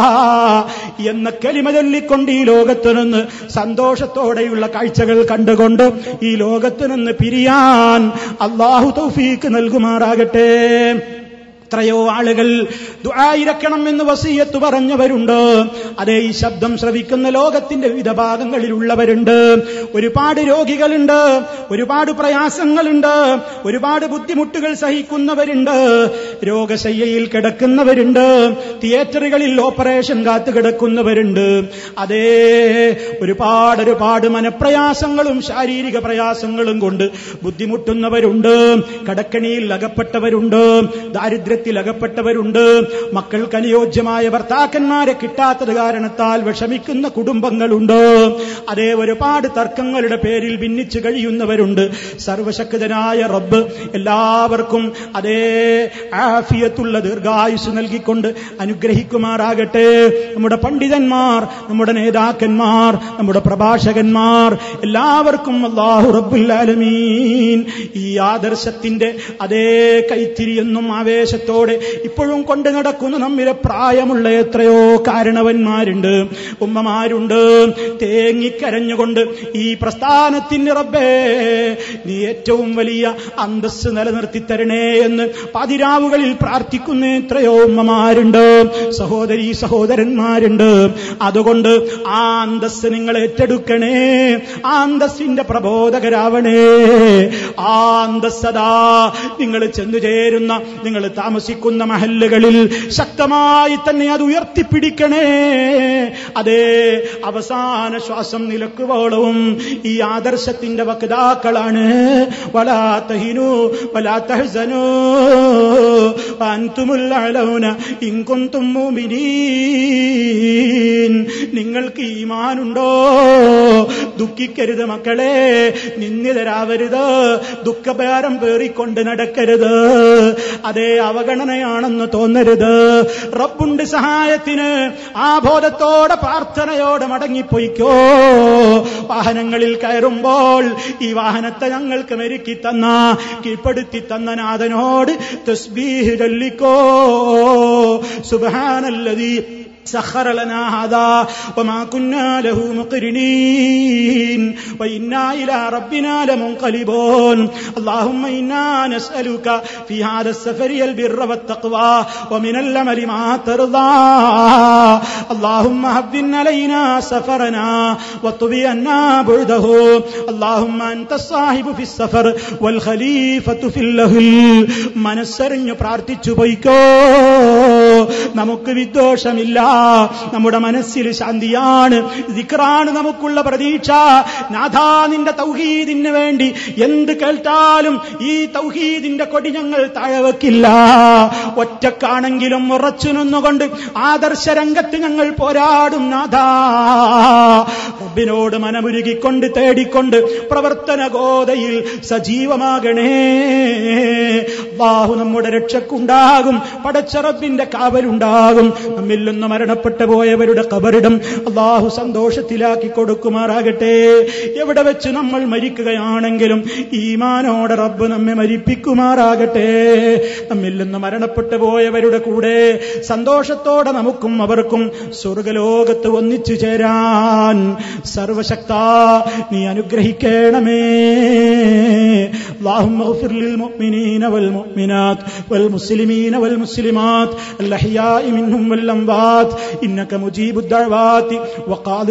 എന്ന കലിമ ചൊല്ലിക്കൊണ്ട് ഈ ലോകത്ത് നിന്ന് സന്തോഷത്തോടെയുള്ള കാഴ്ചകൾ കണ്ടുകൊണ്ട് ഈ ലോകത്ത് നിന്ന് പിരിയാൻ അള്ളാഹു തൗഫീക്ക് നൽകുമാറാകട്ടെ എത്രയോ ആളുകൾ ദുആയിരക്കണം എന്ന് വസീയത്ത് പറഞ്ഞവരുണ്ട് അതേ ഈ ശബ്ദം ശ്രവിക്കുന്ന ലോകത്തിന്റെ വിവിധ ഭാഗങ്ങളിലുള്ളവരുണ്ട് ഒരുപാട് രോഗികളുണ്ട് ഒരുപാട് പ്രയാസങ്ങളുണ്ട് ഒരുപാട് ബുദ്ധിമുട്ടുകൾ സഹിക്കുന്നവരുണ്ട് രോഗശയ്യയിൽ കിടക്കുന്നവരുണ്ട് തിയേറ്ററുകളിൽ ഓപ്പറേഷൻ കാത്തു കിടക്കുന്നവരുണ്ട് അതേ ഒരുപാട് ഒരുപാട് മനപ്രയാസങ്ങളും ശാരീരിക പ്രയാസങ്ങളും കൊണ്ട് ബുദ്ധിമുട്ടുന്നവരുണ്ട് കടക്കണിയിൽ അകപ്പെട്ടവരുണ്ട് ദാരിദ്ര്യ ദാരിദ്ര്യത്തിൽ അകപ്പെട്ടവരുണ്ട് മക്കൾക്ക് അനുയോജ്യമായ ഭർത്താക്കന്മാരെ കിട്ടാത്തത് കാരണത്താൽ വിഷമിക്കുന്ന കുടുംബങ്ങളുണ്ട് അതേ ഒരുപാട് തർക്കങ്ങളുടെ പേരിൽ ഭിന്നിച്ചു കഴിയുന്നവരുണ്ട് സർവശക്തനായ റബ്ബ് എല്ലാവർക്കും അതേ ആഫിയത്തുള്ള ദീർഘായുസ് നൽകിക്കൊണ്ട് അനുഗ്രഹിക്കുമാറാകട്ടെ നമ്മുടെ പണ്ഡിതന്മാർ നമ്മുടെ നേതാക്കന്മാർ നമ്മുടെ പ്രഭാഷകന്മാർ എല്ലാവർക്കും അള്ളാഹു റബ്ബുല്ലാലമീൻ ഈ ആദർശത്തിന്റെ അതേ കൈത്തിരിയെന്നും ആവേശ ആവേശത്തോടെ ഇപ്പോഴും കൊണ്ട് നടക്കുന്ന നമ്മിലെ പ്രായമുള്ള എത്രയോ കാരണവന്മാരുണ്ട് ഉമ്മമാരുണ്ട് തേങ്ങിക്കരഞ്ഞുകൊണ്ട് ഈ പ്രസ്ഥാനത്തിന് റബ്ബേ നീ ഏറ്റവും വലിയ അന്തസ് നിലനിർത്തി തരണേ എന്ന് പതിരാവുകളിൽ പ്രാർത്ഥിക്കുന്ന എത്രയോ ഉമ്മമാരുണ്ട് സഹോദരി സഹോദരന്മാരുണ്ട് അതുകൊണ്ട് ആ അന്തസ് നിങ്ങൾ ഏറ്റെടുക്കണേ ആ അന്തസ്സിന്റെ പ്രബോധകരാവണേ ആ അന്തസ്സതാ നിങ്ങൾ ചെന്നു ചേരുന്ന നിങ്ങൾ താമസിക്കുന്ന മഹല്ലുകളിൽ ശക്തമായി തന്നെ അത് ഉയർത്തിപ്പിടിക്കണേ അതേ അവസാന ശ്വാസം നിലക്കുവോളവും ഈ ആദർശത്തിന്റെ വക്താക്കളാണ് വലാത്തഹിനു വലാത്തഹസനു അൻതുമുല്ലൗന ഇങ്കുന്തും നിങ്ങൾക്ക് ഈമാനുണ്ടോ ദുഃഖിക്കരുത് മക്കളെ നിന്ദിതരാവരുത് ദുഃഖഭാരം പേറിക്കൊണ്ട് നടക്കരുത് അതേ അവഗണനയാണെന്ന് തോന്നരുത് റബ്ബുണ്ട് സഹായത്തിന് ആ ബോധത്തോടെ പ്രാർത്ഥനയോടെ മടങ്ങിപ്പോയിക്കോ വാഹനങ്ങളിൽ കയറുമ്പോൾ ഈ വാഹനത്തെ ഞങ്ങൾക്ക് മെരുക്കി തന്ന കീഴ്പ്പെടുത്തി തന്ന നാഥനോട് തസ്ബീഹ് ചൊല്ലിക്കോ സുബാനല്ലതീ سخر لنا هذا وما كنا له مقرنين وإنا إلى ربنا لمنقلبون اللهم إنا نسألك في هذا السفر البر والتقوى ومن الأمل ما ترضى اللهم هبن علينا سفرنا وطوي عنا بعده اللهم أنت الصاحب في السفر والخليفة في اللهل മനസ്സറിഞ്ഞു പ്രാർത്ഥിച്ചു പോയിക്കോ നമുക്ക് വിദ്വേഷമില്ല നമ്മുടെ മനസ്സിൽ ശാന്തിയാണ് ദിക്റാണ് നമുക്കുള്ള പ്രതീക്ഷ നാഥാ നിന്റെ തൗഹീദിന് വേണ്ടി എന്ത് കേട്ടാലും ഈ തൗഹീദിന്റെ കൊടി ഞങ്ങൾ താഴവെക്കില്ല ഒറ്റക്കാണെങ്കിലും ഉറച്ചു നിന്നുകൊണ്ട് ആദർശ രംഗത്ത് ഞങ്ങൾ പോരാടും നാഥാ റബ്ബിനോട് മനമുരുകിക്കൊണ്ട് തേടിക്കൊണ്ട് പ്രവർത്തന ഗോതയിൽ സജീവമാകണേ ബാഹു നമ്മുടെ രക്ഷക്കുണ്ടാകും പടച്ചറബിന്റെ കാവലുണ്ടാകും നമ്മിൽ നിന്ന് മരണപ്പെട്ടു പോയവരുടെ കബറിടം അള്ളാഹു സന്തോഷത്തിലാക്കി കൊടുക്കുമാറാകട്ടെ എവിടെ വെച്ച് നമ്മൾ മരിക്കുകയാണെങ്കിലും ഈമാനോടെ റബ്ബ് നമ്മെ മരിപ്പിക്കുമാറാകട്ടെ നമ്മിൽ നിന്ന് മരണപ്പെട്ടു പോയവരുടെ കൂടെ സന്തോഷത്തോടെ നമുക്കും അവർക്കും സ്വർഗലോകത്ത് ഒന്നിച്ചു ചേരാൻ സർവശക്ത നീ അനുഗ്രഹിക്കണമേ اللهم اغفر للمؤمنين والمؤمنات والمسلمين والمسلمات الأحياء منهم والأموات الدعوات إنك مجيب الدعوات وقاضي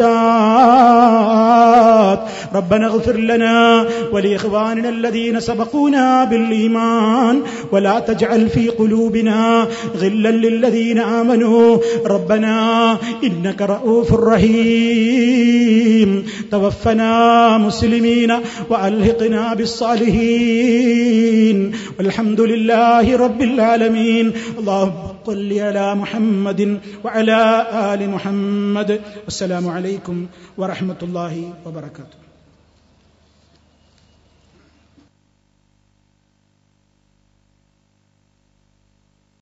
الحاجات ربنا اغفر لنا ولإخواننا الذين سبقونا بالإيمان ولا تجعل في قلوبنا غلا للذين آمنوا ربنا إنك رؤوف رحيم توفنا مسلمين وألحقنا بالصالحين والحمد لله رب العالمين اللهم صل على محمد وعلى آل محمد والسلام عليكم ورحمة الله وبركاته